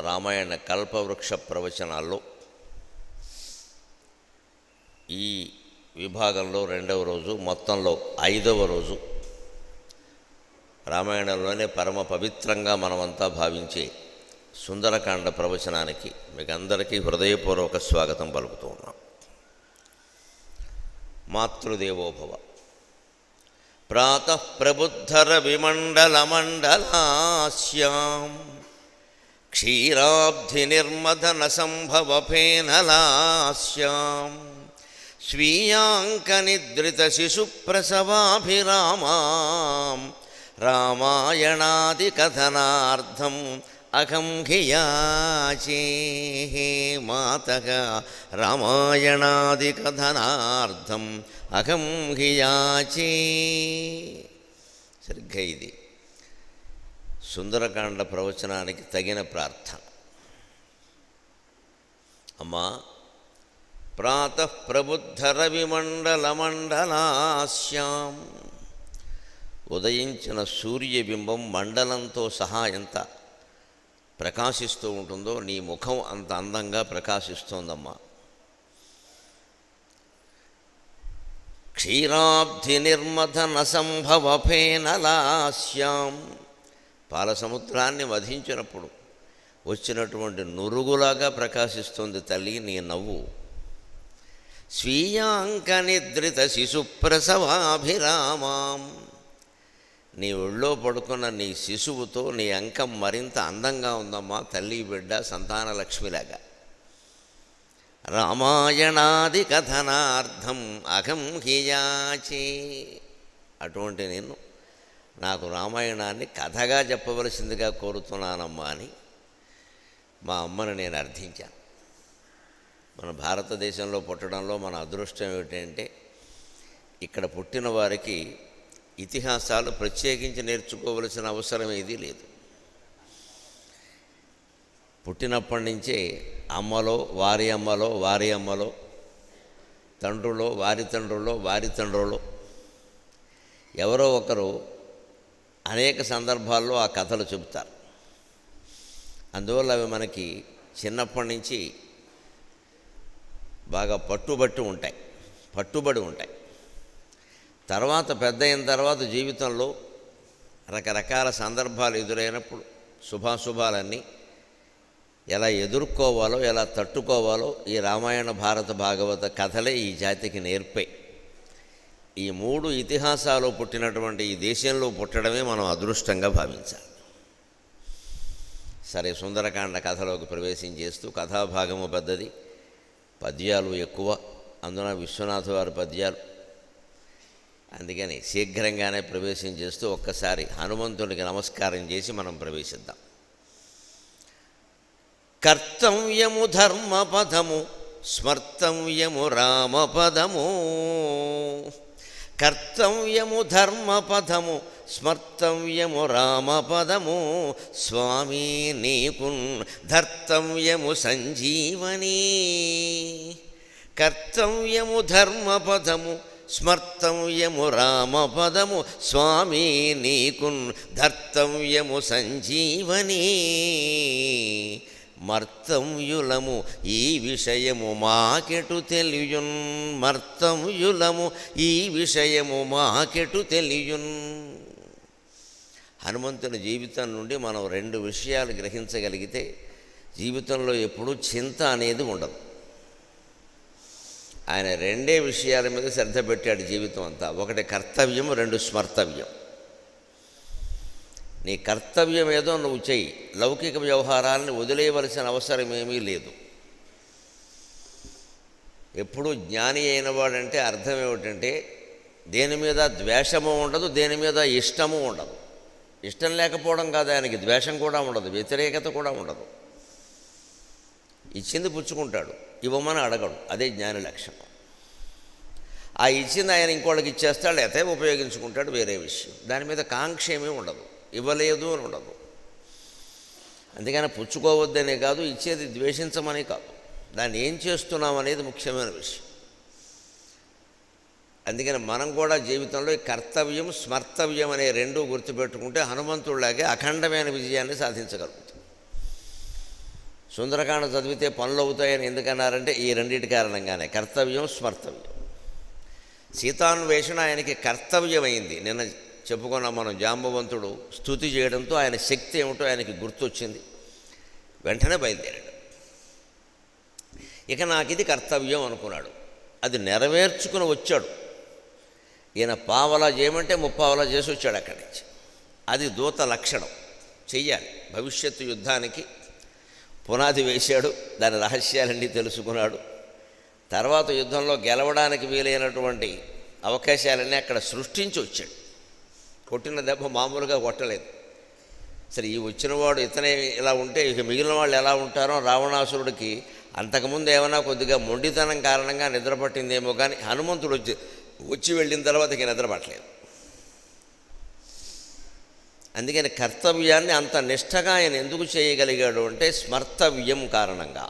రామాయణ కల్పవృక్ష ప్రవచనాల్లో ఈ విభాగంలో రెండవ రోజు మొత్తంలో ఐదవ రోజు రామాయణంలోనే పరమ పవిత్రంగా మనమంతా భావించే సుందరకాండ ప్రవచనానికి మీకు అందరికీ హృదయపూర్వక స్వాగతం పలుకుతూ ఉన్నాం మాతృదేవోభవ ప్రాతః ప్రబుద్ధర విమండలమండలాస్యాం క్షీరాబ్ధి నిర్మదన సంభవ ఫేనలాస్యాం స్వీయాంకనిద్రిత శిశుప్రసవాభిరామాం రామాయణాది కథనార్థం అహం హియాచే మాతగా రామాయణాది కథనార్థం అహం హియాచే సరిగ్గా ఇది సుందరకాండ ప్రవచనానికి తగిన ప్రార్థన అమ్మా ప్రాతః ప్రబుద్ధ రవిమండలమండలాస్యాం ఉదయించిన సూర్యబింబం మండలంతో సహా ఎంత ప్రకాశిస్తూ ఉంటుందో నీ ముఖం అంత అందంగా ప్రకాశిస్తోందమ్మా క్షీరాబ్ధి నిర్మథన సంభవ ఫేనలాస్యాం పాల సముద్రాన్ని వధించినప్పుడు వచ్చినటువంటి నురుగులాగా ప్రకాశిస్తుంది తల్లి నీ నవ్వు స్వీయాంక నిద్రిత శిశుప్రసవాభిరామాం నీ ఒళ్ళో పడుకున్న నీ శిశువుతో నీ అంకం మరింత అందంగా ఉందమ్మా తల్లి బిడ్డ సంతాన లక్ష్మిలాగా రామాయణాది కథనార్థం అహం హియాచే అటువంటి నేను నాకు రామాయణాన్ని కథగా చెప్పవలసిందిగా కోరుతున్నానమ్మా అని మా అమ్మను నేను అర్థించాను మన భారతదేశంలో పుట్టడంలో మన అదృష్టం ఏమిటంటే ఇక్కడ పుట్టిన వారికి ఇతిహాసాలు ప్రత్యేకించి నేర్చుకోవలసిన అవసరం ఏదీ లేదు పుట్టినప్పటి నుంచే అమ్మలో వారి అమ్మలో వారి అమ్మలో తండ్రులో వారి తండ్రులో వారి తండ్రులో ఎవరో ఒకరు అనేక సందర్భాల్లో ఆ కథలు చెబుతారు అందువల్ల అవి మనకి చిన్నప్పటి నుంచి బాగా పట్టుబట్టి ఉంటాయి పట్టుబడి ఉంటాయి తర్వాత పెద్ద అయిన తర్వాత జీవితంలో రకరకాల సందర్భాలు ఎదురైనప్పుడు శుభాశుభాలన్నీ ఎలా ఎదుర్కోవాలో ఎలా తట్టుకోవాలో ఈ రామాయణ భారత భాగవత కథలే ఈ జాతికి నేర్పాయి ఈ మూడు ఇతిహాసాలు పుట్టినటువంటి ఈ దేశంలో పుట్టడమే మనం అదృష్టంగా భావించాలి సరే సుందరకాండ కథలోకి ప్రవేశం చేస్తూ కథాభాగము పెద్దది పద్యాలు ఎక్కువ అందున విశ్వనాథ వారి పద్యాలు అందుకని శీఘ్రంగానే ప్రవేశం చేస్తూ ఒక్కసారి హనుమంతుడికి నమస్కారం చేసి మనం ప్రవేశిద్దాం కర్తవ్యము ధర్మపదము స్మర్తవ్యము రామపదము కర్తవ్యము ధర్మపదము స్మర్తవ్యము రామపదము స్వామి నీకు ధర్తవ్యము సంజీవని కర్తవ్యము ధర్మపదము స్మర్తవ్యము రామపదము స్వామి నీకు ధర్తవ్యము సంజీవని మర్తంయులము ఈ విషయము మాకెటు తెలియున్ మర్తంయులము ఈ విషయము మాకెటు తెలియున్ హనుమంతుని జీవితం నుండి మనం రెండు విషయాలు గ్రహించగలిగితే జీవితంలో ఎప్పుడూ చింత అనేది ఉండదు ఆయన రెండే విషయాల మీద శ్రద్ధ పెట్టాడు జీవితం అంతా ఒకటి కర్తవ్యం రెండు స్మర్తవ్యం నీ కర్తవ్యం ఏదో నువ్వు చెయ్యి లౌకిక వ్యవహారాలను వదిలేయవలసిన అవసరం ఏమీ లేదు ఎప్పుడు జ్ఞాని అయిన వాడంటే అర్థం ఏమిటంటే దేని మీద ద్వేషము ఉండదు దేని మీద ఇష్టము ఉండదు ఇష్టం లేకపోవడం కాదు ఆయనకి ద్వేషం కూడా ఉండదు వ్యతిరేకత కూడా ఉండదు ఇచ్చింది పుచ్చుకుంటాడు ఇవ్వమని అడగడు అదే జ్ఞాని లక్షణం ఆ ఇచ్చింది ఆయన ఇంకోళ్ళకి ఇచ్చేస్తాడు అయితే ఉపయోగించుకుంటాడు వేరే విషయం దాని మీద కాంక్ష ఏమీ ఉండదు ఇవ్వలేదు అని ఉండదు అందుకని పుచ్చుకోవద్దనే కాదు ఇచ్చేది ద్వేషించమని కాదు దాన్ని ఏం చేస్తున్నాం అనేది ముఖ్యమైన విషయం అందుకని మనం కూడా జీవితంలో ఈ కర్తవ్యం స్మర్తవ్యం అనే రెండూ గుర్తుపెట్టుకుంటే హనుమంతుడిలాగే అఖండమైన విజయాన్ని సాధించగలుగుతాం సుందరకాండ చదివితే పనులు అవుతాయని ఎందుకన్నారంటే ఈ రెండింటి కారణంగానే కర్తవ్యం స్మర్తవ్యం సీతాన్వేషణ ఆయనకి కర్తవ్యమైంది నిన్న చెప్పుకున్నాం మనం జాంబవంతుడు స్థుతి చేయడంతో ఆయన శక్తి ఏమిటో ఆయనకి గుర్తొచ్చింది వెంటనే బయలుదేరాడు ఇక నాకు ఇది కర్తవ్యం అనుకున్నాడు అది నెరవేర్చుకుని వచ్చాడు ఈయన పావలా చేయమంటే ముప్పావలా చేసి వచ్చాడు అక్కడి నుంచి అది దూత లక్షణం చెయ్యాలి భవిష్యత్తు యుద్ధానికి పునాది వేశాడు దాని రహస్యాలన్నీ తెలుసుకున్నాడు తర్వాత యుద్ధంలో గెలవడానికి వీలైనటువంటి అవకాశాలన్నీ అక్కడ సృష్టించి వచ్చాడు కొట్టిన దెబ్బ మామూలుగా కొట్టలేదు సరే ఈ వచ్చినవాడు ఇతనే ఇలా ఉంటే ఇక మిగిలిన వాళ్ళు ఎలా ఉంటారో రావణాసురుడికి అంతకుముందు ఏమైనా కొద్దిగా మొండితనం కారణంగా నిద్ర పట్టిందేమో కానీ హనుమంతుడు వచ్చి వచ్చి వెళ్ళిన తర్వాత ఇక నిద్ర పట్టలేదు అందుకని కర్తవ్యాన్ని అంత నిష్టగా ఆయన ఎందుకు చేయగలిగాడు అంటే స్మర్తవ్యం కారణంగా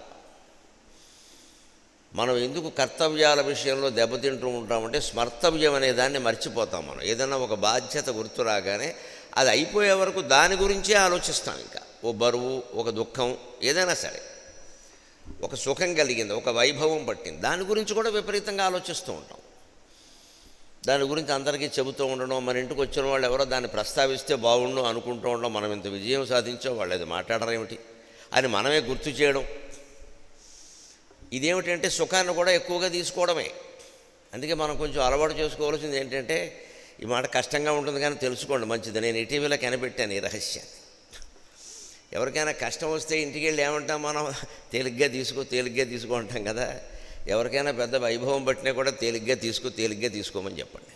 మనం ఎందుకు కర్తవ్యాల విషయంలో దెబ్బతింటూ ఉంటామంటే స్మర్తవ్యం అనే దాన్ని మర్చిపోతాం మనం ఏదైనా ఒక బాధ్యత గుర్తు రాగానే అది అయిపోయే వరకు దాని గురించే ఆలోచిస్తాం ఇంకా ఓ బరువు ఒక దుఃఖం ఏదైనా సరే ఒక సుఖం కలిగింది ఒక వైభవం పట్టింది దాని గురించి కూడా విపరీతంగా ఆలోచిస్తూ ఉంటాం దాని గురించి అందరికీ చెబుతూ ఉండడం మన ఇంటికి వచ్చిన వాళ్ళు ఎవరో దాన్ని ప్రస్తావిస్తే బాగుండు అనుకుంటూ ఉండడం మనం ఇంత విజయం సాధించాం వాళ్ళు అది మాట్లాడరు ఏమిటి అని మనమే గుర్తు చేయడం ఇదేమిటంటే సుఖాన్ని కూడా ఎక్కువగా తీసుకోవడమే అందుకే మనం కొంచెం అలవాటు చేసుకోవాల్సింది ఏంటంటే ఈ మాట కష్టంగా ఉంటుంది కానీ తెలుసుకోండి మంచిది నేను ఇటీవల కనిపెట్టాను ఈ రహస్యాన్ని ఎవరికైనా కష్టం వస్తే ఇంటికి వెళ్ళి ఏమంటాం మనం తేలిగ్గా తీసుకో తేలిగ్గా తీసుకో అంటాం కదా ఎవరికైనా పెద్ద వైభవం పట్టినా కూడా తేలిగ్గా తీసుకో తేలిగ్గా తీసుకోమని చెప్పండి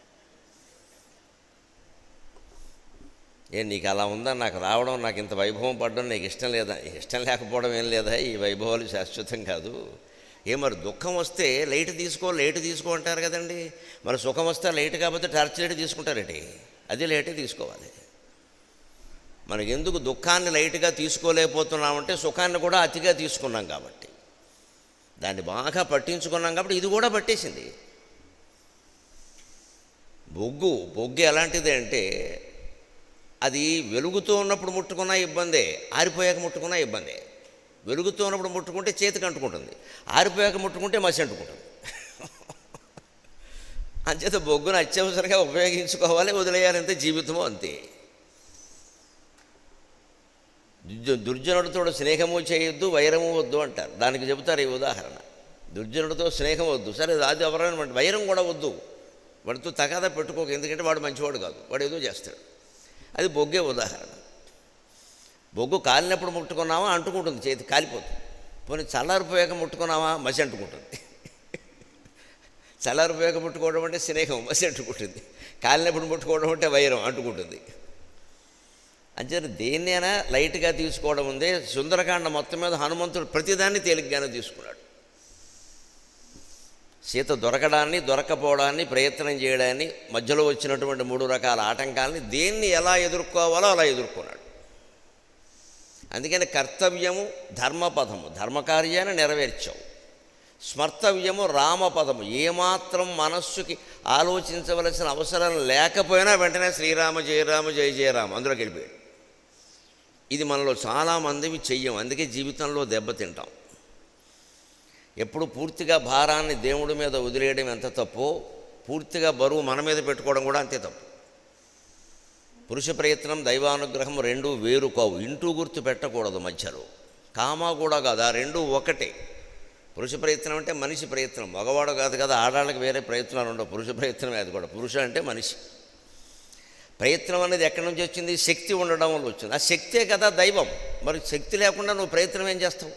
ఏ నీకు అలా ఉందా నాకు రావడం నాకు ఇంత వైభవం పడడం నీకు ఇష్టం లేదా ఇష్టం లేకపోవడం ఏం లేదా ఈ వైభవాలు శాశ్వతం కాదు ఏ మరి దుఃఖం వస్తే లైట్ తీసుకో లేట్ తీసుకో అంటారు కదండి మరి సుఖం వస్తే లైట్ కాకపోతే టార్చ్ లైట్ తీసుకుంటారేంటి అది లేటే తీసుకోవాలి మనకి ఎందుకు దుఃఖాన్ని లైట్గా తీసుకోలేకపోతున్నామంటే సుఖాన్ని కూడా అతిగా తీసుకున్నాం కాబట్టి దాన్ని బాగా పట్టించుకున్నాం కాబట్టి ఇది కూడా పట్టేసింది బొగ్గు బొగ్గు ఎలాంటిది అంటే అది వెలుగుతూ ఉన్నప్పుడు ముట్టుకున్నా ఇబ్బందే ఆరిపోయాక ముట్టుకున్నా ఇబ్బందే వెలుగుతూ ఉన్నప్పుడు ముట్టుకుంటే చేతికి అంటుకుంటుంది ఆరిపోయాక ముట్టుకుంటే మసి అంటుకుంటుంది అంచేత బొగ్గును అత్యవసరంగా ఉపయోగించుకోవాలి వదిలేయాలి అంతే జీవితము అంతే దుర్జ- దుర్జనుడితో స్నేహము చేయొద్దు వైరము వద్దు అంటారు దానికి చెబుతారు ఈ ఉదాహరణ దుర్జనుడితో స్నేహం వద్దు సరే అది ఎవరైనా వైరం కూడా వద్దు వాడితో తగాదా పెట్టుకోక ఎందుకంటే వాడు మంచివాడు కాదు వాడు ఏదో చేస్తాడు అది బొగ్గే ఉదాహరణ బొగ్గు కాలినప్పుడు ముట్టుకున్నామా అంటుకుంటుంది చేతి కాలిపోతుంది పోనీ చల్లారిపోయాక ముట్టుకున్నామా మసి అంటుకుంటుంది చల్లారిపోయాక ముట్టుకోవడం అంటే స్నేహం మసి అంటుకుంటుంది కాలినప్పుడు ముట్టుకోవడం అంటే వైరం అంటుకుంటుంది అంచేత దేన్నైనా లైట్గా తీసుకోవడం ఉందే సుందరకాండ మొత్తం మీద హనుమంతుడు ప్రతిదాన్ని తేలిగ్గానే తీసుకున్నాడు సీత దొరకడాన్ని దొరకపోవడాన్ని ప్రయత్నం చేయడాన్ని మధ్యలో వచ్చినటువంటి మూడు రకాల ఆటంకాలని దేన్ని ఎలా ఎదుర్కోవాలో అలా ఎదుర్కొన్నాడు అందుకని కర్తవ్యము ధర్మపదము ధర్మకార్యాన్ని నెరవేర్చావు స్మర్తవ్యము రామపదము ఏమాత్రం మనస్సుకి ఆలోచించవలసిన అవసరం లేకపోయినా వెంటనే శ్రీరామ జయరామ జయ జయరామ అందులోకి వెళ్ళిపోయాడు ఇది మనలో చాలామందివి చెయ్యం అందుకే జీవితంలో దెబ్బతింటాం ఎప్పుడు పూర్తిగా భారాన్ని దేవుడి మీద వదిలేయడం ఎంత తప్పో పూర్తిగా బరువు మన మీద పెట్టుకోవడం కూడా అంతే తప్పు పురుష ప్రయత్నం దైవానుగ్రహం రెండు వేరు కావు ఇంటూ గుర్తు పెట్టకూడదు మధ్యలో కామా కూడా కాదు ఆ రెండు ఒకటే పురుష ప్రయత్నం అంటే మనిషి ప్రయత్నం మగవాడు కాదు కదా ఆడాళ్ళకి వేరే ప్రయత్నాలు ఉండవు పురుష ప్రయత్నమే అది కూడా పురుష అంటే మనిషి ప్రయత్నం అనేది ఎక్కడి నుంచి వచ్చింది శక్తి ఉండడం వల్ల వచ్చింది ఆ శక్తే కదా దైవం మరి శక్తి లేకుండా నువ్వు ప్రయత్నం ఏం చేస్తావు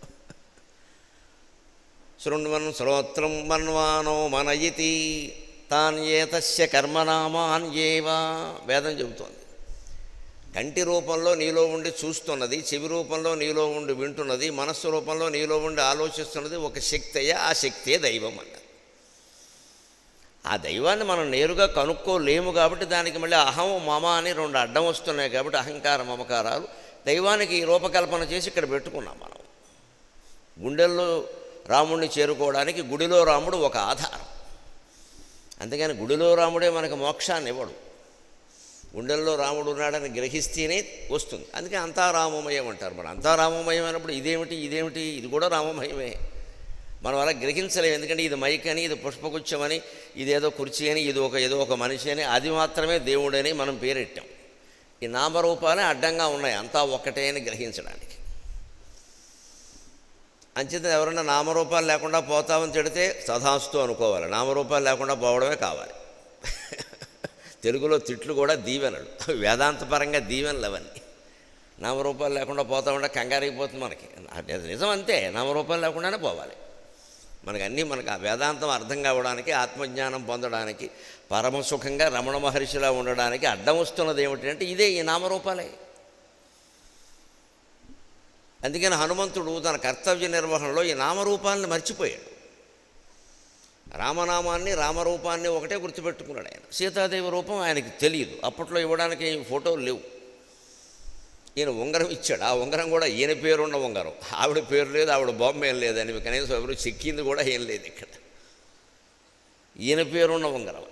శృణ్వన్ శ్రోత్రం మన్వానో మనయితి తాన్ ఏతస్య కర్మనామాన్ ఏవా వేదం చెబుతోంది కంటి రూపంలో నీలో ఉండి చూస్తున్నది చెవి రూపంలో నీలో ఉండి వింటున్నది మనస్సు రూపంలో నీలో ఉండి ఆలోచిస్తున్నది ఒక శక్తయ్య ఆ శక్తే దైవం అన్నారు ఆ దైవాన్ని మనం నేరుగా కనుక్కోలేము కాబట్టి దానికి మళ్ళీ అహం మమ అని రెండు అడ్డం వస్తున్నాయి కాబట్టి అహంకార మమకారాలు దైవానికి ఈ రూపకల్పన చేసి ఇక్కడ పెట్టుకున్నాం మనం గుండెల్లో రాముడిని చేరుకోవడానికి గుడిలో రాముడు ఒక ఆధారం అందుకని గుడిలో రాముడే మనకు మోక్షాన్ని ఇవ్వడు గుండెల్లో రాముడు ఉన్నాడని గ్రహిస్తేనే వస్తుంది అందుకే అంతా రామమయం అంటారు మరి అంతా రామమయం అయినప్పుడు ఇదేమిటి ఇదేమిటి ఇది కూడా రామమయమే మనం అలా గ్రహించలేము ఎందుకంటే ఇది మైక్ అని ఇది పుష్పగుచ్చమని ఇదేదో కుర్చీ అని ఇది ఒక ఏదో ఒక మనిషి అని అది మాత్రమే దేవుడని మనం పేరెట్టాం ఈ నామరూపాలే అడ్డంగా ఉన్నాయి అంతా ఒక్కటే అని గ్రహించడానికి అంచేత ఎవరైనా నామరూపాలు లేకుండా పోతామని చెడితే సదాస్తు అనుకోవాలి నామరూపాలు లేకుండా పోవడమే కావాలి తెలుగులో తిట్లు కూడా దీవెనలు వేదాంతపరంగా దీవెనలు అవన్నీ నామరూపాలు లేకుండా పోతా ఉంటే కంగారైపోతుంది మనకి అది నిజం అంతే నామరూపాలు లేకుండానే పోవాలి మనకు అన్నీ మనకు ఆ వేదాంతం అర్థం కావడానికి ఆత్మజ్ఞానం పొందడానికి పరమసుఖంగా రమణ మహర్షిలా ఉండడానికి అడ్డం వస్తున్నది ఏమిటంటే ఇదే ఈ నామరూపాలే అందుకని హనుమంతుడు తన కర్తవ్య నిర్వహణలో ఈ నామరూపాలను మర్చిపోయాడు రామనామాన్ని రామరూపాన్ని ఒకటే గుర్తుపెట్టుకున్నాడు ఆయన సీతాదేవి రూపం ఆయనకి తెలియదు అప్పట్లో ఇవ్వడానికి ఏం ఫోటోలు లేవు ఈయన ఉంగరం ఇచ్చాడు ఆ ఉంగరం కూడా ఈయన పేరున్న ఉంగరం ఆవిడ పేరు లేదు ఆవిడ బొమ్మ ఏం లేదని కనీసం ఎవరు చెక్కింది కూడా ఏం లేదు ఇక్కడ ఈయన పేరున్న ఉంగరం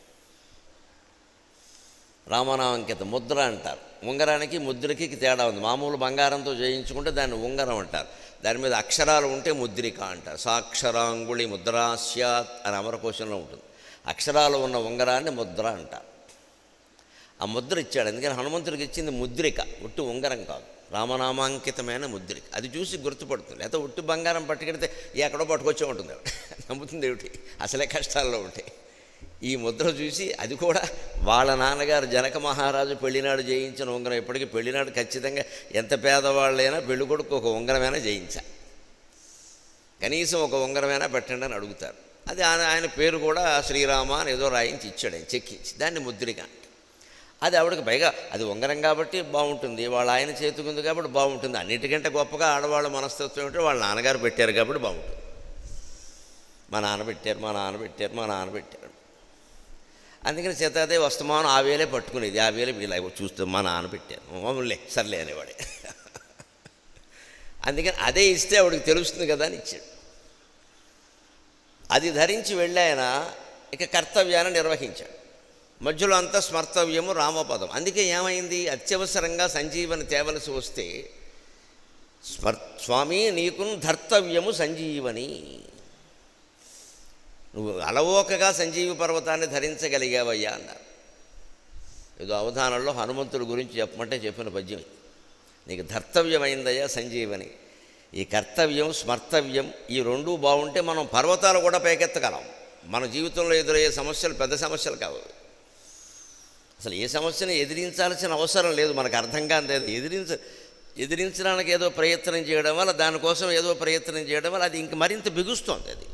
రామనామంకిత ముద్ర అంటారు ఉంగరానికి ముద్రకి తేడా ఉంది మామూలు బంగారంతో చేయించుకుంటే దాన్ని ఉంగరం అంటారు దాని మీద అక్షరాలు ఉంటే ముద్రిక అంటారు సాక్షరాంగుళి ముద్రా స్యాత్ అని అమరకోశంలో ఉంటుంది అక్షరాలు ఉన్న ఉంగరాన్ని ముద్ర అంటారు ఆ ముద్ర ఇచ్చాడు ఎందుకని హనుమంతుడికి ఇచ్చింది ముద్రిక ఒట్టి ఉంగరం కాదు రామనామాంకితమైన ముద్రిక అది చూసి గుర్తుపడుతుంది లేకపోతే ఒట్టి బంగారం పట్టుకెడితే ఎక్కడో పట్టుకొచ్చే ఉంటుంది ఆవిడ. నమ్ముతుంది ఏమిటి అసలే కష్టాల్లో ఉంటాయి ఈ ముద్ర చూసి అది కూడా వాళ్ళ నాన్నగారు జనక మహారాజు పెళ్లినాడు చేయించిన ఉంగరం ఇప్పటికీ పెళ్లినాడు ఖచ్చితంగా ఎంత పేదవాళ్ళైనా పెళ్లి కొడుకు ఒక ఉంగరమైనా చేయించాలి కనీసం ఒక ఉంగరమైనా పెట్టండి అని అడుగుతారు అది ఆయన ఆయన పేరు కూడా శ్రీరామ అని ఏదో రాయించి ఇచ్చాడు ఆయన చెక్కించి దాన్ని ముద్రిక అంట అది ఆవిడకి పైగా అది ఉంగరం కాబట్టి బాగుంటుంది వాళ్ళ ఆయన చేతికి ఉంది కాబట్టి బాగుంటుంది అన్నిటికంటే గొప్పగా ఆడవాళ్ళ మనస్తత్వం ఏంటంటే వాళ్ళ నాన్నగారు పెట్టారు కాబట్టి బాగుంటుంది మా నాన్న పెట్టారు మా నాన్న పెట్టారు మా నాన్న పెట్టారు అందుకని సీతాదేవి వస్తమానం ఆ వేలే పట్టుకునేది ఆ వేలే వీళ్ళ చూస్తే మా నాన్న పెట్టారు మామూలే సర్లే అనేవాడే అందుకని అదే ఇస్తే ఆవిడకి తెలుస్తుంది కదా అని ఇచ్చాడు అది ధరించి వెళ్ళాయన ఇక కర్తవ్యాన్ని నిర్వహించాడు మధ్యలో అంతా స్మర్తవ్యము రామపదం అందుకే ఏమైంది అత్యవసరంగా సంజీవని తేవలసి వస్తే స్మర్ స్వామి నీకు ధర్తవ్యము సంజీవని నువ్వు అలవోకగా సంజీవి పర్వతాన్ని ధరించగలిగావయ్యా అన్నారు ఏదో అవధానంలో హనుమంతుడి గురించి చెప్పమంటే చెప్పిన పద్యం ఇది. నీకు ధర్తవ్యమైందయ్యా సంజీవని ఈ కర్తవ్యం స్మర్తవ్యం ఈ రెండూ బాగుంటే మనం పర్వతాలు కూడా పైకెత్తగలం మన జీవితంలో ఎదురయ్యే సమస్యలు పెద్ద సమస్యలు కావు అసలు ఏ సమస్యను ఎదిరించాల్సిన అవసరం లేదు మనకు అర్థం కాని లేదు ఎదిరించ ఎదిరించడానికి ఏదో ప్రయత్నం చేయడం వల్ల దానికోసం ఏదో ప్రయత్నం చేయడం వల్ల అది ఇంక మరింత బిగుస్తోంది అది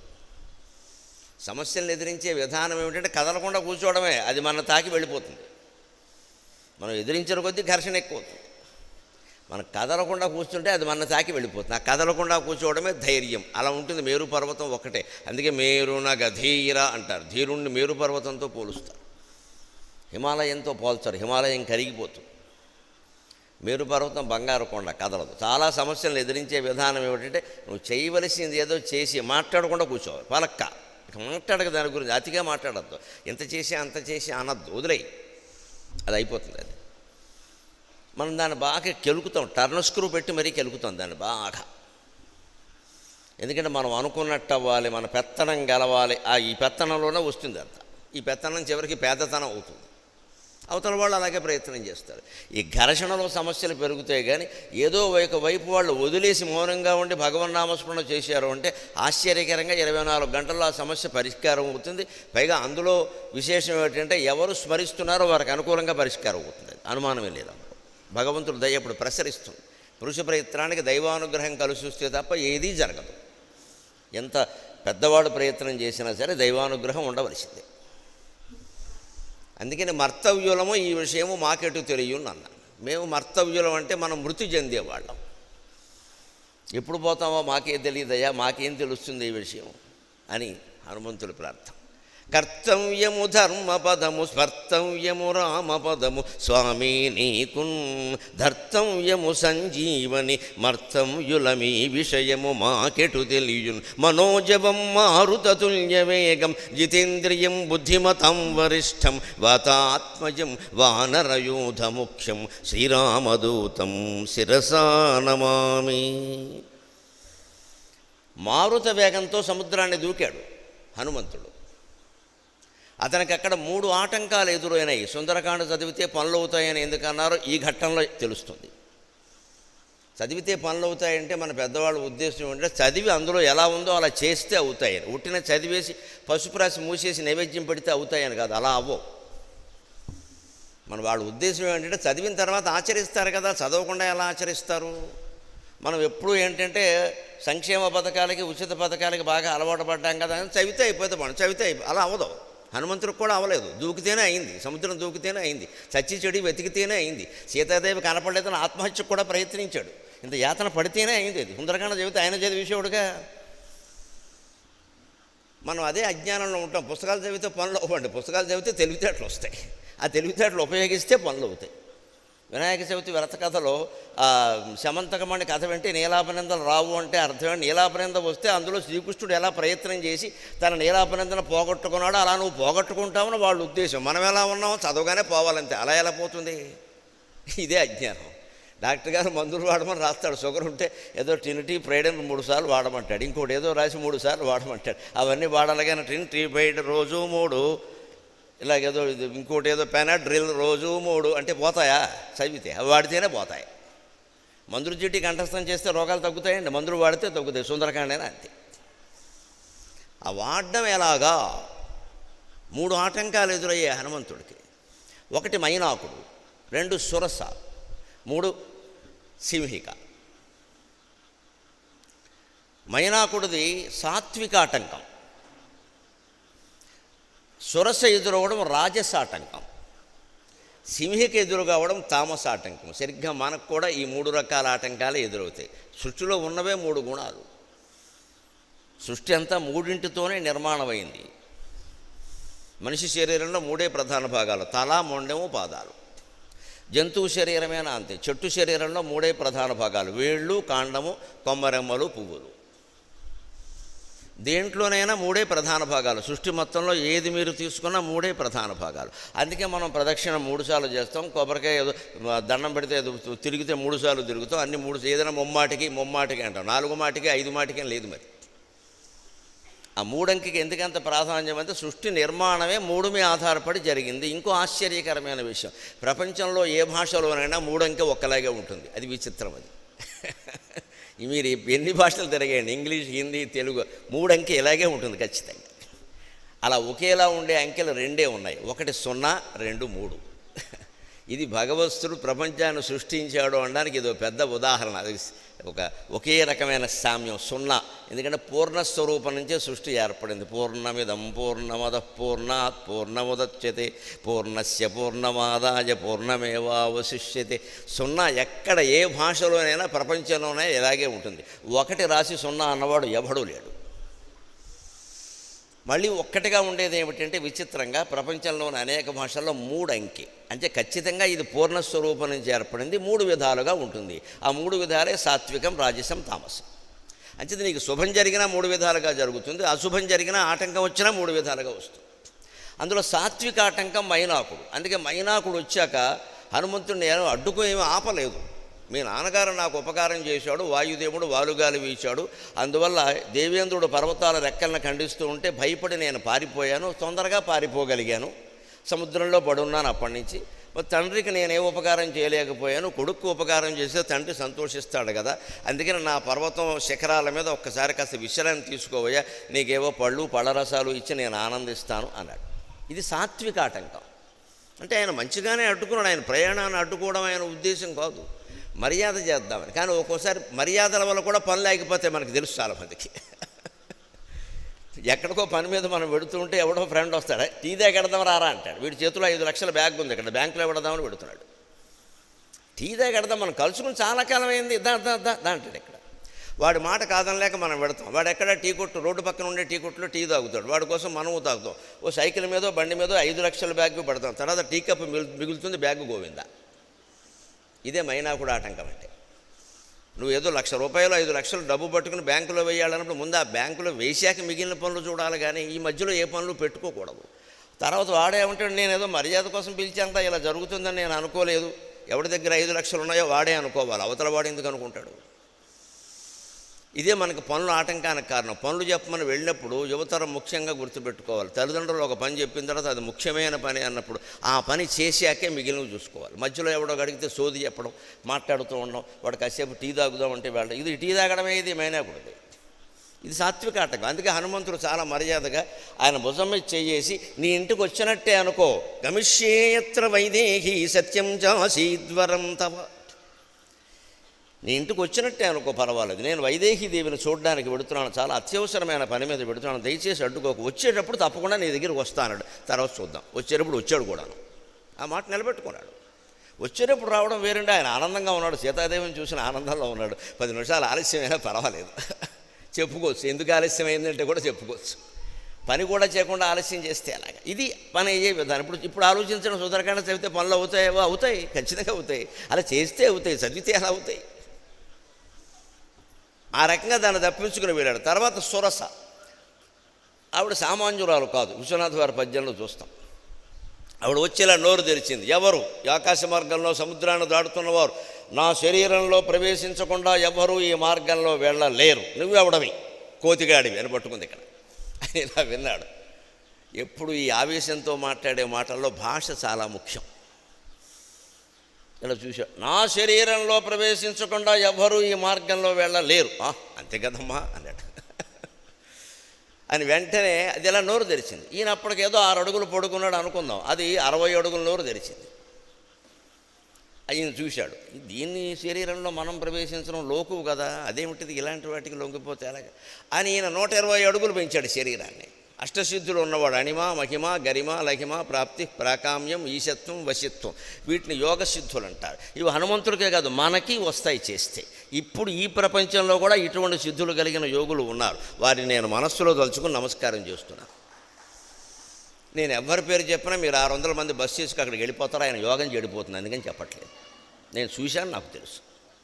సమస్యలను ఎదిరించే విధానం ఏమిటంటే కదలకుండా కూర్చోవడమే అది మన తాకి వెళ్ళిపోతుంది మనం ఎదిరించిన కొద్దీ ఘర్షణ ఎక్కువ అవుతుంది మనం కదలకుండా కూర్చుంటే అది మన తాకి వెళ్ళిపోతుంది ఆ కదలకుండా కూర్చోవడమే ధైర్యం అలా ఉంటుంది మేరు పర్వతం ఒక్కటే అందుకే మేరున గధీర అంటారు ధీరుణ్ణి మేరు పర్వతంతో పోలుస్తారు హిమాలయంతో పోల్చారు హిమాలయం కరిగిపోతుంది మేరు పర్వతం బంగారు కొండ కదలదు చాలా సమస్యలను ఎదిరించే విధానం ఏమిటంటే నువ్వు చేయవలసింది ఏదో చేసి మాట్లాడకుండా కూర్చోవాలి పలక్క ఇక మాట్లాడక దాని గురించి అతిగా మాట్లాడద్దు ఎంత చేసి అంత చేసి అనద్దు వదిలేయి అది అయిపోతుంది అది మనం దాన్ని బాగా కెలుకుతాం టర్న్ స్క్రూ పెట్టి మరీ కెలుకుతాం దాన్ని బాగా ఎందుకంటే మనం అనుకున్నట్టు అవ్వాలి మన పెత్తనం గెలవాలి ఆ ఈ పెత్తనంలోనే వస్తుంది అంత ఈ పెత్తనం చివరికి పేదతనం అవుతుంది అవతల వాళ్ళు అలాగే ప్రయత్నం చేస్తారు ఈ ఘర్షణలో సమస్యలు పెరుగుతాయి కానీ ఏదో ఒక వైపు వాళ్ళు వదిలేసి మౌనంగా ఉండి భగవన్ నామస్మరణ చేశారు అంటే ఆశ్చర్యకరంగా ఇరవై నాలుగు గంటల్లో ఆ సమస్య పరిష్కారం అవుతుంది పైగా అందులో విశేషం ఏమిటంటే ఎవరు స్మరిస్తున్నారో వారికి అనుకూలంగా పరిష్కారం అవుతుంది అనుమానమే లేదు అందులో భగవంతుడు దయ ఇప్పుడు ప్రసరిస్తుంది పురుష ప్రయత్నానికి దైవానుగ్రహం కలిసి వస్తే తప్ప ఏదీ జరగదు ఎంత పెద్దవాడు ప్రయత్నం చేసినా సరే దైవానుగ్రహం ఉండవలసిందే అందుకని మర్తవ్యులము ఈ విషయము మాకెటు తెలియను అన్నాను మేము మర్తవ్యులం అంటే మనం మృతి చెందేవాళ్ళం ఎప్పుడు పోతామో మాకేం తెలియదయ్యా మాకేం తెలుస్తుంది ఈ విషయం అని హనుమంతుడి ప్రార్థన కర్తవ్యము ధర్మపదము స్పర్తవ్యము రామపదము స్వామి నీకున్ ధర్తవ్యము సంజీవని మర్తవ్యులమీ విషయము మాకెటు తెలియున్ మనోజవం మారుతతుల్య వేగం జితేంద్రియం బుద్ధిమతం వరిష్టం వాతాత్మజం వానరయూధ ముఖ్యం శ్రీరామదూతం శిరసా నమామి మారుత వేగంతో సముద్రాన్ని దూకాడు హనుమంతుడు అతనికి అక్కడ మూడు ఆటంకాలు ఎదురైనాయి సుందరకాండ చదివితే పనులు అవుతాయని ఎందుకన్నారో ఈ ఘట్టంలో తెలుస్తుంది చదివితే పనులు అవుతాయంటే మన పెద్దవాళ్ళ ఉద్దేశం ఏంటంటే చదివి అందులో ఎలా ఉందో అలా చేస్తే అవుతాయని ఉట్టిన చదివేసి పసుపు రాసి మూసేసి నైవేద్యం పెడితే అవుతాయని కాదు అలా అవ్వవు మన వాళ్ళ ఉద్దేశం ఏంటంటే చదివిన తర్వాత ఆచరిస్తారు కదా చదవకుండా ఎలా ఆచరిస్తారు మనం ఎప్పుడు ఏంటంటే సంక్షేమ పథకాలకి ఉచిత పథకాలకి బాగా అలవాటు పడ్డాం కదా అని చదివితే అయిపోతే మనం చదివితే అయిపో అలా అవ్వదు హనుమంతుడికి కూడా అవ్వలేదు దూకితేనే అయింది సముద్రం దూకితేనే అయింది చచ్చి చెడి వెతికితేనే అయింది సీతాదేవి కనపడలేదని ఆత్మహత్యకు కూడా ప్రయత్నించాడు ఇంత యాతన పడితేనే అయింది అది సుందరకాండ చదివితే ఆయన చదివేసేవాడుగా మనం అదే అజ్ఞానంలో ఉంటాం పుస్తకాలు చదివితే పనులు అవ్వండి పుస్తకాలు చదివితే తెలివితేటలు వస్తాయి ఆ తెలివితేటలు ఉపయోగిస్తే పనులు అవుతాయి వినాయక చవితి వ్రత కథలో ఆ, శమంతకమణి కథ వెంటే నీలాపనిందలు రావు అంటే అర్థం నీలాపనింద వస్తే అందులో శ్రీకృష్ణుడు ఎలా ప్రయత్నం చేసి తన నీలాపనిందను పోగొట్టుకున్నాడో అలా నువ్వు పోగొట్టుకుంటావని వాళ్ళ ఉద్దేశం మనం ఎలా ఉన్నామో చదవగానే పోవాలంతే అలా ఎలా పోతుంది ఇదే అజ్ఞానం డాక్టర్ గారు మందులు వాడమని రాస్తాడు షుగర్ ఉంటే ఏదో టినిటీ ప్రైడన్ మూడు సార్లు వాడమంటాడు ఇంకోటి ఏదో రాసి మూడు సార్లు వాడమంటాడు అవన్నీ వాడాలి కానీ టిన్ టీ ప్రైడ్ రోజు మూడు ఇలాగేదో ఇది ఇంకోటి ఏదో పెనాడ్రిల్ రోజు మూడు అంటే పోతాయా చదివితే అవి వాడితేనే పోతాయి మందులు చీటీ కంఠస్థం చేస్తే రోగాలు తగ్గుతాయండి మందులు వాడితే తగ్గుతాయి సుందరకాండైనా అంతే ఆ వాడడం ఎలాగా మూడు ఆటంకాలు ఎదురయ్యాయి హనుమంతుడికి ఒకటి మైనాకుడు రెండు సురస మూడు సింహిక మైనాకుడిది సాత్విక ఆటంకం సురస ఎదురవడం రాజస ఆటంకం సింహిక ఎదురు కావడం తామస ఆటంకం సరిగ్గా మనకు కూడా ఈ మూడు రకాల ఆటంకాలు ఎదురవుతాయి సృష్టిలో ఉన్నవే మూడు గుణాలు సృష్టి అంతా మూడింటితోనే నిర్మాణమైంది మనిషి శరీరంలో మూడే ప్రధాన భాగాలు తల మొండెము పాదాలు జంతువు శరీరమేనా అంతే చెట్టు శరీరంలో మూడే ప్రధాన భాగాలు వేళ్ళు కాండము కొమ్మరెమ్మలు పువ్వులు దేంట్లోనైనా మూడే ప్రధాన భాగాలు సృష్టి మొత్తంలో ఏది మీరు తీసుకున్నా మూడే ప్రధాన భాగాలు అందుకే మనం ప్రదక్షిణ మూడు సార్లు చేస్తాం కొబ్బరికాయ ఏదో దండం పెడితే ఏదో తిరిగితే మూడు సార్లు తిరుగుతాం అన్ని మూడు ఏదైనా ముమ్మాటికి ముమ్మాటికి అంటాం నాలుగు మాటికి ఐదు మాటికి అని లేదు మరి ఆ మూడంకికి ఎందుకంత ప్రాధాన్యం అంటే సృష్టి నిర్మాణమే మూడు మీద ఆధారపడి జరిగింది ఇంకో ఆశ్చర్యకరమైన విషయం ప్రపంచంలో ఏ భాషలోనైనా మూడంకె ఒక్కలాగే ఉంటుంది అది విచిత్రం అది మీరు ఎన్ని భాషలు తిరగండి ఇంగ్లీష్ హిందీ తెలుగు మూడంకె ఇలాగే ఉంటుంది ఖచ్చితంగా అలా ఒకేలా ఉండే అంకెలు రెండే ఉన్నాయి ఒకటి సున్నా రెండు మూడు ఇది భగవత్తుడు ప్రపంచాన్ని సృష్టించాడు అనడానికి ఇది ఒక పెద్ద ఉదాహరణ అది ఒక ఒకే రకమైన సామ్యం సున్నా ఎందుకంటే పూర్ణస్వరూపం నుంచే సృష్టి ఏర్పడింది పూర్ణమిదం పూర్ణమద పూర్ణాత్ పూర్ణముదచ్యతే పూర్ణస్య పూర్ణమాదాయ పూర్ణమేవావశిష్యతే సున్నా ఎక్కడ ఏ భాషలోనైనా ప్రపంచంలోనే ఇలాగే ఉంటుంది ఒకటి రాసి సున్నా అన్నవాడు ఎవడూ లేడు మళ్ళీ ఒక్కటిగా ఉండేది ఏమిటంటే విచిత్రంగా ప్రపంచంలోని అనేక భాషల్లో మూడు అంకె అంటే ఖచ్చితంగా ఇది పూర్ణస్వరూపం నుంచి ఏర్పడింది మూడు విధాలుగా ఉంటుంది ఆ మూడు విధాలే సాత్వికం రాజసం తామసం అంచేది నీకు శుభం జరిగినా మూడు విధాలుగా జరుగుతుంది అశుభం జరిగినా ఆటంకం వచ్చినా మూడు విధాలుగా వస్తుంది అందులో సాత్విక ఆటంకం మైనాకుడు అందుకే మైనాకుడు వచ్చాక హనుమంతుడిని నేను అడ్డుకు ఏమీ ఆపలేదు మీ నాన్నగారు నాకు ఉపకారం చేశాడు వాయుదేవుడు వాలుగాలి వీచాడు అందువల్ల దేవేంద్రుడు పర్వతాల రెక్కలను ఖండిస్తూ ఉంటే భయపడి నేను పారిపోయాను తొందరగా పారిపోగలిగాను సముద్రంలో పడున్నాను అప్పటి నుంచి మరి తండ్రికి నేను ఏ ఉపకారం చేయలేకపోయాను కొడుకు ఉపకారం చేస్తే తండ్రి సంతోషిస్తాడు కదా అందుకని నా పర్వతం శిఖరాల మీద ఒక్కసారి కాస్త విశ్రాంతి తీసుకోవయ్యా నీకేవో పళ్ళు పళ్ళరసాలు ఇచ్చి నేను ఆనందిస్తాను అన్నాడు ఇది సాత్విక ఆటంకం అంటే ఆయన మంచిగానే అడ్డుకున్నాడు ఆయన ప్రయాణాన్ని అడ్డుకోవడం ఆయన ఉద్దేశం కాదు మర్యాద చేద్దామని కానీ ఒక్కోసారి మర్యాదల వల్ల కూడా పని లేకపోతే మనకు తెలుసు చాలా మందికి ఎక్కడికో పని మీద మనం పెడుతూ ఉంటే ఎవడో ఫ్రెండ్ వస్తాడా టీ దగ్గరదాం రారా అంటాడు వీడి చేతిలో ఐదు లక్షల బ్యాగ్ ఉంది ఇక్కడ బ్యాంకులో పెడదామని పెడుతున్నాడు టీ దగ్గరదాం మనం కలుసుకుని చాలా కాలం అయింది దా దా దా దా అంటాడు ఇక్కడ వాడి మాట కాదనలేక మనం పెడతాం వాడు ఎక్కడ టీ కొట్టు రోడ్డు పక్కన ఉండే టీ కొట్టులో టీ తాగుతాడు వాడి కోసం మనము తాగుతాం ఓ సైకిల్ మీదో బండి మీదో ఐదు లక్షల బ్యాగ్ పెడతాం తర్వాత టీ కప్ మిగులు మిగులుతుంది బ్యాగ్ గోవిందా ఇదే మైనాకుడు ఆటంకం అంటే నువ్వు ఏదో లక్ష రూపాయలు ఐదు లక్షలు డబ్బు పట్టుకుని బ్యాంకులో వేయాలన్నప్పుడు ముందు ఆ బ్యాంకులో వేసాక మిగిలిన పనులు చూడాలి కానీ ఈ మధ్యలో ఏ పనులు పెట్టుకోకూడదు తర్వాత వాడే ఉంటాడు నేను ఏదో మర్యాద కోసం పిలిచాంత ఇలా జరుగుతుందని నేను అనుకోలేదు ఎవరి దగ్గర ఐదు లక్షలు ఉన్నాయో వాడే అనుకోవాలి అవతల వాడు ఎందుకు అనుకుంటాడు ఇదే మనకి పనులు ఆటంకానికి కారణం పనులు చెప్పమని వెళ్ళినప్పుడు యువతరం ముఖ్యంగా గుర్తుపెట్టుకోవాలి తల్లిదండ్రులు ఒక పని చెప్పిన తర్వాత అది ముఖ్యమైన పని అన్నప్పుడు ఆ పని చేశాకే మిగిలినవి చూసుకోవాలి మధ్యలో ఎవడో అడిగితే సోది చెప్పడం మాట్లాడుతూ ఉండడం వాడు కాసేపు టీ తాగుదాం అంటే వెళ్ళడం ఇది టీ తాగడమే ఇది మైనాకుడిది ఇది సాత్విక ఆటంకం అందుకే హనుమంతుడు చాలా మర్యాదగా ఆయన భుజం మీద చేసి నీ ఇంటికి వచ్చినట్టే అనుకో గమిష్యేయత్ర వైదేహి సత్యం చాసీద్వరం తవ నీ ఇంటికి వచ్చినట్టే అనుకో పర్వాలేదు నేను వైదేహి దేవిని చూడడానికి వెడుతున్నాను చాలా అత్యవసరమైన పని మీద పెడుతున్నాను దయచేసి అడ్డుకోకు వచ్చేటప్పుడు తప్పకుండా నీ దగ్గరికి వస్తానడు తర్వాత చూద్దాం వచ్చేటప్పుడు వచ్చాడు కూడాను ఆ మాట నిలబెట్టుకున్నాడు వచ్చేటప్పుడు రావడం వేరండి ఆయన ఆనందంగా ఉన్నాడు సీతాదేవిని చూసిన ఆనందంలో ఉన్నాడు పది నిమిషాలు ఆలస్యమైనా పర్వాలేదు చెప్పుకోవచ్చు ఎందుకు ఆలస్యమైందంటే కూడా చెప్పుకోవచ్చు పని కూడా చేయకుండా ఆలస్యం చేస్తే అలాగా ఇది పని అయ్యే విధానం ఇప్పుడు ఇప్పుడు ఆలోచించడం సుందరకాండ చదివితే పనులు అవుతాయేవో అవుతాయి ఖచ్చితంగా అవుతాయి అలా చేస్తే అవుతాయి చదివితే అలా అవుతాయి ఆ రకంగా దాన్ని తప్పించుకుని వెళ్ళాడు తర్వాత సురస ఆవిడ సామాన్యురాలు కాదు విశ్వనాథ్ వారి పద్యంలో చూస్తాం ఆవిడ వచ్చేలా నోరు తెరిచింది ఎవరు ఈ ఆకాశ మార్గంలో సముద్రాన్ని దాటుతున్నవారు నా శరీరంలో ప్రవేశించకుండా ఎవరు ఈ మార్గంలో వెళ్ళలేరు నువ్వు ఎవడవి కోతిగాడివి అని పట్టుకుంది ఇక్కడ ఆయన ఇలా విన్నాడు ఎప్పుడు ఈ ఆవేశంతో మాట్లాడే మాటల్లో భాష చాలా ముఖ్యం ఇలా చూశాడు నా శరీరంలో ప్రవేశించకుండా ఎవ్వరూ ఈ మార్గంలో వెళ్ళలేరు "ఆ, అంతే కదమ్మా అన్నాడు అని వెంటనే అది ఇలా నోరు తెరిచింది ఈయన అప్పటికేదో ఆరు అడుగులు పడుకున్నాడు అనుకుందాం అది అరవై అడుగుల నోరు తెరిచింది ఆయన చూశాడు దీన్ని శరీరంలో మనం ప్రవేశించడం లోకువు కదా అదేమిటిది ఇలాంటి వాటికి లొంగిపోతే అలాగా అని ఈయన నూట ఇరవై అడుగులు పెంచాడు శరీరాన్ని అష్టసిద్ధులు ఉన్నవాడు అణిమ మహిమ గరిమ లహిమ ప్రాప్తి ప్రాకామ్యం ఈశత్వం వశిత్వం వీటిని యోగ సిద్ధులు అంటారు ఇవి హనుమంతుడికే కాదు మనకి వస్తాయి చేస్తే ఇప్పుడు ఈ ప్రపంచంలో కూడా ఇటువంటి సిద్ధులు కలిగిన యోగులు ఉన్నారు వారిని నేను మనస్సులో తలుచుకుని నమస్కారం చేస్తున్నాను నేను ఎవరి పేరు చెప్పినా మీరు ఆరు వందల మంది బస్ చేసుకు అక్కడికి వెళ్ళిపోతారు ఆయన యోగం చెడిపోతుంది అందుకని చెప్పట్లేదు నేను చూశాను నాకు తెలుసు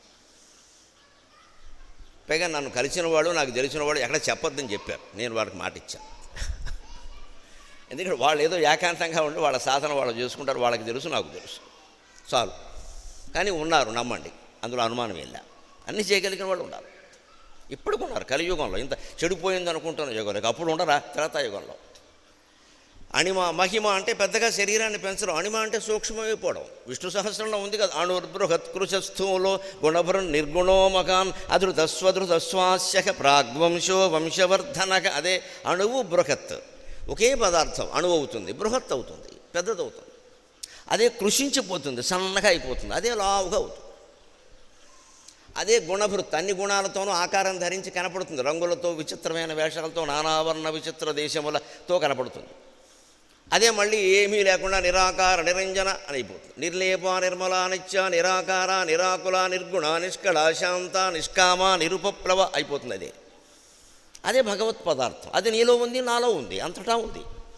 పైగా నన్ను కలిసిన వాడు నాకు తెలిసిన వాడు ఎక్కడ చెప్పొద్దని చెప్పారు నేను వాడికి మాట ఇచ్చాను ఎందుకంటే వాళ్ళు ఏదో ఏకాంతంగా ఉండి వాళ్ళ సాధన వాళ్ళు చేసుకుంటారు వాళ్ళకి తెలుసు నాకు తెలుసు చాలు కానీ ఉన్నారు నమ్మండి అందులో అనుమానం వెళ్ళా అన్నీ చేయగలిగిన వాళ్ళు ఉన్నారు ఇప్పటికి ఉన్నారు కలియుగంలో ఇంత చెడిపోయింది అనుకుంటున్న యుగంలో అప్పుడు ఉండరా తర్వాత యుగంలో అణిమ మహిమ అంటే పెద్దగా శరీరాన్ని పెంచడం అణిమ అంటే సూక్ష్మమైపోవడం విష్ణు సహస్రంలో ఉంది కదా అణుర్బృహత్కృశస్థూలో గుణభృన్ నిర్గుణో మకాన్ అధృతస్వధృతస్వాస్య ప్రాగ్వంశో వంశవర్ధనక అదే అణువు బృహత్ ఒకే పదార్థం అణువు అవుతుంది బృహత్ అవుతుంది పెద్దదవుతుంది అదే కృషించిపోతుంది సన్నగా అయిపోతుంది అదే లావుగా అవుతుంది అదే గుణభృత్ అన్ని గుణాలతోనూ ఆకారం ధరించి కనపడుతుంది రంగులతో విచిత్రమైన వేషాలతో నానావర్ణ విచిత్ర దేశములతో కనపడుతుంది అదే మళ్ళీ ఏమీ లేకుండా నిరాకార నిరంజన అని అయిపోతుంది నిర్లేప నిర్మల నిత్య నిరాకార నిరాకుల నిర్గుణ నిష్కళ శాంత నిష్కామ నిరుపప్లవ అయిపోతుంది అదే అదే భగవత్ పదార్థం అది నీలో ఉంది నాలో ఉంది అంతటా ఉంది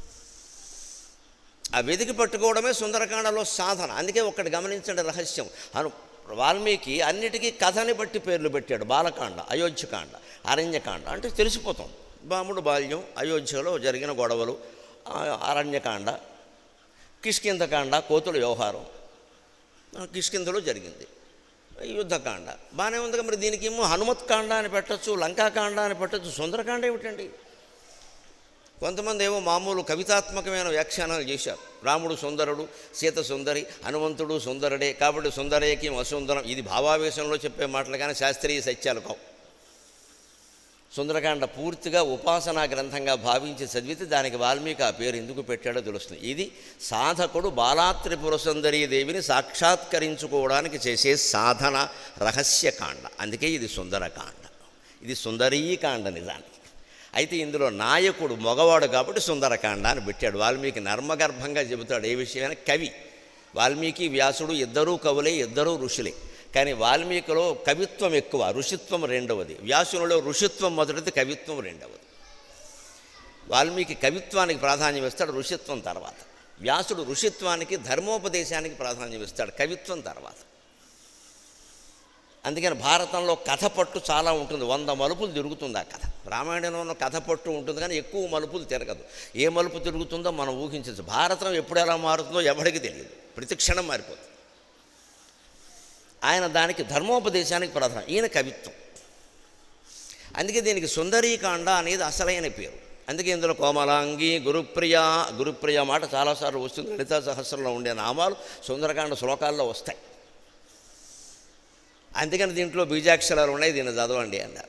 ఆ వెతికి పట్టుకోవడమే సుందరకాండలో సాధన అందుకే ఒక్కటి గమనించండి రహస్యం అను వాల్మీకి అన్నిటికీ కథని బట్టి పేర్లు పెట్టాడు బాలకాండ అయోధ్యకాండ అరణ్యకాండ అంటే తెలిసిపోతాం బాముడు బాల్యం అయోధ్యలో జరిగిన గొడవలు ఆ, అరణ్యకాండ కిష్కిందకాండ కోతుల వ్యవహారం ఆ, కిష్కిందలో జరిగింది యుద్ధకాండ బాగానే ఉంది మరి దీనికి ఏమో హనుమత్కాండ అని పెట్టచ్చు లంకాకాండ అని పెట్టచ్చు సుందరకాండ ఏమిటండి కొంతమంది ఏమో మామూలు కవితాత్మకమైన వ్యాఖ్యానాలు చేశారు రాముడు సుందరుడు సీత సుందరి హనుమంతుడు సుందరుడే కాబట్టి సుందరేకి అసుందరం ఇది భావావేశంలో చెప్పే మాటలు కానీ శాస్త్రీయ సత్యాలు కావు సుందరకాండ పూర్తిగా ఉపాసనా గ్రంథంగా భావించి చదివితే దానికి వాల్మీకి ఆ పేరు ఎందుకు పెట్టాడో తెలుస్తుంది ఇది సాధకుడు బాలాత్రిపుర సుందరీ దేవిని సాక్షాత్కరించుకోవడానికి చేసే సాధన రహస్యకాండ అందుకే ఇది సుందరకాండ ఇది సుందరీకాండ నిజానికి అయితే ఇందులో నాయకుడు మగవాడు కాబట్టి సుందరకాండ అని పెట్టాడు వాల్మీకి నర్మగర్భంగా చెబుతాడు ఏ విషయమైనా కవి వాల్మీకి వ్యాసుడు ఇద్దరూ కవులే ఇద్దరూ ఋషులే కానీ వాల్మీకిలో కవిత్వం ఎక్కువ ఋషిత్వం రెండవది వ్యాసునిలో ఋషిత్వం మొదటిది కవిత్వం రెండవది వాల్మీకి కవిత్వానికి ప్రాధాన్యం ఇస్తాడు ఋషిత్వం తర్వాత వ్యాసుడు ఋషిత్వానికి ధర్మోపదేశానికి ప్రాధాన్యం ఇస్తాడు కవిత్వం తర్వాత అందుకని భారతంలో కథ పట్టు చాలా ఉంటుంది వంద మలుపులు తిరుగుతుంది ఆ కథ రామాయణంలో కథ పట్టు ఉంటుంది కానీ ఎక్కువ మలుపులు తిరగదు ఏ మలుపు తిరుగుతుందో మనం ఊహించచ్చు భారతం ఎప్పుడు ఎలా మారుతుందో ఎవరికి తెలియదు ప్రతి క్షణం మారిపోతుంది ఆయన దానికి ధర్మోపదేశానికి ప్రధానం ఈయన కవిత్వం అందుకే దీనికి సుందరీకాండ అనేది అసలైన పేరు అందుకే ఇందులో కోమలాంగి గురుప్రియ గురుప్రియ మాట చాలాసార్లు వస్తుంది లలితా సహస్రంలో ఉండే నామాలు సుందరకాండ శ్లోకాల్లో వస్తాయి అందుకని దీంట్లో బీజాక్షరాలు ఉన్నాయి దీన్ని చదవండి అన్నారు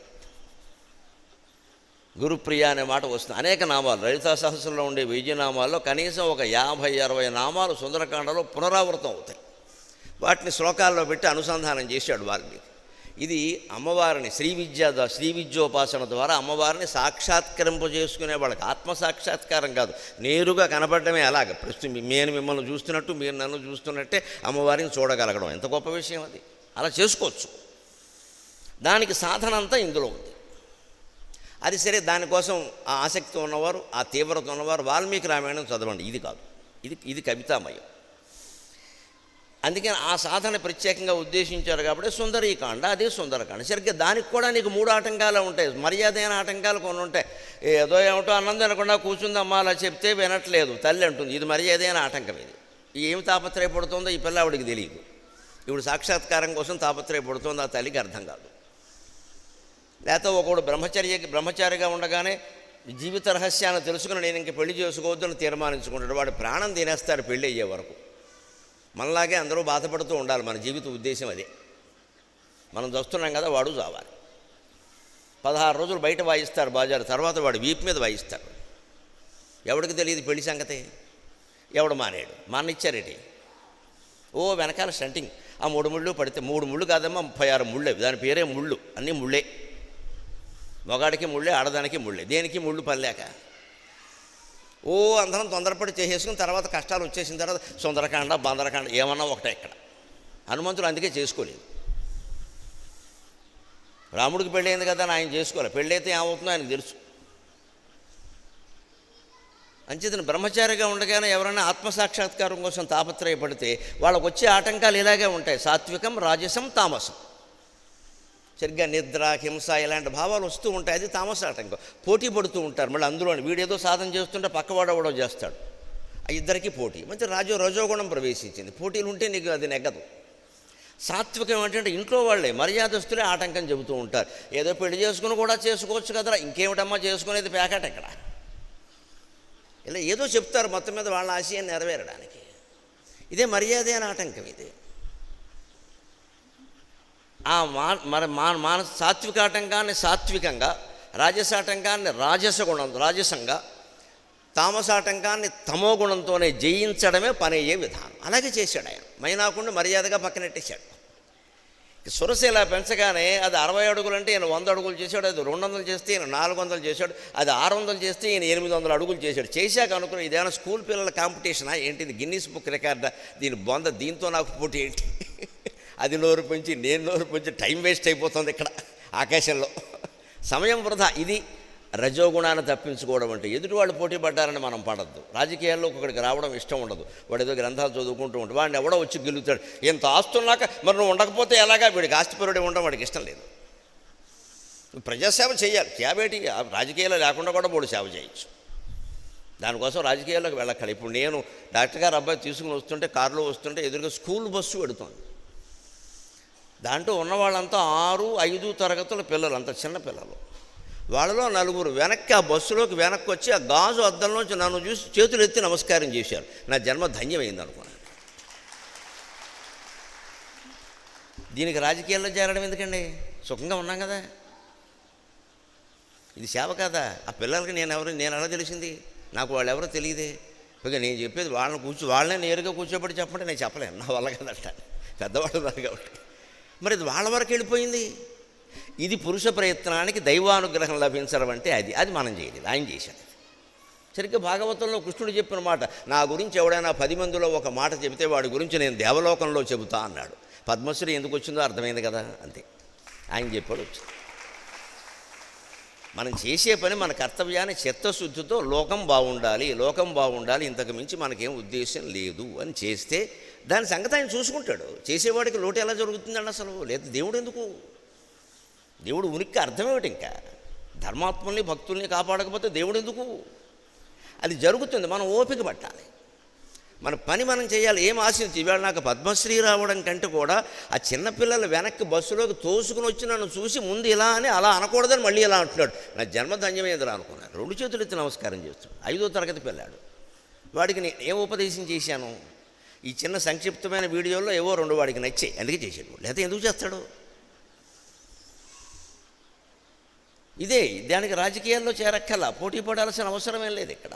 గురుప్రియ అనే మాట వస్తుంది అనేక నామాలు లలితా సహస్రంలో ఉండే విజయనామాల్లో కనీసం ఒక యాభై అరవై నామాలు సుందరకాండలో పునరావృతం అవుతాయి వాటిని శ్లోకాల్లో పెట్టి అనుసంధానం చేశాడు వాల్మీకి ఇది అమ్మవారిని శ్రీ విద్య ద్వా- శ్రీ విద్యోపాసన ద్వారా అమ్మవారిని సాక్షాత్కరింప చేసుకునే వాళ్ళకి ఆత్మ సాక్షాత్కారం కాదు నేరుగా కనపడమే అలాగ ప్రస్తుతం నేను మిమ్మల్ని చూస్తున్నట్టు మీరు నన్ను చూస్తున్నట్టే అమ్మవారిని చూడగలగడం ఎంత గొప్ప విషయం అది అలా చేసుకోవచ్చు దానికి సాధన అంతా ఇందులో ఉంది అది సరే దానికోసం ఆ ఆసక్తి ఉన్నవారు ఆ తీవ్రత ఉన్నవారు వాల్మీకి రామాయణం చదవండి ఇది కాదు ఇది ఇది కవితామయం అందుకని ఆ సాధన ప్రత్యేకంగా ఉద్దేశించారు కాబట్టి సుందరీకాండ అదే సుందరకాండ సరిగ్గా దానికి కూడా నీకు మూడు ఆటంకాలు ఉంటాయి మర్యాదైన ఆటంకాలు కొన్ని ఉంటాయి ఏదో ఏమిటో అన్నం తినకుండా కూర్చుందమ్మా అలా చెప్తే వినట్లేదు తల్లి అంటుంది ఇది మర్యాదైన ఆటంకం ఇది ఏమి తాపత్రయపడుతుందో ఈ పిల్ల ఆవిడికి తెలియదు ఇప్పుడు సాక్షాత్కారం కోసం తాపత్రయపడుతుందో ఆ తల్లికి అర్థం కాదు లేకపోతే ఒకడు బ్రహ్మచర్యకి బ్రహ్మచారిగా ఉండగానే జీవిత రహస్యాన్ని తెలుసుకుని నేను ఇంక పెళ్లి చేసుకోవద్దని తీర్మానించుకుంటాడు వాడు ప్రాణం తినేస్తాడు పెళ్ళి అయ్యే వరకు మనలాగే అందరూ బాధపడుతూ ఉండాలి మన జీవిత ఉద్దేశం అదే మనం చూస్తున్నాం కదా వాడు చావాలి పదహారు రోజులు బయట వాయిస్తారు బాజారు తర్వాత వాడు వీపు మీద వాయిస్తాడు ఎవడికి తెలియదు పెళ్లి సంగతి ఎవడు మానేడు మానిచ్చారేటి ఓ వెనకాల స్టంటింగ్ ఆ మూడు ముళ్ళు పడితే మూడు ముళ్ళు కాదమ్మా ముప్పై ఆరు ముళ్ళే దాని పేరే ముళ్ళు అన్నీ ముళ్ళే మొగాడికి ముళ్ళే ఆడదానికి ముళ్ళే దేనికి ముళ్ళు పనిలేక ఓ అందరం తొందరపడి చేసేసుకుని తర్వాత కష్టాలు వచ్చేసిన తర్వాత సుందరకాండ బందరకాండ ఏమన్నా ఒకటే ఇక్కడ హనుమంతుడు అందుకే చేసుకోలేదు రాముడికి పెళ్ళయింది కదా అని ఆయన చేసుకోవాలి పెళ్ళైతే ఏమవుతుందో ఆయనకు తెలుసు అంచేతను బ్రహ్మచారిగా ఉండగానే ఎవరైనా ఆత్మసాక్షాత్కారం కోసం తాపత్రయపడితే వాళ్ళకు వచ్చే ఆటంకాలు ఇలాగే ఉంటాయి సాత్వికం రాజసం తామసం సరిగ్గా నిద్ర హింస ఇలాంటి భావాలు వస్తూ ఉంటాయి అది తామస ఆటంకం పోటీ పడుతూ ఉంటారు మళ్ళీ అందులోని వీడేదో సాధన చేస్తుంటే పక్కవాడు ఎవడో చేస్తాడు ఆ ఇద్దరికి పోటీ మంచి రాజో రజోగుణం ప్రవేశించింది పోటీలు ఉంటే నీకు అది నెగ్గదు సాత్వికం ఏంటంటే ఇంట్లో వాళ్ళే మర్యాదస్తులే ఆటంకం చెబుతూ ఉంటారు ఏదో పెళ్లి చేసుకుని కూడా చేసుకోవచ్చు కదరా ఇంకేమిటమ్మా చేసుకునేది ప్యాకెట్ ఎక్కడ ఇలా ఏదో చెప్తారు మొత్తం మీద వాళ్ళ ఆశయాన్ని నెరవేరడానికి ఇదే మర్యాద అని ఆటంకం ఇది ఆ మా మరి మా మానస సాత్విక ఆటంకాన్ని సాత్వికంగా రాజసాటంకాన్ని రాజస గుణం రాజసంగా తామసాటంకాన్ని తమో గుణంతోనే జయించడమే పని అయ్యే విధానం అలాగే చేశాడు ఆయన మైనాకుండా మర్యాదగా పక్కనెట్టేశాడు సురస ఇలా పెంచగానే అది అరవై అడుగులు అంటే ఈయన వంద అడుగులు చేశాడు అది రెండు వందలు చేస్తే ఈయన నాలుగు వందలు చేశాడు అది ఆరు వందలు చేస్తే ఈయన ఎనిమిది వందల అడుగులు చేశాడు చేశాక అనుకుని ఇదేమైనా స్కూల్ పిల్లల కాంపిటీషనా ఏంటిది గిన్నీస్ బుక్ రికార్డా దీని బొంద దీంతో నాకు పోటీ ఏంటి అది నోరు పెంచి నేను నోరు పెంచి టైం వేస్ట్ అయిపోతుంది ఇక్కడ ఆకాశంలో సమయం వృధా ఇది రజోగుణాన్ని తప్పించుకోవడం అంటే ఎదుటి వాళ్ళు పోటీ పడ్డారని మనం పడద్దు రాజకీయాల్లో ఒకడికి రావడం ఇష్టం ఉండదు వాడు ఏదో గ్రంథాలు చదువుకుంటూ ఉంటాడు వాడిని ఎవడో వచ్చి గెలుగుతాడు ఎంత ఆస్తున్నాక మరి నువ్వు ఉండకపోతే ఎలాగా వీడికి ఆస్తిపరుడే ఉండడం వాడికి ఇష్టం లేదు ప్రజాసేవ చేయాలి సేవేటి రాజకీయాలు లేకుండా కూడా మూడు సేవ చేయొచ్చు దానికోసం రాజకీయాల్లోకి వెళ్ళక్కల ఇప్పుడు నేను డాక్టర్ గారు అబ్బాయి తీసుకుని వస్తుంటే కారులో వస్తుంటే ఎదురుగా స్కూల్ బస్సు పెడుతోంది దాంట్లో ఉన్న వాళ్ళంతా ఆరు ఐదు తరగతుల పిల్లలు అంత చిన్న పిల్లలు వాళ్ళలో నలుగురు వెనక్కి ఆ బస్సులోకి వెనక్కి వచ్చి ఆ గాజు అద్దంలోంచి నన్ను చూసి చేతులు ఎత్తి నమస్కారం చేశారు నా జన్మ ధన్యమైంది అనుకున్నాను దీనికి రాజకీయాల్లో చేరడం ఎందుకండి సుఖంగా ఉన్నాం కదా ఇది సేవ కాదా ఆ పిల్లలకి నేను ఎవరు నేను ఎలా తెలిసింది నాకు వాళ్ళు ఎవరో తెలియదే ఇక నేను చెప్పేది వాళ్ళని కూర్చో వాళ్ళనే నేరుగా కూర్చోబెట్టి చెప్పండి నేను చెప్పలేను నా వల్ల కదట పెద్దవాళ్ళు ఉన్నారు కాబట్టి మరి ఇది వాళ్ళ వరకు వెళ్ళిపోయింది ఇది పురుష ప్రయత్నానికి దైవానుగ్రహం లభించడం అంటే అది అది మనం చేయలేదు ఆయన చేశాడు సరిగ్గా భాగవతంలో కృష్ణుడు చెప్పిన మాట నా గురించి ఎవడైనా పది మందిలో ఒక మాట చెబితే వాడి గురించి నేను దేవలోకంలో చెబుతా అన్నాడు పద్మశ్రీ ఎందుకు వచ్చిందో అర్థమైంది కదా అంతే ఆయన చెప్పాడు వచ్చింది మనం చేసే పని మన కర్తవ్యాన్ని చిత్తశుద్ధితో లోకం బాగుండాలి లోకం బాగుండాలి ఇంతకు మించి మనకేం ఉద్దేశం లేదు అని చేస్తే దాని సంగతి ఆయన చూసుకుంటాడు చేసేవాడికి లోటు ఎలా జరుగుతుందండి అసలు లేదు దేవుడు ఎందుకు దేవుడు ఉనికి అర్థమేమిటి ఇంకా ధర్మాత్మల్ని భక్తుల్ని కాపాడకపోతే దేవుడు ఎందుకు అది జరుగుతుంది మనం ఓపిక పట్టాలి మన పని మనం చేయాలి ఏం ఆశించి ఇవాళ నాకు పద్మశ్రీ రావడం కంటే కూడా ఆ చిన్నపిల్లలు వెనక్కి బస్సులోకి తోసుకుని వచ్చి నన్ను చూసి ముందు ఇలా అని అలా అనకూడదని మళ్ళీ ఇలా అంటున్నాడు నా జన్మ ధన్యమేదిరా అనుకున్నాను రెండు చేతులు ఎత్తి నమస్కారం చేస్తాడు ఐదో తరగతి పిల్లాడు వాడికి నేను ఏం ఉపదేశం చేశాను ఈ చిన్న సంక్షిప్తమైన వీడియోలో ఏవో రెండు వాడికి నచ్చాయి అందుకే చేశాడు లేకపోతే ఎందుకు చేస్తాడు ఇదే దానికి రాజకీయాల్లో చేరక్కల్లా పోటీ పడాల్సిన అవసరమేం లేదు ఇక్కడ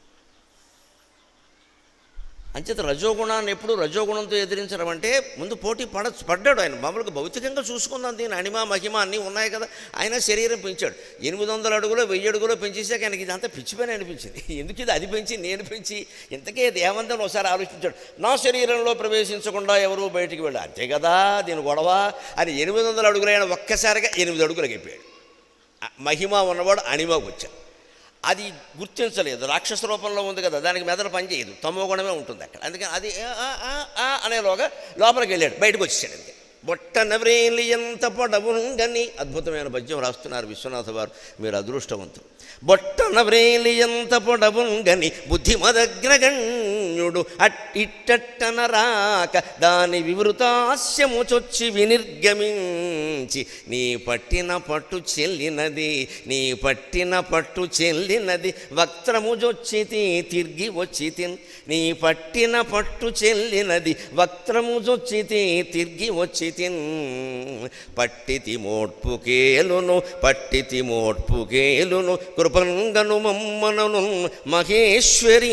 అంచేత రజోగుణాన్ని ఎప్పుడు రజోగుణంతో ఎదిరించడం అంటే ముందు పోటీ పడ పడ్డాడు ఆయన మామూలుగా భౌతికంగా చూసుకుందాం దీని అణిమ మహిమ అన్నీ ఉన్నాయి కదా ఆయన శరీరం పెంచాడు ఎనిమిది వందల అడుగులో వెయ్యి అడుగులో పెంచేసాక ఆయనకి ఇదంతా పిచ్చిపోయిన అనిపించింది ఎందుకు ఇది అది పెంచి నేను పెంచి ఇంతకే ఇది ఏమందని ఒకసారి ఆలోచించాడు నా శరీరంలో ప్రవేశించకుండా ఎవరు బయటికి వెళ్ళారు అంతే కదా దీని గొడవ అని ఎనిమిది వందల అడుగులైన ఒక్కసారిగా ఎనిమిది అడుగులకు అయిపోయాడు ఆ మహిమ ఉన్నవాడు అణిమకు వచ్చాడు అది గుర్తించలేదు రాక్షస రూపంలో ఉంది కదా దానికి మెదడు పనిచేయదు తమో గుణమే ఉంటుంది అక్కడ అందుకని అది ఆ, ఆ, ఆ, ఆ అనేలోగా లోపలికి వెళ్ళాడు బయటకు వచ్చేసాడు అంతే బొట్ట నవ్రేలి ఎంత పొడవుంగని అద్భుతమైన పద్యం రాస్తున్నారు విశ్వనాథ వారు మీరు అదృష్టవంతులు బొట్ట నవ్రేలి ఎంత పొడవుంగని బుద్ధిమదగ్రగణ్యుడు అట్టిట్టన రాక దాని వివృతాస్యము చొచ్చి వినిర్గమించి నీ పట్టిన పట్టు చెల్లినది నీ పట్టిన పట్టు చెల్లినది వక్త్రము జొచ్చితి తిరిగి వచ్చి తిన్ నీ పట్టిన పట్టు చెల్లినది వక్త్రము జొచ్చితి తిరిగి వచ్చి తిన్ పట్టితి మోడ్పుకేలును పట్టితి మోడ్పుకేలును కృపంగను మమ్మనను మహేశ్వరి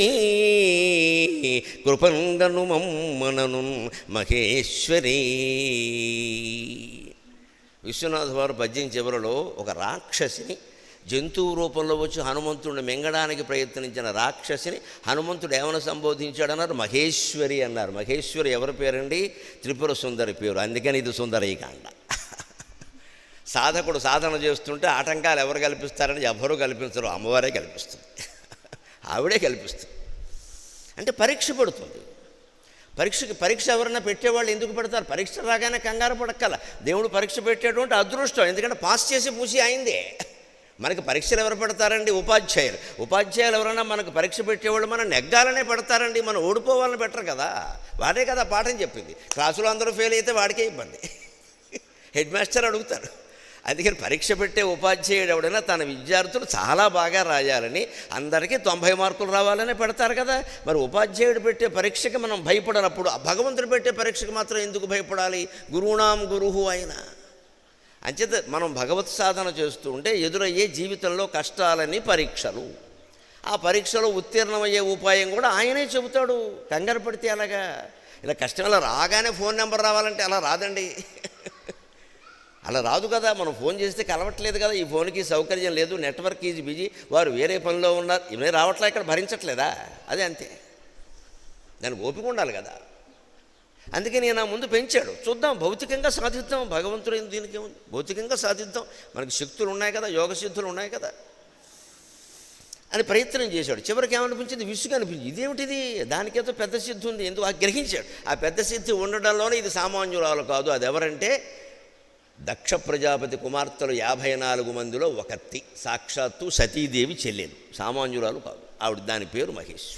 కృపంగను మమ్మనను మహేశ్వరి విశ్వనాథ వారు పద్యం చివరలో ఒక రాక్షసిని జంతువు రూపంలో వచ్చి హనుమంతుడిని మింగడానికి ప్రయత్నించిన రాక్షసిని హనుమంతుడు ఏమైనా సంబోధించాడన్నారు మహేశ్వరి అన్నారు మహేశ్వరి ఎవరి పేరండి త్రిపుర సుందరి పేరు అందుకని ఇది సుందరీకాండ సాధకుడు సాధన చేస్తుంటే ఆటంకాలు ఎవరు కల్పిస్తారని ఎవరు కల్పించరు అమ్మవారే కల్పిస్తుంది ఆవిడే కల్పిస్తుంది అంటే పరీక్ష పడుతుంది పరీక్షకి పరీక్ష ఎవరన్నా పెట్టేవాళ్ళు ఎందుకు పెడతారు పరీక్ష రాగానే కంగారు పడక్కల దేవుడు పరీక్ష పెట్టేటువంటి అదృష్టం ఎందుకంటే పాస్ చేసి పూసి అయిందే మనకి పరీక్షలు ఎవరు పెడతారండి ఉపాధ్యాయులు ఉపాధ్యాయులు ఎవరైనా మనకు పరీక్ష పెట్టేవాళ్ళు మనం నెగ్గాలనే పెడతారండి మనం ఓడిపోవాలని పెట్టరు కదా వాడే కదా పాఠం చెప్పింది క్లాసులో అందరూ ఫెయిల్ అయితే వాడికే ఇబ్బంది హెడ్ మాస్టర్ అడుగుతారు అందుకని పరీక్ష పెట్టే ఉపాధ్యాయుడు ఎవడైనా తన విద్యార్థులు చాలా బాగా రాయాలని అందరికీ తొంభై మార్కులు రావాలని పెడతారు కదా మరి ఉపాధ్యాయుడు పెట్టే పరీక్షకి మనం భయపడనప్పుడు ఆ భగవంతుడు పెట్టే పరీక్షకి మాత్రం ఎందుకు భయపడాలి గురువునాం గురువు అయినా అంచేత మనం భగవత్ సాధన చేస్తూ ఉంటే ఎదురయ్యే జీవితంలో కష్టాలని పరీక్షలు ఆ పరీక్షలో ఉత్తీర్ణమయ్యే ఉపాయం కూడా ఆయనే చెబుతాడు కంగారు పడితే అలాగా ఇలా కష్టం ఇలా రాగానే ఫోన్ నెంబర్ రావాలంటే అలా రాదండి అలా రాదు కదా మనం ఫోన్ చేస్తే కలవట్లేదు కదా ఈ ఫోన్కి సౌకర్యం లేదు నెట్వర్క్ ఈజ్ బిజీ వారు వేరే పనిలో ఉన్నారు ఇవన్నీ రావట్లే ఇక్కడ భరించట్లేదా అదే అంతే దానికి ఓపిక ఉండాలి కదా అందుకే నేను నా ముందు పెంచాడు చూద్దాం భౌతికంగా సాధిద్దాం భగవంతుడు ఏం దీనికి ఏముంది భౌతికంగా సాధిద్దాం మనకి శక్తులు ఉన్నాయి కదా యోగ సిద్ధులు ఉన్నాయి కదా అని ప్రయత్నం చేశాడు చివరికి ఏమనిపించింది విసుగు అనిపించింది ఇదేమిటిది దానికేదో పెద్ద సిద్ధి ఉంది ఎందుకు ఆ గ్రహించాడు ఆ పెద్ద సిద్ధి ఉండడంలోనే ఇది సామాన్యురాలు కాదు అది ఎవరంటే దక్ష ప్రజాపతి కుమార్తెలు యాభై నాలుగు మందిలో ఒకత్తి సాక్షాత్తు సతీదేవి చెల్లెలు సామాన్యురాలు కాదు ఆవిడ దాని పేరు మహేశ్వరి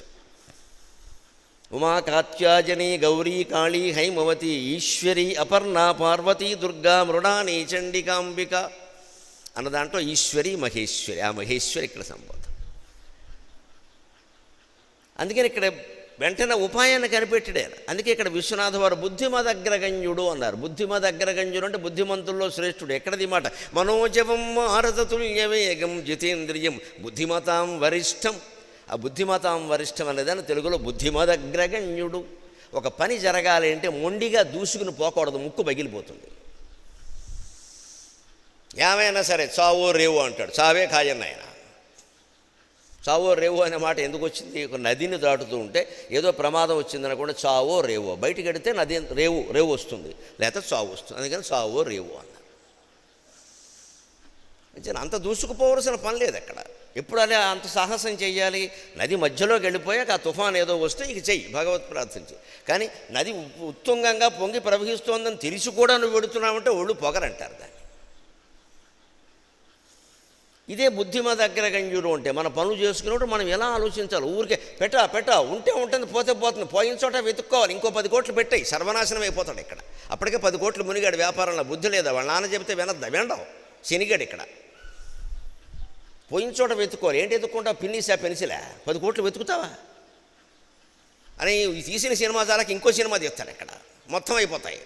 ఉమా కాత్యాజని గౌరీ కాళీ హైమవతి ఈశ్వరి అపర్ణ పార్వతీ దుర్గా మృడాని చండికాంబిక అన్న దాంట్లో ఈశ్వరి మహేశ్వరి ఆ మహేశ్వరి ఇక్కడ సంబోధం అందుకని ఇక్కడ వెంటనే ఉపాయాన్ని కనిపెట్టాడు ఆయన అందుకే ఇక్కడ విశ్వనాథ వారు బుద్ధిమదగ్రగణ్యుడు అన్నారు బుద్ధిమదగ్రగణ్యుడు అంటే బుద్ధిమంతుల్లో శ్రేష్ఠుడు ఎక్కడది ఈ మాట మనోజవం మారతతుల్య వేగం జితేంద్రియం బుద్ధిమతాం వరిష్టం ఆ బుద్ధిమతాం వరిష్టం అనేదాన్ని తెలుగులో బుద్ధిమదగ్రగణ్యుడు ఒక పని జరగాలి అంటే మొండిగా దూసుకుని పోకూడదు ముక్కు పగిలిపోతుంది ఏమైనా సరే చావో రేవో అంటాడు చావే ఖాయన్న ఆయన చావో రేవో అనే మాట ఎందుకు వచ్చింది ఒక నదిని దాటుతూ ఉంటే ఏదో ప్రమాదం వచ్చిందనకుండా చావో రేవో బయటికి వెడితే నది రేవు రేవు వస్తుంది లేకపోతే చావు వస్తుంది అందుకని చావో రేవో అన్నారు అంతేనా? అంత దూసుకుపోవలసిన పని లేదు అక్కడ ఎప్పుడు అలా అంత సాహసం చెయ్యాలి నది మధ్యలోకి వెళ్ళిపోయాక ఆ తుఫాన్ ఏదో వస్తే ఇక చెయ్యి భగవత్ ప్రార్థన చెయ్యి కానీ నది ఉ- ఉత్తుంగంగా పొంగి ప్రవహిస్తోందని తెలిసి కూడా నువ్వు వెడుతున్నావంటే ఒళ్ళు పొగరంటారు దాన్ని ఇదే బుద్ధిమ దగ్గర గంజూరు ఉంటే మన పనులు చేసుకున్నప్పుడు మనం ఎలా ఆలోచించాలి ఊరికే పెట్టా పెట్టా ఉంటే ఉంటుంది పోతే పోతుంది పోయిన చోట వెతుక్కోవాలి ఇంకో పది కోట్లు పెట్టాయి సర్వనాశనం అయిపోతాడు ఇక్కడ అప్పటికే పది కోట్లు మునిగాడు వ్యాపారంలో బుద్ధి లేదా వాళ్ళ నాన్న చెబితే వినద్దా వినడం శనిగాడు ఇక్కడ పోయిన చోట వెతుక్కోవాలి ఏంటి వెతుక్కుంటావు పిన్నిసా పెన్సిలా పది కోట్లు వెతుకుతావా అని ఈ తీసిన సినిమా చాలకి ఇంకో సినిమా తీస్తాడు ఇక్కడ మొత్తం అయిపోతాయి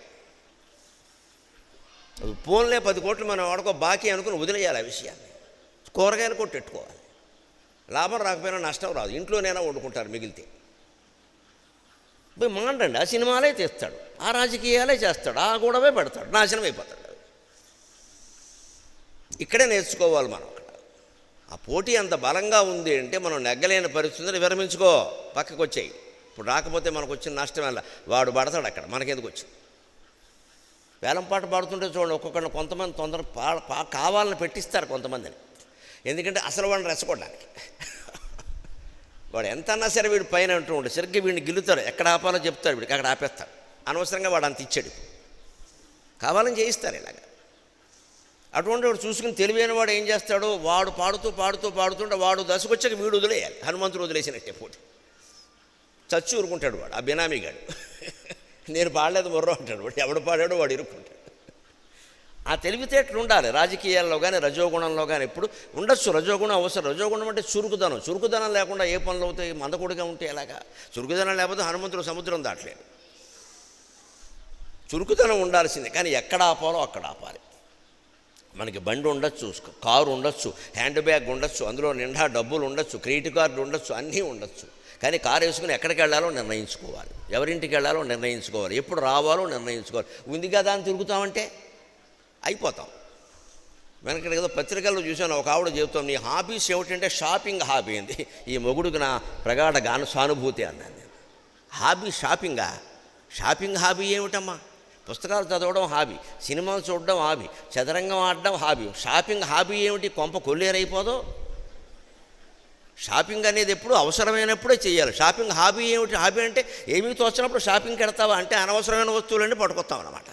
అది పోన్లే పది కోట్లు మనం వాడుకో బాకీ అనుకుని వదిలేయాలి ఆ విషయాన్ని కూరగాయలు కొట్టెట్టుకోవాలి లాభం రాకపోయినా నష్టం రాదు ఇంట్లోనైనా వండుకుంటారు మిగిలితే పోయి మాండండి ఆ సినిమాలే తీస్తాడు ఆ రాజకీయాలే చేస్తాడు ఆ గొడవే పెడతాడు నాశనం అయిపోతాడు ఇక్కడే నేర్చుకోవాలి మనం అక్కడ ఆ పోటీ అంత బలంగా ఉంది అంటే మనం నెగ్గలేని పరిస్థితులు విరమించుకో పక్కకు వచ్చాయి ఇప్పుడు రాకపోతే మనకు వచ్చిన నష్టం వల్ల వాడు పడతాడు అక్కడ మనకెందుకు వచ్చింది వేలం పాట పాడుతుంటే చూడండి ఒక్కొక్కరిని కొంతమంది తొందర పా పా- కావాలని పెట్టిస్తారు కొంతమందిని ఎందుకంటే అసలు వాడిని రెచ్చగొట్టడానికి వాడు ఎంత అన్నా సరే వీడు పైన అంటూ ఉంటాడు సరిగ్గా వీడిని గిల్లుతాడు ఎక్కడ ఆపాలో చెప్తాడు వీడికి అక్కడ ఆపేస్తాడు అనవసరంగా వాడు అంత ఇచ్చాడు కావాలని చేయిస్తారు ఇలాగ అటువంటి వాడు చూసుకుని తెలివైన వాడు ఏం చేస్తాడు వాడు పాడుతూ పాడుతూ పాడుతుంటే వాడు దశకొచ్చాక వీడు వదిలేయాలి హనుమంతుడు వదిలేసినట్టే పోటీ చచ్చి ఊరుకుంటాడు వాడు ఆ బినామీగాడు నేను పాడలేదు మొర్రో అంటాడు వాడు ఎవడు పాడాడో వాడు ఇరుక్కుంటాడు ఆ తెలివితేటలు ఉండాలి రాజకీయాల్లో కానీ రజోగుణంలో కానీ ఎప్పుడు ఉండొచ్చు రజోగుణం అవసరం రజోగుణం అంటే చురుకుదనం చురుకుదనం లేకుండా ఏ పనులు అవుతాయి మందకొడిగా ఉంటే ఎలాగా చురుకుదనం లేకపోతే హనుమంతుడు సముద్రం దాటలేడు చురుకుదనం ఉండాల్సిందే కానీ ఎక్కడ ఆపాలో అక్కడ ఆపాలి మనకి బండి ఉండొచ్చు కారు ఉండొచ్చు హ్యాండ్ బ్యాగ్ ఉండొచ్చు అందులో నిండా డబ్బులు ఉండొచ్చు క్రెడిట్ కార్డు ఉండొచ్చు అన్నీ ఉండొచ్చు కానీ కారు వేసుకుని ఎక్కడికి వెళ్ళాలో నిర్ణయించుకోవాలి ఎవరింటికి వెళ్ళాలో నిర్ణయించుకోవాలి ఎప్పుడు రావాలో నిర్ణయించుకోవాలి ఉంది కదా అని తిరుగుతామంటే అయిపోతాం వెనకటి ఏదో పత్రికల్లో చూశాను ఒక ఆవిడ చెబుతాం నీ హాబీస్ ఏమిటంటే షాపింగ్ హాబీ అంది ఈ మొగుడికి నా ప్రగాఢ గాను సానుభూతి అన్నాను నేను హాబీ షాపింగా షాపింగ్ హాబీ ఏమిటమ్మా పుస్తకాలు చదవడం హాబీ సినిమాలు చూడడం హాబీ చదరంగం ఆడడం హాబీ షాపింగ్ హాబీ ఏమిటి కొంప కొల్లేరైపోదో షాపింగ్ అనేది ఎప్పుడు అవసరమైనప్పుడే చేయాలి షాపింగ్ హాబీ ఏమిటి హాబీ అంటే ఏమీ తోచినప్పుడు షాపింగ్కి వెడతావా అంటే అనవసరమైన వస్తువులన్నీ పట్టుకొస్తాం అన్నమాట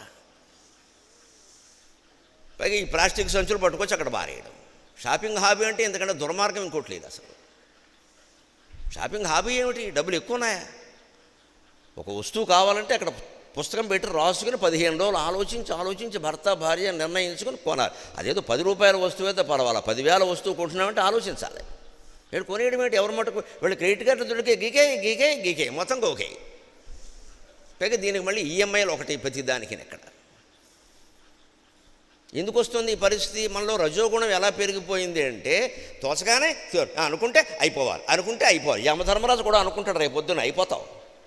పైగా ఈ ప్లాస్టిక్ సంచులు పట్టుకొచ్చి అక్కడ బారేయడం షాపింగ్ హాబీ అంటే ఎందుకంటే దుర్మార్గం ఇంకోటి లేదు అసలు షాపింగ్ హాబీ ఏమిటి డబ్బులు ఎక్కువ ఉన్నాయా ఒక వస్తువు కావాలంటే అక్కడ పుస్తకం పెట్టి రాసుకుని పదిహేను రోజులు ఆలోచించి ఆలోచించి భర్త భార్య నిర్ణయించుకుని కొనాలి అదేదో పది రూపాయల వస్తువు అయితే పర్వాలా పదివేల వస్తువు కొంటున్నామంటే ఆలోచించాలి వీడు కొనేయడం ఏంటి ఎవరి మటుకు వీళ్ళు క్రెడిట్ కార్డు దొరికే గీకే గీకే గీకే మొత్తం గోకే పైగా దీనికి మళ్ళీ ఈఎంఐలు ఒకటి ప్రతి దానికి ఇక్కడ ఎందుకు వస్తుంది ఈ పరిస్థితి మనలో రజోగుణం ఎలా పెరిగిపోయింది అంటే తోచగానే "థ్యో- ఆ, అనుకుంటే అయిపోవాలి అనుకుంటే అయిపోవాలి యమధర్మరాజు కూడా అనుకుంటాడు రేపు పొద్దున్న అయిపోతావు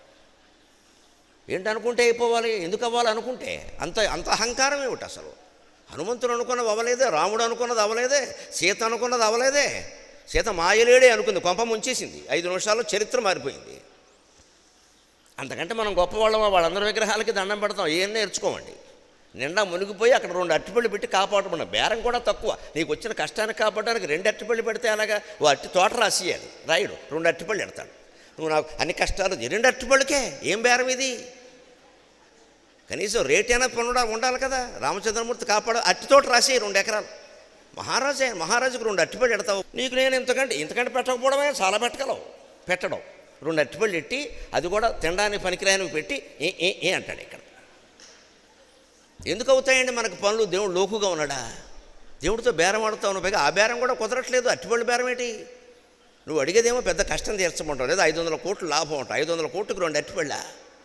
ఏంటి అనుకుంటే అయిపోవాలి ఎందుకు అవ్వాలి అనుకుంటే అంత అంత అహంకారం ఏమిటి అసలు హనుమంతుడు అనుకున్నది అవ్వలేదే రాముడు అనుకున్నది అవ్వలేదే సీత అనుకున్నది అవ్వలేదే సీత మాయలేడే అనుకుంది కొంప ముంచేసింది ఐదు నిమిషాల్లో చరిత్ర మారిపోయింది అంతకంటే మనం గొప్పవాళ్ళం వాళ్ళందరి విగ్రహాలకి దండం పెడతాం ఏం నేర్చుకోమండి నిండా మునిగిపోయి అక్కడ రెండు అట్టిపళ్ళు పెట్టి కాపాడమన్న బేరం కూడా తక్కువ నీకు వచ్చిన కష్టాన్ని కాపాడడానికి రెండు అట్టిపళ్ళు పెడితే అలాగా ఓ అట్టి తోట రాసియాలి రాయుడు రెండు అట్టిపళ్ళు ఎడతాడు నువ్వు నాకు అన్ని కష్టాలు రెండు అట్టిపళ్ళకే ఏం బేరం ఇది కనీసం రేట్ అయినా పొందడం ఉండాలి కదా రామచంద్రమూర్తి కాపాడ అట్టి తోట రాసి రెండు ఎకరాలు మహారాజే మహారాజుకు రెండు అట్టిపళ్ళు ఎడతావు నీకు నేను ఇంతకంటే ఇంతకంటే పెట్టకపోవడమే చాలా పెట్టగలవు పెట్టడం రెండు అట్టిపళ్ళు ఎట్టి అది కూడా తినడానికి పనికిరానివి పెట్టి ఏ ఏ ఏ అంటాడు ఇక్కడ ఎందుకు అవుతాయండి మనకు పనులు దేవుడు లోకుగా ఉన్నాడా దేవుడితో బేరం ఆడుతావు నువ్వు పైగా ఆ బేరం కూడా కుదరట్లేదు అట్టిపళ్ళు బేరం ఏంటి నువ్వు అడిగేదేమో పెద్ద కష్టం తీర్చమంటావు లేదా ఐదు వందల కోట్లు లాభం ఉంటావు ఐదు వందల కోట్లకు రెండు అట్టిపళ్ళా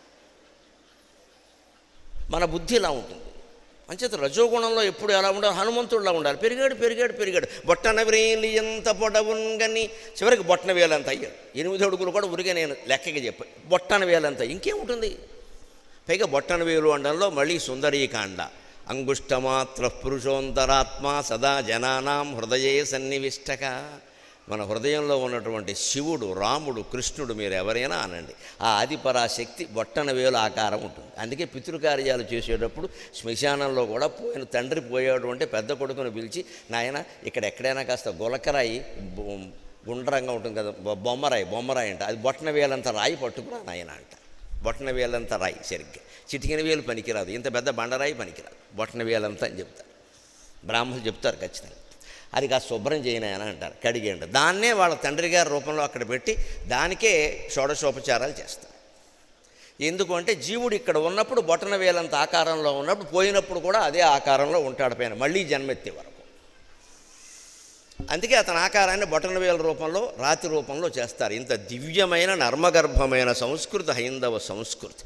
మన బుద్ధి ఇలా ఉంటుంది అంచేత రజోగుణంలో ఎప్పుడు ఎలా ఉండాలి హనుమంతుడిలా ఉండాలి పెరిగాడు పెరిగాడు పెరిగాడు బొట్టన వేలి ఎంత పొడవుంగని చివరికి బొట్టన వేలంత అయ్యాడు ఎనిమిది అడుగులు కూడా ఉరిగా నేను లెక్కగా చెప్పాను బొట్టన వేలంత ఇంకేముంటుంది పైగా బొట్టన వేలు అండంలో మళ్ళీ సుందరీకాండ అంగుష్టమాత్ర పురుషోంతరాత్మ సదా జనానాం హృదయే సన్నివిష్టక మన హృదయంలో ఉన్నటువంటి శివుడు రాముడు కృష్ణుడు మీరు ఎవరైనా అనండి ఆ ఆదిపరాశక్తి బొట్టన వేలు ఆకారం ఉంటుంది అందుకే పితృకార్యాలు చేసేటప్పుడు శ్మశానంలో కూడా పోయిన తండ్రి పోయాడు అంటే పెద్ద కొడుకుని పిలిచి నాయన ఇక్కడ ఎక్కడైనా కాస్త గులకరాయి బొ- గుండ్రంగా ఉంటుంది కదా బొ- బొమ్మరాయి బొమ్మరాయి అంట అది బొట్టన వేలంత రాయి పట్టుకురా నాయన అంట బొట్టన వేలంత రాయి సరిగ్గా చిటికిన వేలు పనికిరాదు ఇంత పెద్ద బండరాయి పనికిరాదు బొట్టన వేలంత అని చెప్తారు బ్రాహ్మణులు చెప్తారు ఖచ్చితంగా అది కాస్త శుభ్రం చేయనాయన అంటారు కడిగేయండి దాన్నే వాళ్ళ తండ్రి గారి రూపంలో అక్కడ పెట్టి దానికే షోడశోపచారాలు చేస్తారు ఎందుకు అంటే జీవుడు ఇక్కడ ఉన్నప్పుడు బొటన వేలంత ఆకారంలో ఉన్నప్పుడు పోయినప్పుడు కూడా అదే ఆకారంలో ఉంటాడు పైన మళ్ళీ జన్మెత్తే వరకు అందుకే అతని ఆకారాన్ని బొటన వేల రూపంలో రాతి రూపంలో చేస్తారు ఇంత దివ్యమైన నర్మగర్భమైన సంస్కృతి హైందవ సంస్కృతి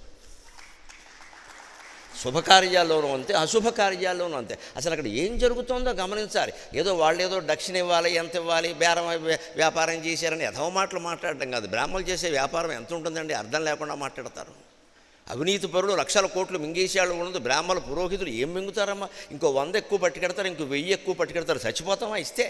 శుభకార్యాల్లోనూ అంతే అశుభ కార్యాల్లోనూ అంతే అసలు అక్కడ ఏం జరుగుతుందో గమనించాలి ఏదో వాళ్ళు ఏదో దక్షిణ ఇవ్వాలి ఎంత ఇవ్వాలి బేరం వ్య- వ్యాపారం చేశారని ఎదవ మాటలు మాట్లాడటం కాదు బ్రాహ్మణులు చేసే వ్యాపారం ఎంత ఉంటుందండి అర్థం లేకుండా మాట్లాడతారు అవినీతి పరులు లక్షల కోట్లు మింగేసేవాళ్ళు ఉండదు బ్రాహ్మణ పురోహితులు ఏం మింగుతారమ్మా ఇంకో వంద ఎక్కువ పట్టుకెడతారు ఇంకో వెయ్యి ఎక్కువ పట్టుకెడతారు చచ్చిపోతామా ఇస్తే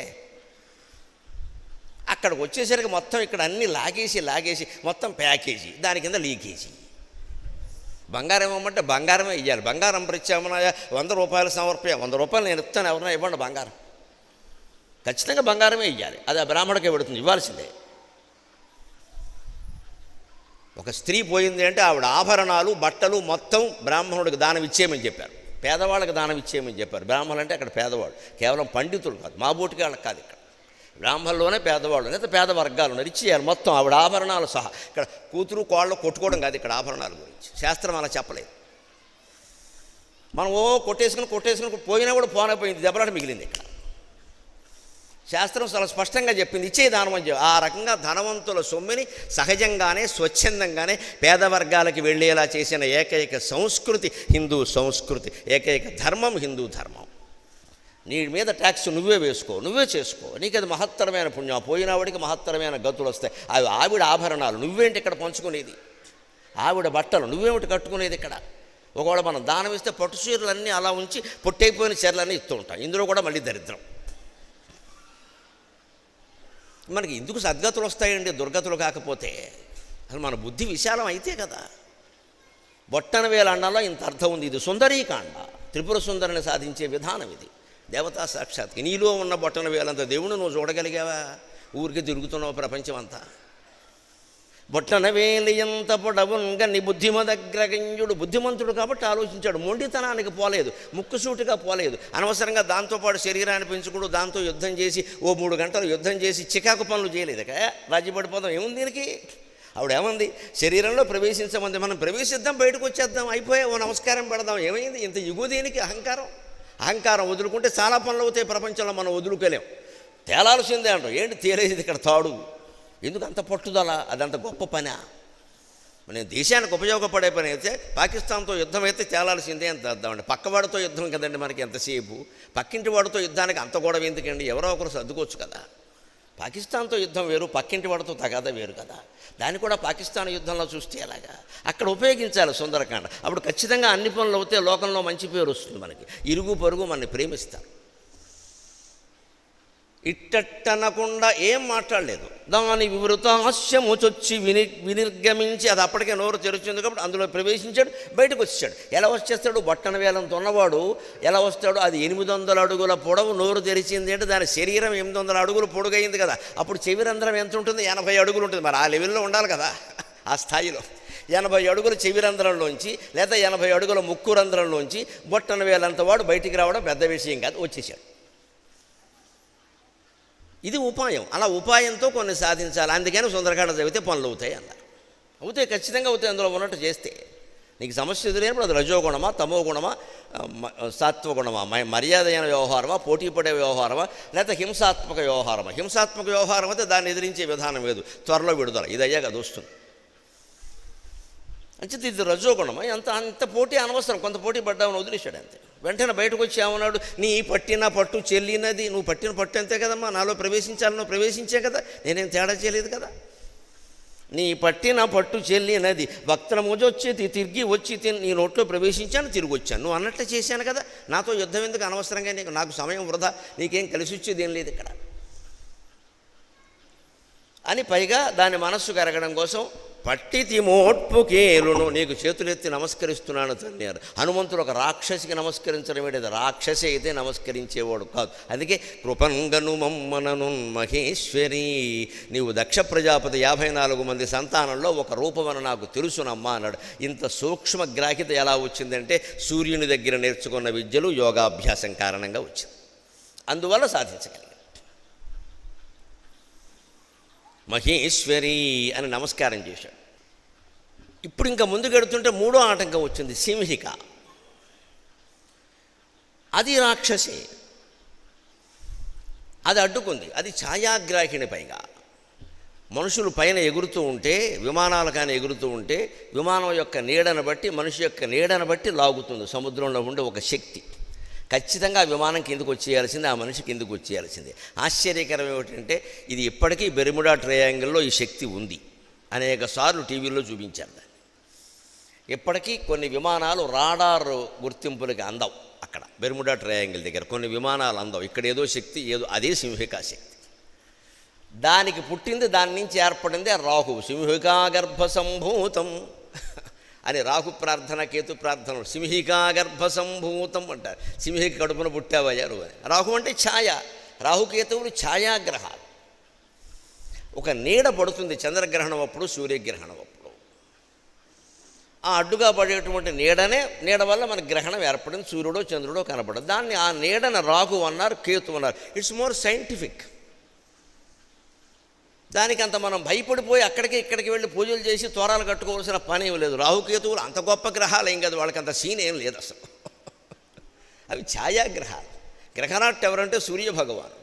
అక్కడికి వచ్చేసరికి మొత్తం ఇక్కడ అన్నీ లాగేసి లాగేసి మొత్తం ప్యాకేజీ దాని కింద లీకేజీ బంగారం ఇవ్వమంటే బంగారమే ఇవ్వాలి బంగారం ప్రత్యామ్నాయ వంద రూపాయలు సమర్పయ వంద రూపాయలు నేను ఇస్తాను ఎవరైనా ఇవ్వండి బంగారం ఖచ్చితంగా బంగారమే ఇవ్వాలి అది ఆ బ్రాహ్మణకే పెడుతుంది ఇవ్వాల్సిందే ఒక స్త్రీ పోయింది అంటే ఆవిడ ఆభరణాలు బట్టలు మొత్తం బ్రాహ్మణుడికి దానం ఇచ్చేయమని చెప్పారు పేదవాళ్ళకి దానం ఇచ్చేయమని చెప్పారు బ్రాహ్మణులు అంటే అక్కడ పేదవాడు కేవలం పండితులు కాదు మా బోటికి వాళ్ళకి కాదు ఇక్కడ బ్రాహ్మణుల్లోనే పేదవాళ్ళు లేదా పేద వర్గాలు ఉన్నారు ఇచ్చేయాలి మొత్తం ఆవిడ ఆభరణాలు సహా ఇక్కడ కూతురు కోళ్ళు కొట్టుకోవడం కాదు ఇక్కడ ఆభరణాల గురించి శాస్త్రం అలా చెప్పలేదు మనం ఓ కొట్టేసుకుని కొట్టేసుకుని పోయినా కూడా పోనైపోయింది దెబ్బలాట మిగిలింది ఇక్కడ శాస్త్రం చాలా స్పష్టంగా చెప్పింది ఇచ్చే దానం అని చెప్పి ఆ రకంగా ధనవంతుల సొమ్మిని సహజంగానే స్వచ్ఛందంగానే పేద వర్గాలకి వెళ్ళేలా చేసిన ఏకైక సంస్కృతి హిందూ సంస్కృతి ఏకైక ధర్మం హిందూ ధర్మం నీ మీద ట్యాక్స్ నువ్వే వేసుకో నువ్వే చేసుకో నీకు అది మహత్తరమైన పుణ్యం పోయినవాడికి మహత్తరమైన గతులు వస్తాయి అవి ఆవిడ ఆభరణాలు నువ్వేంటి ఇక్కడ పంచుకునేది ఆవిడ బట్టలు నువ్వేమిటి కట్టుకునేది ఇక్కడ ఒకవేళ మనం దానం ఇస్తే పట్టు చీరలన్నీ అలా ఉంచి పొట్టైపోయిన చీరలన్నీ ఇస్తూ ఉంటాం ఇందులో కూడా మళ్ళీ దరిద్రం మనకి ఎందుకు సద్గతులు వస్తాయండి దుర్గతులు కాకపోతే అసలు మన బుద్ధి విశాలం అయితే కదా బొట్టన వేల అన్నంలో ఇంత అర్థం ఉంది ఇది సుందరీకాండ త్రిపుర సుందరిని సాధించే విధానం ఇది దేవతా సాక్షాత్ నీలో ఉన్న బొట్టన వేలంత దేవుడు నువ్వు చూడగలిగావా ఊరికి తిరుగుతున్నావు ప్రపంచం అంతా బొట్టన వేలి ఎంత పొడవుంగని బుద్ధిమదగ్రగణ్యుడు బుద్ధిమంతుడు కాబట్టి ఆలోచించాడు మొండితనానికి పోలేదు ముక్కుసూటిగా పోలేదు అనవసరంగా దాంతోపాటు శరీరాన్ని పెంచుకుంటూ దాంతో యుద్ధం చేసి ఓ మూడు గంటలు యుద్ధం చేసి చికాకు పనులు చేయలేదు ఇక రాజీ పడిపోదాం ఏముంది దీనికి ఆవిడ ఏమంది శరీరంలో ప్రవేశించమంది మనం ప్రవేశిద్దాం బయటకు వచ్చేద్దాం అయిపోయా ఓ నమస్కారం పెడదాం ఏమైంది ఇంత ఇగు దేనికి అహంకారం అహంకారం వదులుకుంటే చాలా పనులు అవుతాయి ప్రపంచంలో మనం వదులుకోలేం తేలాల్సిందే అంటాం ఏంటి తేలేది ఇక్కడ తాడు ఎందుకు అంత పట్టుదల అదంత గొప్ప పనా నేను దేశానికి ఉపయోగపడే పని అయితే పాకిస్తాన్తో యుద్ధం అయితే తేలాల్సిందే అంత అర్థమండి పక్కవాడితో యుద్ధం కదండి మనకి ఎంతసేపు పక్కింటి వాడితో యుద్ధానికి అంత గొడవ ఎందుకండి ఎవరో ఒకరు సర్దుకోవచ్చు కదా పాకిస్తాన్తో యుద్ధం వేరు పక్కింటి వాడితో తగాదా వేరు కదా దాన్ని కూడా పాకిస్తాన్ యుద్ధంలో చూస్తే ఎలాగా అక్కడ ఉపయోగించాలి సుందరకాండ అప్పుడు ఖచ్చితంగా అన్ని పనులు అవుతే లోకంలో మంచి పేరు వస్తుంది మనకి ఇరుగు పొరుగు మనని ప్రేమిస్తారు ఇట్టట్టనకుండా ఏం మాట్లాడలేదు దాని వివృతాస్యము చొచ్చి విని వినిర్గమించి అది అప్పటికే నోరు తెరిచింది కాబట్టి అందులో ప్రవేశించాడు బయటకు వచ్చాడు ఎలా వచ్చేస్తాడు బట్టన వేలంతో ఉన్నవాడు ఎలా వస్తాడు అది ఎనిమిది వందల అడుగుల పొడవు నోరు తెరిచింది అంటే దాని శరీరం ఎనిమిది వందల అడుగులు పొడుగైంది కదా అప్పుడు చెవిరంధ్రం ఎంత ఉంటుంది ఎనభై అడుగులు ఉంటుంది మరి ఆ లెవెల్లో ఉండాలి కదా ఆ స్థాయిలో ఎనభై అడుగుల చెవిరంధ్రంలోంచి లేదా ఎనభై అడుగుల ముక్కు రంధ్రంలోంచి బొట్టన వేలంత వాడు బయటికి రావడం పెద్ద విషయం కాదు వచ్చేసాడు ఇది ఉపాయం అలా ఉపాయంతో కొన్ని సాధించాలి అందుకని సుందరకాండ చదివితే పనులు అవుతాయి అన్నారు అవుతాయి ఖచ్చితంగా అవుతాయి అందులో ఉన్నట్టు చేస్తే నీకు సమస్య ఎదురైనప్పుడు అది రజోగుణమా తమో గుణమా ఆ, మ- సాత్వగుణమా మ- మర్యాద అయిన వ్యవహారమా పోటీ పడే వ్యవహారమా లేకపోతే హింసాత్మక వ్యవహారమా హింసాత్మక వ్యవహారం అయితే దాన్ని ఎదిరించే విధానం లేదు త్వరలో విడుదల ఇది అయ్యాక అది వస్తుంది అంచేది ఇది రజోగుణమా అంత అంత పోటీ అనవసరం కొంత పోటీ పడ్డామని వదిలేశాడు అంతే వెంటనే బయటకు వచ్చి ఏమన్నాడు నీ పట్టిన పట్టు చెల్లినది నువ్వు పట్టిన పట్టు అంతే కదమ్మా నాలో ప్రవేశించాలి నువ్వు ప్రవేశించే కదా నేనేం తేడా చేయలేదు కదా నీ పట్టిన పట్టు చెల్లినది వక్త్రముజొచ్చి తి- తిరిగి వచ్చి తిన్- నీ నోట్లో ప్రవేశించాను తిరిగి వచ్చాను నువ్వు అన్నట్లే చేశాను కదా నాతో యుద్ధం ఎందుకు అనవసరంగా నీకు నాకు సమయం వృధా నీకేం కలిసి వచ్చేది ఏం లేదు ఇక్కడ అని పైగా దాని మనస్సు కరగడం కోసం పట్టితి మోట్పుకేలును నీకు చేతులెత్తి నమస్కరిస్తున్నాను తన్నారు హనుమంతుడు ఒక రాక్షసికి నమస్కరించడం ఏంటి రాక్షసి అయితే నమస్కరించేవాడు కాదు అందుకే కృపంగను మమ్మనను మహేశ్వరి నీవు దక్ష ప్రజాపతి యాభై నాలుగు మంది సంతానంలో ఒక రూపమని నాకు తెలుసునమ్మా అన్నాడు ఇంత సూక్ష్మ గ్రాహిత ఎలా వచ్చిందంటే సూర్యుని దగ్గర నేర్చుకున్న విద్యలు యోగాభ్యాసం కారణంగా వచ్చింది అందువల్ల సాధించగలిగాడు మహేశ్వరి అని నమస్కారం చేశాడు ఇప్పుడు ఇంకా ముందుకెడుతుంటే మూడో ఆటంకం వచ్చింది సింహిక అది రాక్షసి అది అడ్డుకుంది అది ఛాయాగ్రాహిణి పైగా మనుషులు పైన ఎగురుతూ ఉంటే విమానాలు కానీ ఎగురుతూ ఉంటే విమానం యొక్క నీడను బట్టి మనిషి యొక్క నీడను బట్టి లాగుతుంది సముద్రంలో ఉండే ఒక శక్తి ఖచ్చితంగా ఆ విమానం కిందకు వచ్చేయాల్సిందే ఆ మనిషి కిందకు వచ్చేయాల్సిందే ఆశ్చర్యకరం ఏమిటంటే ఇది ఇప్పటికీ బెరిముడా ట్రయాంగిల్లో ఈ శక్తి ఉంది అనేక సార్లు టీవీలో చూపించారు దాన్ని ఇప్పటికీ కొన్ని విమానాలు రాడార్ గుర్తింపులకి అందవు అక్కడ బెర్ముడా ట్రయాంగిల్ దగ్గర కొన్ని విమానాలు అందవు ఇక్కడ ఏదో శక్తి ఏదో అదే సింహికా శక్తి దానికి పుట్టింది దాని నుంచి ఏర్పడింది ఆ రాహు సింహికా గర్భ సంభూతం అని రాహు ప్రార్థన కేతు ప్రార్థన సింహికా గర్భ సంభూతం అంటారు సింహిక కడుపున పుట్టావయ్యా నువ్వు అని. రాహు అంటే ఛాయ రాహుకేతువులు ఛాయాగ్రహాలు ఒక నీడ పడుతుంది చంద్రగ్రహణం అప్పుడు సూర్యగ్రహణం అప్పుడు ఆ అడ్డుగా పడేటువంటి నీడనే నీడ వల్ల మన గ్రహణం ఏర్పడింది సూర్యుడో చంద్రుడో కనపడదు దాన్ని ఆ నీడన రాహు అన్నారు కేతు అన్నారు ఇట్స్ మోర్ సైంటిఫిక్ దానికి అంత మనం భయపడిపోయి అక్కడికి ఇక్కడికి వెళ్ళి పూజలు చేసి తోరాలు కట్టుకోవాల్సిన పని ఏం లేదు రాహుకేతువులు అంత గొప్ప గ్రహాలు ఏం కాదు వాళ్ళకి అంత సీన్ ఏం లేదు అసలు అవి ఛాయాగ్రహాలు గ్రహనాట్ ఎవరంటే సూర్య భగవాన్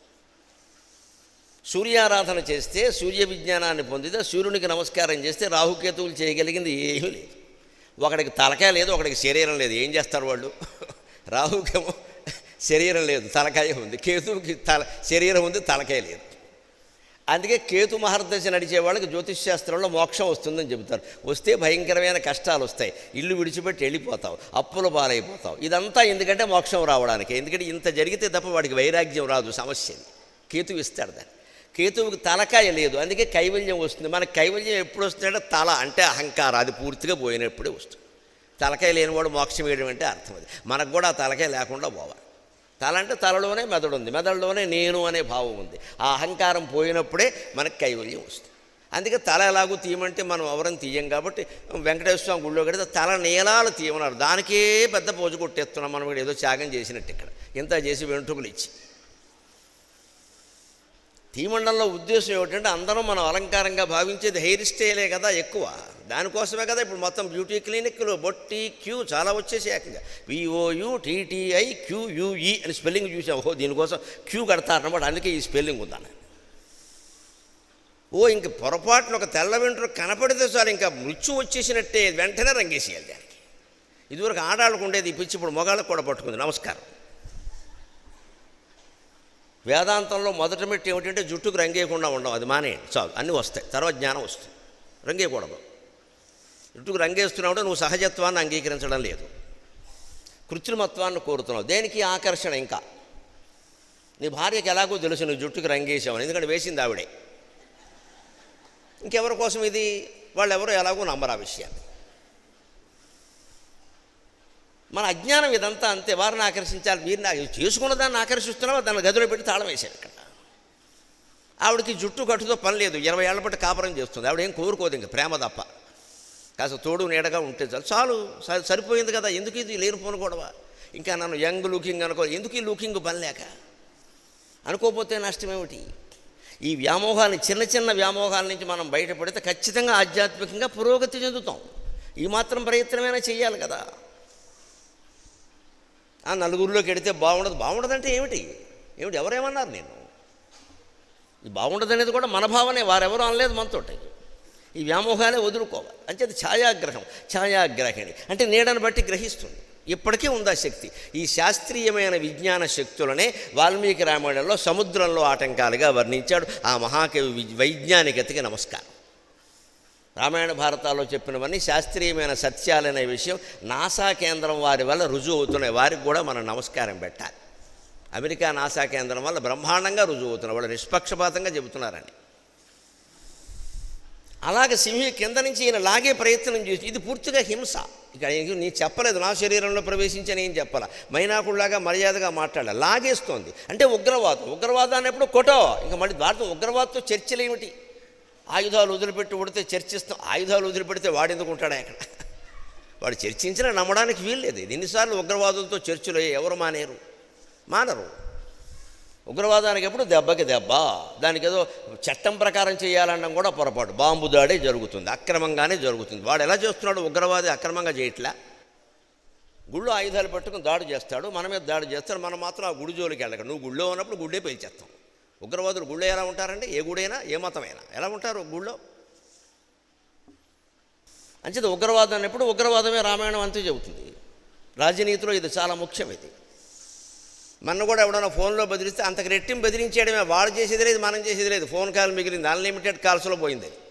సూర్యారాధన చేస్తే సూర్య విజ్ఞానాన్ని పొందితే సూర్యునికి నమస్కారం చేస్తే రాహుకేతువులు చేయగలిగింది ఏమీ లేదు ఒకడికి తలకాయ లేదు ఒకడికి శరీరం లేదు ఏం చేస్తారు వాళ్ళు రాహుకేమో శరీరం లేదు తలకాయ ఉంది కేతువుకి తల శరీరం ఉంది తలకాయ లేదు అందుకే కేతు మహర్దశ నడిచే వాళ్ళకి జ్యోతిష్ శాస్త్రంలో మోక్షం వస్తుందని చెబుతారు వస్తే భయంకరమైన కష్టాలు వస్తాయి ఇల్లు విడిచిపెట్టి వెళ్ళిపోతావు అప్పుల పాలైపోతావు ఇదంతా ఎందుకంటే మోక్షం రావడానికి ఎందుకంటే ఇంత జరిగితే తప్ప వాడికి వైరాగ్యం రాదు సమస్యని కేతువు ఇస్తాడు దాన్ని కేతువుకి తలకాయ లేదు అందుకే కైవల్యం వస్తుంది మనకి కైవల్యం ఎప్పుడు వస్తుందంటే తల అంటే అహంకారం అది పూర్తిగా పోయినప్పుడే వస్తుంది తలకాయ లేనివాడు మోక్షం వేయడం అంటే అర్థం అది మనకు కూడా ఆ తలకాయ లేకుండా పోవాలి తల అంటే తలలోనే మెదడు ఉంది మెదడులోనే నేను అనే భావం ఉంది ఆ అహంకారం పోయినప్పుడే మనకు కైవల్యం వస్తుంది అందుకే తల ఎలాగూ తీయమంటే మనం ఎవరం తీయం కాబట్టి వెంకటేశ్వర స్వామి గుళ్ళో కడితే తల నీలాలు తీయమన్నారు దానికే పెద్ద పోజు కొట్టేస్తున్నాం మనం ఇక్కడ ఏదో త్యాగం చేసినట్టు ఇక్కడ ఇంత చేసి వెంట్రుకలు ఇచ్చి తీమండంలో ఉద్దేశం ఏమిటంటే అందరం మనం అలంకారంగా భావించేది హెయిర్ స్టైలే కదా ఎక్కువ దానికోసమే కదా ఇప్పుడు మొత్తం బ్యూటీ క్లినిక్లు బొట్టి క్యూ చాలా వచ్చేసి ఏకంగా విఓయు టీటీఐ క్యూయుఈ అని స్పెల్లింగ్ చూసాం ఓహో దీనికోసం క్యూ కడతారన్నమాట అందుకే ఈ స్పెల్లింగ్ ఉందని ఓ ఇంక పొరపాటున ఒక తెల్ల వెంట్రు కనపడితే చాలు ఇంకా మృత్యు వచ్చేసినట్టే వెంటనే రంగేసేయాలి దానికి ఇదివరకు ఆడాళ్ళకు ఉండేది ఈ పిచ్చి ఇప్పుడు మొగాళ్ళకు కూడా పట్టుకుంది నమస్కారం వేదాంతంలో మొదటి మెట్టు ఏమిటంటే జుట్టుకు రంగేయకుండా ఉండవు అది మానేయండి చాలు అన్నీ వస్తాయి తర్వాత జ్ఞానం వస్తుంది రంగేయకూడదు జుట్టుకు రంగేస్తున్నావు నువ్వు సహజత్వాన్ని అంగీకరించడం లేదు కృత్రిమత్వాన్ని కోరుతున్నావు దేనికి ఆకర్షణ ఇంకా నీ భార్యకి ఎలాగో తెలుసు నువ్వు జుట్టుకు రంగేసావని ఎందుకంటే వేసింది ఆవిడే ఇంకెవరి కోసం ఇది వాళ్ళు ఎవరో ఎలాగో నమ్మరు ఆ విషయాన్ని మన అజ్ఞానం ఇదంతా అంతే వారిని ఆకర్షించాలి మీరు నాకు చేసుకున్న దాన్ని ఆకర్షిస్తున్నావా దాన్ని గదిలో పెట్టి తాళం వేశారు ఇక్కడ ఆవిడకి జుట్టు కట్టుతో పని లేదు ఇరవై ఏళ్ల బట్టి కాపురం చేస్తుంది ఆవిడ ఏం కోరుకోదు ఇంక ప్రేమ తప్ప కాస్త తోడు నీడగా ఉంటే చాలు చాలు సరి- సరిపోయింది కదా ఎందుకు ఇది లేనిపోను గొడవ ఇంకా నన్ను యంగ్ లుకింగ్ అనుకో ఎందుకు ఈ లుకింగ్ పని లేక అనుకోకపోతే నష్టమేమిటి ఈ వ్యామోహాన్ని చిన్న చిన్న వ్యామోహాల నుంచి మనం బయటపడితే ఖచ్చితంగా ఆధ్యాత్మికంగా పురోగతి చెందుతాం ఈ మాత్రం ప్రయత్నమైనా చేయాలి కదా ఆ నలుగురిలోకి వెడితే బాగుండదు బాగుండదంటే ఏమిటి ఏమిటి ఎవరేమన్నారు నేను ఈ బాగుండదు అనేది కూడా మన భావనే వారెవరూ అనలేదు మనతోటి ఈ వ్యామోహాలే వదులుకోవాలి అంటే అది ఛాయాగ్రహం ఛాయాగ్రహిణి అంటే నీడను బట్టి గ్రహిస్తుంది ఇప్పటికీ ఉందా శక్తి ఈ శాస్త్రీయమైన విజ్ఞాన శక్తులనే వాల్మీకి రామాయణంలో సముద్రంలో ఆటంకాలుగా వర్ణించాడు ఆ మహాకవి వి- వైజ్ఞానికతకి నమస్కారం రామాయణ భారతాల్లో చెప్పినవన్నీ శాస్త్రీయమైన సత్యాలనే విషయం నాసా కేంద్రం వారి వల్ల రుజువు అవుతున్నాయి వారికి కూడా మనం నమస్కారం పెట్టాలి అమెరికా నాసా కేంద్రం వల్ల బ్రహ్మాండంగా రుజువు అవుతున్నారు వాళ్ళు నిష్పక్షపాతంగా చెబుతున్నారని అలాగ సింహి కింద నుంచి ఈయన లాగే ప్రయత్నం చేసి ఇది పూర్తిగా హింస ఇక నీకు నీ చెప్పలేదు నా శరీరంలో ప్రవేశించని ఏం చెప్పాల మైనాకుడిలాగా మర్యాదగా మాట్లాడాలి లాగేస్తోంది అంటే ఉగ్రవాదం ఉగ్రవాదాన్ని ఎప్పుడు కొటో ఇంకా మళ్ళీ భారతం ఉగ్రవాదంతో చర్చలు ఏమిటి ఆయుధాలు వదిలిపెట్టి ఉడితే చర్చిస్తాం ఆయుధాలు వదిలిపెడితే వాడు ఎందుకు ఉంటాడా ఇక్కడ వాడు చర్చించినా నమ్మడానికి వీల్లేదు ఇది ఎన్నిసార్లు ఉగ్రవాదులతో చర్చలు అయ్యాయి? ఎవరు మానేరు మానరు ఉగ్రవాదానికి ఎప్పుడు దెబ్బకి దెబ్బ దానికి ఏదో చట్టం ప్రకారం చేయాలనడం కూడా పొరపాటు బాంబు దాడే జరుగుతుంది అక్రమంగానే జరుగుతుంది వాడు ఎలా చేస్తున్నాడు ఉగ్రవాది అక్రమంగా చేయట్లా గుళ్ళు ఆయుధాలు పట్టుకుని దాడి చేస్తాడు మన మీద దాడి చేస్తాడు మనం మాత్రం ఆ గుడి జోలికి వెళ్ళక నువ్వు గుళ్ళో ఉన్నప్పుడు గుళ్ళే పేల్చేస్తాం ఉగ్రవాదులు గుళ్ళో ఎలా ఉంటారండి ఏ గుడైనా ఏ మతమైనా ఎలా ఉంటారు గుళ్ళో అంచేత ఉగ్రవాదం అన్నప్పుడు ఉగ్రవాదమే రామాయణం అంతే చెబుతుంది రాజనీతిలో ఇది చాలా ముఖ్యం ఇది మన కూడా ఎవడన్నా ఫోన్లో బెదిరిస్తే అంతకు రెట్టింపు బెదిరించేయడమే వాడు చేసేది లేదు మనం చేసేది లేదు ఫోన్ కాల్ మిగిలింది అన్లిమిటెడ్ కాల్స్లో పోయింది అది.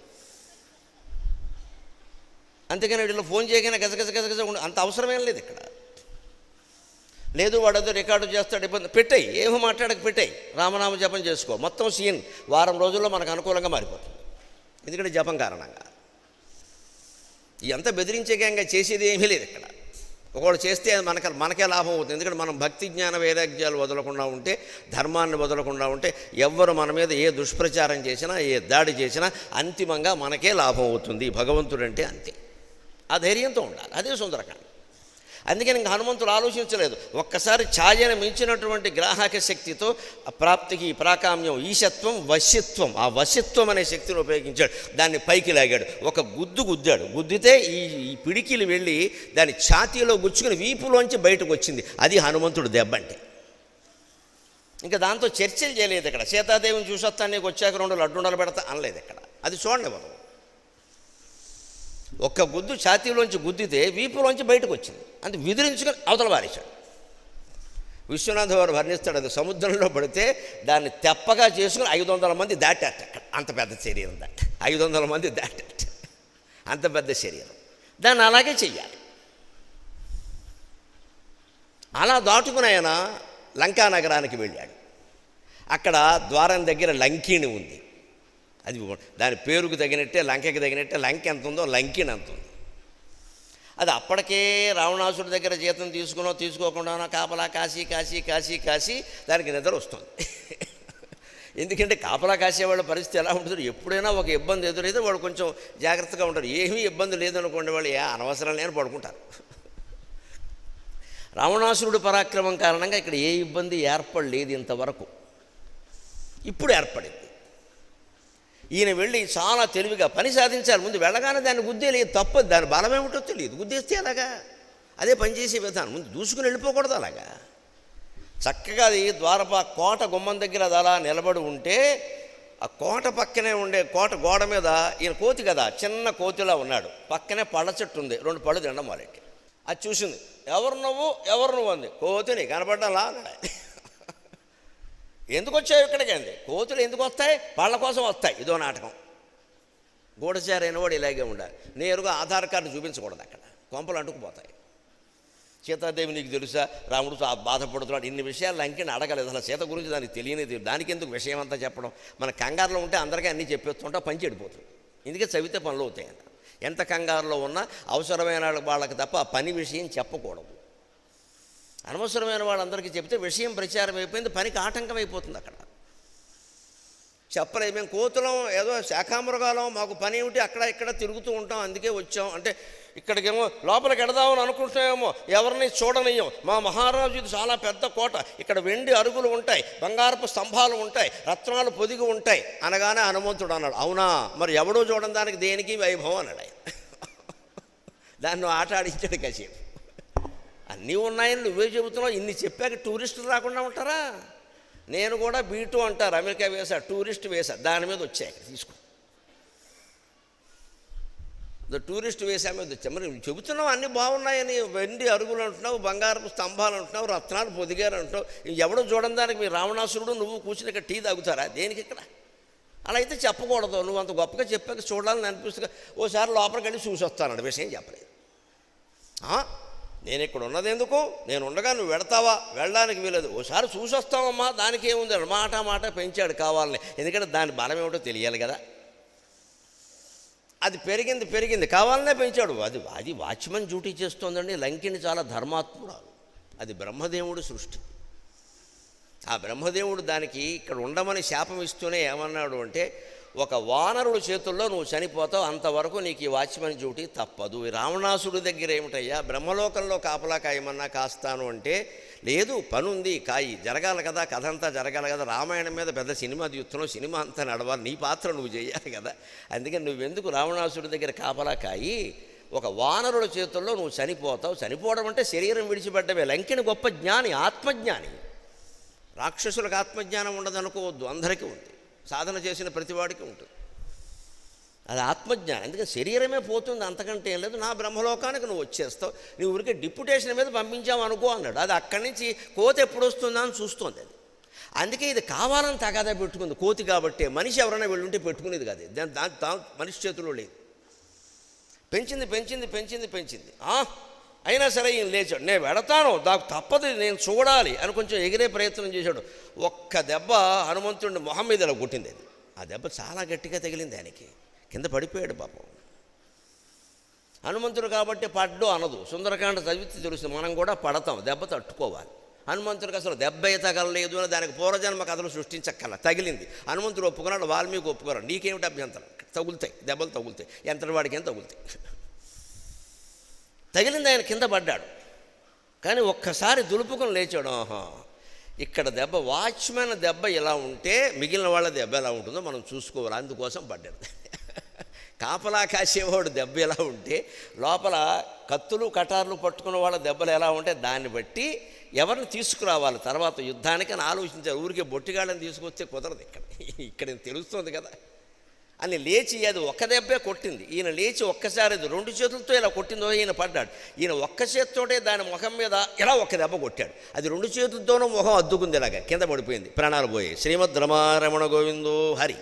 అందుకని వీళ్ళు ఫోన్ చేయగానే గజగజ గజగజ ఉండ అంత అవసరమేం లేదు ఇక్కడ లేదు వాడు ఏదో రికార్డు చేస్తాడు ఇబ్బంది పెట్టాయి ఏమో మాట్లాడక పెట్టాయి రామనామ జపం చేసుకో మొత్తం సీన్ వారం రోజుల్లో మనకు అనుకూలంగా మారిపోతుంది ఎందుకంటే జపం కారణంగా ఎంత బెదిరించే గ్యాంగా చేసేది ఏమీ లేదు ఇక్కడ ఒకడు చేస్తే అది మనక మనకే లాభం అవుతుంది ఎందుకంటే మనం భక్తి జ్ఞాన వైరాగ్యాలు వదలకుండా ఉంటే ధర్మాన్ని వదలకుండా ఉంటే ఎవ్వరు మన మీద ఏ దుష్ప్రచారం చేసినా ఏ దాడి చేసినా అంతిమంగా మనకే లాభం అవుతుంది భగవంతుడంటే అంతే ఆ ధైర్యంతో ఉండాలి అదే సుందరకాండ అందుకని ఇంక హనుమంతుడు ఆలోచించలేదు ఒక్కసారి ఛాయను మించినటువంటి గ్రాహక శక్తితో ఆ ప్రాప్తికి ఈ ప్రాకామ్యం ఈశత్వం వశ్యత్వం ఆ వశ్యత్వం అనే శక్తిని ఉపయోగించాడు దాన్ని పైకి లాగాడు ఒక గుద్దు గుద్దాడు గుద్దితే ఈ ఈ పిడికిలు వెళ్ళి దాని ఛాతీలో గుచ్చుకుని వీపులోంచి బయటకు వచ్చింది అది హనుమంతుడు దెబ్బ అంటే ఇంకా దాంతో చర్చలు చేయలేదు ఇక్కడ సీతాదేవిని చూసొస్తాను నీకు వచ్చాక రెండు లడ్డుండలు పెడతా అనలేదు ఇక్కడ అది చూడండి మనం ఒక్క గుద్దు ఛాతీలోంచి గుద్దితే వీపులోంచి బయటకు వచ్చింది అంత విదిరించుకొని అవతల పారేశాడు విశ్వనాథ వారు వర్ణిస్తాడు అది సముద్రంలో పడితే దాన్ని తెప్పగా చేసుకుని ఐదు వందల మంది దాటారట అక్కడ అంత పెద్ద శరీరం దాట ఐదు వందల మంది దాటారట అంత పెద్ద శరీరం దాన్ని అలాగే చెయ్యాలి అలా దాటుకుని ఆయన లంకా నగరానికి వెళ్ళాడు అక్కడ ద్వారం దగ్గర లంకిణి ఉంది అది దాని పేరుకు తగినట్టే లంకకి తగినట్టే లంక ఎంత ఉందో లంకిని అంత ఉంది అది అప్పటికే రావణాసుడి దగ్గర జీతం తీసుకునో తీసుకోకుండానో కాపలా కాశీ కాశీ కాశీ కాశీ దానికి నిద్ర వస్తుంది ఎందుకంటే కాపలా కాసేవాళ్ళ పరిస్థితి ఎలా ఉంటుంది ఎప్పుడైనా ఒక ఇబ్బంది ఎదురైతే వాడు కొంచెం జాగ్రత్తగా ఉంటారు ఏమీ ఇబ్బంది లేదనుకోండి వాళ్ళు ఏ అనవసరం లేని పడుకుంటారు రావణాసురుడు పరాక్రమం కారణంగా ఇక్కడ ఏ ఇబ్బంది ఏర్పడలేదు ఇంతవరకు ఇప్పుడు ఏర్పడింది ఈయన వెళ్ళి చాలా తెలివిగా పని సాధించాలి ముందు వెళ్ళగానే దాన్ని గుద్దేలేదు తప్పదు దాని బలం ఏమిటో తెలియదు గుద్దేస్తే అలాగా అదే పనిచేసే విధానం ముందు దూసుకుని వెళ్ళిపోకూడదు అలాగా చక్కగా అది ద్వారపా కోట గుమ్మం దగ్గర అది అలా నిలబడి ఉంటే ఆ కోట పక్కనే ఉండే కోట గోడ మీద ఈయన కోతి కదా చిన్న కోతిలా ఉన్నాడు పక్కనే పళ్ళ చెట్టు ఉంది రెండు పళ్ళు తినడం మొదలెట్టి అది చూసింది ఎవరు నువ్వు ఎవరు నువ్వు అంది కోతిని కనపడ్డాలా అన్నాడు ఆయన. ఎందుకు వచ్చావు ఇక్కడికి అంది కోతులు ఎందుకు వస్తాయి పళ్ళ కోసం వస్తాయి ఇదో నాటకం గూఢచారైన వాడు ఇలాగే ఉండాలి నేరుగా ఆధార్ కార్డు చూపించకూడదు అక్కడ కొంపలు అంటుకుపోతాయి సీతాదేవి నీకు తెలుసా రాముడు చా- బాధపడుతున్నాడు ఇన్ని విషయాలు లంకిని అడగలేదు అసలు సీత గురించి దానికి తెలియని తెలియదు దానికి ఎందుకు విషయం అంతా చెప్పడం మన కంగారులో ఉంటే అందరికీ అన్నీ చెప్పేస్తుంటా పని చెడిపోతుంది ఇందుకే చదివితే పనులు అవుతాయంట ఎంత కంగారులో ఉన్నా అవసరమైన వాళ్ళకి తప్ప ఆ పని విషయం చెప్పకూడదు అనవసరమైన వాళ్ళందరికీ చెప్తే విషయం ప్రచారం అయిపోయింది పనికి ఆటంకం అయిపోతుంది అక్కడ చెప్పలేదు మేము కోతులం ఏదో శాఖామృగాలం మాకు పని ఏమిటి అక్కడ ఇక్కడ తిరుగుతూ ఉంటాం అందుకే వచ్చాం అంటే ఇక్కడికేమో లోపలికి ఎడదామని అనుకుంటున్నామేమో ఎవరిని చూడనియ్యం మా మహారాజు ఇది చాలా పెద్ద కోట ఇక్కడ వెండి అరుగులు ఉంటాయి బంగారపు స్తంభాలు ఉంటాయి రత్నాలు పొదిగి ఉంటాయి అనగానే హనుమంతుడు అన్నాడు అవునా మరి ఎవడో చూడడం దానికి దేనికి వైభవం అన్నాడు ఆయన దాన్ని ఆట ఆడించాడు కాసేపు అన్నీ ఉన్నాయని నువ్వే చెబుతున్నావు ఇన్ని చెప్పాక టూరిస్టులు రాకుండా ఉంటారా నేను కూడా బీటు అంటారు అమెరికా వేసా టూరిస్ట్ వేసా దాని మీద వచ్చాయి తీసుకో ద టూరిస్ట్ వేసా మీద వచ్చా మరి నువ్వు చెబుతున్నావు అన్నీ బాగున్నాయని వెండి అరుగులు అంటున్నావు బంగారపు స్తంభాలు అంటున్నావు రత్నాలు పొదిగారు అంటున్నావు ఇవి ఎవడో చూడడం దానికి మీ రావణాసురుడు నువ్వు కూర్చుని ఇక్కడ టీ తాగుతారా దేనికి ఇక్కడ అలా అయితే చెప్పకూడదు నువ్వు అంత గొప్పగా చెప్పాక చూడాలని అనిపిస్తుంది ఓసారి లోపలికి వెళ్ళి చూసి వస్తానండి విషయం చెప్పలేదు ఆ? నేను ఇక్కడ ఉన్నది ఎందుకు నేను ఉండగా నువ్వు వెడతావా వెళ్ళడానికి వీలేదు ఓసారి చూసి వస్తావమ్మా దానికి ఏముంది మాట మాట పెంచాడు కావాలని ఎందుకంటే దాని బలం ఏమిటో తెలియాలి కదా అది పెరిగింది పెరిగింది కావాలనే పెంచాడు అది అది వాచ్మెన్ డ్యూటీ చేస్తోందండి లంకిని చాలా ధర్మాత్మురాలు అది బ్రహ్మదేవుడు సృష్టి ఆ బ్రహ్మదేవుడు దానికి ఇక్కడ ఉండమని శాపం ఇస్తూనే ఏమన్నాడు అంటే ఒక వానరుడు చేతుల్లో నువ్వు చనిపోతావు అంతవరకు నీకు ఈ వాచ్మెన్ డ్యూటీ తప్పదు ఈ రావణాసుడి దగ్గర ఏమిటయ్యా బ్రహ్మలోకంలో కాపలా కాయమన్నా కాస్తాను అంటే లేదు పనుంది కాయి జరగాలి కదా కథ అంతా జరగాలి కదా రామాయణం మీద పెద్ద సినిమా తీస్తున్నావు సినిమా అంతా నడవాలి నీ పాత్ర నువ్వు చేయాలి కదా అందుకని నువ్వెందుకు రావణాసుడి దగ్గర కాపలా కాయి ఒక వానరుల చేతుల్లో నువ్వు చనిపోతావు చనిపోవడం అంటే శరీరం విడిచిపెట్టవే లంకిని గొప్ప జ్ఞాని ఆత్మజ్ఞాని రాక్షసులకు ఆత్మజ్ఞానం ఉండదనుకోవద్దు అందరికీ ఉంది సాధన చేసిన ప్రతివాడికి ఉంటుంది అది ఆత్మజ్ఞానం ఎందుకంటే శరీరమే పోతుంది అంతకంటే ఏం లేదు నా బ్రహ్మలోకానికి నువ్వు వచ్చేస్తావు నీ ఊరికి డిప్యుటేషన్ మీద పంపించావు అనుకో అన్నాడు అది అక్కడి నుంచి కోత ఎప్పుడు వస్తుందా అని చూస్తుంది అది అందుకే ఇది కావాలని తగాదా పెట్టుకుంది కోతి కాబట్టి మనిషి ఎవరైనా వెళ్ళుంటే పెట్టుకునేది కాదు దాని దాని దా- మనిషి చేతిలో లేదు పెంచింది పెంచింది పెంచింది పెంచింది ఆ, అయినా సరే ఈయన లేచాడు నేను వెడతాను నాకు తప్పదు నేను చూడాలి అని కొంచెం ఎగిరే ప్రయత్నం చేశాడు ఒక్క దెబ్బ హనుమంతుడిని మొహం మీద ఇలా కొట్టింది అది ఆ దెబ్బ చాలా గట్టిగా తగిలింది ఆయనకి కింద పడిపోయాడు పాపం హనుమంతుడు కాబట్టి పడ్డు అనదు సుందరకాండ చదివితే తెలుస్తుంది మనం కూడా పడతాం దెబ్బ తట్టుకోవాలి హనుమంతుడికి అసలు దెబ్బే తగలలేదు అని దానికి పూర్వజన్మ కథలు సృష్టించక్కల తగిలింది హనుమంతుడు ఒప్పుకున్నాడు వాల్మీకి ఒప్పుకున్నాడు నీకేమిటి అభ్యంతరం తగులుతాయి దెబ్బలు తగులుతాయి ఎంతటి వాడికి ఏం తగులుతాయి తగిలింది ఆయన కింద పడ్డాడు కానీ ఒక్కసారి దులుపుకొని లేచాడు ఆహా ఇక్కడ దెబ్బ వాచ్మెన్ దెబ్బ ఎలా ఉంటే మిగిలిన వాళ్ళ దెబ్బ ఎలా ఉంటుందో మనం చూసుకోవాలి అందుకోసం పడ్డాడు కాపలా కాసేవాడు దెబ్బ ఎలా ఉంటే లోపల కత్తులు కటార్లు పట్టుకున్న వాళ్ళ దెబ్బలు ఎలా ఉంటే దాన్ని బట్టి ఎవరిని తీసుకురావాలి తర్వాత యుద్ధానికి అని ఆలోచించారు ఊరికే బొట్టిగాళ్ళని తీసుకొస్తే కుదరదు ఇక్కడ ఇక్కడ తెలుస్తుంది కదా అని లేచి అది ఒక్క దెబ్బే కొట్టింది ఈయన లేచి ఒక్కసారి అది రెండు చేతులతో ఇలా కొట్టిందో ఈయన పడ్డాడు ఈయన ఒక్క చేతితోటే దాని ముఖం మీద ఇలా ఒక్క దెబ్బ కొట్టాడు అది రెండు చేతులతోనూ ముఖం అద్దుకుంది ఇలాగా కింద పడిపోయింది ప్రాణాలు పోయాయి శ్రీమద్ రమారమణ గోవిందో హరి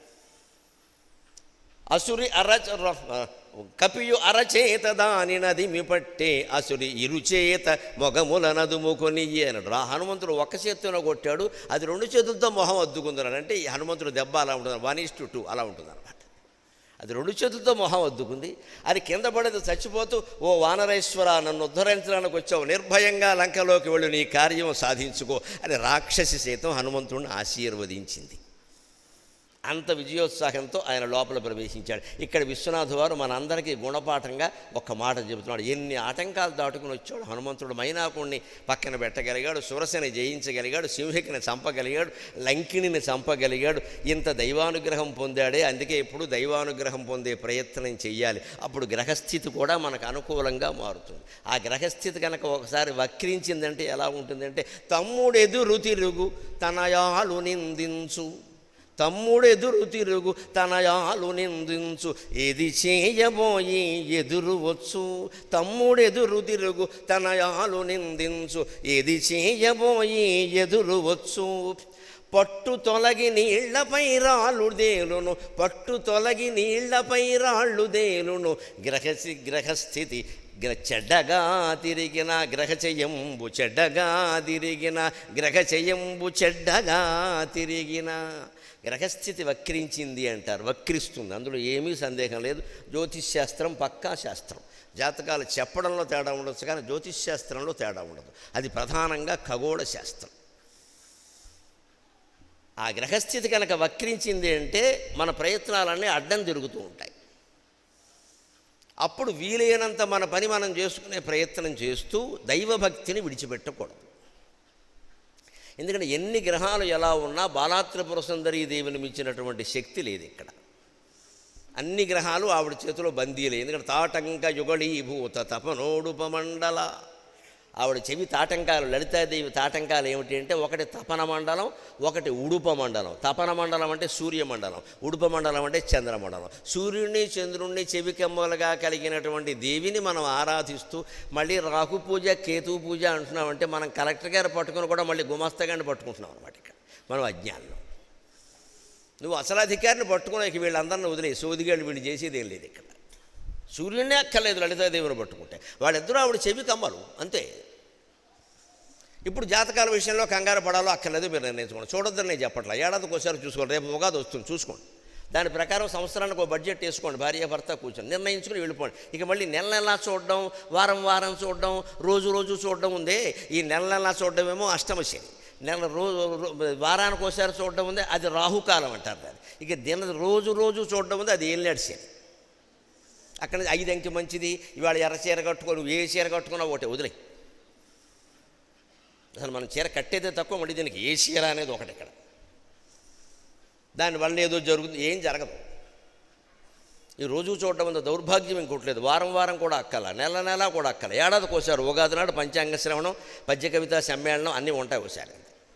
అసురి అరచ ర- కపియు అరచేత దాని నదిమి పట్టే అసురి ఇరుచేత మొగముల నదుముకొని అన్నాడు రా హనుమంతుడు ఒక్క చేతితో కొట్టాడు అది రెండు చేతులతో మొహం అద్దుకుందన్నాడు అంటే ఈ హనుమంతుడు దెబ్బ అలా ఉంటుంది వన్ ఇస్ టు టూ అలా ఉంటుంది అనమాట అది రెండు చేతులతో మొహం అద్దుకుంది అది కింద పడేది చచ్చిపోతూ ఓ వానరేశ్వర నన్ను ఉద్ధరించడానికి వచ్చావు నిర్భయంగా లంకలోకి వెళ్ళి నీ కార్యం సాధించుకో అని రాక్షసి సైతం హనుమంతుడిని ఆశీర్వదించింది అంత విజయోత్సాహంతో ఆయన లోపల ప్రవేశించాడు ఇక్కడ విశ్వనాథ్ వారు మనందరికీ గుణపాఠంగా ఒక్క మాట చెబుతున్నాడు ఎన్ని ఆటంకాలు దాటుకుని వచ్చాడు హనుమంతుడు మైనాకుణ్ణి పక్కన పెట్టగలిగాడు సురసని జయించగలిగాడు సింహికిని చంపగలిగాడు లంకిణిని చంపగలిగాడు ఇంత దైవానుగ్రహం పొందాడే అందుకే ఎప్పుడు దైవానుగ్రహం పొందే ప్రయత్నం చెయ్యాలి అప్పుడు గ్రహస్థితి కూడా మనకు అనుకూలంగా మారుతుంది ఆ గ్రహస్థితి కనుక ఒకసారి వక్రించిందంటే ఎలా ఉంటుందంటే తమ్ముడెదురు తిరుగు తనయాలు నిందించు తమ్ముడెదురు తిరుగు తనయాలు నిందించు ఏది చేయబోయి ఎదురు వచ్చు తమ్ముడెదురు తిరుగు తనయాలు నిందించు ఏది చేయబోయి ఎదురు వచ్చు పట్టు తొలగి నీళ్లపై రాళ్ళు దేలును పట్టు తొలగి నీళ్లపై రాళ్ళు దేలును గ్రహసి గ్రహస్థితి గ్ర చెడ్డగా తిరిగిన గ్రహచయంబు చెడ్డగా తిరిగిన గ్రహచయంబు చెడ్డగా తిరిగిన గ్రహస్థితి వక్రించింది అంటారు వక్రిస్తుంది అందులో ఏమీ సందేహం లేదు జ్యోతిష్ శాస్త్రం పక్కా శాస్త్రం జాతకాలు చెప్పడంలో తేడా ఉండొచ్చు కానీ జ్యోతిష్ శాస్త్రంలో తేడా ఉండదు అది ప్రధానంగా ఖగోళ శాస్త్రం ఆ గ్రహస్థితి కనుక వక్రించింది అంటే మన ప్రయత్నాలన్నీ అడ్డం తిరుగుతూ ఉంటాయి అప్పుడు వీలైనంత మన పని మనం చేసుకునే ప్రయత్నం చేస్తూ దైవభక్తిని విడిచిపెట్టకూడదు ఎందుకంటే ఎన్ని గ్రహాలు ఎలా ఉన్నా బాలాత్రిపుర సుందరీ దేవిని మించినటువంటి శక్తి లేదు ఇక్కడ అన్ని గ్రహాలు ఆవిడ చేతిలో బందీలే ఎందుకంటే తాటంక యుగళీభూత తపనోడుపమండల ఆవిడ చెవి తాటంకాలు లలితాదేవి తాటంకాలు ఏమిటి అంటే ఒకటి తపన మండలం ఒకటి ఉడుప మండలం తపన మండలం అంటే సూర్యమండలం ఉడుప మండలం అంటే చంద్రమండలం సూర్యుడిని చంద్రుణ్ణి చెవికెమ్మలుగా కలిగినటువంటి దేవిని మనం ఆరాధిస్తూ మళ్ళీ రాహు పూజ కేతు పూజ అంటున్నామంటే మనం కలెక్టర్ గారు పట్టుకుని కూడా మళ్ళీ గుమస్తగాన్ని పట్టుకుంటున్నాం అనమాట ఇక్కడ మనం అజ్ఞానంలో నువ్వు అసలు అధికారిని పట్టుకుని ఇక వీళ్ళందరిని వదిలే సోదిగాళ్ళు వీళ్ళు చేసేది ఏం లేదు ఇక్కడ సూర్యుడినే అక్కర్లేదు లలితాదేవిని పట్టుకుంటే వాళ్ళిద్దరూ ఆవిడ చెవి కమ్మలు అంతే ఇప్పుడు జాతకాల విషయంలో కంగారు పడాలో అక్కర్లేదు మీరు నిర్ణయించుకోండి చూడొద్దని నేను చెప్పట్లా ఏడాదికి ఒకసారి చూసుకోండి రేపు ఉగాది వస్తుంది చూసుకోండి దాని ప్రకారం సంవత్సరానికి ఒక బడ్జెట్ వేసుకోండి భార్య భర్త కూర్చొని నిర్ణయించుకుని వెళ్ళిపోండి ఇక మళ్ళీ నెల నెలా చూడడం వారం వారం చూడడం రోజు రోజు చూడడం ఉందే ఈ నెల నెలా చూడడం ఏమో అష్టమ శని నెల రోజు వారానికి ఒకసారి చూడడం ఉంది అది రాహుకాలం అంటారు దాన్ని ఇక దిన రోజు రోజు చూడడం ఉంది అది ఏళ్ళాడు శని అక్కడ నుంచి ఐదు అంకె మంచిది ఇవాళ ఎర్ర చీర కట్టుకొని నువ్వు ఏ చీర కట్టుకున్నా ఒకటే వదిలే అసలు మనం చీర కట్టేదే తక్కువ మళ్ళీ దీనికి ఏ చీర అనేది ఒకటి ఇక్కడ దానివల్ల ఏదో జరుగుతుంది ఏం జరగదు ఈ రోజు చూడడం వల్ల దౌర్భాగ్యం ఇంకోటి లేదు వారం వారం కూడా అక్కల నెల నెల కూడా అక్కల ఏడాదికి ఒకసారి ఉగాది నాడు పంచాంగ శ్రవణం పద్య కవిత సమ్మేళనం అన్నీ ఉంటాయి ఒకసారి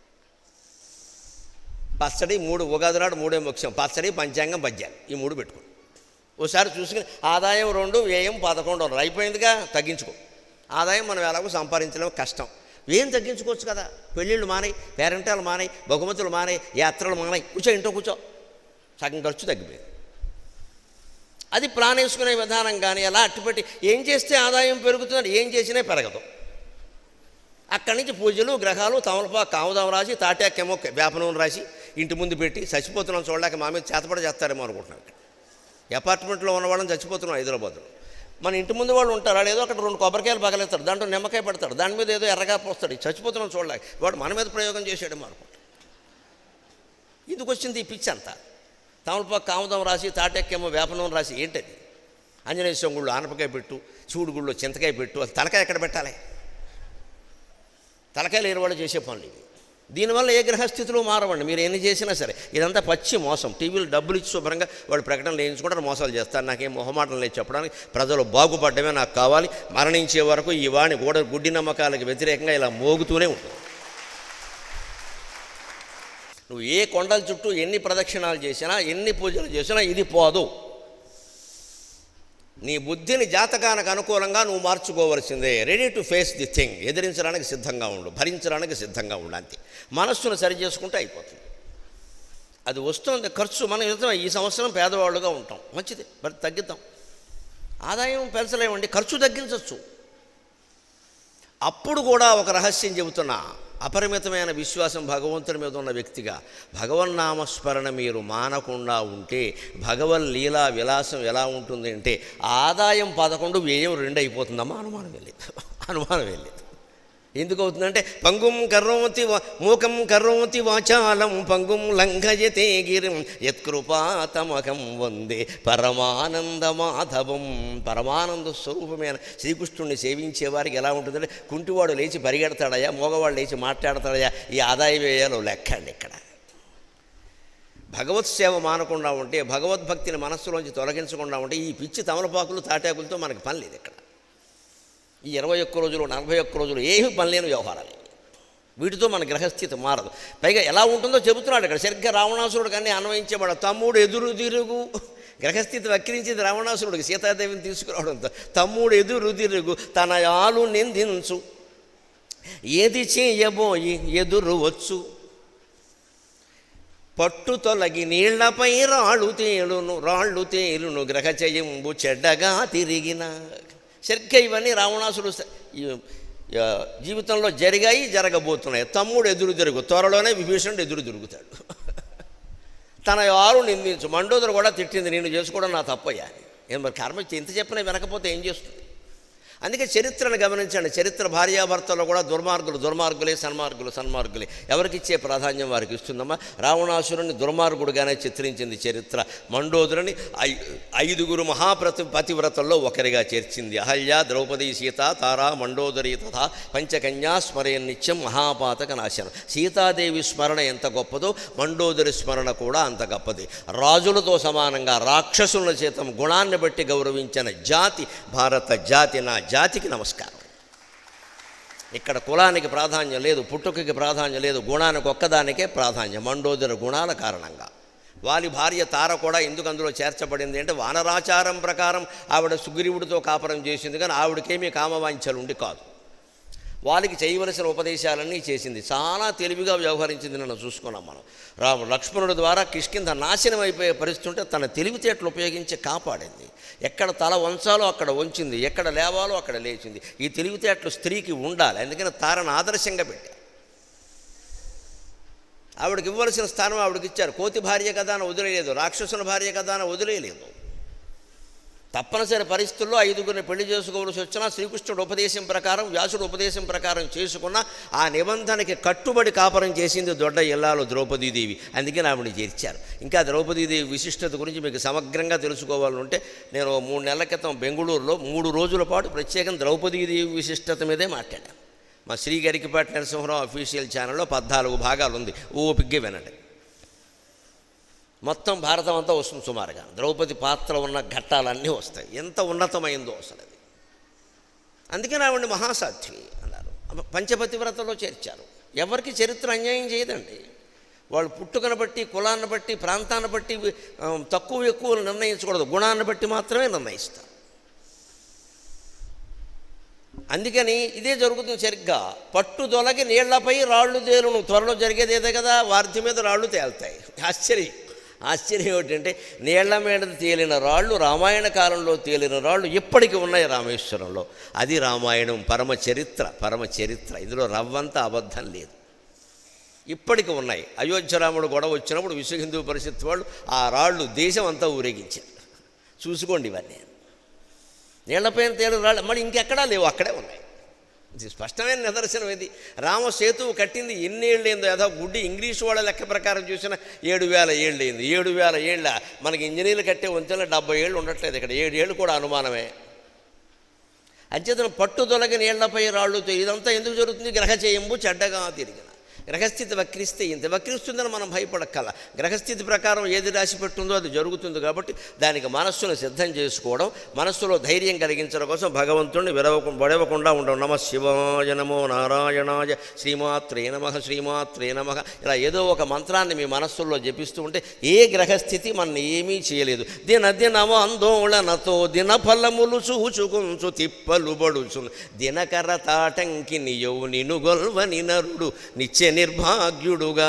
పచ్చడి మూడు ఉగాది నాడు మూడే ముఖ్యం పచ్చడి పంచాంగం పద్యాలు ఈ మూడు పెట్టుకో ఒకసారి చూసుకుని ఆదాయం రెండు వ్యయం పదకొండు వందలు అయిపోయిందిగా తగ్గించుకో ఆదాయం మనం ఎలాగో సంపాదించలేము కష్టం ఏం తగ్గించుకోవచ్చు కదా పెళ్ళిళ్ళు మానాయి పేరెంటాలు మానాయి బహుమతులు మానాయి యాత్రలు మానాయి కూర్చో ఇంట్లో కూర్చో సగం ఖర్చు తగ్గిపోయింది అది ప్లాన్ వేసుకునే విధానం కానీ అలా అట్టుపెట్టి ఏం చేస్తే ఆదాయం పెరుగుతుందని ఏం చేసినా పెరగదు అక్కడి నుంచి పూజలు గ్రహాలు తమలపా కాముదాం రాసి తాటాకేమో వేప నూనె రాసి ఇంటి ముందు పెట్టి చచ్చిపోతున్నాం చూడలేక మా మీద చేతపడ చేస్తారేమో అనుకుంటున్నాం ఇక్కడ అపార్ట్మెంట్లో ఉన్న వాళ్ళని చచ్చిపోతున్నాం హైదరాబాద్లో మన ఇంటి ముందు వాళ్ళు ఉంటారు వాళ్ళు ఏదో ఒకటి రెండు కొబ్బరికాయలు పగలేస్తాడు దాంట్లో నిమ్మకాయ పెడతాడు దాని మీద ఏదో ఎర్రగా పోస్తాడు చచ్చిపోతున్నాం చూడలేక వాడు మన మీద ప్రయోగం చేసాడేమో అనుకుంటా ఎందుకు వచ్చింది ఈ పిచ్చి అంతా తమలపాకు కాముదం రాసి తాటెక్కేమో వేపనం రాసి ఏంటది ఆంజనేయ స్వామి గుళ్ళు ఆనపకాయ పెట్టు శివుడు గుళ్ళు చింతకాయ పెట్టు అది తలకాయ ఎక్కడ పెట్టాలి తలకాయ లేని వాళ్ళు చేసే పనులు ఇవి దీనివల్ల ఏ గ్రహస్థితిలో మారవండి మీరు ఎన్ని చేసినా సరే ఇదంతా పచ్చి మోసం టీవీలు డబ్బులు ఇచ్చి శుభ్రంగా వాడు ప్రకటనలు వేయించుకుంటారు మోసాలు చేస్తారు నాకేం మొహమాటం లేదు చెప్పడానికి ప్రజలు బాగుపడ్డమే నాకు కావాలి మరణించే వరకు ఈ వాణి గూడ గుడ్డి నమ్మకాలకు వ్యతిరేకంగా ఇలా మోగుతూనే ఉంటుంది నువ్వు ఏ కొండల చుట్టూ ఎన్ని ప్రదక్షిణాలు చేసినా ఎన్ని పూజలు చేసినా ఇది పోదు నీ బుద్ధిని జాతకానికి అనుకూలంగా నువ్వు మార్చుకోవలసిందే ready to face the thing ఎదిరించడానికి సిద్ధంగా ఉండు భరించడానికి సిద్ధంగా ఉండు అంతే మనస్సును సరి చేసుకుంటే అయిపోతుంది అది వస్తుంది ఖర్చు మనం వెళ్తాం ఈ సంవత్సరం పేదవాళ్ళుగా ఉంటాం మంచిది మరి తగ్గిద్దాం ఆదాయం పెంచలేమండి ఖర్చు తగ్గించవచ్చు అప్పుడు కూడా ఒక రహస్యం చెబుతున్నా అపరిమితమైన విశ్వాసం భగవంతుని మీద ఉన్న వ్యక్తిగా భగవన్నామస్మరణ మీరు మానకుండా ఉంటే భగవన్ లీలా విలాసం ఎలా ఉంటుంది అంటే ఆదాయం పదకొండు వ్యయం రెండు అయిపోతుందమ్మా అనుమానం వెళ్ళేది అనుమానం వెళ్ళేది ఎందుకు అవుతుందంటే పంగుం కర్రోతి వా- మూకం కర్రోతి వాచాలం పంగుం లంఘయతే గిరిం యత్కృపాతమకం వందే పరమానంద మాధవం పరమానంద స్వరూపమైన శ్రీకృష్ణుడిని సేవించే వారికి ఎలా ఉంటుందంటే కుంటివాడు లేచి పరిగెడతాడయా మోగవాడు లేచి మాట్లాడతాడయా ఈ ఆదాయ వ్యయాలు లెక్కండి ఇక్కడ భగవత్ సేవ మానకుండా ఉంటే భగవద్భక్తిని మనస్సులోంచి తొలగించకుండా ఉంటే ఈ పిచ్చి తమలపాకులు తాటాకులతో మనకి పని లేదు ఇక్కడ ఈ ఇరవై ఒక్క రోజులు నలభై ఒక్క రోజులు ఏమీ పని లేని వ్యవహారాలు వీటితో మన గ్రహస్థితి మారదు పైగా ఎలా ఉంటుందో చెబుతున్నాడు ఇక్కడ సరిగ్గా రావణాసురుడికి అన్నీ అన్వయించేవాడు తమ్ముడు ఎదురు తిరుగు గ్రహస్థితి వక్రించింది రావణాసురుడికి సీతాదేవిని తీసుకురావడంతో తమ్ముడు ఎదురు తిరుగు తన ఆలు నిందించు ఏది చేయబోయి ఎదురు వచ్చు పట్టు తొలగి నీళ్లపై రాళ్ళు తేలును రాళ్ళు తేలును గ్రహచయంబు చెడ్డగా తిరిగిన సరిగ్గా ఇవన్నీ రావణాసుడు స- ఈ ఆ, జీవితంలో జరిగాయి జరగబోతున్నాయి తమ్ముడు ఎదురు తిరుగు త్వరలోనే విభీషణుడు ఎదురు తిరుగుతాడు తన ఆరు నిందించు మండోదరు కూడా తిట్టింది నేను చేసుకోవడం నా తప్పయ్యా అని. ఏం మరి కర్మ ఎంత చెప్పినా వినకపోతే ఏం చేస్తుంది అందుకే చరిత్రను గమనించండి చరిత్ర భార్యాభర్తలో కూడా దుర్మార్గులు దుర్మార్గులే సన్మార్గులు సన్మార్గులే ఎవరికిచ్చే ప్రాధాన్యం వారికి ఇస్తుందమ్మా రావణాసురుని దుర్మార్గుడుగానే చిత్రించింది చరిత్ర మండోదరుని ఐ- ఐదుగురు మహాప్రతి పతివ్రతల్లో ఒకరిగా చేర్చింది అహల్య ద్రౌపది సీత తారా మండోదరి తథా పంచకన్యా స్మరే నిత్యం మహాపాతక నాశనం సీతాదేవి స్మరణ ఎంత గొప్పదో మండోదరి స్మరణ కూడా అంత గొప్పది రాజులతో సమానంగా రాక్షసుల చేతం గుణాన్ని బట్టి గౌరవించిన జాతి భారత జాతి నా జాతికి నమస్కారం ఇక్కడ కులానికి ప్రాధాన్యం లేదు పుట్టుకకి ప్రాధాన్యం లేదు గుణానికి ఒక్కదానికే ప్రాధాన్యం మండోదర గుణాల కారణంగా వాలి భార్య తార కూడా ఎందుకు అందులో చేర్చబడింది అంటే వానరాచారం ప్రకారం ఆవిడ సుగ్రీవుడితో కాపురం చేసింది కానీ ఆవిడకేమీ కామవాంఛలుండి కాదు వాళ్ళకి చేయవలసిన ఉపదేశాలన్నీ చేసింది చాలా తెలివిగా వ్యవహరించింది నన్ను చూసుకున్నాం మనం రాము లక్ష్మణుడి ద్వారా కిష్కింద నాశనం అయిపోయే పరిస్థితి ఉంటే తన తెలివితేటలు ఉపయోగించి కాపాడింది ఎక్కడ తల వంచాలో అక్కడ వంచింది ఎక్కడ లేవాలో అక్కడ లేచింది ఈ తెలివితేటలు స్త్రీకి ఉండాలి అందుకని తారను ఆదర్శంగా పెట్టారు ఆవిడకి ఇవ్వవలసిన స్థానం ఆవిడకి ఇచ్చారు కోతి భార్య కదా అని వదిలేయలేదు రాక్షసుల భార్య కదా అని వదిలేయలేదు తప్పనిసరి పరిస్థితుల్లో ఐదుగురిని పెళ్లి చేసుకోవలసి వచ్చినా శ్రీకృష్ణుడు ఉపదేశం ప్రకారం వ్యాసుడు ఉపదేశం ప్రకారం చేసుకున్న ఆ నిబంధనకి కట్టుబడి కాపరం చేసింది దొడ్డ ఇల్లాలో ద్రౌపదీదేవి అందుకే ఆవిడని చేర్చారు ఇంకా ద్రౌపదీదేవి విశిష్టత గురించి మీకు సమగ్రంగా తెలుసుకోవాలంటే నేను ఓ మూడు నెలల క్రితం బెంగళూరులో మూడు రోజుల పాటు ప్రత్యేకం ద్రౌపదీదేవి విశిష్టత మీదే మాట్లాడాను మా శ్రీ గరికిపాటి నరసింహరావు అఫీషియల్ ఛానల్లో పద్నాలుగు భాగాలు ఉంది ఓపిగ్గా వినండి మొత్తం భారతం అంతా వస్తుంది సుమారుగా ద్రౌపది పాత్ర ఉన్న ఘట్టాలన్నీ వస్తాయి ఎంత ఉన్నతమైందో అసలు అది అందుకని ఆవిడ మహాసాధ్వి అన్నారు పంచపతివ్రతలో చేర్చారు ఎవరికి చరిత్ర అన్యాయం చేయదండి వాళ్ళు పుట్టుకను బట్టి కులాన్ని బట్టి ప్రాంతాన్ని బట్టి ఆ, తక్కువ ఎక్కువ నిర్ణయించకూడదు గుణాన్ని బట్టి మాత్రమే నిర్ణయిస్తారు అందుకని ఇదే జరుగుతుంది సరిగ్గా పట్టు దొలగి నీళ్లపై రాళ్ళు తేలును త్వరలో జరిగేది ఏదే కదా వారి మీద రాళ్ళు తేలుతాయి ఆశ్చర్యం ఆశ్చర్యం ఏమిటంటే నీళ్ల మీద తేలిన రాళ్ళు రామాయణ కాలంలో తేలిన రాళ్ళు ఇప్పటికీ ఉన్నాయి రామేశ్వరంలో అది రామాయణం పరమ చరిత్ర పరమ చరిత్ర ఇందులో రవ్వంత అబద్ధం లేదు ఇప్పటికి ఉన్నాయి అయోధ్యరాముడు గొడవ వచ్చినప్పుడు విశ్వ హిందూ పరిషత్ వాళ్ళు ఆ రాళ్ళు దేశం అంతా ఊరేగించారు చూసుకోండి ఇవన్నీ నీళ్లపైన తేలిన రాళ్ళు మళ్ళీ ఇంకెక్కడా లేవు అక్కడే ఉన్నాయి ఇది స్పష్టమైన నిదర్శనం ఇది రామ సేతువు కట్టింది ఎన్ని ఏళ్ళైందో ఏదో గుడ్డి ఇంగ్లీష్ వాళ్ళ లెక్క ప్రకారం చూసిన ఏడు వేల ఏళ్ళైంది ఏడు వేల ఏళ్ళ మనకి ఇంజనీర్లు కట్టే వంతెన డెబ్బై ఏళ్ళు ఉండట్లేదు ఇక్కడ ఏడు ఏళ్ళు కూడా అనుమానమే అంచేతన పట్టు తొలగి నీళ్లపై రాళ్ళు తొలి- ఇదంతా ఎందుకు జరుగుతుంది గ్రహచేయంబు చెడ్డగా తిరిగిన గ్రహస్థితి వక్రిస్తే ఇంత వక్రిస్తుందని మనం భయపడక్కల గ్రహస్థితి ప్రకారం ఏది రాసి పెట్టుందో అది జరుగుతుంది కాబట్టి దానికి మనస్సును సిద్ధం చేసుకోవడం మనస్సులో ధైర్యం కలిగించడం కోసం భగవంతుడిని విరవకు వడవకుండా ఉండడం నమ శివాయ నమో నారాయణాయ శ్రీమాత్రే నమ శ్రీమాత్రే నమ ఇలా ఏదో ఒక మంత్రాన్ని మీ మనస్సులో జపిస్తూ ఉంటే ఏ గ్రహస్థితి మన ఏమీ చేయలేదు దిన దినము ఆందోళనతో దిన ఫలములు చూచుకుంచు తిప్పలు బడుచు దినకర తాటంకి నియో నిను గొల్వని నరుడు నిత్య నిర్భాగ్యుడుగా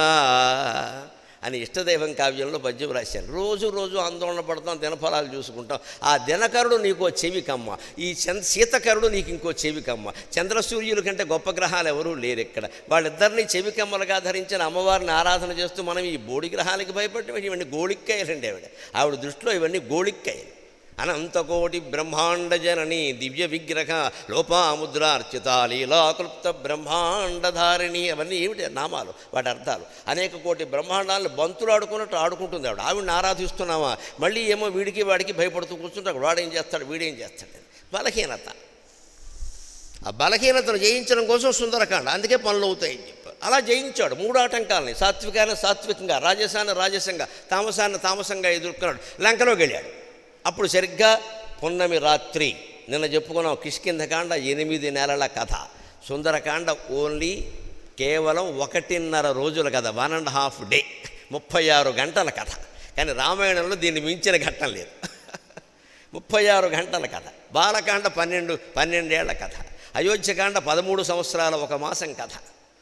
అని ఇష్టదైవం కావ్యంలో పద్యం రాశాను రోజు రోజు ఆందోళన పడతాం దినఫలాలు చూసుకుంటాం ఆ దినకరుడు నీకో చెవికమ్మ ఈ చంద్ర శీతకరుడు నీకు ఇంకో చెవికమ్మ చంద్రసూర్యుల కంటే గొప్ప గ్రహాలు ఎవరూ లేరు ఇక్కడ వాళ్ళిద్దరిని చెవికమ్మలుగా ధరించిన అమ్మవారిని ఆరాధన చేస్తూ మనం ఈ బోడి గ్రహాలకి భయపడి ఇవన్నీ గోళిక్కాయలండి ఆవిడ ఆవిడ దృష్టిలో ఇవన్నీ గోళిక్కాయలు అనంతకోటి బ్రహ్మాండ జనని దివ్య విగ్రహ లోపాముద్రార్చిత లీలాకృప్త బ్రహ్మాండధారిణి అవన్నీ ఏమిటి నామాలు వాటి అర్థాలు అనేక కోటి బ్రహ్మాండాలను బంతులు ఆడుకున్నట్టు ఆడుకుంటుంది ఆవిడ ఆవిడని ఆరాధిస్తున్నామా మళ్ళీ ఏమో వీడికి వాడికి భయపడుతూ కూర్చుంటాడు వాడేం చేస్తాడు వీడేం చేస్తాడు బలహీనత ఆ బలహీనతను జయించడం కోసం సుందరకాండ అందుకే పనులు అవుతాయని చెప్పారు అలా జయించాడు మూడు ఆటంకాలని సాత్వికాన్ని సాత్వికంగా రాజసాన్ని రాజసంగా తామసాన్ని తామసంగా ఎదుర్కొన్నాడు లంకలోకి వెళ్ళాడు అప్పుడు సరిగ్గా పున్నమి రాత్రి నిన్న చెప్పుకున్నాం కిష్కింధకాండ ఎనిమిది నెలల కథ సుందరకాండ ఓన్లీ కేవలం ఒకటిన్నర రోజుల కథ వన్ అండ్ హాఫ్ డే ముప్పై ఆరు గంటల కథ కానీ రామాయణంలో దీన్ని మించిన ఘట్టం లేదు ముప్పై ఆరు గంటల కథ బాలకాండ పన్నెండు పన్నెండేళ్ల కథ అయోధ్యకాండ పదమూడు సంవత్సరాల ఒక మాసం కథ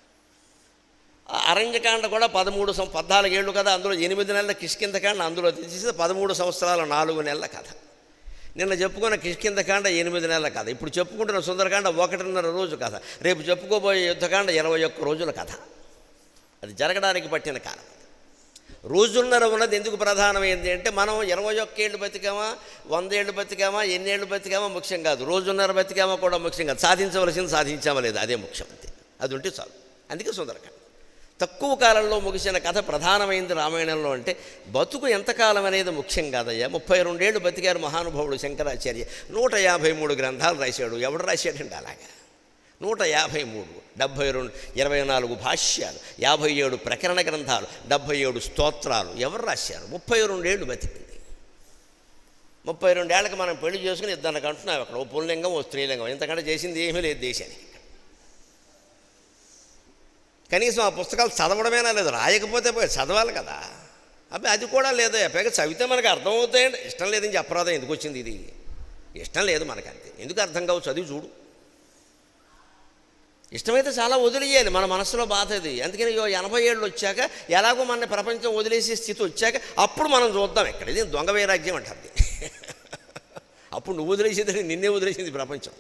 ఆ అరణ్యకాండ కూడా పదమూడు సం పద్నాలుగేళ్ళు కదా అందులో ఎనిమిది నెలల కిష్కిందకాండ అందులో తీసేసి పదమూడు సంవత్సరాల నాలుగు నెలల కథ నిన్న చెప్పుకున్న కిష్కిందకాండ ఎనిమిది నెలల కథ ఇప్పుడు చెప్పుకుంటున్న సుందరకాండ ఒకటిన్నర రోజు కథ రేపు చెప్పుకోబోయే యుద్ధకాండ ఇరవై ఒక్క రోజుల కథ అది జరగడానికి పట్టిన కాలం రోజున్నర ఉన్నది ఎందుకు ప్రధానమైంది అంటే మనం ఇరవై ఒక్కేళ్ళు బతికామా వందేళ్ళు బతికామా ఎన్నేళ్ళు బతికామా ముఖ్యం కాదు రోజున్నర బతికామా కూడా ముఖ్యం కాదు సాధించవలసింది సాధించామా లేదు అదే ముఖ్యం అంతే అది ఉంటే చాలు అందుకే సుందరకాండ తక్కువ కాలంలో ముగిసిన కథ ప్రధానమైంది రామాయణంలో అంటే బతుకు ఎంతకాలం అనేది ముఖ్యం కాదయ్యా ముప్పై రెండేళ్ళు బతికారు మహానుభావుడు శంకరాచార్య నూట యాభై మూడు గ్రంథాలు రాశాడు ఎవడు రాశాడండి అలాగా నూట యాభై మూడు డెబ్భై రెండు ఇరవై నాలుగు భాష్యాలు యాభై ఏడు ప్రకరణ గ్రంథాలు డెబ్భై ఏడు స్తోత్రాలు ఎవరు రాశారు ముప్పై రెండేళ్ళు బతికింది ముప్పై రెండేళ్ళకి మనం పెళ్లి చేసుకుని ఇద్దరికి అంటున్నాం అక్కడ ఓ పుల్లింగం ఓ స్త్రీలింగం ఇంతకంటే చేసింది ఏమీ లేదు దేశానికి కనీసం ఆ పుస్తకాలు చదవడమేనా లేదు రాయకపోతే పోయి చదవాలి కదా అబ్బాయి అది కూడా లేదు పైగా చదివితే మనకు అర్థమవుతాయండి ఇష్టం లేదని చెప్పరాదా ఎందుకు వచ్చింది ఇది ఇష్టం లేదు మనకంతే ఎందుకు అర్థం కావు చదివి చూడు ఇష్టమైతే చాలా వదిలేయాలి మన మనసులో బాధ అది అందుకని ఇగో ఎనభై ఏళ్ళు వచ్చాక ఎలాగో మన ప్రపంచం వదిలేసే స్థితి వచ్చాక అప్పుడు మనం చూద్దాం ఇక్కడ ఇది దొంగ వైరాగ్యం అంటారు దీన్ని. అప్పుడు నువ్వు వదిలేసేది నిన్నే వదిలేసింది ప్రపంచం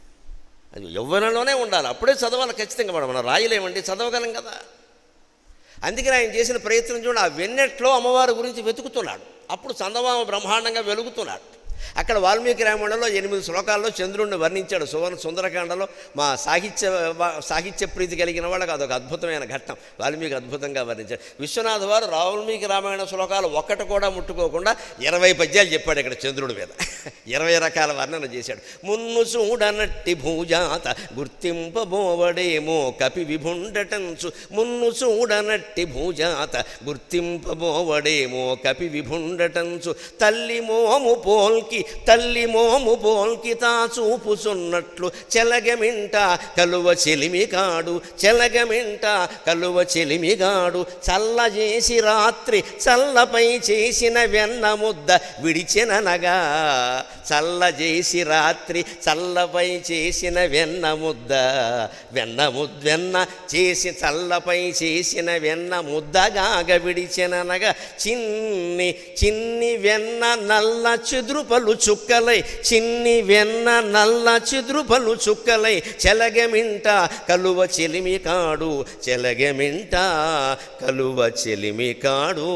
అది యవ్వనంలోనే ఉండాలి అప్పుడే చదవాలి ఖచ్చితంగా మనం మనం రాయలేమండి చదవగలం కదా అందుకని ఆయన చేసిన ప్రయత్నం చూడండి ఆ వెన్నెట్లో అమ్మవారి గురించి వెతుకుతున్నాడు అప్పుడు చందమామ బ్రహ్మాండంగా వెలుగుతున్నాడు అక్కడ వాల్మీకి రామాయణంలో ఎనిమిది శ్లోకాల్లో చంద్రుడిని వర్ణించాడు సువర్ణ సుందరకాండలో మా సాహిత్య వా- సాహిత్య ప్రీతి కలిగిన వాళ్ళకి అదొక అద్భుతమైన ఘట్టం వాల్మీకి అద్భుతంగా వర్ణించాడు విశ్వనాథ్ వారు వాల్మీకి రామాయణ శ్లోకాలు ఒక్కటి కూడా ముట్టుకోకుండా ఇరవై పద్యాలు చెప్పాడు ఇక్కడ చంద్రుడి మీద ఇరవై రకాల వర్ణన చేశాడు మున్ను చూడనట్టి భూజాత గుర్తింపబోవడేమో కపి విభుండటంచు మున్ను చూడనట్టి భూజాత గుర్తింపబోవడేమో కపి విభుండటంచు తల్లి మోము పోల్కి తల్లి మోము పోల్కి తా చూపుచున్నట్లు చెలగమింట కలువ చెలిమి కాడు చెలగమింట కలువ చెలిమి గాడు చల్ల చేసి రాత్రి చల్లపై చేసిన వెన్న ముద్ద విడిచెననగా చల్ల చేసి రాత్రి చల్లపై చేసిన వెన్న ముద్ద వెన్న ముద్ద వెన్న చేసి చల్లపై చేసిన వెన్న ముద్దగాగ విడిచెననగా చిన్ని చిన్ని వెన్న నల్ల చిద్రుపలు చుక్కలై చిన్ని వెన్న నల్ల చిద్రుపలు చుక్కలై చెలగమింట కలువ చెలిమి కాడు చెలగమింట కలువ చెలిమి కాడు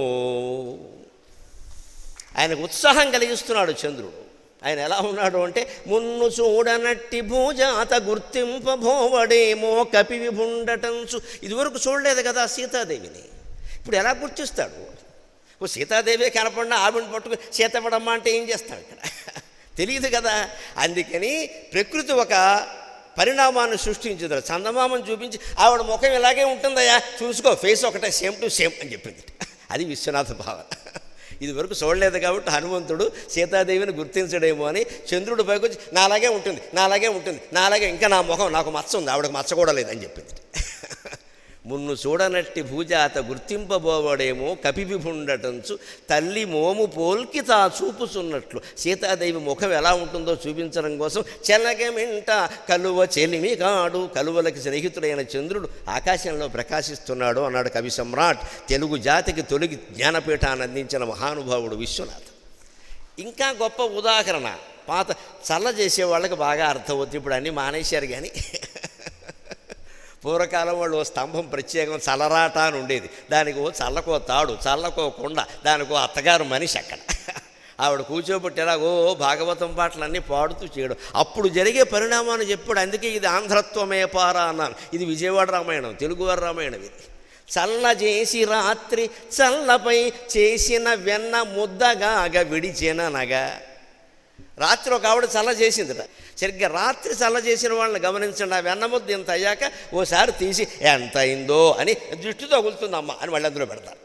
ఆయనకు ఉత్సాహం కలిగిస్తున్నాడు చంద్రుడు ఆయన ఎలా ఉన్నాడు అంటే మున్ను చూడనట్టి భూజాత గుర్తింపబోవడేమో కపి విభుండటంచు ఇదివరకు చూడలేదు కదా సీతాదేవిని ఇప్పుడు ఎలా గుర్తిస్తాడు ఓ సీతాదేవి కనపడినా ఆవిడని పట్టుకుని సీతపడమ్మా అంటే ఏం చేస్తాం ఇక్కడ తెలియదు కదా అందుకని ప్రకృతి ఒక పరిణామాన్ని సృష్టించింది చందమామని చూపించి ఆవిడ ముఖం ఇలాగే ఉంటుందయ్యా చూసుకో ఫేస్ ఒకటే సేమ్ టు సేమ్ అని చెప్పింది అది విశ్వనాథ భావన ఇది వరకు చూడలేదు కాబట్టి హనుమంతుడు సీతాదేవిని గుర్తించడేమో అని చంద్రుడి పైకి వచ్చి నాలాగే ఉంటుంది నాలాగే ఉంటుంది నాలాగే ఇంకా నా ముఖం నాకు మచ్చ ఉంది ఆవిడకి మచ్చ కూడా లేదని చెప్పింది మున్ను చూడనట్టి భూజాత గుర్తింపబోవడేమో కపివిభుండటంచు తల్లి మోము పోల్కి తా చూపుచున్నట్లు సీతాదేవి ముఖం ఎలా ఉంటుందో చూపించడం కోసం చెలగమింట కలువ చెలిమి కాడు కలువలకి స్నేహితుడైన చంద్రుడు ఆకాశంలో ప్రకాశిస్తున్నాడు అన్నాడు కవి సమ్రాట్ తెలుగు జాతికి తొలగి జ్ఞానపీఠాన్ని అందించిన మహానుభావుడు విశ్వనాథ్ ఇంకా గొప్ప ఉదాహరణ పాత చల్ల చేసే వాళ్ళకి బాగా అర్థమవుతుంది ఇప్పుడు అన్నీ మానేశారు కానీ పూర్వకాలం వాళ్ళు ఓ స్తంభం ప్రత్యేకం చల్లరాట అని ఉండేది దానికి ఓ చల్లకో తాడు చల్లకో కొండ దానికో అత్తగారు మనిషి అక్కడ ఆవిడ కూర్చోబెట్టి ఎలాగో భాగవతం పాటలన్నీ పాడుతూ చేయడం అప్పుడు జరిగే పరిణామాన్ని చెప్పాడు అందుకే ఇది ఆంధ్రత్వమే పారా అన్నాను ఇది విజయవాడ రామాయణం తెలుగువారి రామాయణం ఇది చల్ల చేసి రాత్రి చల్లపై చేసిన వెన్న ముద్దగాగ విడిచెననగా రాత్రి ఒక ఆవిడ చల్ల చేసిందిట సరిగ్గా రాత్రి చల్ల చేసిన వాళ్ళని గమనించండి ఆ వెన్నముద్ద ఇంత అయ్యాక ఓసారి తీసి ఎంత అయిందో అని దృష్టి తగులుతుందమ్మా అని మళ్ళీ అందులో పెడతారు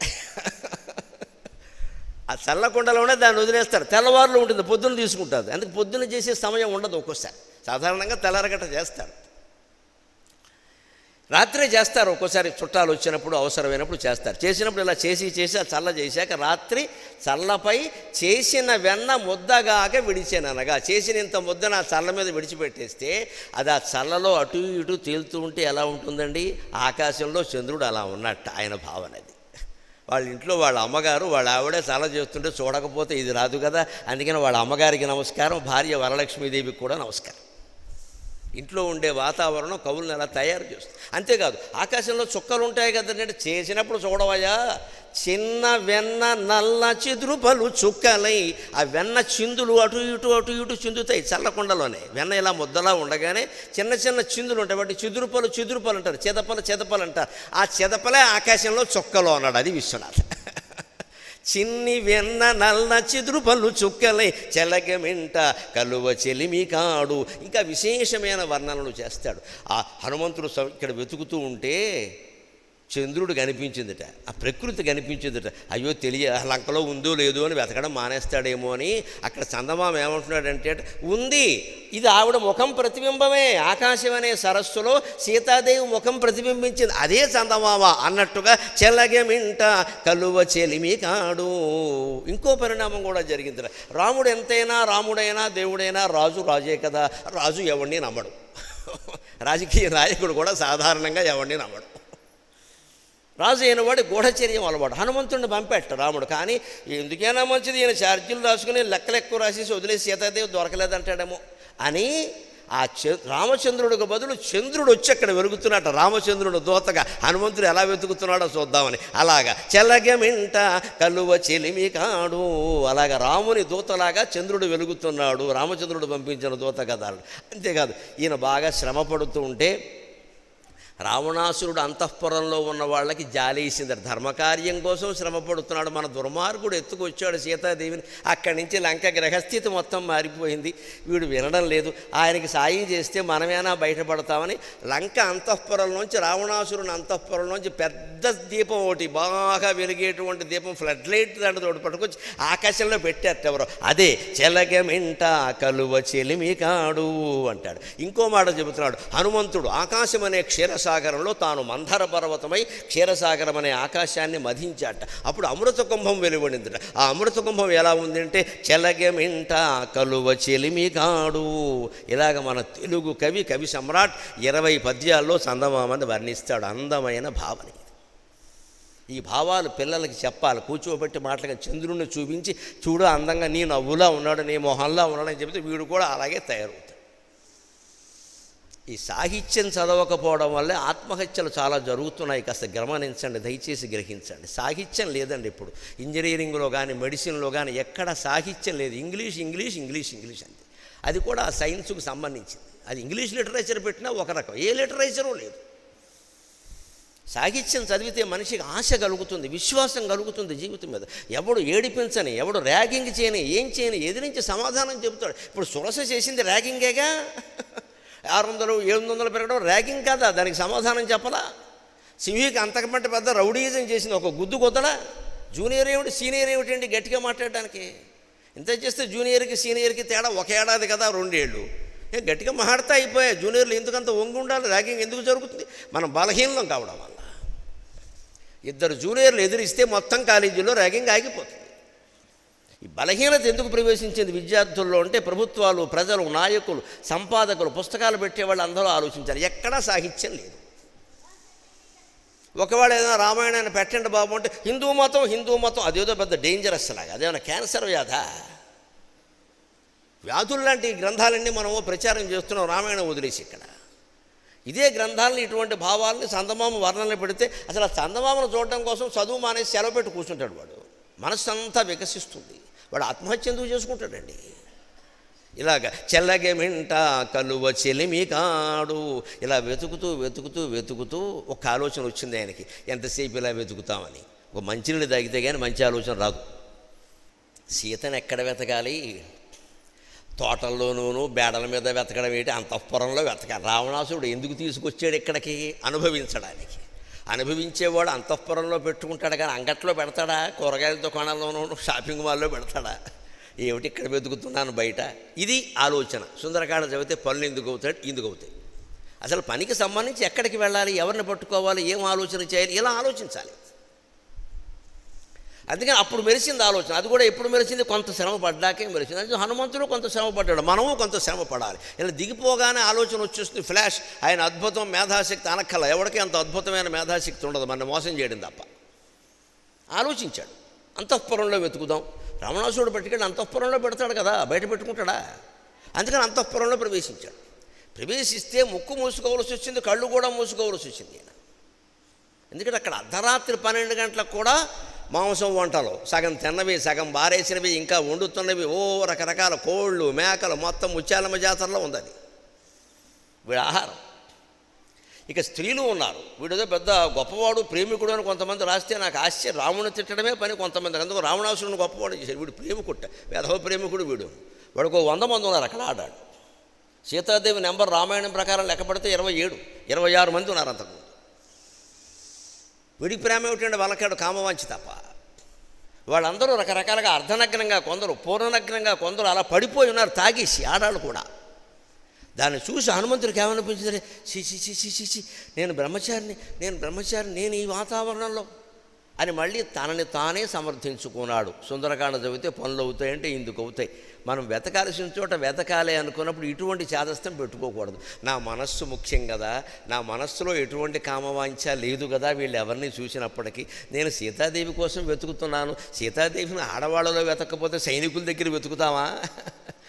ఆ చల్లకుండలోనే దాన్ని వదిలేస్తారు తెల్లవారులు ఉంటుంది పొద్దున్న తీసుకుంటుంది అందుకు పొద్దున్న చేసే సమయం ఉండదు ఒక్కోసారి సాధారణంగా తెల్లరగట్ట చేస్తారు రాత్రే చేస్తారు ఒక్కోసారి చుట్టాలు వచ్చినప్పుడు అవసరమైనప్పుడు చేస్తారు చేసినప్పుడు ఇలా చేసి చేసి ఆ చల్ల చేశాక రాత్రి చల్లపై చేసిన వెన్న ముద్దగాక విడిచాననగా చేసిన ఇంత ముద్ద నా చల్ల మీద విడిచిపెట్టేస్తే అది ఆ చల్లలో అటు ఇటు తేలుతూ ఉంటే ఎలా ఉంటుందండి ఆకాశంలో చంద్రుడు అలా ఉన్నట్టు ఆయన భావన అది వాళ్ళ ఇంట్లో వాళ్ళ అమ్మగారు వాళ్ళ ఆవిడే చల్ల చేస్తుంటే చూడకపోతే ఇది రాదు కదా అందుకని వాళ్ళ అమ్మగారికి నమస్కారం భార్య వరలక్ష్మీదేవికి కూడా నమస్కారం ఇంట్లో ఉండే వాతావరణం కవులను ఎలా తయారు చేస్తుంది అంతేకాదు ఆకాశంలో చుక్కలు ఉంటాయి కదంటే చేసినప్పుడు చూడవయ్యా చిన్న వెన్న నల్ల చిదురుపలు చుక్కలై ఆ వెన్న చిందులు అటు ఇటు అటు ఇటు చిందుతాయి చల్లకుండలోనే వెన్న ఇలా ముద్దలా ఉండగానే చిన్న చిన్న చిందులు ఉంటాయి వాటి చిదురుపలు చిదురుపలు అంటారు చెదపలు చెదపలు అంటారు ఆ చెదపలే ఆకాశంలో చుక్కలు అన్నాడు అది విశ్వనాథ్ చిన్ని వెన్న నల్ల చిదురుపలు చుక్కలై చెలగమింట కలువ చెలిమి కాడు ఇంకా విశేషమైన వర్ణనలు చేస్తాడు ఆ హనుమంతుడు స- ఇక్కడ వెతుకుతూ ఉంటే చంద్రుడు కనిపించిందిట ఆ ప్రకృతి కనిపించిందిట అయ్యో తెలియ ఆ లంకలో ఉందో లేదో అని వెతకడం మానేస్తాడేమో అని అక్కడ చందమామ ఏమంటున్నాడంటే ఉంది ఇది ఆవిడ ముఖం ప్రతిబింబమే ఆకాశం అనే సరస్సులో సీతాదేవి ముఖం ప్రతిబింబించింది అదే చందమామ అన్నట్టుగా చెల్లగమింట కలువ చెలిమి కాడు ఇంకో పరిణామం కూడా జరిగింది రాముడు ఎంతైనా రాముడైనా దేవుడైనా రాజు రాజే కదా రాజు ఎవరిని నమ్మడు రాజకీయ నాయకుడు కూడా సాధారణంగా ఎవరిని నమ్మడు రాజు అయినవాడు గూఢచర్యం అలవాడు హనుమంతుడిని పంపెట్ట రాముడు కానీ ఎందుకైనా మంచిది ఈయన ఛార్జీలు రాసుకుని లెక్కలు ఎక్కువ రాసేసి వదిలేసి సీతాదేవి దొరకలేదంటాడేమో అని ఆ చ రామచంద్రుడికి బదులు చంద్రుడు వచ్చి అక్కడ వెలుగుతున్నట్ట రామచంద్రుడు దోతగా హనుమంతుడు ఎలా వెతుకుతున్నాడో చూద్దామని అలాగా చెలగమింట కలువ చెలిమి కాడు అలాగా రాముని దూతలాగా చంద్రుడు వెలుగుతున్నాడు రామచంద్రుడు పంపించిన దూత కదా అంతేకాదు ఈయన బాగా శ్రమ పడుతూ ఉంటే రావణాసురుడు అంతఃపురంలో ఉన్న వాళ్ళకి జాలేసింది ధర్మకార్యం కోసం శ్రమ పడుతున్నాడు మన దుర్మార్గుడు ఎత్తుకొచ్చాడు సీతాదేవిని అక్కడి నుంచి లంక గ్రహస్థితి మొత్తం మారిపోయింది వీడు వినడం లేదు ఆయనకి సాయం చేస్తే మనమేనా బయటపడతామని లంక అంతఃపురంలోంచి రావణాసురుని అంతఃపురంలోంచి పెద్ద దీపం ఒకటి బాగా వెలిగేటువంటి దీపం ఫ్లడ్ లైట్ దాంట్లో ఒకటి పట్టుకొచ్చి ఆకాశంలో పెట్టారు ఎవరో అదే చెలగమింట కలువ చెలిమి కాడు అంటాడు ఇంకో మాట చెబుతున్నాడు హనుమంతుడు ఆకాశం అనే క్షీరసాగరంలో తాను మంధర పర్వతమై క్షీరసాగరం అనే ఆకాశాన్ని మధించాట అప్పుడు అమృత కుంభం వెలువడిందిట ఆ అమృత కుంభం ఎలా ఉంది అంటే చెలగమింట కలువ చెలిమి కాడు ఇలాగ మన తెలుగు కవి కవి సమ్రాట్ ఇరవై పద్యాల్లో చందమామని వర్ణిస్తాడు అందమైన భావన ఇది. ఈ భావాలు పిల్లలకి చెప్పాలి కూర్చోబెట్టి మాటలుగా చంద్రుడిని చూపించి చూడు అందంగా నీ నవ్వులా ఉన్నాడు నీ మొహంలా ఉన్నాడు అని చెబితే వీడు కూడా అలాగే తయారవుతాడు ఈ సాహిత్యం చదవకపోవడం వల్లే ఆత్మహత్యలు చాలా జరుగుతున్నాయి కాస్త గమనించండి దయచేసి గ్రహించండి సాహిత్యం లేదండి ఇప్పుడు ఇంజనీరింగ్లో కానీ మెడిసిన్లో కానీ ఎక్కడ సాహిత్యం లేదు ఇంగ్లీష్ ఇంగ్లీష్ ఇంగ్లీష్ ఇంగ్లీష్ అంతే అది కూడా ఆ సైన్స్కు సంబంధించింది అది ఇంగ్లీష్ లిటరేచర్ పెట్టినా ఒక రకం ఏ లిటరేచరు లేదు సాహిత్యం చదివితే మనిషికి ఆశ కలుగుతుంది విశ్వాసం కలుగుతుంది జీవితం మీద ఎవడు ఏడిపించని ఎవడు ర్యాగింగ్ చేయని ఏం చేయని ఎదిరించి సమాధానం చెబుతాడు ఇప్పుడు సురస చేసింది ర్యాగింగేగా ఆరు వందలు ఏడు వందలు పెరగడం ర్యాగింగ్ కాదా దానికి సమాధానం చెప్పలా సింహికి అంతకంటే పెద్ద రౌడీజం చేసింది ఒక గుద్దు కొద్దడా జూనియర్ ఏమిటి సీనియర్ ఏమిటండి గట్టిగా మాట్లాడడానికి ఇంత చేస్తే జూనియర్కి సీనియర్కి తేడా ఒక ఏడాది కదా రెండేళ్ళు ఏ గట్టిగా మాట్లాడితే అయిపోయాయి జూనియర్లు ఎందుకంత వంగి ఉండాలి ర్యాగింగ్ ఎందుకు జరుగుతుంది మనం బలహీనం కావడం వల్ల ఇద్దరు జూనియర్లు ఎదిరిస్తే మొత్తం కాలేజీలో ర్యాగింగ్ ఆగిపోతుంది ఈ బలహీనత ఎందుకు ప్రవేశించింది విద్యార్థుల్లో అంటే ప్రభుత్వాలు ప్రజలు నాయకులు సంపాదకులు పుస్తకాలు పెట్టేవాళ్ళు అందరూ ఆలోచించారు ఎక్కడా సాహిత్యం లేదు ఒకవేళ ఏదైనా రామాయణాన్ని పెట్టండి బాబు అంటే హిందూ మతం హిందూ మతం అదేదో పెద్ద డేంజరస్ లాగా అదేమైనా క్యాన్సర్ వ్యాధ వ్యాధులు లాంటి గ్రంథాలన్నీ మనము ప్రచారం చేస్తున్నాం రామాయణం వదిలేసి ఇక్కడ ఇదే గ్రంథాలను ఇటువంటి భావాలని చందమామ వర్ణనలు పెడితే అసలు ఆ చందమామను చూడటం కోసం చదువు మానేసి సెలవు పెట్టి కూర్చుంటాడు వాడు మనస్సు అంతా వికసిస్తుంది వాడు ఆత్మహత్య ఎందుకు చేసుకుంటాడండి ఇలాగ చెల్లగెమింట కలువ చెలిమి కాడు ఇలా వెతుకుతూ వెతుకుతూ వెతుకుతూ ఒక ఆలోచన వచ్చింది ఆయనకి ఎంతసేపు ఇలా వెతుకుతామని ఒక మంచినీళ్ళు తాగితే కానీ మంచి ఆలోచన రాదు సీతను ఎక్కడ వెతకాలి తోటల్లోనూ బేడల మీద వెతకడం ఏంటి అంతఃపురంలో వెతకాలి రావణాసుడు ఎందుకు తీసుకొచ్చాడు ఇక్కడికి అనుభవించడానికి అనుభవించేవాడు అంతఃపురంలో పెట్టుకుంటాడు కానీ అంగట్లో పెడతాడా కూరగాయల దుకాణంలోనూ షాపింగ్ మాల్లో పెడతాడా ఏమిటి ఇక్కడ వెతుకుతున్నాను బయట ఇది ఆలోచన సుందరకాండ చదివితే పనులు ఎందుకు అవుతాడు ఎందుకు అవుతాయి అసలు పనికి సంబంధించి ఎక్కడికి వెళ్ళాలి ఎవరిని పట్టుకోవాలి ఏం ఆలోచన చేయాలి ఇలా ఆలోచించాలి అందుకని అప్పుడు మెరిసింది ఆలోచన అది కూడా ఎప్పుడు మెరిసింది కొంత శ్రమ పడ్డాకే మెరిసింది అంటే హనుమంతుడు కొంత శ్రమ పడ్డాడు మనము కొంత శ్రమ పడాలి ఇలా దిగిపోగానే ఆలోచన వచ్చేస్తుంది ఫ్లాష్ ఆయన అద్భుతం మేధాశక్తి అనక్కల ఎవరికి అంత అద్భుతమైన మేధాశక్తి ఉండదు మన మోసం చేయడం తప్ప ఆలోచించాడు అంతఃపురంలో వెతుకుదాం రావణాసుడు పట్టుకెళ్ళి అంతఃపురంలో పెడతాడు కదా బయట పెట్టుకుంటాడా అందుకని అంతఃపురంలో ప్రవేశించాడు ప్రవేశిస్తే ముక్కు మూసుకోవలసి వచ్చింది కళ్ళు కూడా మూసుకోవలసి వచ్చింది ఈయన ఎందుకంటే అక్కడ అర్ధరాత్రి పన్నెండు గంటలకు కూడా మాంసం వంటలు సగం తిన్నవి సగం బారేసినవి ఇంకా వండుతున్నవి ఓ రకరకాల కోళ్ళు మేకలు మొత్తం ముత్యాలమ్మ జాతరలో ఉంది అది వీడి ఆహారం ఇక స్త్రీలు ఉన్నారు వీడేదో పెద్ద గొప్పవాడు ప్రేమికుడు అని కొంతమంది రాస్తే నాకు ఆశ్చర్యం రాముని తిట్టడమే పని కొంతమంది అందుకు రావణాసురుని గొప్పవాడు చేశాడు వీడు ప్రేమికుట్ట వేధవ ప్రేమికుడు వీడు వాడికి వంద మంది ఉన్నారు అక్కడ ఆడాడు సీతాదేవి నెంబర్ రామాయణం ప్రకారం లెక్క పడితే ఇరవై ఏడు ఇరవై ఆరు మంది ఉన్నారు అంతకుముందు వీడికి ప్రేమ ఏమిటంటే వాళ్ళకాడు కామవాంచి తప్ప వాళ్ళందరూ రకరకాలుగా అర్ధనగ్నంగా కొందరు పూర్ణనగ్నంగా కొందరు అలా పడిపోయి ఉన్నారు తాగేసి ఆడాళ్ళు కూడా దాన్ని చూసి హనుమంతుడికి ఏమనిపించింది చి చి చి చి చి చి నేను బ్రహ్మచారిని నేను బ్రహ్మచారిని నేను ఈ వాతావరణంలో అని మళ్ళీ తనని తానే సమర్థించుకున్నాడు సుందరకాండ చదివితే పనులు అవుతాయంటే ఇందుకు అవుతాయి మనం వెతకాల్సిన చోట వెతకాలి అనుకున్నప్పుడు ఇటువంటి చాదస్తం పెట్టుకోకూడదు నా మనస్సు ముఖ్యం కదా నా మనస్సులో ఎటువంటి కామవాంఛ లేదు కదా వీళ్ళు ఎవరిని చూసినప్పటికీ నేను సీతాదేవి కోసం వెతుకుతున్నాను సీతాదేవిని ఆడవాళ్ళలో వెతకపోతే సైనికుల దగ్గర వెతుకుతామా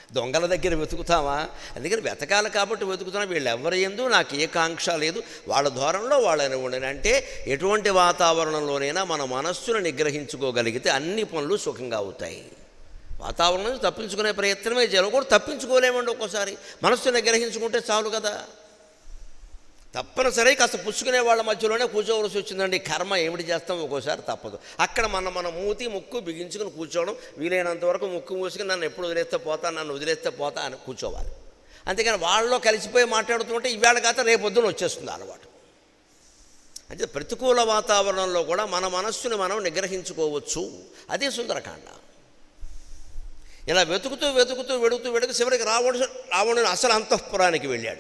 దొంగల దగ్గర వెతుకుతామా అందుకని వెతకాలి కాబట్టి వెతుకుతున్నా వీళ్ళు ఎవరి ఎందు నాకు ఏ కాంక్ష లేదు వాళ్ళ ధోరణిలో వాళ్ళని ఉండని అంటే ఎటువంటి వాతావరణంలోనైనా మన మనస్సును నిగ్రహించుకోగలిగితే అన్ని పనులు సుఖంగా అవుతాయి వాతావరణం నుంచి తప్పించుకునే ప్రయత్నమే చేయాలి కూడా తప్పించుకోలేమండి ఒక్కోసారి మనస్సు నిగ్రహించుకుంటే చాలు కదా తప్పనిసరి కాస్త పుచ్చుకునే వాళ్ళ మధ్యలోనే కూర్చోవలసి వచ్చిందండి కర్మ ఏమిటి చేస్తాం ఒక్కోసారి తప్పదు అక్కడ మన మన మూతి ముక్కు బిగించుకుని కూర్చోవడం వీలైనంత వరకు ముక్కు మూసుకుని నన్ను ఎప్పుడు వదిలేస్తే పోతా నన్ను వదిలేస్తే పోతా అని కూర్చోవాలి అంతేకాని వాళ్ళలో కలిసిపోయి మాట్లాడుతుంటే ఇవాళ కాక రేపొద్దున వచ్చేస్తుంది అలవాటు అంటే ప్రతికూల వాతావరణంలో కూడా మన మనస్సుని మనం నిగ్రహించుకోవచ్చు అదే సుందరకాండ ఇలా వెతుకుతూ వెతుకుతూ వెడుకుతూ వెడుకు చివరికి రావణుడు రావణుని అసలు అంతఃపురానికి వెళ్ళాడు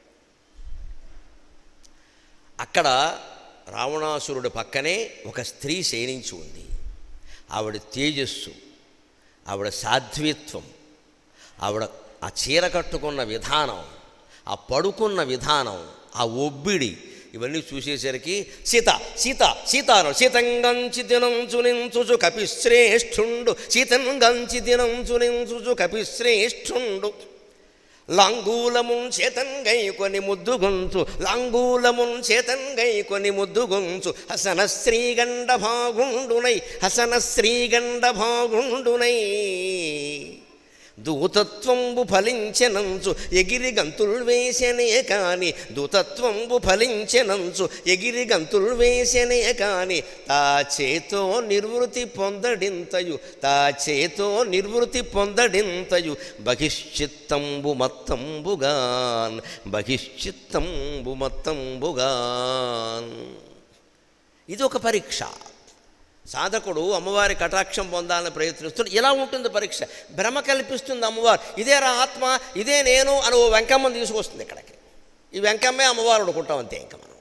అక్కడ రావణాసురుడి పక్కనే ఒక స్త్రీ శయనించి ఉంది ఆవిడ తేజస్సు ఆవిడ సాధ్వీత్వం ఆవిడ ఆ చీర కట్టుకున్న విధానం ఆ పడుకున్న విధానం ఆ ఒబ్బిడి ఇవన్నీ చూసేసరికి సీత సీత సీతాను సీతంగంచి దినంచునించుచు కపిశ్రేష్ఠుండు సీతంగంచి దినంచునించుచు కపిశ్రేష్ఠుండు లాంగూలమున్ చేతంగై కొని ముద్దుగొంచు లాంగూలమున్ చేతంగై కొని ముద్దుగొంచు హసన శ్రీగండ భాగుండునై హసన శ్రీగండ భాగుండునై దూతత్వంబు ఫలించెనంచు ఎగిరి గంతులు వేసెనే కాని దూతత్వంబు ఫలించెనంచు ఎగిరి గంతులు వేసెనే కాని తా చేతో నిర్వృతి పొందడింతయు తా చేతో నిర్వృతి పొందడింతయు బహిశ్చిత్తంబు మత్తంబుగాన్ బహిశ్చిత్తంబు మత్తంబుగాన్ ఇది ఒక పరీక్ష సాధకుడు అమ్మవారి కటాక్షం పొందాలని ప్రయత్నిస్తున్న ఇలా ఉంటుంది పరీక్ష భ్రమ కల్పిస్తుంది అమ్మవారు ఇదే రా ఆత్మ ఇదే నేను అని ఓ వెంకమ్మని తీసుకొస్తుంది ఇక్కడికి ఈ వెంకమ్మే అమ్మవారు అనుకుంటాం అంతే ఇంకా మనం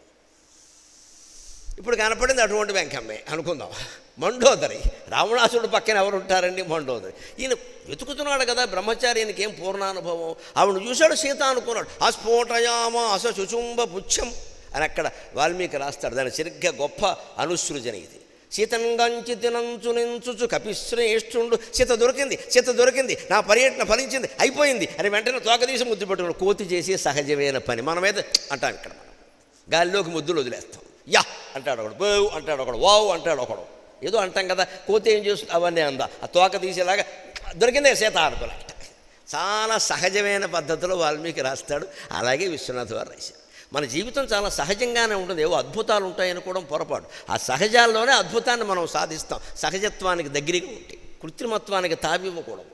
ఇప్పుడు కనపడింది అటువంటి వెంకమ్మే అనుకుందాం మండోదరి రావణాసుడు పక్కన ఎవరు ఉంటారండి మండోదరి ఈయన వెతుకుతున్నాడు కదా బ్రహ్మచారి ఈయనకి ఏం పూర్ణానుభవం ఆవిడ చూశాడు సీత అనుకున్నాడు అస్ఫోటయామ అస శుచుంబ పుచ్చం అని అక్కడ వాల్మీకి రాస్తాడు దాని సరిగ్గా గొప్ప అనుసృజన ఇది సీతంగంచి తినంచు నించుచు కపిశ్రేష్ఠుండు సీత దొరికింది సీత దొరికింది నా పర్యటన ఫలించింది అయిపోయింది అని వెంటనే తోక తీసి ముద్దు పెట్టుకుని కోతి చేసి సహజమైన పని మనమైతే అంటాం ఇక్కడ మనం గాలిలోకి ముద్దులు వదిలేస్తాం యా అంటాడు ఒకడు బేవ్ అంటాడు ఒకడు వావ్ అంటాడు ఒకడు ఏదో అంటాం కదా కోతి ఏం చేస్తుంది అవన్నీ అందా ఆ తోక తీసేలాగా దొరికిందే సీత అనుకోలేట చాలా సహజమైన పద్ధతిలో వాల్మీకి రాస్తాడు అలాగే విశ్వనాథ్ వారు రాశారు మన జీవితం చాలా సహజంగానే ఉంటుంది ఏవో అద్భుతాలు ఉంటాయనుకోవడం పొరపాటు ఆ సహజాల్లోనే అద్భుతాన్ని మనం సాధిస్తాం సహజత్వానికి దగ్గరగా ఉంటాయి కృత్రిమత్వానికి తావివ్వకూడదు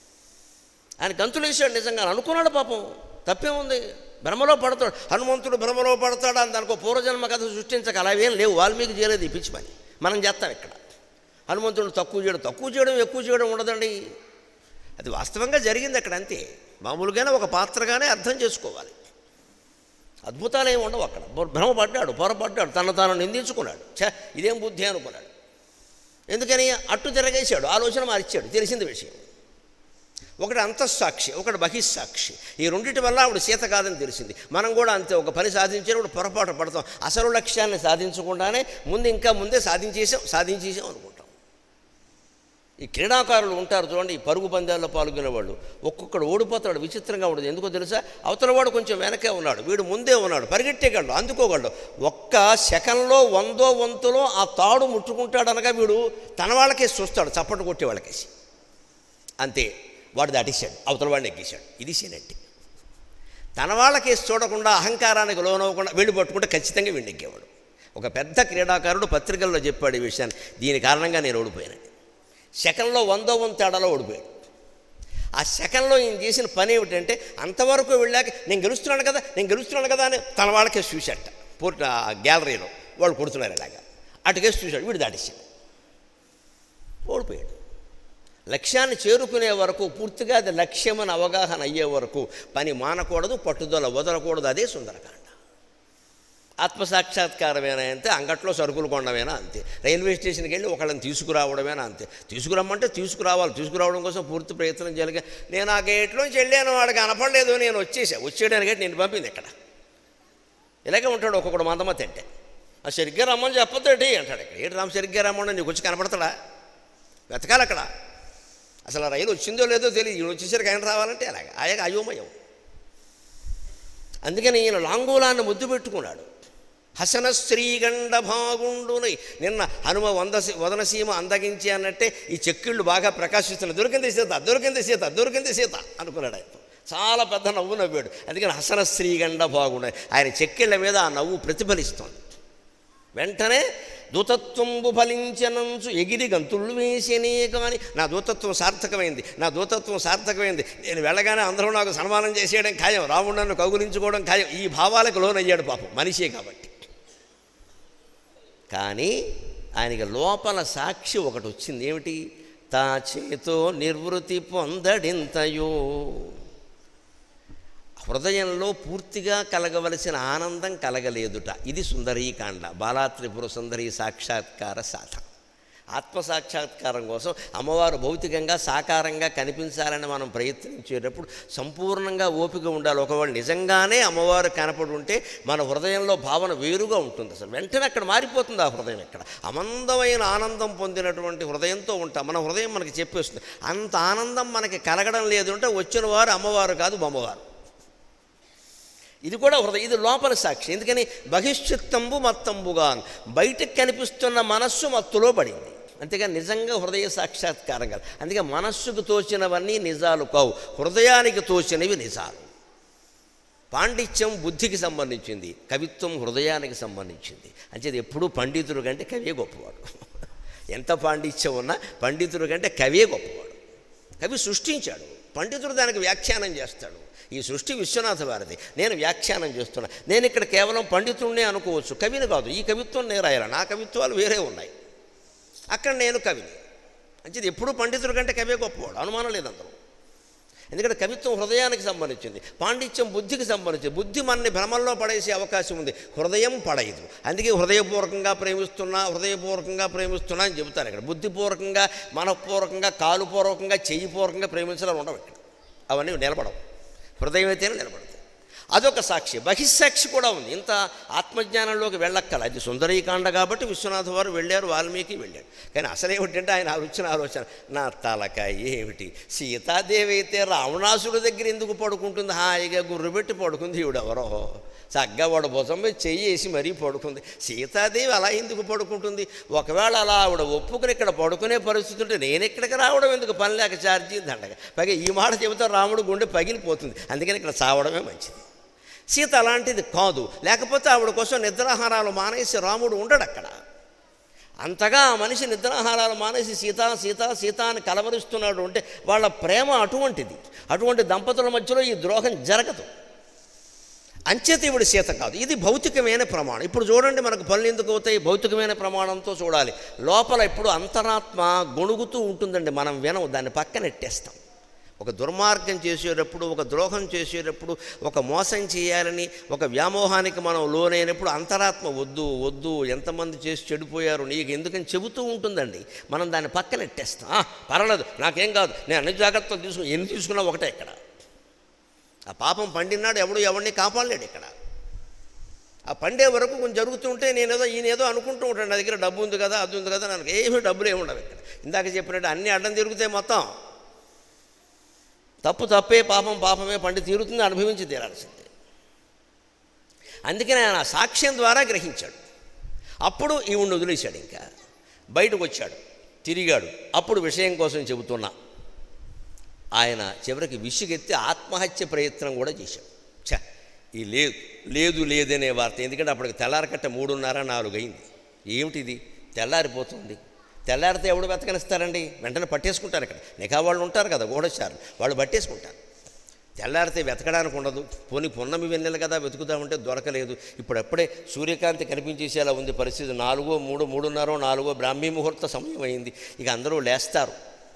ఆయన గంతులు వేసాడు నిజంగా అనుకున్నాడు పాపం తప్పేముంది భ్రమలో పడతాడు హనుమంతుడు భ్రమలో పడతాడు అని దానికి పూర్వజన్మ కథ సృష్టించక అలా ఏం లేవు వాల్మీకి చేయలేదు ఈ పిచ్చి పని మనం చేస్తాం ఇక్కడ హనుమంతుడు తక్కువ చేయడం తక్కువ చేయడం ఎక్కువ చేయడం ఉండదండి అది వాస్తవంగా జరిగింది అక్కడ అంతే మామూలుగానే ఒక పాత్రగానే అర్థం చేసుకోవాలి అద్భుతాలు ఏమి ఉండవు అక్కడ భ్రమపడ్డాడు పొరపడ్డాడు తను తాను నిందించుకున్నాడు ఛ ఇదేం బుద్ధి అనుకున్నాడు ఎందుకని అట్టు తిరగేశాడు ఆలోచన మార్చాడు తెలిసింది విషయం ఒకటి అంతఃసాక్షి ఒకటి బహిస్సాక్షి ఈ రెండింటి వల్ల ఆవిడ సీత కాదని తెలిసింది మనం కూడా అంతే ఒక పని సాధించేటప్పుడు పొరపాటు పడతాం అసలు లక్ష్యాన్ని సాధించకుండానే ముందు ఇంకా ముందే సాధించేసాం సాధించేసాం అనుకుంటాం ఈ క్రీడాకారులు ఉంటారు చూడండి ఈ పరుగు పందాల్లో పాల్గొనే వాళ్ళు ఒక్కొక్కడు ఓడిపోతాడు విచిత్రంగా ఉండదు ఎందుకో తెలుసా అవతలవాడు కొంచెం వెనకే ఉన్నాడు వీడు ముందే ఉన్నాడు పరిగెట్టేయగలడు అందుకోగలడు ఒక్క సెకండ్లో వందో వంతులో ఆ తాడు ముట్టుకుంటాడు అనగా వీడు తన వాళ్ళకేసి చూస్తాడు చప్పట్లు కొట్టే వాళ్ళకేసి అంతే వాడు దాటేశాడు అవతల వాడిని ఎక్కేశాడు ఇది సీనట్టి తన వాళ్ళకేసి చూడకుండా అహంకారానికి లోనవ్వకుండా వెళ్ళి పట్టుకుంటే ఖచ్చితంగా వీడిని ఎక్కేవాడు ఒక పెద్ద క్రీడాకారుడు పత్రికల్లో చెప్పాడు ఈ విషయాన్ని దీని కారణంగా నేను ఓడిపోయానని సెకండ్లో వందో వంద తేడాలో ఓడిపోయాడు ఆ సెకండ్లో ఈయన చేసిన పని ఏమిటంటే అంతవరకు వెళ్ళాక నేను గెలుస్తున్నాను కదా నేను గెలుస్తున్నాను కదా అని తన వాళ్ళకే చూశాట పూర్తి ఆ గ్యాలరీలో వాళ్ళు కొడుతున్నారు ఇలాగా అటుకేసి చూశాడు వీడు దాటేశాడు ఓడిపోయాడు లక్ష్యాన్ని చేరుకునే వరకు పూర్తిగా అది లక్ష్యమని అవగాహన అయ్యే వరకు పని మానకూడదు పట్టుదల వదలకూడదు అదే సుందరకాండ ఆత్మసాక్షాత్కారమేనా అంతే అంగట్లో సరుకులు కొనడమేనా అంతే రైల్వే స్టేషన్కి వెళ్ళి ఒకళ్ళని తీసుకురావడమేనా అంతే తీసుకురమ్మంటే తీసుకురావాలి తీసుకురావడం కోసం పూర్తి ప్రయత్నం చేయాలి నేను ఆ గేట్లోంచి వెళ్ళాను వాడికి కనపడలేదు నేను వచ్చేసా వచ్చేయడానికి నేను పంపింది ఇక్కడ ఇలాగే ఉంటాడు ఒక్కొక్కడు మందమతి అంటే ఆ సరిగ్గా రమ్మని చెప్పొద్దండి అంటాడు ఇక్కడ ఏంటి రామ్ సరిగ్గా రమ్మని నీకు వచ్చి కనపడతాడా వెతకాలి అక్కడ అసలు ఆ రైలు వచ్చిందో లేదో తెలియదు ఈయన వచ్చేసరికి ఆయన రావాలంటే అలాగ ఆయన అయోమయం అందుకని ఈయన లాంగూలాన్ని ముద్దు పెట్టుకున్నాడు హసన శ్రీగండ భాగుండునై నిన్న హనుమ వంద వదనసీమ అందగించి అన్నట్టే ఈ చెక్కిళ్ళు బాగా ప్రకాశిస్తున్నాయి దొరికింది సీత దొరికింది సీత దొరికింది సీత అనుకున్నాడు ఆయన చాలా పెద్ద నవ్వు నవ్వాడు అందుకని హసన శ్రీగండ భాగుండై ఆయన చెక్కిళ్ళ మీద ఆ నవ్వు ప్రతిఫలిస్తోంది వెంటనే దూతత్వంబు ఫలించనంచు ఎగిరి గంతుళ్ళు వేసేనే కానీ నా దూతత్వం సార్థకమైంది నా దూతత్వం సార్థకమైంది నేను వెళ్ళగానే అందరూ నాకు సన్మానం చేసేయడం ఖాయం రాముడు నన్ను కౌగులించుకోవడం ఖాయం ఈ భావాలకు లోనయ్యాడు పాపం మనిషే కాబట్టి కానీ ఆయనకి లోపల సాక్షి ఒకటి వచ్చింది ఏమిటి తా చేతో నిర్వృతి పొందడింతయో హృదయంలో పూర్తిగా కలగవలసిన ఆనందం కలగలేదుట ఇది సుందరీకాండ బాలా త్రిపుర సుందరి సాక్షాత్కార సాధన ఆత్మ సాక్షాత్కారం కోసం అమ్మవారు భౌతికంగా సాకారంగా కనిపించాలని మనం ప్రయత్నించేటప్పుడు సంపూర్ణంగా ఓపిక ఉండాలి ఒకవేళ నిజంగానే అమ్మవారు కనపడి ఉంటే మన హృదయంలో భావన వేరుగా ఉంటుంది అసలు వెంటనే అక్కడ మారిపోతుంది ఆ హృదయం ఇక్కడ అమందమైన ఆనందం పొందినటువంటి హృదయంతో ఉంటాం మన హృదయం మనకి చెప్పేస్తుంది అంత ఆనందం మనకి కలగడం లేదు అంటే వచ్చిన వారు అమ్మవారు కాదు బొమ్మవారు ఇది కూడా హృదయం ఇది లోపల సాక్షి ఎందుకని బహిష్చిత్తంబు మత్తంబుగా బయటకు కనిపిస్తున్న మనస్సు మత్తులో పడింది అంతేగా నిజంగా హృదయ సాక్షాత్కారం కాదు అందుకే మనస్సుకు తోచినవన్నీ నిజాలు కావు హృదయానికి తోచినవి నిజాలు పాండిత్యం బుద్ధికి సంబంధించింది కవిత్వం హృదయానికి సంబంధించింది అంచేది ఎప్పుడూ పండితుడు కంటే కవియే గొప్పవాడు ఎంత పాండిత్యం ఉన్నా పండితుడు కంటే కవియే గొప్పవాడు కవి సృష్టించాడు పండితుడు దానికి వ్యాఖ్యానం చేస్తాడు ఈ సృష్టి విశ్వనాథ వారిది నేను వ్యాఖ్యానం చేస్తున్నా నేను ఇక్కడ కేవలం పండితుడినే అనుకోవచ్చు కవిని కాదు ఈ కవిత్వం నేను రాయాలి నా కవిత్వాలు వేరే ఉన్నాయి అక్కడ నేను కవిని అంచేది ఎప్పుడూ పండితుడి కంటే కవే గొప్పవాడు అనుమానం లేదు అందరూ ఎందుకంటే కవిత్వం హృదయానికి సంబంధించింది పాండిత్యం బుద్ధికి సంబంధించింది బుద్ధి మనని భ్రమంలో పడేసే అవకాశం ఉంది హృదయం పడేదు అందుకే హృదయపూర్వకంగా ప్రేమిస్తున్నా హృదయపూర్వకంగా ప్రేమిస్తున్నా అని చెబుతారు ఇక్కడ బుద్ధిపూర్వకంగా మనఃపూర్వకంగా కాలుపూర్వకంగా చెయ్యిపూర్వకంగా ప్రేమించడం ఉండవు ఇక్కడ అవన్నీ నిలబడవు హృదయం అయితేనే నిలబడతాయి అదొక సాక్షి బహిస్సాక్షి కూడా ఉంది ఇంత ఆత్మజ్ఞానంలోకి వెళ్ళక్కల అది సుందరీకాండ కాబట్టి విశ్వనాథ వారు వెళ్ళారు వాల్మీకి వెళ్ళాడు కానీ అసలు ఏమిటంటే ఆయన వచ్చిన ఆలోచన నా తలకాయ ఏమిటి సీతాదేవి అయితే రావణాసుడి దగ్గర ఎందుకు పడుకుంటుంది హాయిగా గుర్రు పెట్టి పడుకుంది ఈవిడెవరో చక్కగా వాడు భుజం మీద చెయ్యి వేసి మరీ పడుకుంది సీతాదేవి అలా ఎందుకు పడుకుంటుంది ఒకవేళ అలా ఆవిడ ఒప్పుకుని ఇక్కడ పడుకునే పరిస్థితి ఉంటే నేను ఇక్కడికి రావడం ఎందుకు పని లేక ఛార్జీ దండగా పైగా ఈ మాట చెబుతా రాముడు గుండె పగిలిపోతుంది అందుకని ఇక్కడ చావడమే మంచిది సీత అలాంటిది కాదు లేకపోతే ఆవిడ కోసం నిద్రాహారాలు మానేసి రాముడు ఉండడు అక్కడ అంతగా ఆ మనిషి నిద్రాహారాలు మానేసి సీత సీత సీత అని కలవరిస్తున్నాడు అంటే వాళ్ళ ప్రేమ అటువంటిది అటువంటి దంపతుల మధ్యలో ఈ ద్రోహం జరగదు అంచేత ఇవిడు సీత కాదు ఇది భౌతికమైన ప్రమాణం ఇప్పుడు చూడండి మనకు పనులు ఎందుకు అవుతాయి భౌతికమైన ప్రమాణంతో చూడాలి లోపల ఇప్పుడు అంతరాత్మ గొణుగుతూ ఉంటుందండి మనం వినం దాన్ని పక్కనెట్టేస్తాం ఒక దుర్మార్గం చేసేటప్పుడు ఒక ద్రోహం చేసేటప్పుడు ఒక మోసం చేయాలని ఒక వ్యామోహానికి మనం లోనైనప్పుడు అంతరాత్మ వద్దు వద్దు ఎంతమంది చేసి చెడిపోయారు నీకు ఎందుకని చెబుతూ ఉంటుందండి మనం దాన్ని పక్కనెట్టేస్తాం "ఆ, పర్వాలేదు నాకేం కాదు నేను అన్ని జాగ్రత్తలు తీసుకుని ఎన్ని తీసుకున్నా ఒకటే ఇక్కడ ఆ పాపం పండినాడు ఎవడు ఎవరిని కాపాడలేడు ఇక్కడ ఆ పండే వరకు కొంచెం జరుగుతుంటే నేనేదో ఈయనేదో అనుకుంటూ ఉంటాను నా దగ్గర డబ్బు ఉంది కదా అది ఉంది కదా నాకు ఏమీ డబ్బులు ఏమి ఉండవు ఇక్కడ ఇందాక చెప్పినట్టు అన్ని అడ్డం తిరుగుతాయి మొత్తం తప్పు తప్పే పాపం పాపమే పండి తీరుతుంది అనుభవించి తీరాల్సిందే అందుకని ఆయన ఆ సాక్ష్యం ద్వారా గ్రహించాడు అప్పుడు ఈవిడిని వదిలేశాడు ఇంకా బయటకు వచ్చాడు తిరిగాడు అప్పుడు విషయం కోసం చెబుతున్నా ఆయన చివరికి విసుగెత్తి ఆత్మహత్య ప్రయత్నం కూడా చేశాడు ఛ ఈ లేదు లేదు లేదనే వార్త ఎందుకంటే అప్పటికి తెల్లారకట్ట మూడున్నర నాలుగు అయింది ఏమిటిది తెల్లారిపోతుంది తెల్లారితే ఎవడు వెతకనిస్తారండి వెంటనే పట్టేసుకుంటారు ఇక్కడ నిఘా వాళ్ళు ఉంటారు కదా గూఢచారులు వాళ్ళు పట్టేసుకుంటారు తెల్లారితే వెతకడానికి ఉండదు పోనీ పున్నమి వెన్నెల కదా వెతుకుదామంటే దొరకలేదు ఇప్పుడు అప్పుడే సూర్యకాంతి కనిపించేసేలా ఉంది పరిస్థితి నాలుగో మూడు మూడున్నర నాలుగో బ్రాహ్మీ ముహూర్త సమయం అయింది ఇక అందరూ లేస్తారు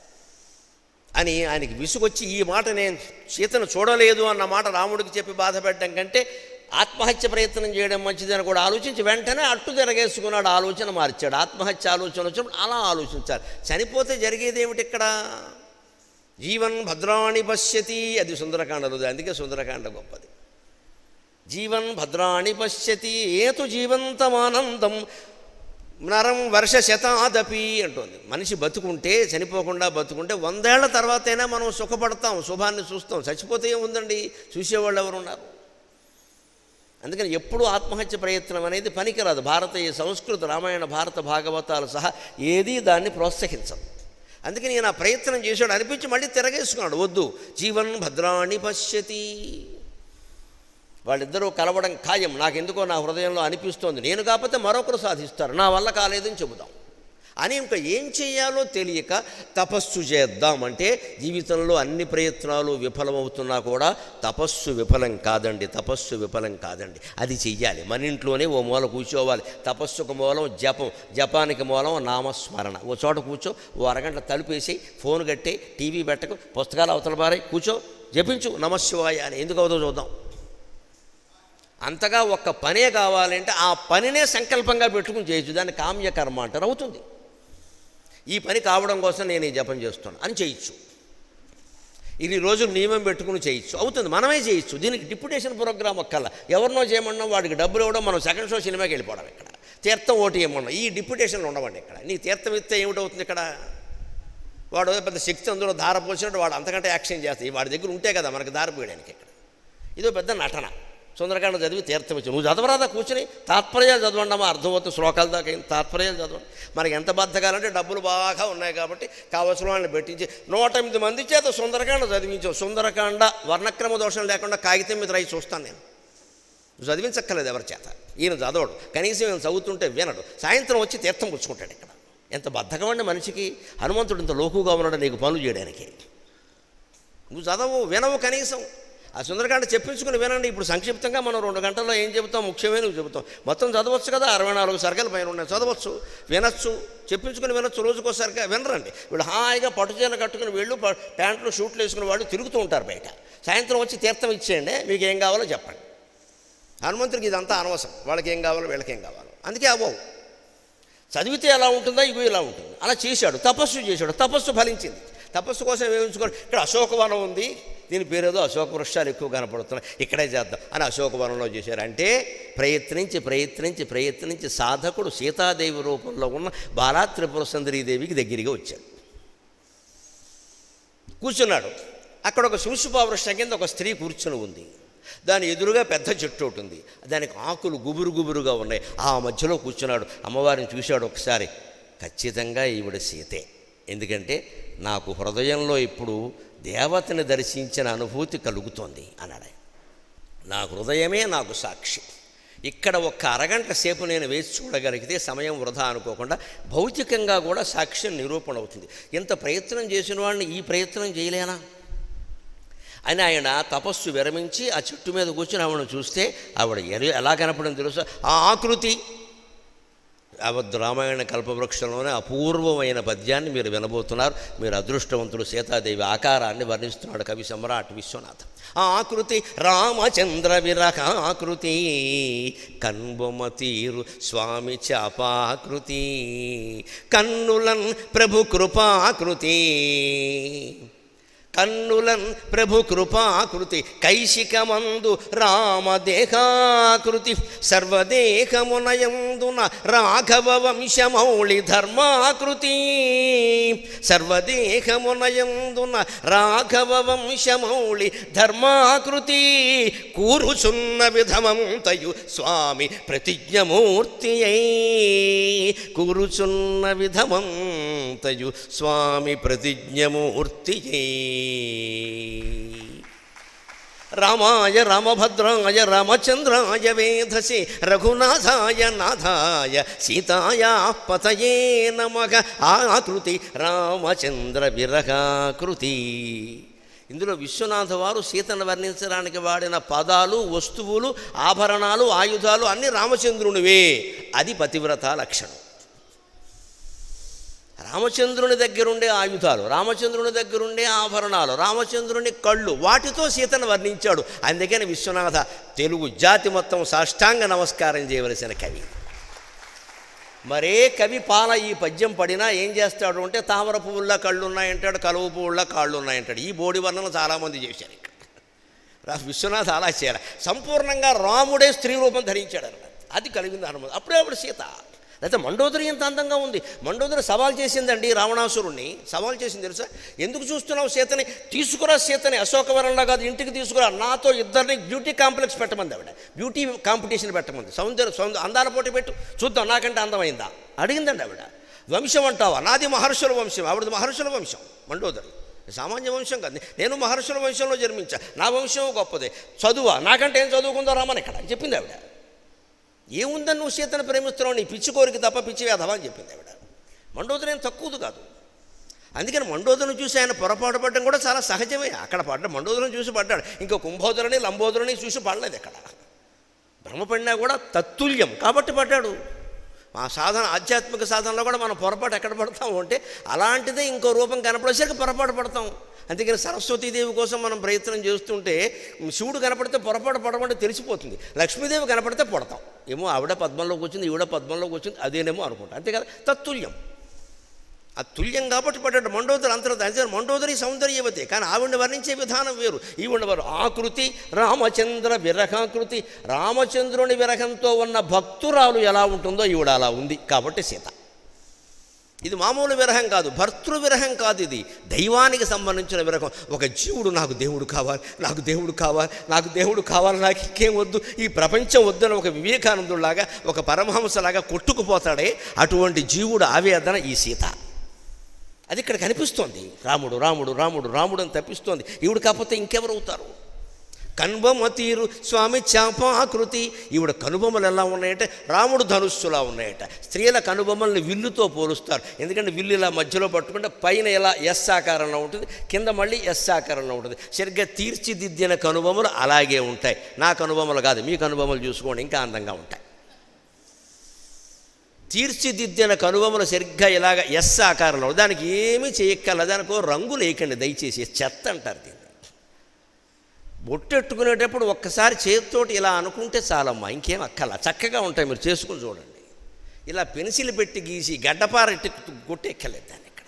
అని ఆయనకి విసుగొచ్చి ఈ మాట నేను సీతను చూడలేదు అన్న మాట రాముడికి చెప్పి బాధపెట్టడం కంటే ఆత్మహత్య ప్రయత్నం చేయడం మంచిదని కూడా ఆలోచించి వెంటనే అట్టు తిరగేసుకున్నాడు ఆలోచన మార్చాడు ఆత్మహత్య ఆలోచన వచ్చినప్పుడు అలా ఆలోచించాలి చనిపోతే జరిగేది ఏమిటి ఇక్కడ జీవన్ భద్రాణి పశ్యతి అది సుందరకాండలో అందుకే సుందరకాండ గొప్పది జీవన్ భద్రాణి పశ్యతి ఏతు జీవంతమానందం నరం వర్ష శతాదపి అంటుంది మనిషి బతుకుంటే చనిపోకుండా బతుకుంటే వందేళ్ల తర్వాతైనా మనం సుఖపడతాం శుభాన్ని చూస్తాం చచ్చిపోతే ఏముందండి చూసేవాళ్ళు ఎవరు ఉన్నారు అందుకని ఎప్పుడూ ఆత్మహత్య ప్రయత్నం అనేది పనికిరాదు భారతీయ సంస్కృతి రామాయణ భారత భాగవతాలు సహా ఏదీ దాన్ని ప్రోత్సహించదు అందుకని ఈయన ఆ ప్రయత్నం చేశాడు అనిపించి మళ్ళీ తిరగేసుకున్నాడు వద్దు జీవన్ భద్రాణి పశ్యతి వాళ్ళిద్దరూ కలవడం ఖాయం నాకెందుకో నా హృదయంలో అనిపిస్తోంది నేను కాకపోతే మరొకరు సాధిస్తారు నా వల్ల కాలేదని చెబుదాం అని ఇంకా ఏం చేయాలో తెలియక తపస్సు చేద్దామంటే జీవితంలో అన్ని ప్రయత్నాలు విఫలమవుతున్నా కూడా తపస్సు విఫలం కాదండి తపస్సు విఫలం కాదండి అది చెయ్యాలి మన ఇంట్లోనే ఓ మూల కూర్చోవాలి తపస్సుకు మూలం జపం జపానికి మూలం నామస్మరణ ఓ చోట కూర్చో ఓ అరగంట తలుపేసి ఫోన్ కట్టి టీవీ పెట్టకు పుస్తకాలు అవతల పారాయి కూర్చో జపించు నమశివాయ అని ఎందుకు అవుతుందో చూద్దాం అంతగా ఒక్క పనే కావాలంటే ఆ పనినే సంకల్పంగా పెట్టుకుని చేయొచ్చు దాన్ని కామ్యకర్మ అంటారు అవుతుంది ఈ పని కావడం కోసం నేను ఈ జపం చేస్తున్నాను అని చేయొచ్చు ఇన్ని రోజులు నియమం పెట్టుకుని చేయొచ్చు అవుతుంది మనమే చేయొచ్చు దీనికి డిప్యుటేషన్ ప్రోగ్రామ్ ఒక్కల ఎవరినో చేయమన్నా వాడికి డబ్బులు ఇవ్వడం మనం సెకండ్ షో సినిమాకి వెళ్ళిపోవడం ఇక్కడ తీర్థం ఓటు ఇవ్వమన్నాం ఈ డిప్యుటేషన్లు ఉండవండి ఇక్కడ నీ తీర్థం ఇస్తే ఏమిటవుతుంది ఇక్కడ వాడు ఏదో పెద్ద శక్తి అందులో ధార పోసినట్టు వాడు అంతకంటే యాక్షన్ చేస్తాయి వాడి దగ్గర ఉంటే కదా మనకి దారి పోయడానికి ఇక్కడ ఇదో పెద్ద నటన సుందరకాండ చదివి తీర్థం ఇచ్చి నువ్వు చదవరాదా కూర్చుని తాత్పర్యాలు చదవండమా అర్థమవుతుంది శ్లోకాల దాకా ఏం తాత్పర్యాలు చదవండి మనకి ఎంత బద్దగాలంటే డబ్బులు బాగా ఉన్నాయి కాబట్టి కావలసిన వాళ్ళని పెట్టించి నూట ఎనిమిది మంది చేత సుందరకాండ చదివించావు సుందరకాండ వర్ణక్రమ దోషం లేకుండా కాగితం మీద రాయి చూస్తాను నేను నువ్వు చదివించక్కర్లేదు ఎవరి చేత ఈయన చదవడు కనీసం ఈయన చదువుతుంటే వినడు సాయంత్రం వచ్చి తీర్థం పుచ్చుకుంటాడు ఇక్కడ ఎంత బద్ధకమండి మనిషికి హనుమంతుడు ఇంత లోకుగా ఉన్నాడు నీకు పనులు చేయడానికి నువ్వు చదవు వినవు కనీసం ఆ సుందరకాండ చెప్పించుకుని వినండి ఇప్పుడు సంక్షిప్తంగా మనం రెండు గంటల్లో ఏం చెబుతాం ముఖ్యమే నువ్వు చెబుతాం మొత్తం చదవచ్చు కదా అరవై నాలుగు సర్గల పైన ఉన్నాయి చదవచ్చు వినొచ్చు చెప్పించుకుని వినొచ్చు రోజుకోసారిగా వినరండి వీళ్ళు హాయిగా పట్టుచీర కట్టుకుని వీళ్ళు ప- ప్యాంట్లు షూట్లు వేసుకుని వాళ్ళు తిరుగుతూ ఉంటారు బయట సాయంత్రం వచ్చి తీర్థం ఇచ్చేయండి మీకు ఏం కావాలో చెప్పండి హనుమంతుడికి ఇదంతా అనవసరం వాళ్ళకి ఏం కావాలో వీళ్ళకి ఏం కావాలో అందుకే అవ్వవు చదివితే ఎలా ఉంటుందో ఇగో ఇలా ఉంటుంది అలా చేశాడు తపస్సు చేశాడు తపస్సు ఫలించింది తపస్సు కోసం ఏమించుకోండి ఇక్కడ అశోకవనం ఉంది దీని పేరేదో అశోక వృక్షాలు ఎక్కువ కనపడుతున్నాయి ఇక్కడే చేద్దాం అని అశోకవనంలో చేశారు అంటే ప్రయత్నించి ప్రయత్నించి ప్రయత్నించి సాధకుడు సీతాదేవి రూపంలో ఉన్న బాలా త్రిపుర సుందరీదేవికి దగ్గరగా వచ్చాడు కూర్చున్నాడు అక్కడ ఒక శూషుపా వృక్షం కింద ఒక స్త్రీ కూర్చుని ఉంది దాని ఎదురుగా పెద్ద చెట్టు ఒకటి ఉంది దానికి ఆకులు గుబురు గుబురుగా ఉన్నాయి ఆ మధ్యలో కూర్చున్నాడు అమ్మవారిని చూశాడు ఒకసారి ఖచ్చితంగా ఈవిడ సీతే ఎందుకంటే నాకు హృదయంలో ఇప్పుడు దేవతని దర్శించిన అనుభూతి కలుగుతోంది అన్నాడు ఆయన. నా హృదయమే నాకు సాక్షి ఇక్కడ ఒక్క అరగంట సేపు నేను వేచి చూడగలిగితే సమయం వృధా అనుకోకుండా భౌతికంగా కూడా సాక్ష్యం నిరూపణ అవుతుంది ఇంత ప్రయత్నం చేసిన వాడిని ఈ ప్రయత్నం చేయలేనా అని ఆయన తపస్సు విరమించి ఆ చెట్టు మీద కూర్చుని ఆవిడను చూస్తే ఆవిడ ఎరి- ఎలా కనపడింది తెలుసా ఆ ఆకృతి యావత్ రామాయణ కల్పవృక్షంలోనే అపూర్వమైన పద్యాన్ని మీరు వినబోతున్నారు మీరు అదృష్టవంతుడు సీతాదేవి ఆకారాన్ని వర్ణిస్తున్నాడు కవి సమ్రాట్ విశ్వనాథ్ ఆ ఆకృతి రామచంద్ర విరహ ఆకృతి కన్బొమ తీరు స్వామి చాపాకృతి కన్నులన్ ప్రభు కృపాకృతి కన్నులన్ ప్రభు కృపాకృతి కైశికమందు రామదేహాకృతి సర్వదేహమునయందున రాఘవ వంశమౌళి ధర్మాకృతి సర్వదేహమునయందున రాఘవ వంశమౌళి ధర్మాకృతి కూరుచున్న విధమంతయు స్వామి ప్రతిజ్ఞమూర్తి కూరుచున్న విధమంతయు స్వామి ప్రతిజ్ఞమూర్తి రామాయ రామభద్రాయ రామచంద్రాయ వేధసే రఘునాథాయ నాథాయ సీతాయ పతయే నమగ ఆకృతి రామచంద్ర విరహాకృతి ఇందులో విశ్వనాథ వారు సీతను వర్ణించడానికి వాడిన పదాలు వస్తువులు ఆభరణాలు ఆయుధాలు అన్నీ రామచంద్రునివే అది పతివ్రత లక్షణం రామచంద్రుని దగ్గరుండే ఆయుధాలు రామచంద్రుని దగ్గరుండే ఆభరణాలు రామచంద్రుని కళ్ళు వాటితో సీతను వర్ణించాడు అందుకని విశ్వనాథ తెలుగు జాతి మొత్తం సాష్టాంగ నమస్కారం చేయవలసిన కవి మరే కవి పాల ఈ పద్యం పడినా ఏం చేస్తాడు అంటే తామర పువ్వుల్లో కళ్ళు ఉన్నాయంటాడు కలువ పువ్వుల్లో కాళ్ళు ఉన్నాయంటాడు ఈ బోడి వర్ణన చాలామంది చేశారు ఇక్కడ రా విశ్వనాథ్ అలా చేయాలి సంపూర్ణంగా రాముడే స్త్రీ రూపం ధరించాడు అన్నమాట అది కలిగింది హనుమంతు అప్పుడే అప్పుడు సీత లేకపోతే మండోదరి ఎంత అందంగా ఉంది మండోదరి సవాల్ చేసిందండి రావణాసురుణ్ణి సవాల్ చేసింది తెలుసా ఎందుకు చూస్తున్నావు సీతని తీసుకురా సీతని అశోకవరంలో కాదు ఇంటికి తీసుకురా నాతో ఇద్దరిని బ్యూటీ కాంప్లెక్స్ పెట్టమంది ఆవిడ బ్యూటీ కాంపిటీషన్ పెట్టమంది సౌందర్య సౌందర్య అందాల పోటీ పెట్టు చూద్దాం నాకంటే అందమైందా అడిగిందండి ఆవిడ వంశం అంటావా నాది మహర్షుల వంశం ఆవిడది మహర్షుల వంశం మండోదరి సామాన్య వంశం కాదు నేను మహర్షుల వంశంలో జన్మించా నా వంశం గొప్పదే చదువా నాకంటే ఏం చదువుకుందో రామని ఇక్కడ చెప్పింది ఆవిడ ఏముందని నువ్వు సీతను ప్రేమిస్తున్నావు నీ పిచ్చి కోరిక తప్ప పిచ్చి వేధవా అని చెప్పింది ఆవిడ మండోదరి ఏం తక్కువది కాదు అందుకని మండోదరిని చూసి ఆయన పొరపాటు పడడం కూడా చాలా సహజమే అక్కడ పడ్డ మండోదరిని చూసి పడ్డాడు ఇంకా కుంభోదరిని లంబోదరిని చూసి పడలేదు అక్కడ భ్రమపడినా కూడా తత్తుల్యం కాబట్టి పడ్డాడు మా సాధన ఆధ్యాత్మిక సాధనలో కూడా మనం పొరపాటు ఎక్కడ పడతాము అంటే అలాంటిదే ఇంకో రూపం కనపడేసరికి పొరపాటు పడతాం అందుకని సరస్వతీదేవి కోసం మనం ప్రయత్నం చేస్తుంటే శివుడు కనపడితే పొరపాటు పడమంటే తెలిసిపోతుంది లక్ష్మీదేవి కనపడితే పడతాం ఏమో ఆవిడ పద్మంలోకి వచ్చింది ఈవిడ పద్మంలోకి వచ్చింది అదేనేమో అనుకుంటా అంతే కదా తత్తుల్యం ఆ తుల్యం కాబట్టి పడ్డాడు మండోదరి అంతర్గత అంతే మండోదరి సౌందర్యవతి కానీ ఆవిడ వర్ణించే విధానం వేరు ఈవిడ వారు ఆకృతి రామచంద్ర విరహాకృతి రామచంద్రుని విరహంతో ఉన్న భక్తురాలు ఎలా ఉంటుందో ఈవిడ అలా ఉంది కాబట్టి సీత ఇది మామూలు విరహం కాదు భర్తృ విరహం కాదు ఇది దైవానికి సంబంధించిన విరహం ఒక జీవుడు నాకు దేవుడు కావాలి నాకు దేవుడు కావాలి నాకు దేవుడు కావాలి నాకు ఇంకేం వద్దు ఈ ప్రపంచం వద్దని ఒక వివేకానందులాగా ఒక పరమహంసలాగా కొట్టుకుపోతాడే అటువంటి జీవుడు ఆవేదన ఈ సీత అది ఇక్కడ కనిపిస్తోంది రాముడు రాముడు రాముడు రాముడు అని తప్పిస్తోంది ఈవిడ కాకపోతే ఇంకెవరు అవుతారు కనుబొమ్మ తీరు స్వామి చాపాకృతి ఈవిడ కనుబొమ్మలు ఎలా ఉన్నాయంటే రాముడు ధనుస్సులా ఉన్నాయట స్త్రీల కనుబొమ్మల్ని విల్లుతో పోలుస్తారు ఎందుకంటే విల్లు ఇలా మధ్యలో పట్టుకుంటే పైన ఇలా ఎస్ ఆకారంలో ఉంటుంది కింద మళ్ళీ ఎస్ ఆకారంలో ఉంటుంది సరిగ్గా తీర్చిదిద్దిన కనుబొమ్మలు అలాగే ఉంటాయి నా కనుబొమ్మలు కాదు మీ కనుబొమ్మలు చూసుకోండి ఇంకా అందంగా ఉంటాయి తీర్చిదిద్దిన కనుబొమ్మలు సరిగ్గా ఇలాగ ఎస్ ఆకారంలో దానికి ఏమీ చేయక్కర్లేదు దానికి ఓ రంగు లేకండి దయచేసి చెత్త అంటారు దీన్ని బొట్టెట్టుకునేటప్పుడు ఒక్కసారి చేతితోటి ఇలా అనుకుంటే చాలమ్మా ఇంకేం అక్కల చక్కగా ఉంటాయి మీరు చేసుకుని చూడండి ఇలా పెన్సిల్ పెట్టి గీసి గడ్డపారెట్టి కొట్టెక్కలేదు దాన్ని ఇక్కడ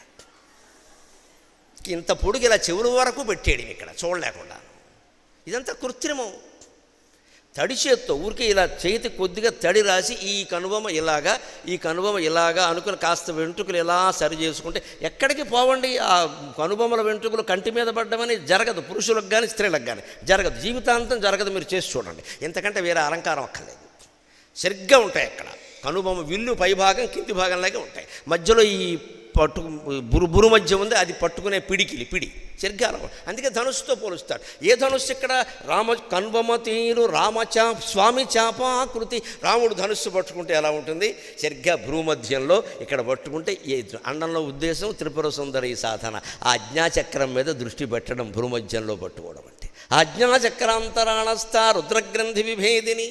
ఇంత పొడుగు ఇలా చెవుల వరకు పెట్టేయడం ఇక్కడ చూడలేకుండా ఇదంతా కృత్రిమం తడి చేత్తో ఊరికే ఇలా చేతి కొద్దిగా తడి రాసి ఈ కనుబొమ్మ ఇలాగా ఈ కనుబొమ్మ ఇలాగా అనుకుని కాస్త వెంట్రుకలు ఇలా సరి చేసుకుంటే ఎక్కడికి పోవండి ఆ కనుబొమ్మల వెంట్రుకలు కంటి మీద పడ్డమని జరగదు పురుషులకు కానీ స్త్రీలకు కానీ జరగదు జీవితాంతం జరగదు మీరు చేసి చూడండి ఎంతకంటే వేరే అలంకారం అక్కర్లేదు సరిగ్గా ఉంటాయి అక్కడ కనుబొమ్మ విల్లు పై భాగం కింది భాగంలాగే ఉంటాయి మధ్యలో ఈ పట్టు బురు బురు మధ్య ఉంది అది పట్టుకునే పిడికిలి పిడి సరిగ్గా అలా ఉంటుంది. అందుకే ధనుస్సుతో పోలుస్తాడు ఏ ధనుస్సు ఇక్కడ రామ కనుబొమ్మ తీరు రామచా స్వామి చాపాకృతి రాముడు ధనుస్సు పట్టుకుంటే ఎలా ఉంటుంది సరిగ్గా భ్రూమధ్యంలో ఇక్కడ పట్టుకుంటే ఏ అండంలో ఉద్దేశం త్రిపుర సుందరి సాధన ఆ అజ్ఞాచక్రం మీద దృష్టి పెట్టడం భ్రూమధ్యంలో పట్టుకోవడం అంటే ఆజ్ఞాచక్రాంతరాణస్థ రుద్రగ్రంథి విభేదిని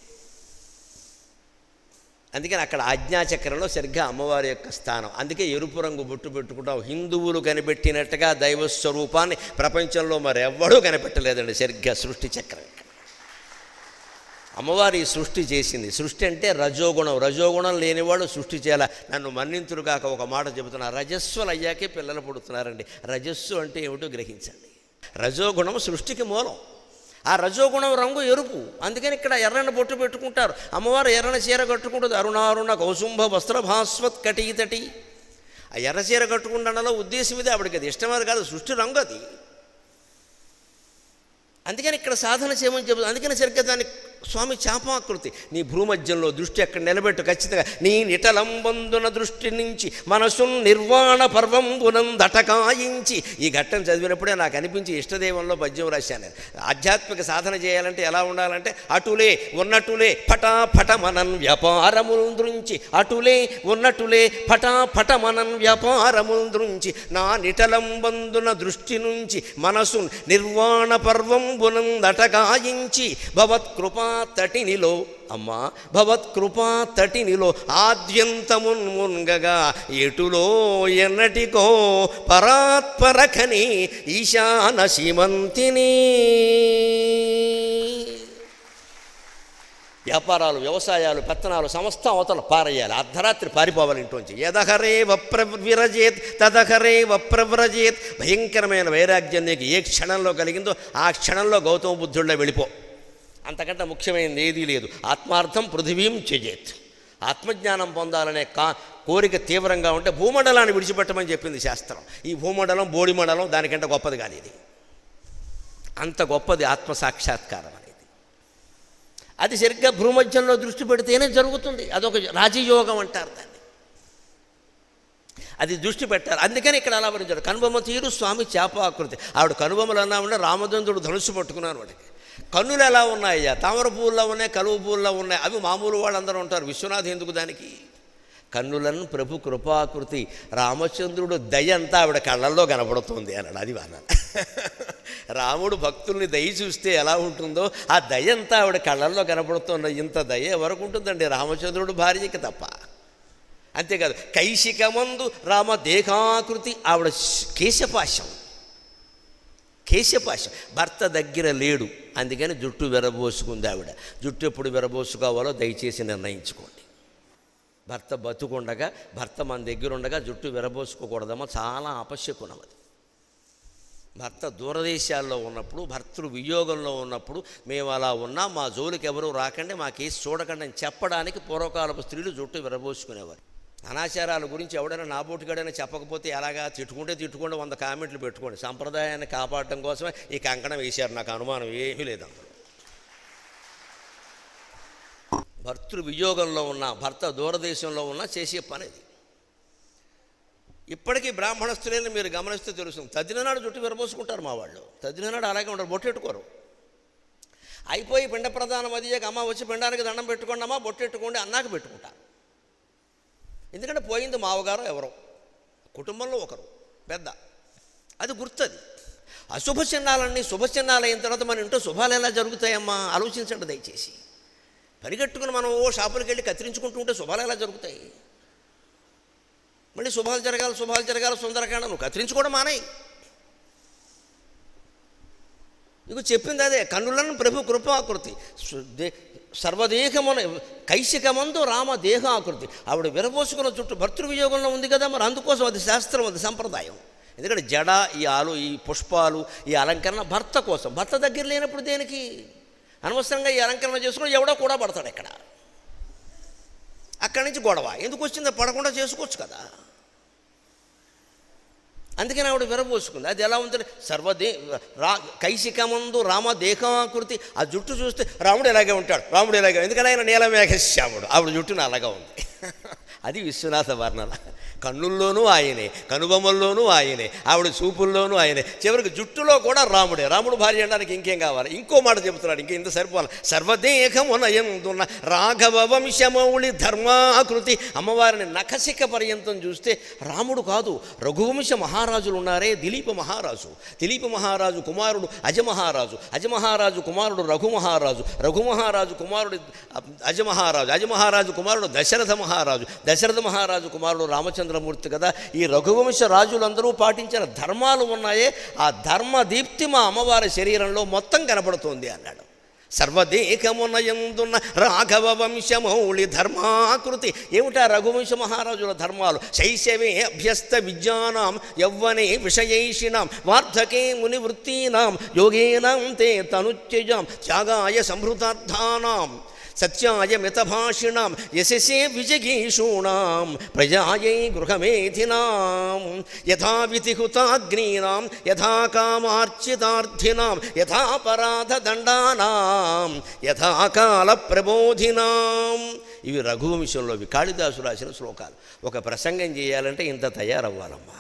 అందుకని అక్కడ ఆజ్ఞాచక్రంలో సరిగ్గా అమ్మవారి యొక్క స్థానం అందుకే ఎరుపు రంగు బొట్టు పెట్టుకుంటాం హిందువులు కనిపెట్టినట్టుగా దైవ స్వరూపాన్ని ప్రపంచంలో మరెవ్వడూ కనిపెట్టలేదండి సరిగ్గా సృష్టి చక్రం ఇక్కడ అమ్మవారి ఈ సృష్టి చేసింది సృష్టి అంటే రజోగుణం రజోగుణం లేనివాడు సృష్టి చేయాల నన్ను మన్నింతురు కాక ఒక మాట చెబుతున్నా రజస్సులు అయ్యాకే పిల్లలు పుడుతున్నారండి రజస్సు అంటే ఏమిటో గ్రహించండి రజోగుణం సృష్టికి మూలం ఆ రజోగుణం రంగు ఎరుపు అందుకని ఇక్కడ ఎర్రని బొట్టు పెట్టుకుంటారు అమ్మవారు ఎర్రని చీర కట్టుకుంటుంది అరుణారుణ కౌసుంభ వస్త్రభాస్వత్ కటీతటి ఆ ఎర్ర చీర కట్టుకుంటానలో ఉద్దేశం ఇది ఆవిడకి అది ఇష్టమది కాదు సృష్టి రంగు అది అందుకని ఇక్కడ సాధన చేయమని చెబుతుంది అందుకని సరిగ్గా దాన్ని స్వామి చాపాకృతి నీ భూమధ్యంలో దృష్టి అక్కడ నిలబెట్టు ఖచ్చితంగా నీ నిటలంబందున దృష్టి నుంచి మనసు నిర్వాణ పర్వంబునం దటకాయించి ఈ ఘట్టం చదివినప్పుడే నాకు అనిపించి ఇష్టదేవంలో పద్యం రాశాను నేను. ఆధ్యాత్మిక సాధన చేయాలంటే ఎలా ఉండాలంటే అటులే ఉన్నట్టులే పటా పటమనన్ వ్యాపారముల్ దృంచి అటులే ఉన్నట్టులే పటా పటమనన్ వ్యాపారముల్ దృంచి నా నిటలంబందున దృష్టి నుంచి మనసు నిర్వాణ పర్వంబునం దటకాయించి భవత్కృపా తటినిలో అమ్మా భవత్కృపా తటినిలో ఆద్యంతమున్ మున్గగా ఎటులో ఎన్నటికో పరాత్పరఖని ఈశాన సీమంతిని వ్యాపారాలు వ్యవసాయాలు పెత్తనాలు సమస్తం అవతల పారేయాలి అర్ధరాత్రి పారిపోవాలి ఇంట్లోంచి యదహరే వప్రవిరజేత్ తదహరే వప్రవ్రజేత్ భయంకరమైన వైరాగ్యం నీకు ఏ క్షణంలో కలిగిందో ఆ క్షణంలో గౌతమ బుద్ధుల్లో వెళ్ళిపో అంతకంటే ముఖ్యమైనది ఏదీ లేదు ఆత్మార్థం పృథివీం చెజేత్ ఆత్మజ్ఞానం పొందాలనే కా కోరిక తీవ్రంగా ఉంటే భూమండలాన్ని విడిచిపెట్టమని చెప్పింది శాస్త్రం ఈ భూమండలం బోడి మండలం దానికంటే గొప్పది కాదు ఇది అంత గొప్పది ఆత్మ సాక్షాత్కారం అనేది అది సరిగ్గా భూమధ్యంలో దృష్టి పెడితేనే జరుగుతుంది అదొక రాజయోగం అంటారు దాన్ని అది దృష్టి పెట్టారు అందుకని ఇక్కడ అలా వరించాడు కనుబొమ్మ తీరు స్వామి చేపాకృతి ఆవిడ కనుబొమ్మలు అన్నా ఉంటే రామచంద్రుడు ధనుసు పట్టుకున్నాను వాడికి కన్నులు ఎలా ఉన్నాయ్యా తామర పువ్వుల్లో ఉన్నాయి కలువ పువ్వుల్లో ఉన్నాయి అవి మామూలు వాళ్ళందరూ ఉంటారు విశ్వనాథ్ ఎందుకు దానికి కన్నులను ప్రభు కృపాకృతి రామచంద్రుడు దయ అంతా ఆవిడ కళ్ళల్లో కనపడుతుంది అన్నాడు అది వాళ్ళ రాముడు భక్తుల్ని దయ చూస్తే ఎలా ఉంటుందో ఆ దయ అంతా ఆవిడ కళ్ళల్లో కనపడుతున్న ఇంత దయ ఎవరికి ఉంటుందండి రామచంద్రుడు భార్యకి తప్ప అంతేకాదు కైశికమందు రామ దేహాకృతి ఆవిడ కేశపాశం కేశపాశం భర్త దగ్గర లేడు అందుకని జుట్టు విరబోసుకుంది ఆవిడ జుట్టు ఎప్పుడు విరబోసుకోవాలో దయచేసి నిర్ణయించుకోండి భర్త బతుకుండగా భర్త మన దగ్గర ఉండగా జుట్టు విరబోసుకోకూడదమ్మా చాలా ఆపశ్యకునం అది భర్త దూరదేశాల్లో ఉన్నప్పుడు భర్తలు వియోగంలో ఉన్నప్పుడు మేము అలా ఉన్నా మా జోలికి ఎవరూ రాకండి మా కేసు చూడకండి అని చెప్పడానికి పూర్వకాలపు స్త్రీలు జుట్టు విరబోసుకునేవారు అనాచారాల గురించి ఎవడైనా నాబోటుగాడైనా చెప్పకపోతే ఎలాగా తిట్టుకుంటే తిట్టుకుంటే వంద కామెంట్లు పెట్టుకోండి సంప్రదాయాన్ని కాపాడటం కోసమే ఈ కంకణం వేశారు నాకు అనుమానం ఏమీ లేదు అందులో భర్తృ వియోగంలో ఉన్న భర్త దూరదేశంలో ఉన్న చేసే పని ఇది ఇప్పటికీ బ్రాహ్మణస్తులని మీరు గమనిస్తే తెలుస్తుంది తదిననాడు జుట్టు విరబోసుకుంటారు మా వాళ్ళు తదిననాడు అలాగే ఉంటారు బొట్టెట్టుకోరు అయిపోయి పిండ ప్రధానం అది అమ్మ వచ్చి పిండానికి దండం పెట్టుకోండి అమ్మ బొట్టెట్టుకోండి అన్నాక పెట్టుకుంటారు ఎందుకంటే పోయింది మావగారు ఎవరో కుటుంబంలో ఒకరు పెద్ద అది గుర్తది అశుభ చిహ్నాలన్నీ శుభ చిహ్నాలు అయిన తర్వాత మన ఇంట్లో శుభాలు ఎలా జరుగుతాయమ్మా ఆలోచించండి దయచేసి పరిగెట్టుకుని మనం ఓ షాపులకు వెళ్ళి కత్తిరించుకుంటూ ఉంటే శుభాలు ఎలా జరుగుతాయి మళ్ళీ శుభాలు జరగాలి శుభాలు జరగాలి సుందరకాండ నువ్వు కత్తిరించుకోవడం మానేయి ఇక చెప్పింది అదే కన్నులను ప్రభు కృపాకృతి సు- దే- సర్వదేహమున కైశికమందు రామ దేహాకృతి ఆవిడ విరబోసుకున్న చుట్టూ భర్తృవియోగంలో ఉంది కదా మరి అందుకోసం అది శాస్త్రం అది సంప్రదాయం ఎందుకంటే జడ ఈ ఆలు ఈ పుష్పాలు ఈ అలంకరణ భర్త కోసం భర్త దగ్గర లేనప్పుడు దేనికి అనవసరంగా ఈ అలంకరణ చేసుకుని ఎవడో కూడా పడతాడు ఇక్కడ అక్కడి నుంచి గొడవ ఎందుకు వచ్చిందో పడకుండా చేసుకోవచ్చు కదా అందుకని ఆవిడ విరబోసుకుంది అది ఎలా ఉంటుంది సర్వదే రా కైశికమందు రామ దేహాకృతి ఆ జుట్టు చూస్తే రాముడు ఇలాగే ఉంటాడు రాముడు ఇలాగే ఎందుకంటే ఆయన నీలమేఘశ్యాముడు ఆవిడ జుట్టును అలాగా ఉంది అది విశ్వనాథ వర్ణన కన్నుల్లోనూ ఆయనే కనుబొమ్మల్లోనూ ఆయనే ఆవిడ చూపుల్లోనూ ఆయనే చివరికి జుట్టులో కూడా రాముడే రాముడు భార్య అనడానికి ఇంకేం కావాలి ఇంకో మాట చెబుతున్నాడు ఇంక ఇంత సరిపోవాలి సర్వదేహమునయందున్న రాఘవ వంశమౌళి ధర్మాకృతి అమ్మవారిని నఖశిఖ పర్యంతం చూస్తే రాముడు కాదు రఘువంశ మహారాజులు ఉన్నారే దిలీప మహారాజు దిలీప మహారాజు కుమారుడు అజమహారాజు అజమహారాజు కుమారుడు రఘుమహారాజు రఘుమహారాజు కుమారుడు అజమహారాజు అజమహారాజు కుమారుడు దశరథ మహారాజు దశరథ మహారాజు కుమారుడు రామచంద్రమూర్తి కదా ఈ రఘువంశ రాజులందరూ పాటించిన ధర్మాలు ఉన్నాయే ఆ ధర్మ దీప్తి మా అమ్మవారి శరీరంలో మొత్తం కనపడుతోంది అన్నాడు సర్వదేకమునయందున్న రాఘవ వంశమౌళి ధర్మాకృతి ఏమిటా రఘువంశ మహారాజుల ధర్మాలు శైశవే అభ్యస్త విద్యానాం యవ్వనే విషయైషిణాం వార్ధకే మునివృత్తీనాం యోగేనాం తే తనుత్యజాం త్యాగాయ సంహృతార్థానాం సత్యాయ మితభాషిణాం యశసే విజగీషూణాం ప్రజాయై గృహమేధినాం యథా విధిహుతాగ్నీనాం యథా కామార్చితార్థినాం యథాపరాధదండానాం యథా కాల ప్రబోధినాం ఇవి రఘువంశంలోవి కాళిదాసు రాసిన శ్లోకాలు ఒక ప్రసంగం చేయాలంటే ఇంత తయారవ్వాలమ్మా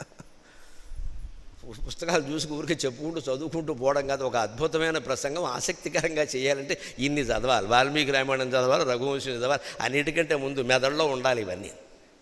పుస్తకాలు చూసి ఊరికే చెప్పుకుంటూ చదువుకుంటూ పోవడం కాదు ఒక అద్భుతమైన ప్రసంగం ఆసక్తికరంగా చేయాలంటే ఇన్ని చదవాలి వాల్మీకి రామాయణం చదవాలి రఘువంశం చదవాలి అన్నిటికంటే ముందు మెదడులో ఉండాలి ఇవన్నీ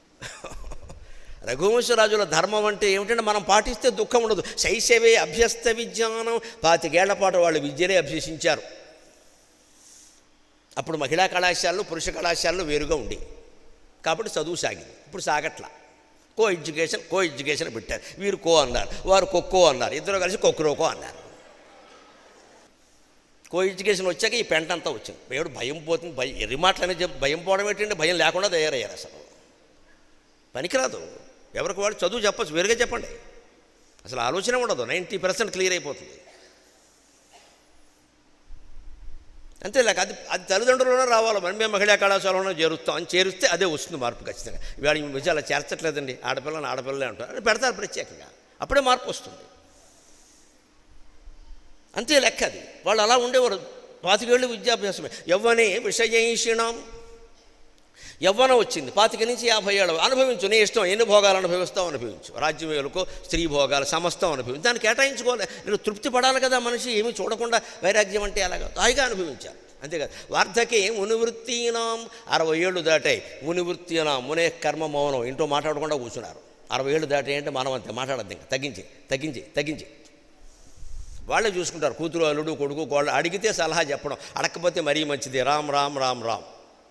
రఘువంశరాజుల ధర్మం అంటే ఏమిటంటే మనం పాటిస్తే దుఃఖం ఉండదు శైశవే అభ్యస్త విజ్ఞానం పాతికేళ్ల పాటు వాళ్ళు విద్యనే అభ్యసించారు అప్పుడు మహిళా కళాశాలలు పురుష కళాశాలలు వేరుగా ఉండి కాబట్టి చదువు సాగింది ఇప్పుడు సాగట్లా కో ఎడ్యుకేషన్ కో ఎడ్యుకేషన్ పెట్టారు వీరు కో అన్నారు వారు కొక్కో అన్నారు ఇద్దరు కలిసి కొక్కురోకో అన్నారు కో ఎడ్యుకేషన్ వచ్చాక ఈ పెంట అంతా వచ్చింది దేవుడు భయం పోతుంది భయం ఎర్రి మాటలనే చెప్పి భయం పోవడం ఏంటంటే భయం లేకుండా తయారయ్యారు అసలు పనికిరాదు ఎవరికి వాడు చదువు చెప్పచ్చు వేరుగా చెప్పండి అసలు ఆలోచన ఉండదు నైంటీ పర్సెంట్ క్లియర్ అయిపోతుంది అంతే లేక అది అది తల్లిదండ్రులలోనే రావాలి మరి మేము మహిళా కళాశాలలో చేరుస్తాం అని చేరిస్తే అదే వస్తుంది మార్పు ఖచ్చితంగా ఇవాళ ఈ మధ్య అలా చేర్చట్లేదండి ఆడపిల్లని ఆడపిల్లలే అంటారు అది పెడతారు ప్రత్యేకంగా అప్పుడే మార్పు వస్తుంది అంతే లెక్క అది వాళ్ళు అలా ఉండేవారు పాతికేళ్ళు విద్యాభ్యాసమే యవ్వనే విషయేషిణం యవ్వనం వచ్చింది పాతిక నుంచి యాభై ఏళ్ళు అనుభవించు నీ ఇష్టం ఎన్ని భోగాలు అనుభవిస్తావు అనుభవించు రాజ్యం వేలుకో స్త్రీ భోగాలు సమస్తం అనుభవించు దాన్ని కేటాయించుకోవాలి నేను తృప్తి పడాలి కదా మనిషి ఏమీ చూడకుండా వైరాగ్యం అంటే అలాగా హాయిగా అనుభవించాలి అంతేకాదు వార్ధకే మునివృత్తీనాం అరవై ఏళ్ళు దాటాయి మునివృత్తీనాం మునే కర్మ మౌనం ఇంట్లో మాట్లాడకుండా కూర్చున్నారు అరవై ఏళ్ళు దాటాయి అంటే మనం అంతే మాట్లాడద్దు ఇంకా తగ్గించి తగ్గించి తగ్గించి వాళ్ళే చూసుకుంటారు కూతురు అల్లుడు కొడుకు కోళ్ళు అడిగితే సలహా చెప్పడం అడగకపోతే మరీ మంచిది రామ్ రామ్ రామ్ రామ్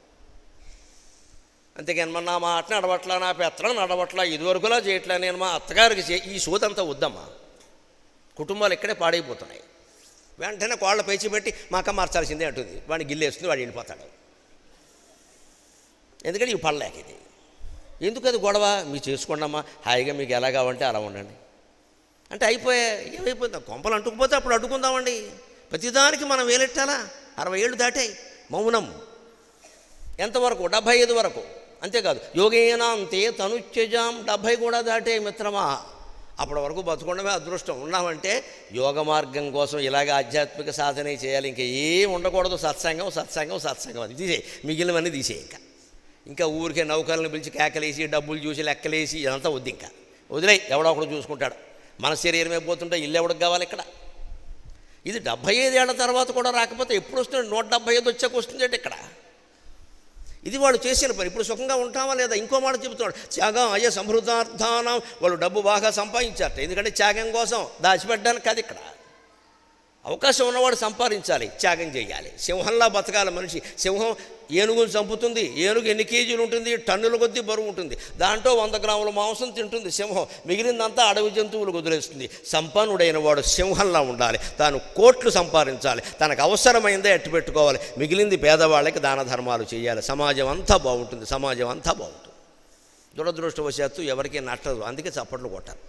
అంతేకాని మన నా మాట నడవట్లా నా పెత్తనం నడవట్లా ఇదివరకులా చేయట్లా నేను మా అత్తగారికి చే ఈ సూదంతా వద్దమ్మా కుటుంబాలు ఇక్కడే పాడైపోతున్నాయి వెంటనే కోళ్ళ పేచి పెట్టి మా అక్క మార్చాల్సిందే అంటుంది వాడిని గిల్లేస్తుంది వాడు వెళ్ళిపోతాడు ఎందుకంటే ఇవి పడలేక ఇది ఎందుకు అది గొడవ మీరు చేసుకోండమ్మా హాయిగా మీకు ఎలా కావాలంటే అలా ఉండండి అంటే అయిపోయా ఏమైపోయింది కొంపలు అంటుకుపోతే అప్పుడు అడ్డుకుందామండి ప్రతిదానికి మనం వేలెట్టాలా అరవై ఏళ్ళు దాటాయి మౌనం ఎంతవరకు డెబ్భై ఐదు వరకు అంతేకాదు యోగేనాంతే తనుత్యజాం డెబ్భై కూడా దాటే మిత్రమా అప్పటి వరకు బతుకుండమే అదృష్టం ఉన్నామంటే యోగ మార్గం కోసం ఇలాగ ఆధ్యాత్మిక సాధనే చేయాలి ఇంకా ఏం ఉండకూడదు సత్సంగం సత్సంగం సత్సంగం అది తీసే మిగిలినవన్నీ తీసే ఇంకా ఇంకా ఊరికే నౌకర్లను పిలిచి కేకలేసి డబ్బులు చూసి లెక్కలేసి ఇదంతా వద్దు ఇంకా వదిలే ఎవడో ఒకడు చూసుకుంటాడు మన శరీరమే పోతుంటే ఇల్లు ఎవడికి కావాలి ఇక్కడ ఇది డెబ్భై ఐదేళ్ల తర్వాత కూడా రాకపోతే ఎప్పుడు వస్తుంది నూట డెబ్భై ఐదు వచ్చాక వస్తుంది అంటే ఇక్కడ ఇది వాళ్ళు చేసిన పని ఇప్పుడు సుఖంగా ఉంటామా లేదా ఇంకో మాట చెబుతున్నాడు త్యాగం అయ్యే సమృద్ధార్థానం వాళ్ళు డబ్బు బాగా సంపాదించారట ఎందుకంటే త్యాగం కోసం దాచిపెట్టడానికి కాదు ఇక్కడ అవకాశం ఉన్నవాడు సంపాదించాలి త్యాగం చేయాలి సింహంలా బతకాలి మనిషి సింహం ఏనుగును చంపుతుంది ఏనుగు ఎన్ని కేజీలు ఉంటుంది టన్నుల కొద్దీ బరువు ఉంటుంది దాంట్లో వంద గ్రాముల మాంసం తింటుంది సింహం మిగిలిందంతా అడవి జంతువులు వదిలేస్తుంది సంపన్నుడైన వాడు సింహంలా ఉండాలి తాను కోట్లు సంపాదించాలి తనకు అవసరమైందే ఎట్టు పెట్టుకోవాలి మిగిలింది పేదవాళ్ళకి దాన ధర్మాలు చేయాలి సమాజం అంతా బాగుంటుంది సమాజం అంతా బాగుంటుంది దురదృష్టవశాత్తు ఎవరికీ నట్టదు అందుకే చప్పట్లు కొట్టారు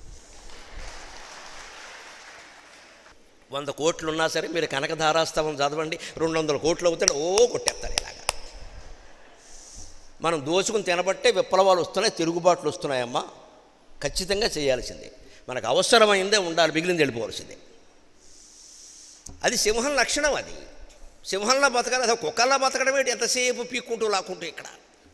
వంద కోట్లు ఉన్నా సరే మీరు కనకధారాస్తవం చదవండి రెండు వందల కోట్లు అవుతాడు ఓ కొట్టేస్తారు ఇలాగా మనం దోచుకుని తినబట్టే విప్లవాలు వస్తున్నాయి తిరుగుబాట్లు వస్తున్నాయమ్మా ఖచ్చితంగా చేయాల్సిందే మనకు అవసరమైందే ఉండాలి మిగిలింది వెళ్ళిపోవాల్సిందే అది సింహం లక్షణం అది సింహంలా బతకాలి అసలు కుక్కల్లా బతకడం ఏంటి ఎంతసేపు పీక్కుంటూ లాక్కుంటూ ఇక్కడ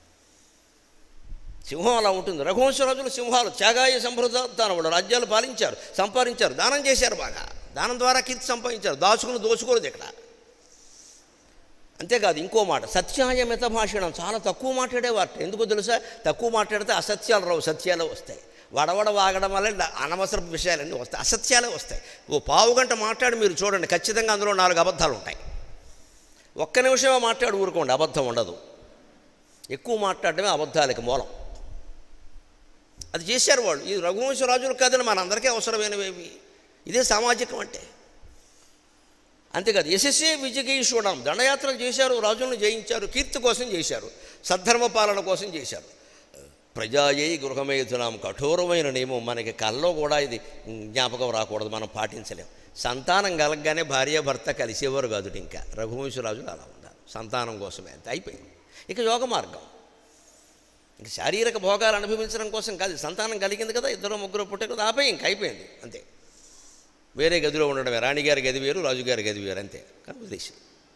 సింహం అలా ఉంటుంది రఘువంశరాజులు సింహాలు త్యాగాయ సంప్రదానం వాళ్ళు రాజ్యాలు పాలించారు సంపాదించారు దానం చేశారు బాగా దానం ద్వారా కీర్తి సంపాదించారు దాచుకుని దోచుకోలేదు ఇక్కడ అంతేకాదు ఇంకో మాట సత్యాయ మిత భాషణం చాలా తక్కువ మాట్లాడేవారు ఎందుకో తెలుసా తక్కువ మాట్లాడితే అసత్యాలు రావు సత్యాలే వస్తాయి వడవడ వాగడం వల్ల అనవసరపు విషయాలన్నీ వస్తాయి అసత్యాలే వస్తాయి ఓ పావు గంట మాట్లాడి మీరు చూడండి ఖచ్చితంగా అందులో నాలుగు అబద్ధాలు ఉంటాయి ఒక్క నిమిషమే మాట్లాడి ఊరుకోండి అబద్ధం ఉండదు ఎక్కువ మాట్లాడడమే అబద్ధాలకి మూలం అది చేశారు వాళ్ళు ఈ రఘువంశరాజులు కాదని మనందరికీ అవసరమైనవేవి ఇదే సామాజికం అంటే అంతేకాదు యశస్సే విజయీశ్వరం దండయాత్రలు చేశారు రాజులను జయించారు కీర్తి కోసం చేశారు సద్ధర్మ పాలన కోసం చేశారు ప్రజాయై గృహమేధునాం కఠోరమైన నియమం మనకి కల్లో కూడా ఇది జ్ఞాపకం రాకూడదు మనం పాటించలేం సంతానం కలగగానే భార్య భర్త కలిసేవారు కాదు ఇంకా రఘువంశరాజులు అలా ఉన్నారు సంతానం కోసమే అంతే అయిపోయింది ఇక యోగ మార్గం ఇంక శారీరక భోగాలు అనుభవించడం కోసం కాదు సంతానం కలిగింది కదా ఇద్దరు ముగ్గురు పుట్టే కదా ఆపే ఇంక అయిపోయింది అంతే వేరే గదిలో ఉండడమే రాణిగారి గది వేరు రాజుగారి గది వేరు అంతే కానీ ఉద్దేశం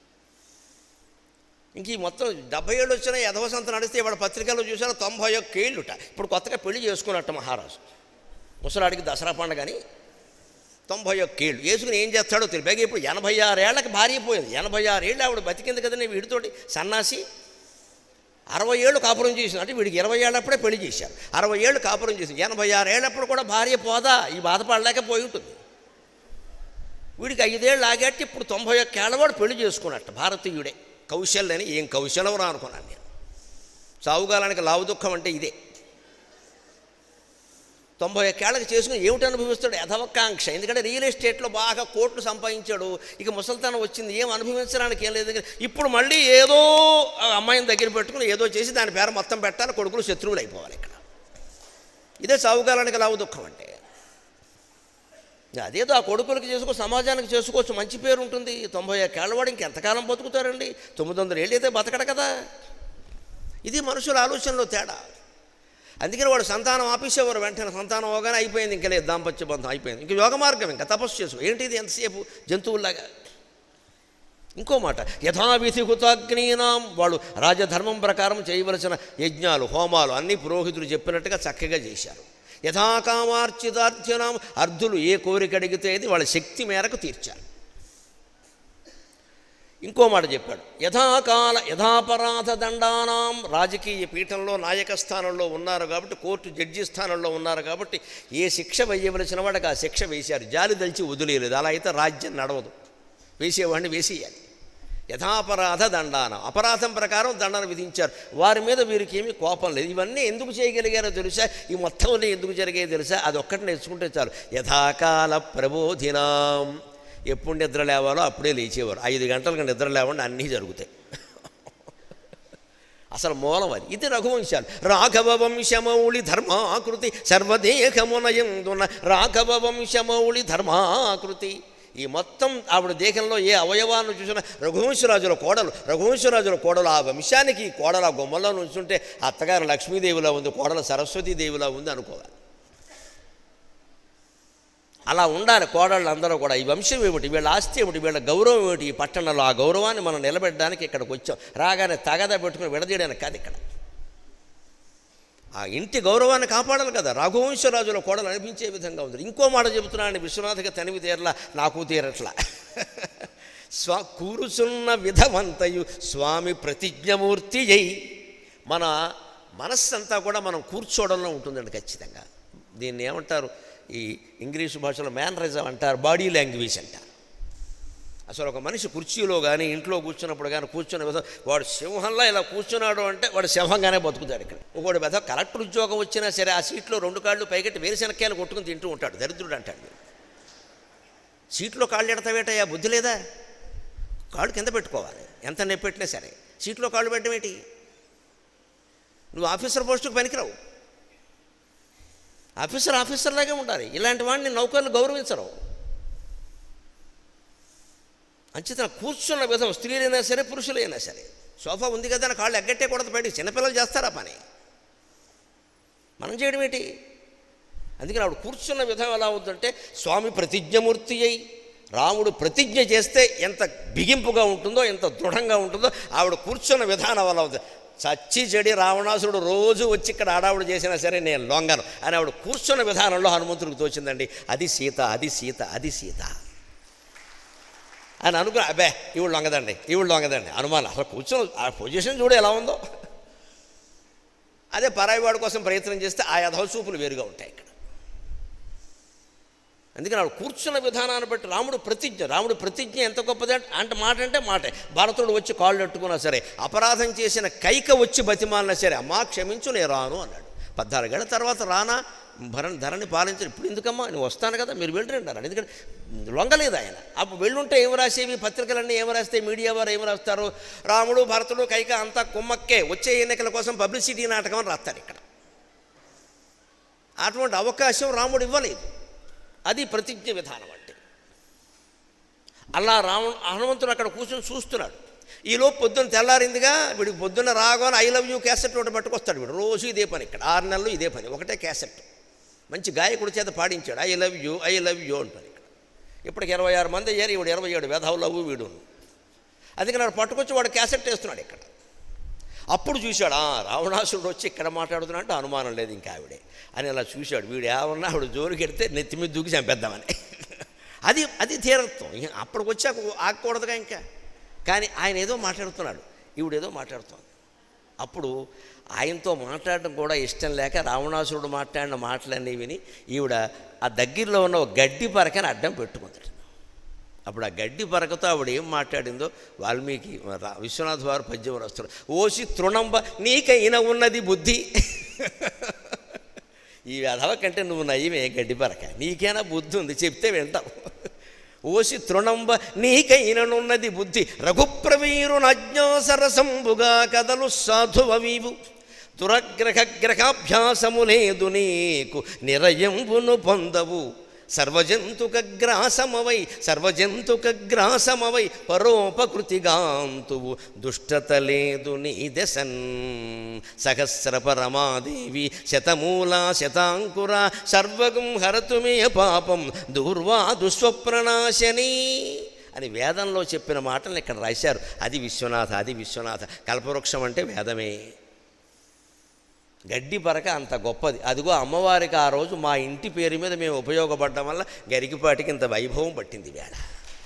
ఇంక ఈ మొత్తం డెబ్బై ఏళ్ళు వచ్చిన యథవసంత నడిస్తే ఇవాళ పత్రికల్లో చూసారో తొంభై ఒక్క ఏళ్ళుట ఇప్పుడు కొత్తగా పెళ్లి చేసుకున్నట్ట మహారాజు ముసలాడికి దసరా పండుగని తొంభై ఒక్క ఏళ్ళు వేసుకుని ఏం చేస్తాడో తెలియదు బేగ ఇప్పుడు ఎనభై ఆరేళ్లకి భార్య పోయింది ఎనభై ఆరేళ్ళు ఆవిడ బతికింది కదండి వీడితోటి సన్నాసి అరవై ఏళ్ళు కాపురం చేసింది అంటే వీడికి ఇరవై ఏళ్ళప్పుడే పెళ్లి చేశారు అరవై ఏళ్ళు కాపురం చేసింది ఎనభై ఆరేళ్ళప్పుడు కూడా భార్య పోదా ఈ బాధపడలేక పోయి ఉంటుంది వీడికి ఐదేళ్ళు ఆగట్టి ఇప్పుడు తొంభై ఒక్క ఏళ్ళవాడు పెళ్లి చేసుకున్నట్టు భారతీయుడే కౌశల్యని ఏం కౌశలం రా అనుకున్నాను నేను సావుగాలానికి లావు దుఃఖం అంటే ఇదే తొంభై ఒక్కేళ్ళకి చేసుకుని ఏమిటి అనుభవిస్తాడు యథవకాంక్ష ఎందుకంటే రియల్ ఎస్టేట్లో బాగా కోట్లు సంపాదించాడు ఇక ముసల్తనం వచ్చింది ఏం అనుభవించడానికి ఏం లేదు ఇప్పుడు మళ్ళీ ఏదో ఆ అమ్మాయిని దగ్గర పెట్టుకుని ఏదో చేసి దాని పేరు మొత్తం పెట్టాలి కొడుకులు శత్రువులు అయిపోవాలి ఇక్కడ ఇదే సావుకాలానికి లావు దుఃఖం అంటే అదేదో ఆ కొడుకులకి చేసుకో సమాజానికి చేసుకోవచ్చు మంచి పేరు ఉంటుంది తొంభై ఏళ్ళవాడు ఇంకెంతకాలం బతుకుతారండి తొమ్మిది వందల ఏళ్ళు అయితే బతకడు కదా ఇది మనుషుల ఆలోచనలో తేడా అందుకని వాడు సంతానం ఆపేసేవారు వెంటనే సంతానం అవగానే అయిపోయింది ఇంకా లేదు దాంపత్య బంధం అయిపోయింది ఇంక యోగ మార్గం ఇంకా తపస్సు చేసుకో ఏంటిది ఎంతసేపు జంతువుల్లాగా ఇంకో మాట యథావిధి కృతాగ్నీనాం వాళ్ళు రాజధర్మం ప్రకారం చేయవలసిన యజ్ఞాలు హోమాలు అన్నీ పురోహితులు చెప్పినట్టుగా చక్కగా చేశారు యథాకామార్చితార్థ్యనాం అర్ధులు ఏ కోరిక అడిగితే అది వాళ్ళ శక్తి మేరకు తీర్చారు ఇంకో మాట చెప్పాడు యథాకాల యథాపరాధ దండానాం రాజకీయ పీఠంలో నాయక స్థానంలో ఉన్నారు కాబట్టి కోర్టు జడ్జి స్థానంలో ఉన్నారు కాబట్టి ఏ శిక్ష వేయవలసిన వాడికి ఆ శిక్ష వేశారు జాలి దలిచి వదిలేయలేదు అలా అయితే రాజ్యం నడవదు వేసేవాడిని వేసేయాలి యథాపరాధ దండానం అపరాధం ప్రకారం దండన విధించారు వారి మీద వీరికి ఏమీ కోపం లేదు ఇవన్నీ ఎందుకు చేయగలిగారో తెలుసా ఈ మొత్తంలో ఎందుకు జరిగాయో తెలుసా అది ఒక్కటి నేర్చుకుంటే చాలు యథాకాల ప్రబోధినాం ఎప్పుడు నిద్ర లేవాలో అప్పుడే లేచేవారు ఐదు గంటలకు నిద్ర లేవండి అన్నీ జరుగుతాయి అసలు మూలం అది ఇది రఘువంశాలు రాఘవ వంశమౌళి ధర్మాకృతి సర్వదేహమునయందున రాఘవ వంశమౌళి ధర్మాకృతి ఈ మొత్తం ఆవిడ దేహంలో ఏ అవయవాన్ని చూసినా రఘువంశరాజుల కోడలు రఘువంశరాజుల కోడలు ఆ వంశానికి ఈ కోడలు ఆ గుమ్మలో నుంచుంటే అత్తగారు లక్ష్మీదేవిలా ఉంది కోడలు సరస్వతీదేవిలా ఉంది అనుకోవాలి అలా ఉండాలి కోడళ్ళు అందరూ కూడా ఈ వంశం ఏమిటి వీళ్ళ ఆస్తి ఏమిటి వీళ్ళ గౌరవం ఏమిటి ఈ పట్టణంలో ఆ గౌరవాన్ని మనం నిలబెట్టడానికి ఇక్కడికి వచ్చాం రాగానే తగద పెట్టుకుని విడదీయడానికి కాదు ఇక్కడ ఆ ఇంటి గౌరవాన్ని కాపాడాలి కదా రఘువంశరాజుల కోడలు అనిపించే విధంగా ఉంది ఇంకో మాట చెబుతున్నాను విశ్వనాథగా తనివి తీరలా నాకు తీరట్లా స్వ కూరుచున్న విధవంతయు స్వామి ప్రతిజ్ఞమూర్తి అయి మన మనస్సంతా కూడా మనం కూర్చోవడంలో ఉంటుందండి ఖచ్చితంగా దీన్ని ఏమంటారు ఈ ఇంగ్లీషు భాషలో మేనరిజం అంటారు బాడీ లాంగ్వేజ్ అంటారు అసలు ఒక మనిషి కుర్చీలో కానీ ఇంట్లో కూర్చున్నప్పుడు కానీ కూర్చున్న విధం వాడు సింహంలో ఇలా కూర్చున్నాడు అంటే వాడు సింహంగానే బతుకుతాడు ఇక్కడ ఒకటి విధ కలెక్టర్ ఉద్యోగం వచ్చినా సరే ఆ సీట్లో రెండు కాళ్ళు పైకెట్టి వేరుశనక్కాయలు కొట్టుకుని తింటూ ఉంటాడు దరిద్రుడు అంటాడు మీరు సీట్లో కాళ్ళు ఎడతావేటయ్యా బుద్ధి లేదా కాళ్ళు కింద పెట్టుకోవాలి ఎంత నొప్పి పెట్టినా సరే సీట్లో కాళ్ళు పెట్టడం ఏంటి నువ్వు ఆఫీసర్ పోస్టుకు పనికిరావు ఆఫీసర్ ఆఫీసర్లాగే ఉండాలి ఇలాంటి వాడిని నౌకర్లు గౌరవించరు అంచేత కూర్చున్న విధం స్త్రీలైనా సరే పురుషులైనా సరే సోఫా ఉంది కదా అని కాళ్ళు ఎగ్గట్టే కూడదు బయటికి చిన్నపిల్లలు చేస్తారా పని మనం చేయడం ఏంటి అందుకని ఆవిడ కూర్చున్న విధం ఎలా అవుతుందంటే స్వామి ప్రతిజ్ఞమూర్తి అయి రాముడు ప్రతిజ్ఞ చేస్తే ఎంత బిగింపుగా ఉంటుందో ఎంత దృఢంగా ఉంటుందో ఆవిడ కూర్చున్న విధానం అలా ఉంది చచ్చి చెడి రావణాసురుడు రోజు వచ్చి ఇక్కడ ఆడావిడ చేసినా సరే నేను లొంగను అని ఆవిడ కూర్చున్న విధానంలో హనుమంతుడికి తోచిందండి అది సీత అది సీత అది సీత అని అనుకున్నా అబ్బే ఈవిడ లొంగదండి ఈవిడ లొంగదండి అనుమానం అసలు కూర్చొని ఆ పొజిషన్ చూడు ఎలా ఉందో అదే పరాయి వాడి కోసం ప్రయత్నం చేస్తే ఆ యథవ చూపులు వేరుగా ఉంటాయి ఇక్కడ అందుకని ఆవిడ కూర్చున్న విధానాన్ని బట్టి రాముడు ప్రతిజ్ఞ రాముడు ప్రతిజ్ఞ ఎంత గొప్పది అంటే మాట అంటే మాటే భరతుడు వచ్చి కాళ్ళు పెట్టుకున్నా సరే అపరాధం చేసిన కైక వచ్చి బతిమాలినా సరే అమ్మా క్షమించు నేను రాను అన్నాడు పద్నాలుగేళ్ల తర్వాత రానా భరణి ధరని పాలించరు ఇప్పుడు ఎందుకమ్మా నేను వస్తాను కదా మీరు వెళ్ళండి అన్నాడు ఎందుకంటే లొంగలేదు ఆయన అప్పుడు వెళ్ళుంటే ఏం రాసేవి పత్రికలన్నీ ఏం రాస్తే మీడియా వారు ఏం రాస్తారు రాముడు భరతుడు కైక అంతా కుమ్మక్కే వచ్చే ఎన్నికల కోసం పబ్లిసిటీ నాటకం అని రాస్తారు ఇక్కడ అటువంటి అవకాశం రాముడు ఇవ్వలేదు అది ప్రతిజ్ఞ విధానం అంటే అలా రావణ హనుమంతుడు అక్కడ కూర్చొని చూస్తున్నాడు ఈలోపు పొద్దున్న తెల్లారిందిగా వీడికి పొద్దున్న రాగానే ఐ లవ్ యూ క్యాసెట్ ఒకటి పట్టుకొస్తాడు వీడు రోజు ఇదే పని ఇక్కడ ఆరు నెలలు ఇదే పని ఒకటే క్యాసెట్ మంచి గాయకుడి చేత పాడించాడు I love you I love you అంటారు ఇక్కడ ఇప్పటికి ఇరవై ఆరు మంది అయ్యారు ఈవిడ ఇరవై ఏడు వేధవ లవ్ వీడు అందుకని వాడు పట్టుకొచ్చి వాడు క్యాసెట్ వేస్తున్నాడు ఇక్కడ అప్పుడు చూశాడు ఆ రావణాసురుడు వచ్చి ఇక్కడ మాట్లాడుతున్నట్టు అనుమానం లేదు ఇంకా ఆవిడే అని అలా చూశాడు వీడు ఏమన్నా ఆవిడ జోలికి ఎడితే నెత్తి మీద దూకి చంపేద్దామని అది అది తీరత్వం ఇక అప్పటికి వచ్చాక ఆగకూడదుగా ఇంకా కానీ ఆయన ఏదో మాట్లాడుతున్నాడు ఈవిడేదో మాట్లాడుతోంది అప్పుడు ఆయనతో మాట్లాడడం కూడా ఇష్టం లేక రావణాసురుడు మాట్లాడిన మాటలన్నీ విని ఈవిడ ఆ దగ్గరలో ఉన్న ఒక గడ్డి పరకని అడ్డం పెట్టుకుంటాడు అప్పుడు ఆ గడ్డి పరకతో ఆవిడ ఏం మాట్లాడిందో వాల్మీకి రా- విశ్వనాథ్ వారు పద్యం రాస్తారు ఓసి తృణంబ నీకైనా ఉన్నది బుద్ధి ఈ వెధవ కంటే నువ్వు నయ్యమే గడ్డి పరక నీకైనా బుద్ధి ఉంది చెప్తే వింటావు ఓసి తృణంబ నీకైననున్నది బుద్ధి రఘుప్రవీరునజ్ఞాసరసంబుగా కదలు సాధువీవు దురగ్రహ గ్రహాభ్యాసము లేదు నీకు నిరయంబును పొందవు సర్వజంతుకగ్రాసమవై సర్వజంతుకగ్రాసమవై పరోపకృతిగాంతువు దుష్టత లేదు నీ దశన్ సహస్ర పరమాదేవి శతమూల శతాంకుర సర్వగం హరతుమే పాపం దూర్వా దుస్వప్రనాశని అని వేదంలో చెప్పిన మాటలు ఇక్కడ రాశారు అది విశ్వనాథ అది విశ్వనాథ కల్పవృక్షం అంటే వేదమే గడ్డి పరక అంత గొప్పది అదిగో అమ్మవారికి ఆ రోజు మా ఇంటి పేరు మీద మేము ఉపయోగపడడం వల్ల గరికిపాటికి ఇంత వైభవం పట్టింది వేళ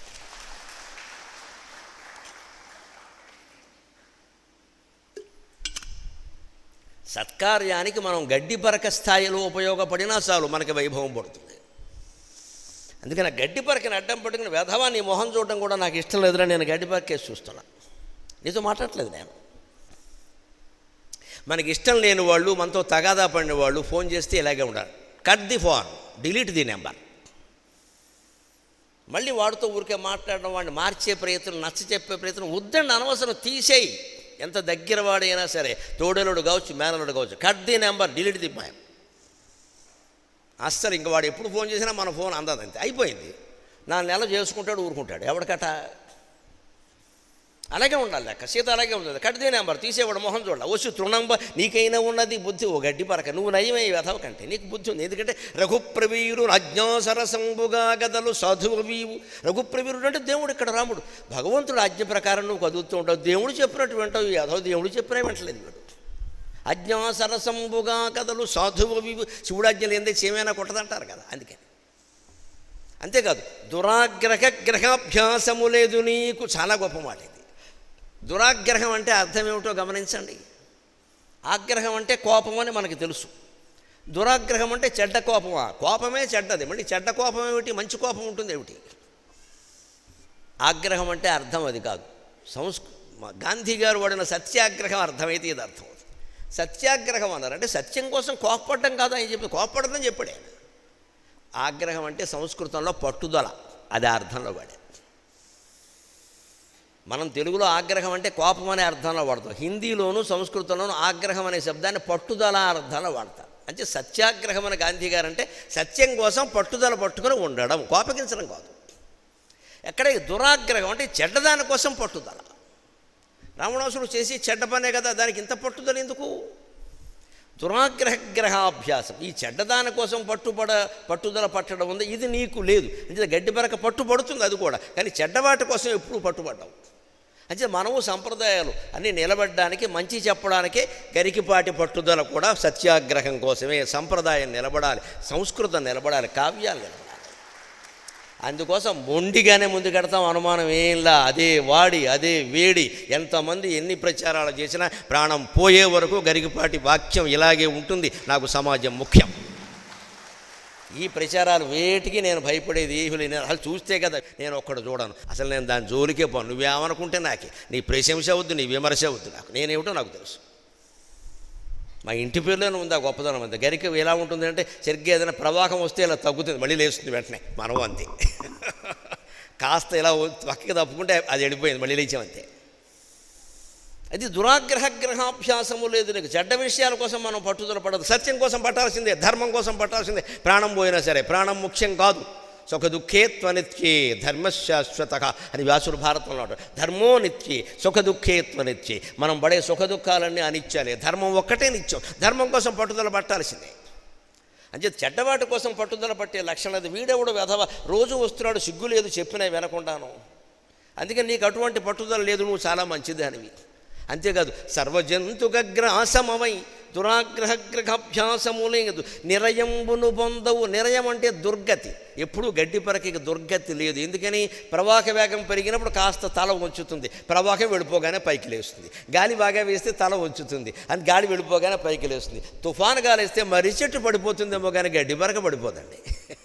సత్కార్యానికి మనం గడ్డి పరక స్థాయిలో ఉపయోగపడినా చాలు మనకి వైభవం పడుతుంది అందుకని ఆ గడ్డి పరకని అడ్డం పట్టుకుని వెధవా నీ మొహం చూడడం కూడా నాకు ఇష్టం లేదురా నేను గడ్డి పరకేసి చూస్తున్నా నీతో మాట్లాడట్లేదు నేను మనకి ఇష్టం లేని వాళ్ళు మనతో తగాదా పడిన వాళ్ళు ఫోన్ చేస్తే ఇలాగే ఉండాలి cut the phone delete the number మళ్ళీ వాడితో ఊరికే మాట్లాడడం వాడిని మార్చే ప్రయత్నం నచ్చ చెప్పే ప్రయత్నం వద్దండి అనవసరం తీసేయి ఎంత దగ్గర వాడైనా సరే తోడేలుడు కావచ్చు మేనలుడు కావచ్చు cut the number delete the మాయం అస్సలు ఇంక వాడు ఎప్పుడు ఫోన్ చేసినా మన ఫోన్ అందదు అంతే అయిపోయింది నా నెల చేసుకుంటాడు ఊరుకుంటాడు ఎవడికట అలాగే ఉండాలి లెక్క సీత అలాగే ఉంటుంది కట్టే నెంబర్ తీసేవాడు మొహం చూడాలి వచ్చి తృణంబ నీకైనా ఉన్నది బుద్ధి ఓ గడ్డి పరక నువ్వు నయమే వెధవ కంటే నీకు బుద్ధి ఉంది ఎందుకంటే రఘుప్రవీరు అజ్ఞాసరసంబుగా గదలు సాధువీవు రఘుప్రవీరుడు అంటే దేవుడు ఇక్కడ రాముడు భగవంతుడు ఆజ్ఞ ప్రకారం నువ్వు కదులుతూ ఉంటావు దేవుడు చెప్పినట్టు వింటావు యాదవ దేవుడు చెప్పినా వింటలేదు వీడు అజ్ఞాసరసంబుగా కథలు సాధువీవు శివుడాజ్ఞలు ఏందే చేమైనా కొట్టదంటారు కదా అందుకని అంతేకాదు దురాగ్రహ గ్రహాభ్యాసము లేదు నీకు చాలా గొప్ప మాట ఇది దురాగ్రహం అంటే అర్థం ఏమిటో గమనించండి ఆగ్రహం అంటే కోపం అని మనకు తెలుసు దురాగ్రహం అంటే చెడ్డ కోపమా కోపమే చెడ్డది మళ్ళీ చెడ్డ కోపం ఏమిటి మంచి కోపం ఉంటుంది ఏమిటి ఆగ్రహం అంటే అర్థం అది కాదు సంస్కృ గాంధీ గారు వాడిన సత్యాగ్రహం అర్థమైతే ఇది అర్థం అవుతుంది సత్యాగ్రహం అన్నారు అంటే సత్యం కోసం కోపపడడం కాదు అని చెప్పి కోపపడదని చెప్పాడు ఆయన ఆగ్రహం అంటే సంస్కృతంలో పట్టుదల అది ఆ అర్థంలో వాడే మనం తెలుగులో ఆగ్రహం అంటే కోపం అనే అర్థంలో వాడతాం హిందీలోను సంస్కృతంలోను ఆగ్రహం అనే శబ్దాన్ని పట్టుదల అర్థంలో వాడతాం అంటే సత్యాగ్రహం అని గాంధీ గారు అంటే సత్యం కోసం పట్టుదల పట్టుకుని ఉండడం కోపగించడం కాదు ఎక్కడ ఈ దురాగ్రహం అంటే చెడ్డదాని కోసం పట్టుదల రావణాసుడు చేసి చెడ్డ పనే కదా దానికి ఇంత పట్టుదల ఎందుకు దురాగ్రహ గ్రహాభ్యాసం ఈ చెడ్డదాని కోసం పట్టుబడ పట్టుదల పట్టడం ఉంది ఇది నీకు లేదు అంటే గడ్డి పరక పట్టుబడుతుంది అది కూడా కానీ చెడ్డవాటి కోసం ఎప్పుడు పట్టుబడ్డావు అంటే మనము సంప్రదాయాలు అన్నీ నిలబడడానికి మంచి చెప్పడానికే గరికిపాటి పట్టుదల కూడా సత్యాగ్రహం కోసమే సంప్రదాయం నిలబడాలి సంస్కృతం నిలబడాలి కావ్యాలు నిలబడాలి అందుకోసం మొండిగానే ముందుకెడతాం అనుమానం ఏంలా అదే వాడి అదే వేడి ఎంతమంది ఎన్ని ప్రచారాలు చేసినా ప్రాణం పోయే వరకు గరికిపాటి వాక్యం ఇలాగే ఉంటుంది నాకు సమాజం ముఖ్యం ఈ ప్రచారాలు వేటికి నేను భయపడేది ఏమి లేదు నేను అసలు చూస్తే కదా నేను ఒక్కడు చూడను అసలు నేను దాని జోలికే పోను నువ్వేమనుకుంటే నాకే నీ ప్రశంస వద్దు నీ విమర్శ వద్దు నాకు నేనేమిటో నాకు తెలుసు మా ఇంటి పేరులోనే ఉంది ఆ గొప్పదనం అంతే గరిక ఎలా ఉంటుంది అంటే సరిగ్గా ఏదైనా ప్రవాహం వస్తే ఇలా తగ్గుతుంది మళ్ళీ లేస్తుంది వెంటనే మనం అంతే కాస్త ఇలా పక్కకి తప్పుకుంటే అది వెళ్ళిపోయింది మళ్ళీ లేచామంతే అది దురాగ్రహ గ్రహాభ్యాసము లేదు నీకు చెడ్డ విషయాల కోసం మనం పట్టుదల పడదు సత్యం కోసం పట్టాల్సిందే ధర్మం కోసం పట్టాల్సిందే ప్రాణం పోయినా సరే ప్రాణం ముఖ్యం కాదు సుఖ దుఃఖే త్వనిత్యే ధర్మశాశ్వత అని వ్యాసుడు భారతంలో అంటాడు ధర్మో నిత్యే సుఖ దుఃఖే త్వనిత్యే మనం పడే సుఖ దుఃఖాలన్నీ అనిత్యాలే ధర్మం ఒక్కటే నిత్యం ధర్మం కోసం పట్టుదల పట్టాల్సిందే అంటే చెడ్డవాటి కోసం పట్టుదల పట్టే లక్షణం అది వీడెవడు వెధవ రోజు వస్తున్నాడు సిగ్గు లేదు చెప్పినా వినకుండాను అందుకని నీకు అటువంటి పట్టుదల లేదు నువ్వు చాలా మంచిది అనివి అంతేకాదు సర్వజంతుగ్రాసమవై దురాగ్రహగ్రహాభ్యాసము లేదు నిరయంబును పొందవు నిరయం అంటే దుర్గతి ఎప్పుడూ గడ్డి పరకి దుర్గతి లేదు ఎందుకని ప్రవాహ వేగం పెరిగినప్పుడు కాస్త తల వంచుతుంది ప్రవాహం వెళ్ళిపోగానే పైకి లేస్తుంది గాలి బాగా వేస్తే తల వంచుతుంది అని గాలి వెళ్ళిపోగానే పైకి లేస్తుంది తుఫాను గాలి వేస్తే మర్రి చెట్టు పడిపోతుందేమో కానీ గడ్డి పరక పడిపోదండి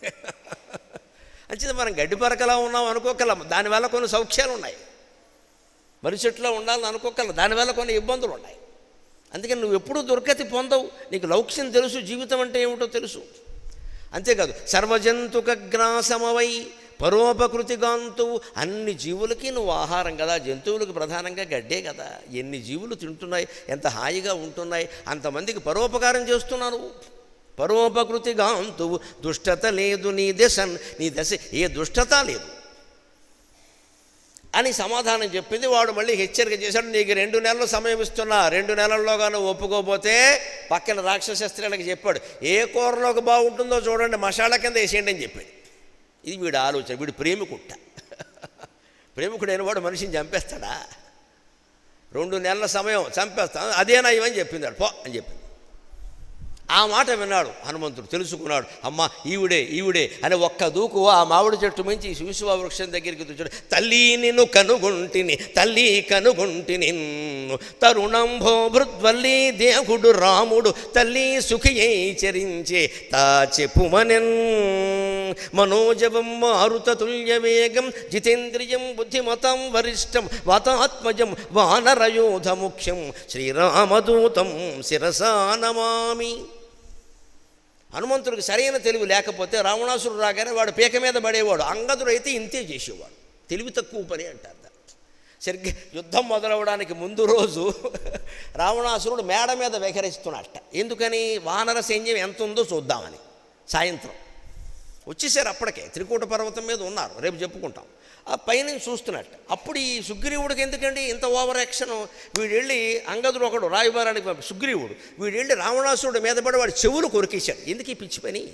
అంచేది మనం గడ్డి పరకలా ఉన్నాం అనుకోగలం దానివల్ల కొన్ని సౌఖ్యాలు ఉన్నాయి మర్రి చెట్టులో ఉండాలని అనుకోగలం దానివల్ల కొన్ని ఇబ్బందులు ఉన్నాయి అందుకని నువ్వు ఎప్పుడూ దుర్గతి పొందవు నీకు లౌక్ష్యం తెలుసు జీవితం అంటే ఏమిటో తెలుసు అంతేకాదు సర్వజంతుకగ్రాసమవై పరోపకృతిగాంతువు అన్ని జీవులకి నువ్వు ఆహారం కదా జంతువులకు ప్రధానంగా గడ్డే కదా ఎన్ని జీవులు తింటున్నాయి ఎంత హాయిగా ఉంటున్నాయి అంతమందికి పరోపకారం చేస్తున్నావు పరోపకృతి గాంతువు దుష్టత లేదు నీ దశ నీ దశ ఏ దుష్టత లేదు అని సమాధానం చెప్పింది వాడు మళ్ళీ హెచ్చరిక చేశాడు నీకు రెండు నెలలు సమయం ఇస్తున్నా రెండు నెలల్లోగాను ఒప్పుకోపోతే పక్కన రాక్షస స్త్రీలకు చెప్పాడు ఏ కూరలోకి బాగుంటుందో చూడండి మసాలా కింద వేసేయండి అని చెప్పాడు ఇది వీడు ఆలోచన వీడు ప్రేమికుట్ట ప్రేమికుడైన వాడు మనిషిని చంపేస్తాడా రెండు నెలల సమయం చంపేస్తాను అదేనా ఇవని చెప్పింది వాడు. పో అని చెప్పింది ఆ మాట విన్నాడు హనుమంతుడు తెలుసుకున్నాడు అమ్మ ఈవిడే ఈవిడే అని ఒక్క దూకు ఆ మామిడి చెట్టు మించి శిశువ వృక్షం దగ్గరికి తెచ్చాడు తల్లి నిన్ను కనుగొంటిని తల్లి కనుగొంటి నిన్ను తరుణంభో భృద్వల్లి దేవుడు రాముడు తల్లి సుఖియై చరించే తా చెప్పుమనెన్ మనోజవం మారుత తుల్య వేగం జితేంద్రియం బుద్ధిమతం వరిష్టం వాతాత్మజం వానరయోధ ముఖ్యం శ్రీరామదూతం శిరసా నమామి హనుమంతుడికి సరైన తెలివి లేకపోతే రావణాసురుడు రాగానే వాడు పీక మీద పడేవాడు అంగదుడు అయితే ఇంతే చేసేవాడు తెలివి తక్కువ పని అంటారు దాన్ని. సరిగ్గా యుద్ధం మొదలవడానికి ముందు రోజు రావణాసురుడు మేడ మీద వెకరిస్తున్నట్ట ఎందుకని వానర సైన్యం ఎంత ఉందో చూద్దామని సాయంత్రం వచ్చేసారు అప్పటికే త్రికూట పర్వతం మీద ఉన్నారు రేపు చెప్పుకుంటాం ఆ పైనుంచి చూస్తున్నట్టు అప్పుడు ఈ సుగ్రీవుడికి ఎందుకండి ఇంత ఓవర్ యాక్షన్ వీడు వెళ్ళి అంగదుడు ఒకడు రాయబారానికి పంపి సుగ్రీవుడు వీడు వెళ్ళి రావణాసురుడు మీద పడి వాడు చెవులు కొరికేశాడు ఎందుకు ఈ పిచ్చి పని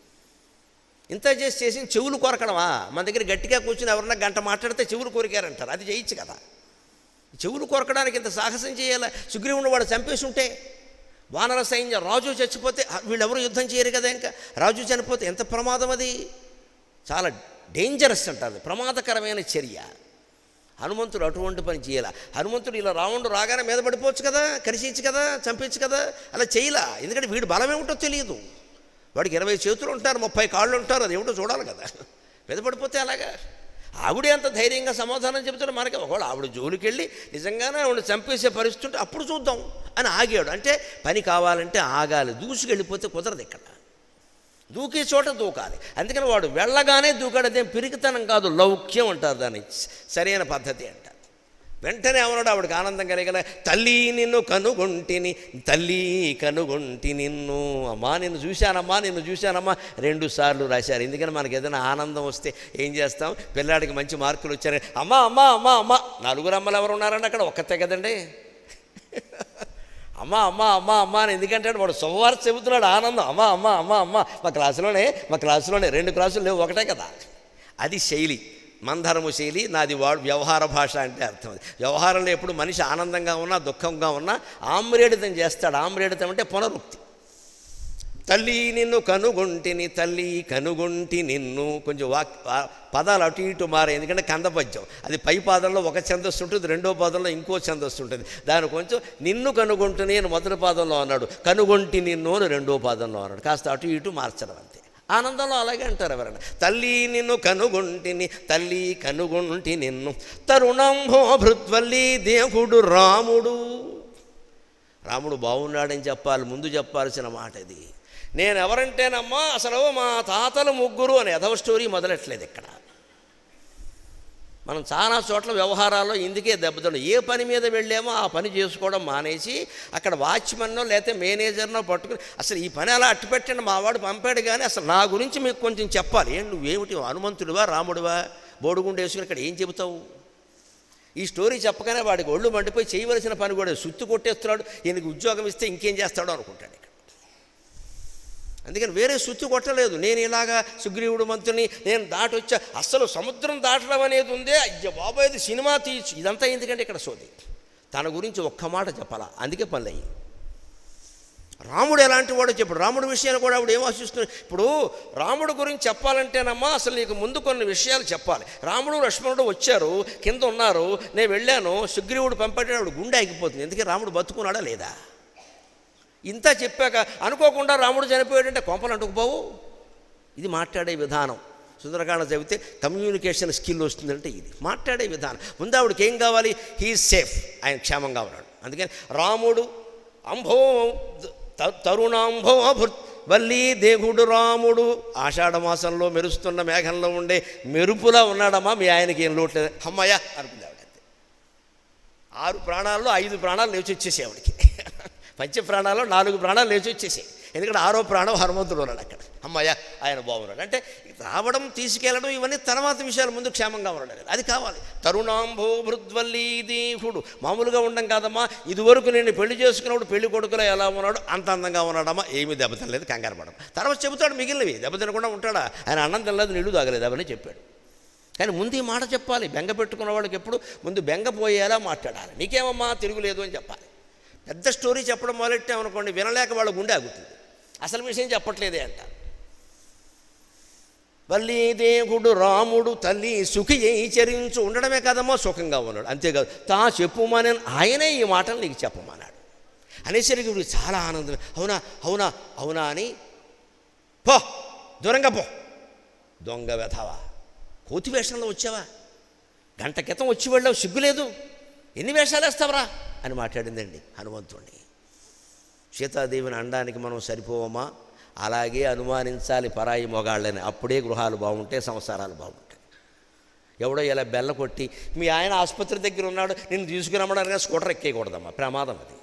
ఇంత చేసి చేసి చెవులు కొరకడమా మన దగ్గర గట్టిగా కూర్చుని ఎవరన్నా గంట మాట్లాడితే చెవులు కొరికారంటారు అది చేయొచ్చు కదా చెవులు కొరకడానికి ఇంత సాహసం చేయాలా సుగ్రీవుని వాడు చంపేసి ఉంటే వానర సైన్యం రాజు చచ్చిపోతే ఆ, వీళ్ళెవరు యుద్ధం చేయరు కదా ఇంకా రాజు చనిపోతే ఎంత ప్రమాదం అది చాలా డేంజరస్ అంటారు ప్రమాదకరమైన చర్య హనుమంతుడు అటువంటి పని చేయాల హనుమంతుడు ఇలా రావణుడు రాగానే మీద పడిపోవచ్చు కదా కరిచించు కదా చంపించు కదా అలా చేయలా ఎందుకంటే వీడు బలం ఏమిటో తెలియదు వాడికి ఇరవై చేతులు ఉంటారు ముప్పై కాళ్ళు ఉంటారు అది ఏమిటో చూడాలి కదా మీద పడిపోతే అలాగా ఆవిడే అంత ధైర్యంగా సమాధానం చెబుతాడు మనకి ఒకవేళ ఆవిడ జోలికి వెళ్ళి నిజంగానే ఆవిడ చంపేసే పరిస్థితి ఉంటే అప్పుడు చూద్దాం అని ఆగాడు అంటే పని కావాలంటే ఆగాలి దూసుకెళ్ళిపోతే కుదరదు ఇక్కడ దూకే చోట దూకాలి అందుకని వాడు వెళ్ళగానే దూకాడు అదేం పిరికితనం కాదు లౌక్యం అంటారు దాన్ని సరైన పద్ధతి అంటారు వెంటనే ఏమన్నాడు ఆవిడకి ఆనందం కలిగల తల్లి నిన్ను కనుగొంటిని తల్లి కనుగొంటి నిన్ను అమ్మా నిన్ను చూశానమ్మా నిన్ను చూశానమ్మా రెండు సార్లు రాశారు ఎందుకని మనకి ఏదైనా ఆనందం వస్తే ఏం చేస్తాం పిల్లాడికి మంచి మార్కులు వచ్చారు అమ్మా అమ్మా అమ్మా అమ్మా నలుగురు అమ్మలు ఎవరు ఉన్నారండి అక్కడ ఒక్కతే కదండి అమ్మ అమ్మ అమ్మ అమ్మ అని ఎందుకంటే వాడు సోమవారం చెబుతున్నాడు ఆనందం అమ్మ అమ్మ అమ్మ అమ్మ మా క్లాసులోనే మా క్లాసులోనే రెండు క్లాసులు లేవు ఒకటే కదా అది శైలి మందరము శైలి నాది వాడు వ్యవహార భాష అంటే అర్థం అది వ్యవహారంలో ఎప్పుడు మనిషి ఆనందంగా ఉన్నా దుఃఖంగా ఉన్నా ఆమ్రేడితం చేస్తాడు ఆమ్రేడితం అంటే పునరుక్తి తల్లి నిన్ను కనుగొంటిని తల్లి కనుగొంటి నిన్ను కొంచెం వాక్ వా- పదాలు అటు ఇటు మారాయి ఎందుకంటే కందపద్యం అది పై పాదంలో ఒక ఛందస్సు ఉంటుంది రెండో పాదంలో ఇంకో ఛందస్సు ఉంటుంది దాని కొంచెం నిన్ను కనుగొంటుని అని మొదటి పాదంలో అన్నాడు కనుగొంటి నిన్ను అని రెండో పాదంలో అన్నాడు కాస్త అటు ఇటు మార్చడం అంతే ఆనందంలో అలాగే అంటారు ఎవరైనా తల్లి నిన్ను కనుగొంటిని తల్లి కనుగొంటి నిన్ను తరుణంభో భృత్వల్లి దేవుడు రాముడు రాముడు బాగున్నాడని చెప్పాలి ముందు చెప్పాల్సిన మాట ఇది నేను ఎవరంటేనమ్మా అసలు మా తాతలు ముగ్గురు అని ఎదవ స్టోరీ మొదలెట్లేదు ఇక్కడ మనం చాలా చోట్ల వ్యవహారాల్లో ఇందుకే దెబ్బతిండు ఏ పని మీద వెళ్ళామో ఆ పని చేసుకోవడం మానేసి అక్కడ వాచ్మెన్నో లేకపోతే మేనేజర్నో పట్టుకుని అసలు ఈ పని అలా అట్టు పెట్టండి మా వాడు పంపాడు కానీ అసలు నా గురించి మీకు కొంచెం చెప్పాలి ఏం నువ్వేమిటి హనుమంతుడివా రాముడివా బోడుగుండు వేసుకుని ఇక్కడ ఏం చెబుతావు ఈ స్టోరీ చెప్పగానే వాడికి ఒళ్ళు మండిపోయి చేయవలసిన పని కూడా సుత్తు కొట్టేస్తున్నాడు ఈయనకి ఉద్యోగం ఇస్తే ఇంకేం చేస్తాడో అనుకుంటాడు ఇక్కడ అందుకని వేరే సుత్తి కొట్టలేదు నేను ఇలాగా సుగ్రీవుడు మంత్రిని నేను దాటొచ్చా అస్సలు సముద్రం దాటడం అనేది ఉందే అయ్య బాబాయ్ ఇది సినిమా తీయచ్చు ఇదంతా ఎందుకంటే ఇక్కడ సోది తన గురించి ఒక్క మాట చెప్పాలా అందుకే పనులు అయ్యి రాముడు ఎలాంటి వాడో చెప్పాడు రాముడి విషయాన్ని కూడా ఆవిడ ఏం ఆశిస్తున్నాడు ఇప్పుడు రాముడు గురించి చెప్పాలంటేనమ్మా అసలు నీకు ముందు కొన్ని విషయాలు చెప్పాలి రాముడు లక్ష్మణుడు వచ్చారు కింద ఉన్నారు నేను వెళ్ళాను సుగ్రీవుడు పంపటే ఆవిడ గుండె ఆగిపోతుంది ఎందుకే రాముడు బతుకున్నాడా లేదా ఇంత చెప్పాక అనుకోకుండా రాముడు చనిపోయాడంటే కొంపలు అంటుకుపోవు ఇది మాట్లాడే విధానం సుందరకాండ చదివితే కమ్యూనికేషన్ స్కిల్ వస్తుందంటే ఇది మాట్లాడే విధానం ముందు ఆవిడకి ఏం కావాలి హీ సేఫ్ ఆయన క్షేమంగా ఉన్నాడు అందుకని రాముడు అంభో త- తరుణాంభో భృత్ వల్లి దేవుడు రాముడు ఆషాఢ మాసంలో మెరుస్తున్న మేఘంలో ఉండే మెరుపులా ఉన్నాడమ్మా మీ ఆయనకి ఏం లోట్లేదు అమ్మయ్య అనుకుంది ఆవిడ అంతే ఆరు ప్రాణాల్లో ఐదు ప్రాణాలు లేచి వచ్చేసాయి ఆవిడకి పంచ ప్రాణాల్లో నాలుగు ప్రాణాలు లేచి వచ్చేసాయి ఎందుకంటే ఆరో ప్రాణం హనుమంతుడు ఉన్నాడు అక్కడ అమ్మయ్య ఆయన బాగున్నాడు అంటే రావడం తీసుకెళ్ళడం ఇవన్నీ తర్వాత విషయాలు ముందు క్షేమంగా ఉన్నాడు అది కావాలి తరుణాంభో భృద్వల్లీ దేహుడు మామూలుగా ఉండం కాదమ్మా ఇదివరకు నేను పెళ్లి చేసుకున్నప్పుడు పెళ్లి కొడుకులో ఎలా ఉన్నాడు అంత అందంగా ఉన్నాడమ్మా ఏమీ దెబ్బతినలేదు కంగారు పడడం తర్వాత చెబుతాడు మిగిలినవి దెబ్బతినకుండా ఉంటాడా ఆయన అన్నం తినలేదు నీళ్లు తాగలేదు అవన్నీ చెప్పాడు కానీ ముందు ఈ మాట చెప్పాలి బెంగ పెట్టుకున్న వాళ్ళకి ఎప్పుడు ముందు బెంగ పోయేలా మాట్లాడాలి నీకేమమ్మా తిరుగులేదు అని చెప్పాలి పెద్ద స్టోరీ చెప్పడం మొదలెట్టామనుకోండి వినలేక వాళ్ళ గుండె ఆగుతుంది అసలు విషయం చెప్పట్లేదే అంటారు వల్లీదేవుడు రాముడు తల్లి సుఖి చరించు ఉండడమే కదమ్మా సుఖంగా ఉన్నాడు అంతేకాదు తా చెప్పుమని ఆయనే ఈ మాటలు నీకు చెప్పమన్నాడు అనేసరికి వీడికి చాలా ఆనందం అవునా అవునా అవునా అని పో దూరంగా పో దొంగ వెధవా కోతి వేషంలో వచ్చావా గంట క్రితం వచ్చి వెళ్ళావు సిగ్గులేదు ఎన్ని వేషాలు వేస్తావరా అని మాట్లాడిందండి హనుమంతుడిని సీతాదేవిని అనడానికి మనం సరిపోవమా అలాగే అనుమానించాలి పరాయి మొగాళ్ళని అప్పుడే గృహాలు బాగుంటాయి సంసారాలు బాగుంటాయి ఎవడో ఇలా బెల్ల కొట్టి మీ ఆయన ఆసుపత్రి దగ్గర ఉన్నాడు నేను తీసుకురమ్మడానికి స్కూటర్ ఎక్కేయకూడదమ్మా ప్రమాదం అది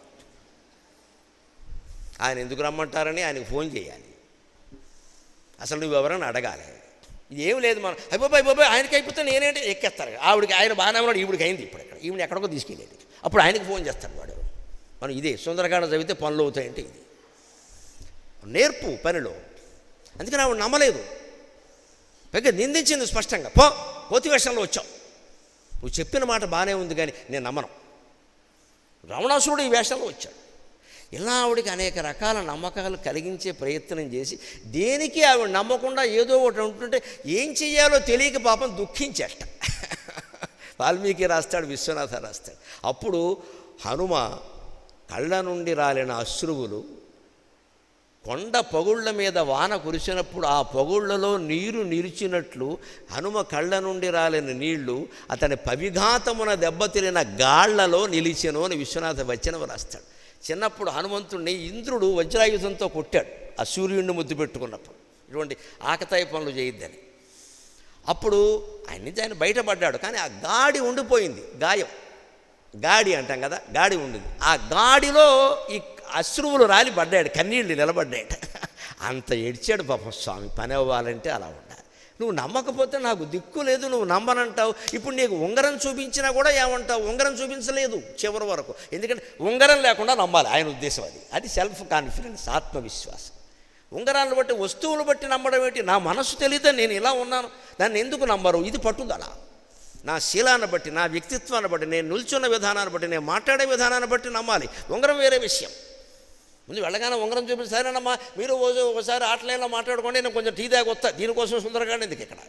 ఆయన ఎందుకు రమ్మంటారని ఆయనకు ఫోన్ చేయాలి అసలు నువ్వు ఎవరైనా అడగాలి ఇది ఏం లేదు మనం అయిపోయి అయిపోయి ఆయనకి అయిపోతే నేనేంటి ఎక్కేస్తారు ఆవిడకి ఆయన బాగానే ఉన్నాడు ఈవిడికి అయింది ఇప్పుడు ఇక్కడ ఈవిడ ఎక్కడికో తీసుకెళ్ళేది అప్పుడు ఆయనకి ఫోన్ చేస్తాడు వాడు మనం ఇదే సుందరకాండ చదివితే పనులు అవుతాయంటే ఇది నేర్పు పనిలో అందుకని ఆవిడ నమ్మలేదు పైగా నిందించింది స్పష్టంగా పో కోతి వేషంలో వచ్చావు నువ్వు చెప్పిన మాట బాగానే ఉంది కానీ నేను నమ్మను రావణాసురుడు ఈ వేషంలో వచ్చాడు ఇలా ఆవిడకి అనేక రకాల నమ్మకాలు కలిగించే ప్రయత్నం చేసి దేనికి ఆవిడ నమ్మకుండా ఏదో ఒకటి ఉంటుంటే ఏం చెయ్యాలో తెలియక పాపం దుఃఖించేట వాల్మీకి రాస్తాడు విశ్వనాథ రాస్తాడు అప్పుడు హనుమ కళ్ళ నుండి రాలిన అశ్రువులు కొండ పగుళ్ళ మీద వాన కురిసినప్పుడు ఆ పగుళ్ళలో నీరు నిలిచినట్లు హనుమ కళ్ళ నుండి రాలిన నీళ్లు అతని పవిఘాతమున దెబ్బతిరిన గాళ్లలో నిలిచెను అని విశ్వనాథ వచనం రాస్తాడు చిన్నప్పుడు హనుమంతుడిని ఇంద్రుడు వజ్రాయుధంతో కొట్టాడు ఆ సూర్యుడిని ముద్దు పెట్టుకున్నప్పుడు ఇటువంటి ఆకతాయి పనులు చేయొద్దని అప్పుడు ఆయన నుంచి ఆయన బయటపడ్డాడు కానీ ఆ గాడి ఉండిపోయింది గాయం గాడి అంటాం కదా గాడి ఉండింది ఆ గాడిలో ఈ అశ్రువులు రాలి పడ్డాడు కన్నీళ్ళు నిలబడ్డాడు అంత ఏడ్చాడు పాపం స్వామి పని అవ్వాలంటే అలా ఉండాలి నువ్వు నమ్మకపోతే నాకు దిక్కు లేదు నువ్వు నమ్మనంటావు ఇప్పుడు నీకు ఉంగరం చూపించినా కూడా ఏమంటావు ఉంగరం చూపించలేదు చివరి వరకు ఎందుకంటే ఉంగరం లేకుండా నమ్మాలి ఆయన ఉద్దేశం అది అది సెల్ఫ్ కాన్ఫిడెన్స్ ఆత్మవిశ్వాసం ఉంగరాలను బట్టి వస్తువులు బట్టి నమ్మడం ఏంటి నా మనసు తెలియదు నేను ఇలా ఉన్నాను దాన్ని ఎందుకు నమ్మరు ఇది పట్టుదల నా శీలాన్ని బట్టి నా వ్యక్తిత్వాన్ని బట్టి నేను నిల్చున్న విధానాన్ని బట్టి నేను మాట్లాడే విధానాన్ని బట్టి నమ్మాలి ఉంగరం వేరే విషయం ముందు వెళ్ళగానే ఉంగరం చూపించి సరేనమ్మా మీరు ఓ- ఒకసారి ఆటలేలా మాట్లాడుకోండి నేను కొంచెం టీ దాకా వస్తా దీనికోసం సుందరగానే ఎందుకు ఇక్కడ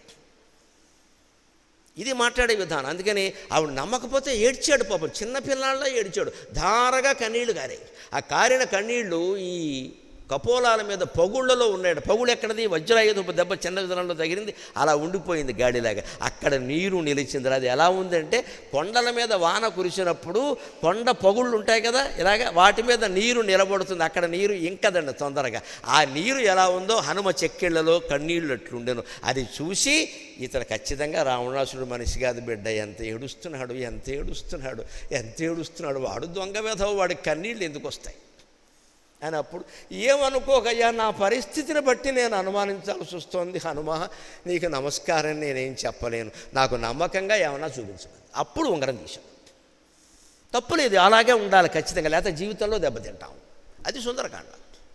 ఇది మాట్లాడే విధానం అందుకని ఆవిడ నమ్మకపోతే ఏడ్చాడు పాపం చిన్న పిల్లాళ్ళ ఏడ్చాడు ధారగా కన్నీళ్లు కారాయి ఆ కారిన కన్నీళ్లు ఈ కపోలాల మీద పగుళ్ళలో ఉన్నాడు పగుళ్ళు ఎక్కడది వజ్రాయుధపు దెబ్బ చిన్న విధానంలో తగిలింది అలా ఉండిపోయింది గాడిలాగా అక్కడ నీరు నిలిచింది అది ఎలా ఉందంటే కొండల మీద వాన కురిసినప్పుడు కొండ పగుళ్ళు ఉంటాయి కదా ఇలాగ వాటి మీద నీరు నిలబడుతుంది అక్కడ నీరు ఇంకదండి తొందరగా ఆ నీరు ఎలా ఉందో హనుమ చెక్కిళ్లలో కన్నీళ్ళు అట్లుండెను అది చూసి ఇతను ఖచ్చితంగా రావణాసుడు మనిషి కాదు బిడ్డ ఎంత ఏడుస్తున్నాడు ఎంత ఏడుస్తున్నాడు ఎంత ఏడుస్తున్నాడు వాడు దొంగ వేధవ వాడి కన్నీళ్ళు ఎందుకు వస్తాయి అని అప్పుడు ఏమనుకోకయ్యా నా పరిస్థితిని బట్టి నేను అనుమానించాల్సి వస్తుంది హనుమ నీకు నమస్కారం నేనేం చెప్పలేను నాకు నమ్మకంగా ఏమన్నా చూపించమని అప్పుడు ఉంగరం తీశాను తప్పులేదు అలాగే ఉండాలి ఖచ్చితంగా లేకపోతే జీవితంలో దెబ్బతింటాం అది సుందరకాండ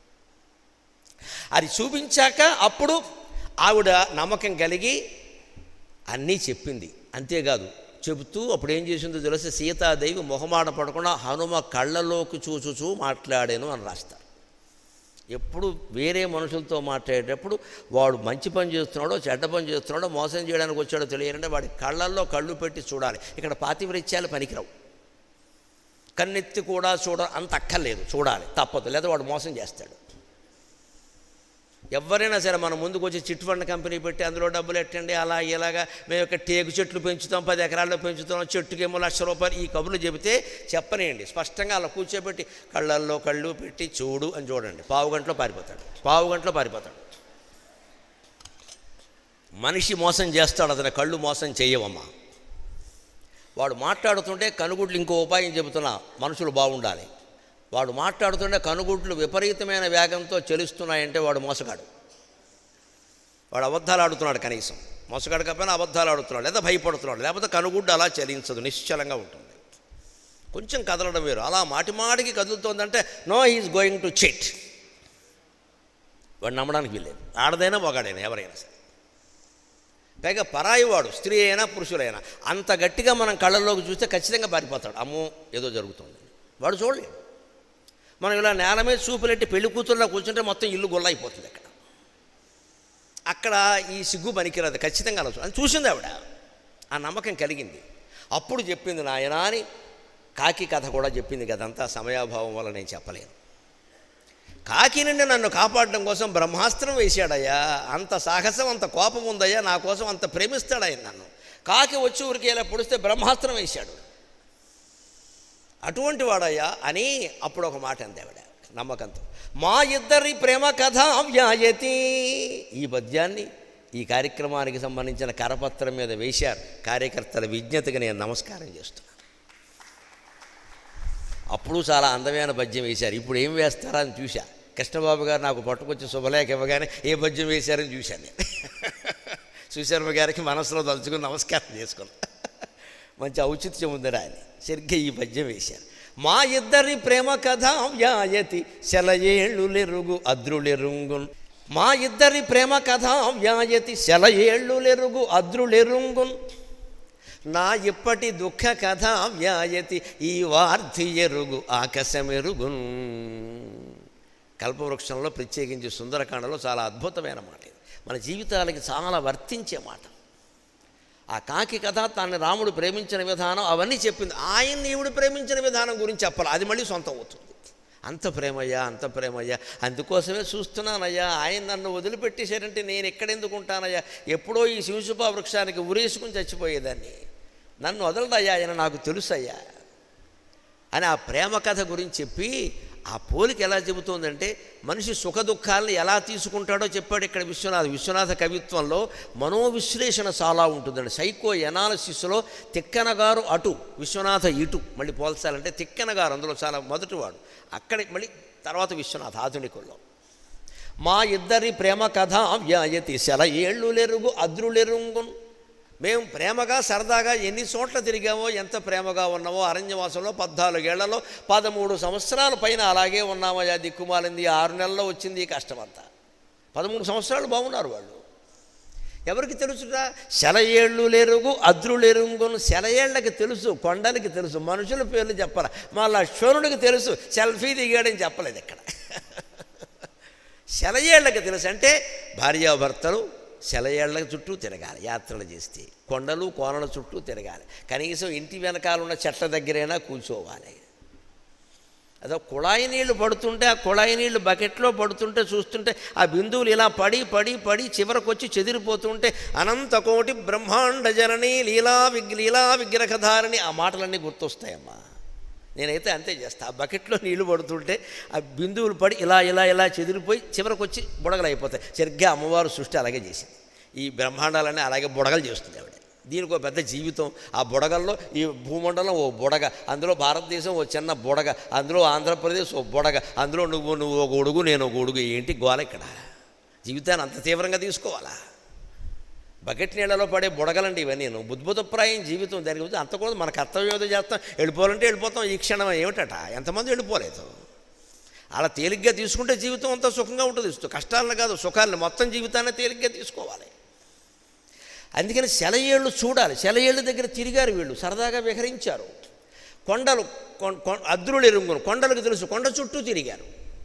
అది చూపించాక అప్పుడు ఆవిడ నమ్మకం కలిగి అన్నీ చెప్పింది అంతేకాదు చెబుతూ అప్పుడు ఏం చేసిందో తెలిసి సీతాదేవి మొహమాట పడకుండా హనుమ కళ్ళలోకి చూచుచూ మాట్లాడాను అని రాస్తారు ఎప్పుడు వేరే మనుషులతో మాట్లాడేటప్పుడు వాడు మంచి పని చేస్తున్నాడో చెడ్డ పని చేస్తున్నాడో మోసం చేయడానికి వచ్చాడో తెలియాలంటే వాడి కళ్ళల్లో కళ్ళు పెట్టి చూడాలి ఇక్కడ పాతివృత్యాలు పనికిరావు కన్నెత్తి కూడా చూడ అంత అక్కర్లేదు చూడాలి తప్పదు లేదా వాడు మోసం చేస్తాడు ఎవరైనా సరే మనం ముందుకు వచ్చి చిట్ ఫండ్ కంపెనీ పెట్టి అందులో డబ్బులు ఎట్టండి అలా ఇలాగా మేము ఇక్కడ టేకు చెట్లు పెంచుతాం పది ఎకరాల్లో పెంచుతాం చెట్టుకేమో లక్ష రూపాయలు ఈ కబుర్లు చెబితే చెప్పనేయండి స్పష్టంగా అలా కూర్చోబెట్టి కళ్ళల్లో కళ్ళు పెట్టి చూడు అని చూడండి పావు గంటలో పారిపోతాడు పావు గంటలో పారిపోతాడు మనిషి మోసం చేస్తాడు అతని కళ్ళు మోసం చేయవమ్మా వాడు మాట్లాడుతుంటే కనుగుడ్లు ఇంకో ఉపాయం చెబుతున్నా మనుషులు బాగుండాలి వాడు మాట్లాడుతుంటే కనుగుడ్లు విపరీతమైన వేగంతో చెలుస్తున్నాయంటే వాడు మోసగాడు వాడు అబద్ధాలు ఆడుతున్నాడు కనీసం మోసగాడు కాకపోయినా అబద్ధాలు ఆడుతున్నాడు లేదా భయపడుతున్నాడు లేకపోతే కనుగుడ్డు అలా చలించదు నిశ్చలంగా ఉంటుంది కొంచెం కదలడం వేరు అలా మాటి మాటికి కదులుతోందంటే no is going to cheat వాడు నమ్మడానికి వీల్లేదు ఆడదైనా ఒకడైనా ఎవరైనా సరే పైగా పరాయి వాడు స్త్రీ అయినా పురుషులైనా అంత గట్టిగా మనం కళ్ళల్లోకి చూస్తే ఖచ్చితంగా పారిపోతాడు అమ్మో ఏదో జరుగుతుంది వాడు చూడలేడు మనం ఇలా నేల మీద చూపులెట్టి పెళ్లి కూతురులో కూర్చుంటే మొత్తం ఇల్లు గొల్ల అయిపోతుంది అక్కడ అక్కడ ఈ సిగ్గు పనికిరాదు ఖచ్చితంగా అలా చూ- అని చూసింది ఆవిడ ఆ నమ్మకం కలిగింది అప్పుడు చెప్పింది నాయనా అని కాకి కథ కూడా చెప్పింది కదంతా సమయాభావం వల్ల నేను చెప్పలేను కాకి నుండి నన్ను కాపాడడం కోసం బ్రహ్మాస్త్రం వేశాడయ్యా అంత సాహసం అంత కోపం ఉందయ్యా నా కోసం అంత ప్రేమిస్తాడు ఆయన నన్ను కాకి వచ్చి ఊరికి ఇలా పొడిస్తే బ్రహ్మాస్త్రం వేశాడు అటువంటి వాడయ్యా అని అప్పుడు ఒక మాట అంది ఆవిడ నమ్మకంతో మా ఇద్దరి ప్రేమ కథ వ్యాయతి ఈ పద్యాన్ని ఈ కార్యక్రమానికి సంబంధించిన కరపత్రం మీద వేశారు కార్యకర్తల విజ్ఞతకి నేను నమస్కారం చేస్తున్నాను అప్పుడు చాలా అందమైన పద్యం వేశారు ఇప్పుడు ఏం వేస్తారా అని చూశా కృష్ణబాబు గారు నాకు పట్టుకొచ్చి శుభలేఖ ఇవ్వగానే ఏ పద్యం వేశారని చూశాను నేను సుశర్మ గారికి మనసులో తలుచుకుని నమస్కారం చేసుకున్నా మంచి ఔచిత్యం ఉందిరా అని సరిగ్గా ఈ పద్యం వేశారు మా ఇద్దరి ప్రేమ కథ వ్యాయతి సెలయేళ్ళులెరుగు అద్రులెరుంగున్ మా ఇద్దరి ప్రేమ కథ వ్యాయతి సెలయేళ్ళులెరుగు అద్రులెరుంగున్ నా ఇప్పటి దుఃఖ కథ వ్యాయతి ఈ వార్ధి ఎరుగు ఆకాశమెరుగున్ కల్పవృక్షంలో ప్రత్యేకించి సుందరకాండలో చాలా అద్భుతమైన మాట ఇది మన జీవితాలకి చాలా వర్తించే మాట ఆ కాకి కథ తాన్ని రాముడు ప్రేమించిన విధానం అవన్నీ చెప్పింది ఆయన్ని ఈవిడు ప్రేమించిన విధానం గురించి చెప్పాలి అది మళ్ళీ సొంతం అవుతుంది అంత ప్రేమయ్యా అంత ప్రేమయ్యా అందుకోసమే చూస్తున్నానయ్యా ఆయన నన్ను వదిలిపెట్టేశారంటే నేను ఎక్కడెందుకు ఉంటానయ్యా ఎప్పుడో ఈ శివసుపా వృక్షానికి ఉరేసుకుని చచ్చిపోయేదాన్ని నన్ను వదలడయ్యా ఆయన నాకు తెలుసయ్యా అని ఆ ప్రేమ కథ గురించి చెప్పి ఆ పోలిక ఎలా చెబుతోందంటే మనిషి సుఖ దుఃఖాలను ఎలా తీసుకుంటాడో చెప్పాడు ఇక్కడ విశ్వనాథ్ విశ్వనాథ కవిత్వంలో మనోవిశ్లేషణ చాలా ఉంటుందండి సైకో ఎనాలసిస్లో తిక్కన గారు అటు విశ్వనాథ ఇటు మళ్ళీ పోల్చాలంటే తిక్కన గారు అందులో చాలా మొదటివాడు అక్కడ మళ్ళీ తర్వాత విశ్వనాథ ఆధునికుల్లో మా ఇద్దరి ప్రేమ కథ వ్యాయతి సెల ఏళ్ళులెరుగు అద్రులెరుంగున్ మేము ప్రేమగా సరదాగా ఎన్ని చోట్ల తిరిగామో ఎంత ప్రేమగా ఉన్నామో అరణ్యవాసంలో పద్నాలుగేళ్లలో పదమూడు సంవత్సరాల పైన అలాగే ఉన్నామయ్యా దిక్కుమాలింది ఆరు నెలల్లో వచ్చింది ఈ కష్టమంతా పదమూడు సంవత్సరాలు బాగున్నారు వాళ్ళు ఎవరికి తెలుసురా సెలయేళ్ళు లేరుగు అద్రులెరుంగును సెలయేళ్ళకి తెలుసు కొండలకి తెలుసు మనుషుల పేర్లు చెప్పాల మా లక్ష్మణుడికి తెలుసు సెల్ఫీ దిగాడని చెప్పలేదు ఇక్కడ సెలయేళ్ళకి తెలుసు అంటే భార్యాభర్తలు సెలయేళ్ల చుట్టూ తిరగాలి యాత్రలు చేస్తే కొండలు కోనల చుట్టూ తిరగాలి కనీసం ఇంటి వెనకాల ఉన్న చెట్ల దగ్గరైనా కూర్చోవాలి అదో కుళాయి నీళ్లు పడుతుంటే ఆ కుళాయి నీళ్లు బకెట్లో పడుతుంటే చూస్తుంటే ఆ బిందువులు ఇలా పడి పడి పడి చివరకు వచ్చి చెదిరిపోతుంటే అనంత కోటి బ్రహ్మాండ జనని లీలా విగ్ లీలా విగ్రహధారిణి ఆ మాటలన్నీ గుర్తొస్తాయమ్మా నేనైతే అంతే చేస్తా ఆ బకెట్లో నీళ్లు పడుతుంటే ఆ బిందువులు పడి ఇలా ఇలా ఇలా చెదిరిపోయి చివరకు వచ్చి బుడగలు అయిపోతాయి సరిగ్గా అమ్మవారు సృష్టి అలాగే చేసింది ఈ బ్రహ్మాండాలన్నీ అలాగే బుడగలు చేస్తుంది ఆవిడ దీనికి ఒక పెద్ద జీవితం ఆ బుడగల్లో ఈ భూమండలం ఓ బుడగ అందులో భారతదేశం ఓ చిన్న బుడగ అందులో ఆంధ్రప్రదేశ్ ఓ బుడగ అందులో నువ్వు నువ్వు ఒక గొడుగు నేను ఒక గొడుగు ఏంటి గోల ఇక్కడ జీవితాన్ని అంత తీవ్రంగా తీసుకోవాలా బకెట్ నీళ్ళలో పడే బుడగలండి ఇవన్నీ నేను బుద్భుతప్రాయం జీవితం దాని గురించి అంత కూడా మన కర్తవ్యం ఏదో చేస్తాం వెళ్ళిపోవాలంటే వెళ్ళిపోతాం ఈ క్షణం ఏమిటట ఎంతమంది వెళ్ళిపోలేదు అలా తేలిగ్గా తీసుకుంటే జీవితం అంతా సుఖంగా ఉంటుంది కష్టాలను కాదు సుఖాలను మొత్తం జీవితాన్ని తేలిగ్గా తీసుకోవాలి అందుకని సెలయేళ్ళు చూడాలి సెలయేళ్ళ దగ్గర తిరిగారు వీళ్ళు సరదాగా విహరించారు కొండలు అద్రులు ఎరుంగును కొండలకు తెలుసు కొండ చుట్టూ తిరిగారు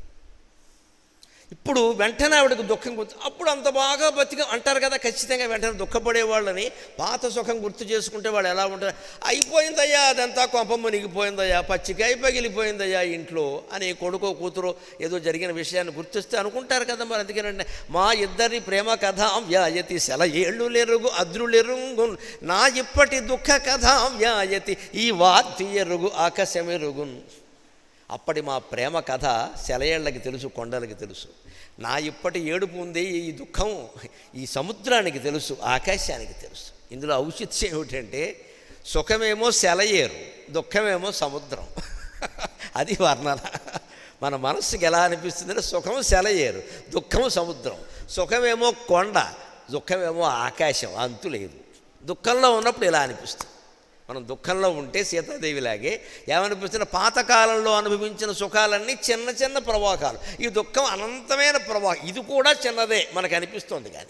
ఇప్పుడు వెంటనే ఆవిడకు దుఃఖం గుర్తు అప్పుడు అంత బాగా బతిక అంటారు కదా ఖచ్చితంగా వెంటనే దుఃఖపడే వాళ్ళని పాత సుఖం గుర్తు చేసుకుంటే వాళ్ళు ఎలా ఉంటారు అయిపోయిందయ్యా అదంతా కొంప మునిగిపోయిందయ్యా పచ్చికాయ పగిలిపోయిందయ్యా ఇంట్లో అని కొడుకో కూతురు ఏదో జరిగిన విషయాన్ని గుర్తిస్తే అనుకుంటారు కదా మరి అందుకేనండి మా ఇద్దరి ప్రేమ కథ వ్యాయతి సెల ఏళ్ళు లెరుగు అద్రులెరుగు నా ఇప్పటి దుఃఖ కథ వ్యాయతి ఈ వార్తి ఎరుగు ఆకాశమెరుగున్ అప్పటి మా ప్రేమ కథ సెలయేళ్ళకి తెలుసు కొండలకి తెలుసు నా ఇప్పటి ఏడుపు ఉంది ఈ దుఃఖం ఈ సముద్రానికి తెలుసు ఆకాశానికి తెలుసు ఇందులో ఔచిత్యం ఏమిటంటే సుఖమేమో సెలయేరు దుఃఖమేమో సముద్రం అది వర్ణన మన మనస్సుకి ఎలా అనిపిస్తుందంటే సుఖం సెలయేరు దుఃఖం సముద్రం సుఖమేమో కొండ దుఃఖమేమో ఆకాశం అంతు లేదు దుఃఖంలో ఉన్నప్పుడు ఇలా అనిపిస్తుంది మనం దుఃఖంలో ఉంటే సీతాదేవిలాగే ఏమనిపిస్తున్న పాతకాలంలో అనుభవించిన సుఖాలన్నీ చిన్న చిన్న ప్రవాహాలు ఈ దుఃఖం అనంతమైన ప్రవాహం ఇది కూడా చిన్నదే మనకు అనిపిస్తుంది కానీ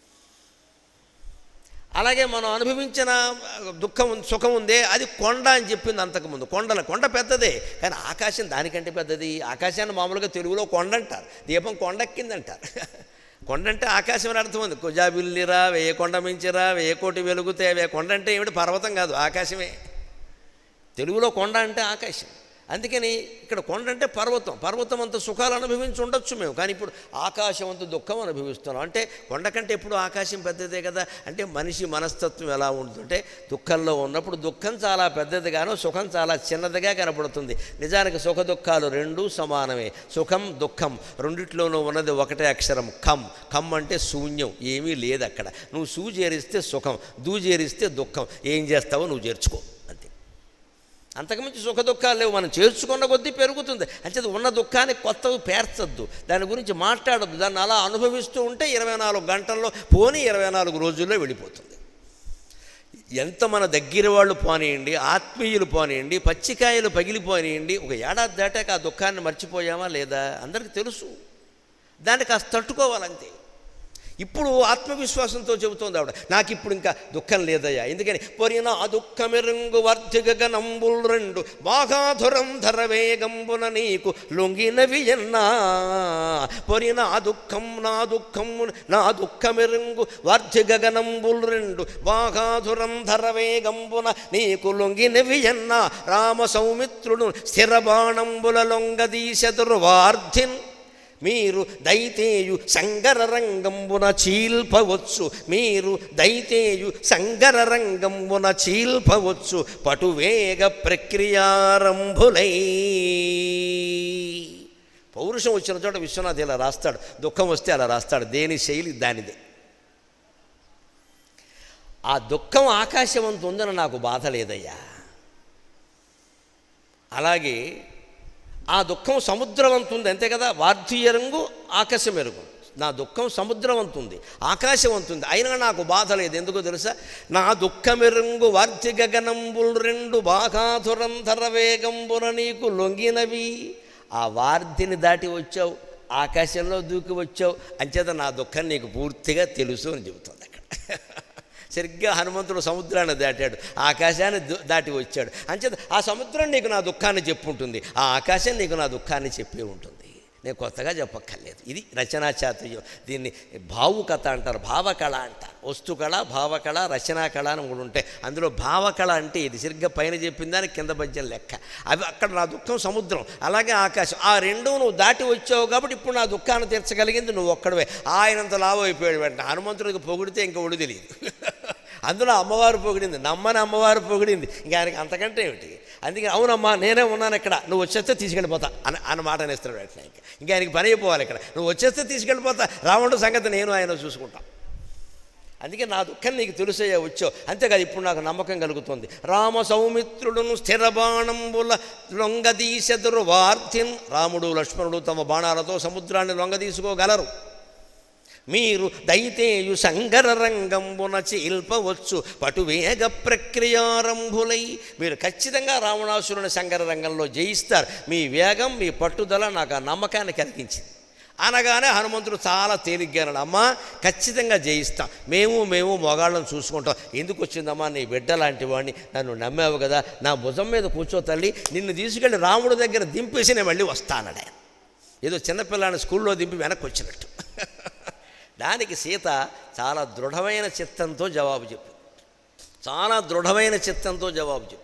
అలాగే మనం అనుభవించిన దుఃఖం ఉంది- సుఖం ఉందే అది కొండ అని చెప్పింది అంతకుముందు కొండల కొండ పెద్దదే కానీ ఆకాశం దానికంటే పెద్దది ఆకాశాన్ని మామూలుగా తెలుగులో కొండ అంటారు దీపం కొండెక్కిందంటారు కొండ అంటే ఆకాశం అని అర్థం ఉంది కుజాబిల్లిరా వేయ కొండ మించిరా వేయ కోటి వెలుగుతే వే కొండ అంటే ఏమిటి పర్వతం కాదు ఆకాశమే తెలుగులో కొండ అంటే ఆకాశం అందుకని ఇక్కడ కొండ అంటే పర్వతం పర్వతం అంత సుఖాలు అనుభవించి ఉండొచ్చు మేము కానీ ఇప్పుడు ఆకాశం అంత దుఃఖం అనుభవిస్తున్నాం అంటే కొండ కంటే ఎప్పుడు ఆకాశం పెద్దదే కదా అంటే మనిషి మనస్తత్వం ఎలా ఉంటుందంటే దుఃఖంలో ఉన్నప్పుడు దుఃఖం చాలా పెద్దదిగాను సుఖం చాలా చిన్నదిగా కనపడుతుంది నిజానికి సుఖ దుఃఖాలు రెండూ సమానమే సుఖం దుఃఖం రెండిట్లోనూ ఉన్నది ఒకటే అక్షరం కమ్ కమ్ అంటే శూన్యం ఏమీ లేదు అక్కడ నువ్వు సూ చేరిస్తే సుఖం దూ చేరిస్తే దుఃఖం ఏం చేస్తావో నువ్వు చేర్చుకో అంతే అంతకుమించి సుఖ దుఃఖాలు లేవు మనం చేర్చుకున్న కొద్దీ పెరుగుతుంది అంటే ఉన్న దుఃఖాన్ని కొత్తవి పేర్చొద్దు దాని గురించి మాట్లాడొద్దు దాన్ని అలా అనుభవిస్తూ ఉంటే ఇరవై నాలుగు గంటల్లో పోనీ ఇరవై నాలుగు రోజుల్లో వెళ్ళిపోతుంది ఎంత మన దగ్గర వాళ్ళు పోనీయండి ఆత్మీయులు పోనీయండి పచ్చికాయలు పగిలిపోనీయండి ఒక ఏడాది దాటాక ఆ దుఃఖాన్ని మర్చిపోయామా లేదా అందరికీ తెలుసు దాన్ని కాస్త తట్టుకోవాలంతే ఇప్పుడు ఆత్మవిశ్వాసంతో చెబుతోంది ఆవిడ నాకు ఇప్పుడు ఇంకా దుఃఖం లేదయ్యా ఎందుకని పొరిన ఆ దుఃఖమెరుంగు వర్ధిగగనంబుల్ రెండు బాగాధురం ధర వేగంబున నీకు లొంగినవి ఎన్నా పొరిన ఆ దుఃఖం నా దుఃఖం నా దుఃఖమెరుంగు వర్ధిగగనంబుల్ రెండు బాగాధురం ధర వేగంబున నీకు లొంగినవి ఎన్నా రామ సౌమిత్రుడు స్థిరబాణంబుల లొంగదీశదురు వార్ధిన్ మీరు దైతేయు సంగర రంగంబున చీల్పవచ్చు మీరు దైతేయు సంగర రంగంబున చీల్పవచ్చు పటువేగ ప్రక్రియారంభులై పౌరుషం వచ్చిన చోట విశ్వనాథ్ ఇలా రాస్తాడు దుఃఖం వస్తే అలా రాస్తాడు దేని శైలి దానిదే ఆ దుఃఖం ఆకాశవంత ఉందని నాకు బాధ లేదయ్యా అలాగే ఆ దుఃఖం సముద్రవంతుంది అంతే కదా వార్ధీయ రంగు ఆకాశం ఎరుగు నా దుఃఖం సముద్రవంతుంది ఆకాశవంతుంది అయినా నాకు బాధ లేదు ఎందుకో తెలుసా నా దుఃఖమెరుంగు వార్ధి గగనంబుల్ రెండు బాగాధురం ధర వేగంబున నీకు లొంగినవి ఆ వార్ధిని దాటి వచ్చావు ఆకాశంలో దూకి వచ్చావు అంచేత నా దుఃఖం నీకు పూర్తిగా తెలుసు అని చెబుతుంది అక్కడ సరిగ్గా హనుమంతుడు సముద్రాన్ని దాటాడు ఆ ఆకాశాన్ని దు- దాటి వచ్చాడు అంచేత ఆ సముద్రం నీకు నా దుఃఖాన్ని చెప్పుంటుంది ఆ ఆకాశం నీకు నా దుఃఖాన్ని చెప్పి ఉంటుంది నేను కొత్తగా చెప్పక్కర్లేదు ఇది రచనా చాతుర్యం దీన్ని భావుకథ అంటారు భావకళ అంటారు వస్తుకళ భావకళ రచనా కళ అని మూడు ఉంటాయి అందులో భావకళ అంటే ఇది సరిగ్గా పైన చెప్పిన దానికి కింద పద్యం లెక్క అవి అక్కడ నా దుఃఖం సముద్రం అలాగే ఆకాశం ఆ రెండు నువ్వు దాటి వచ్చావు కాబట్టి ఇప్పుడు నా దుఃఖాన్ని తీర్చగలిగింది నువ్వు ఒక్కడవే ఆయనంత లావు అయిపోయాడు వెంటనే హనుమంతుడికి పొగిడితే ఇంకా ఒడి తెలియదు అందులో అమ్మవారు పొగిడింది నమ్మని అమ్మవారు పొగిడింది ఇంకా ఆయనకి అంతకంటే ఏమిటి అందుకే అవునమ్మా నేనే ఉన్నాను ఇక్కడ నువ్వు వచ్చేస్తే తీసుకెళ్ళిపోతా అని అన్న మాట అనేస్తాడు వెంటనే ఇంకా ఇంకా ఆయనకి పని అయిపోవాలి ఇక్కడ నువ్వు వచ్చేస్తే తీసుకెళ్ళిపోతా రావణుడు సంగతి నేను ఆయన చూసుకుంటాం అందుకే నా దుఃఖం నీకు తెలుసయ్యా వచ్చావు అంతేకాదు ఇప్పుడు నాకు నమ్మకం కలుగుతుంది రామ సౌమిత్రుడును స్థిరబాణంబుల లొంగదీసెదురు వార్తిన్ రాముడు లక్ష్మణుడు తమ బాణాలతో సముద్రాన్ని లొంగదీసుకోగలరు మీరు దైతేయు సంగర రంగంబున చీల్పవచ్చు పటువేగ ప్రక్రియారంభులై మీరు ఖచ్చితంగా రావణాసురుని సంగర రంగంలో జయిస్తారు మీ వేగం మీ పట్టుదల నాకు ఆ నమ్మకాన్ని కలిగించింది అనగానే హనుమంతుడు చాలా తేలిగ్గా అన్నాడు అమ్మా ఖచ్చితంగా జయిస్తాం మేము మేము మొగాళ్ళని చూసుకుంటాం ఎందుకు వచ్చిందమ్మా నీ బిడ్డ లాంటి వాడిని నన్ను నమ్మావు కదా నా భుజం మీద కూర్చో తల్లి నిన్ను తీసుకెళ్ళి రాముడి దగ్గర దింపేసి నేను మళ్ళీ వస్తానడే ఏదో చిన్నపిల్లాన్ని స్కూల్లో దింపి వెనక్కి వచ్చినట్టు దానికి సీత చాలా దృఢమైన చిత్తంతో జవాబు చెప్పింది చాలా దృఢమైన చిత్తంతో జవాబు చెప్పింది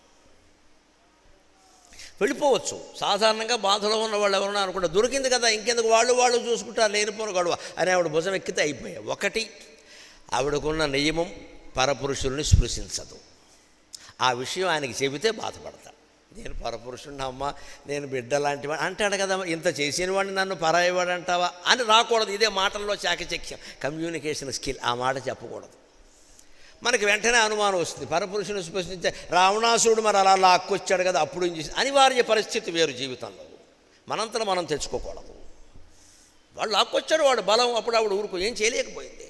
వెళ్ళిపోవచ్చు సాధారణంగా బాధలో ఉన్న వాళ్ళు ఎవరన్నా అనుకుంటా దొరికింది కదా ఇంకెందుకు వాళ్ళు వాళ్ళు చూసుకుంటారు లేనిపోను గొడవ అని ఆవిడ భుజం ఎక్కితే అయిపోయాయి ఒకటి ఆవిడకున్న నియమం పరపురుషుల్ని స్పృశించదు ఆ విషయం ఆయనకి చెబితే బాధపడతాడు నేను పరపురుషుడిని అమ్మ నేను బిడ్డ లాంటి వాడు అంటాడు కదా ఇంత చేసిన వాడిని నన్ను పరాయవాడు అంటావా అని రాకూడదు ఇదే మాటల్లో చాకచక్యం కమ్యూనికేషన్ స్కిల్ ఆ మాట చెప్పకూడదు మనకి వెంటనే అనుమానం వస్తుంది పరపురుషుని స్పృశించే రావణాసురుడు మరి అలా లాక్కొచ్చాడు కదా అప్పుడు ఏం చేసి అనివార్య పరిస్థితి వేరు జీవితంలో మనంతలో మనం తెచ్చుకోకూడదు వాళ్ళు లాక్కొచ్చాడు వాడు బలం అప్పుడు ఆవిడ ఊరుకో ఏం చేయలేకపోయింది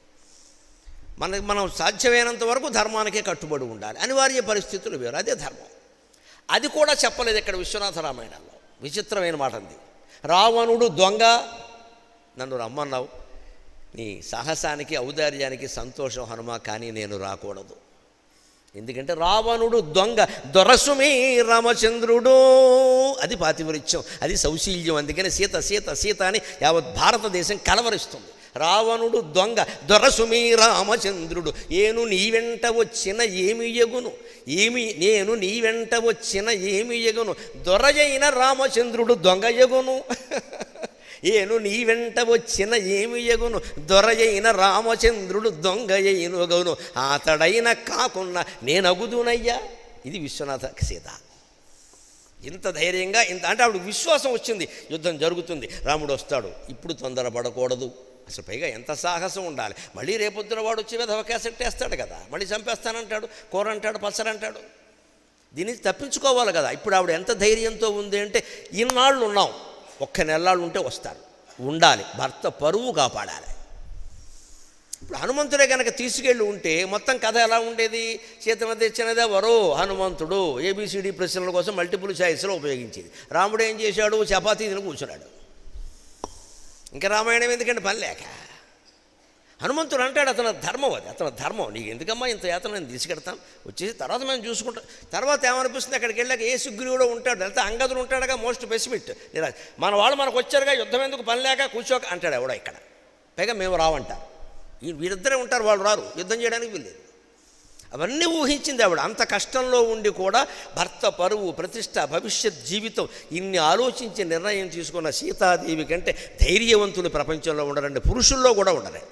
మనకి మనం సాధ్యమైనంత వరకు ధర్మానికే కట్టుబడి ఉండాలి అనివార్య పరిస్థితులు వేరు అదే ధర్మం అది కూడా చెప్పలేదు ఇక్కడ విశ్వనాథ రామాయణంలో విచిత్రమైన మాట ఉంది రావణుడు దొంగ నన్ను రమ్మన్నావు నీ సాహసానికి ఔదార్యానికి సంతోషం హనుమ కానీ నేను రాకూడదు ఎందుకంటే రావణుడు దొంగ దొరసుమి రామచంద్రుడు అది పాతివృత్యం అది సౌశీల్యం అందుకని సీత సీత సీత అని యావత్ భారతదేశం కలవరిస్తుంది రావణుడు దొంగ దొరసుమి రామచంద్రుడు ఏను నీ వెంట వచ్చిన ఏమి ఎగును ఏమి నేను నీ వెంట వచ్చిన ఏమి ఎగును దొరయైన రామచంద్రుడు దొంగ ఎగును ఏను నీ వెంట వచ్చిన ఏమి ఎగును దొరయైన రామచంద్రుడు దొంగ ఎనుగను అతడైన కాకున్న నేనగుదునయ్యా ఇది విశ్వనాథ సీత ఇంత ధైర్యంగా ఇంత అంటే ఆవిడ విశ్వాసం వచ్చింది యుద్ధం జరుగుతుంది రాముడు వస్తాడు ఇప్పుడు తొందరపడకూడదు అసలు పైగా ఎంత సాహసం ఉండాలి మళ్ళీ రేపొద్దున వాడు వచ్చి మీద అవకాశం వేస్తాడు కదా మళ్ళీ చంపేస్తానంటాడు కూర అంటాడు పచ్చరంటాడు దీన్ని తప్పించుకోవాలి కదా ఇప్పుడు ఆవిడ ఎంత ధైర్యంతో ఉంది అంటే ఇన్నాళ్ళు ఉన్నాం ఒక్క నెలలు ఉంటే వస్తారు ఉండాలి భర్త పరువు కాపాడాలి ఇప్పుడు హనుమంతుడే కనుక తీసుకెళ్ళి ఉంటే మొత్తం కథ ఎలా ఉండేది సీతమ్మ తెచ్చినదే వరో హనుమంతుడు ఏబిసిడి ప్రశ్నల కోసం మల్టిపుల్ ఛాయిస్లో ఉపయోగించేది రాముడు ఏం చేశాడు చపాతీ తిని కూర్చున్నాడు ఇంకా రామాయణం ఎందుకంటే పని లేక హనుమంతుడు అంటాడు అతని ధర్మం అది అతని ధర్మం నీకు ఎందుకమ్మా ఇంత యాత్ర నేను తీసుకెడతాం వచ్చేసి తర్వాత మేము చూసుకుంటాం తర్వాత ఏమనిపిస్తుంది అక్కడికి వెళ్ళాక ఏ సుగ్రీవుడు ఉంటాడు లేకపోతే అంగదుడు ఉంటాడుగా మోస్ట్ పెసిఫిట్ మన వాళ్ళు మనకు వచ్చారుగా యుద్ధం ఎందుకు పని లేక కూర్చోక అంటాడు ఎవడో ఇక్కడ పైగా మేము రావంటారు ఈ వీరిద్దరే ఉంటారు వాళ్ళు రారు యుద్ధం చేయడానికి వీల్లేదు అవన్నీ ఊహించింది ఆవిడ అంత కష్టంలో ఉండి కూడా భర్త పరువు ప్రతిష్ట భవిష్యత్ జీవితం ఇన్ని ఆలోచించి నిర్ణయం తీసుకున్న సీతాదేవి కంటే ధైర్యవంతులు ప్రపంచంలో ఉండరండి పురుషుల్లో కూడా ఉండరండి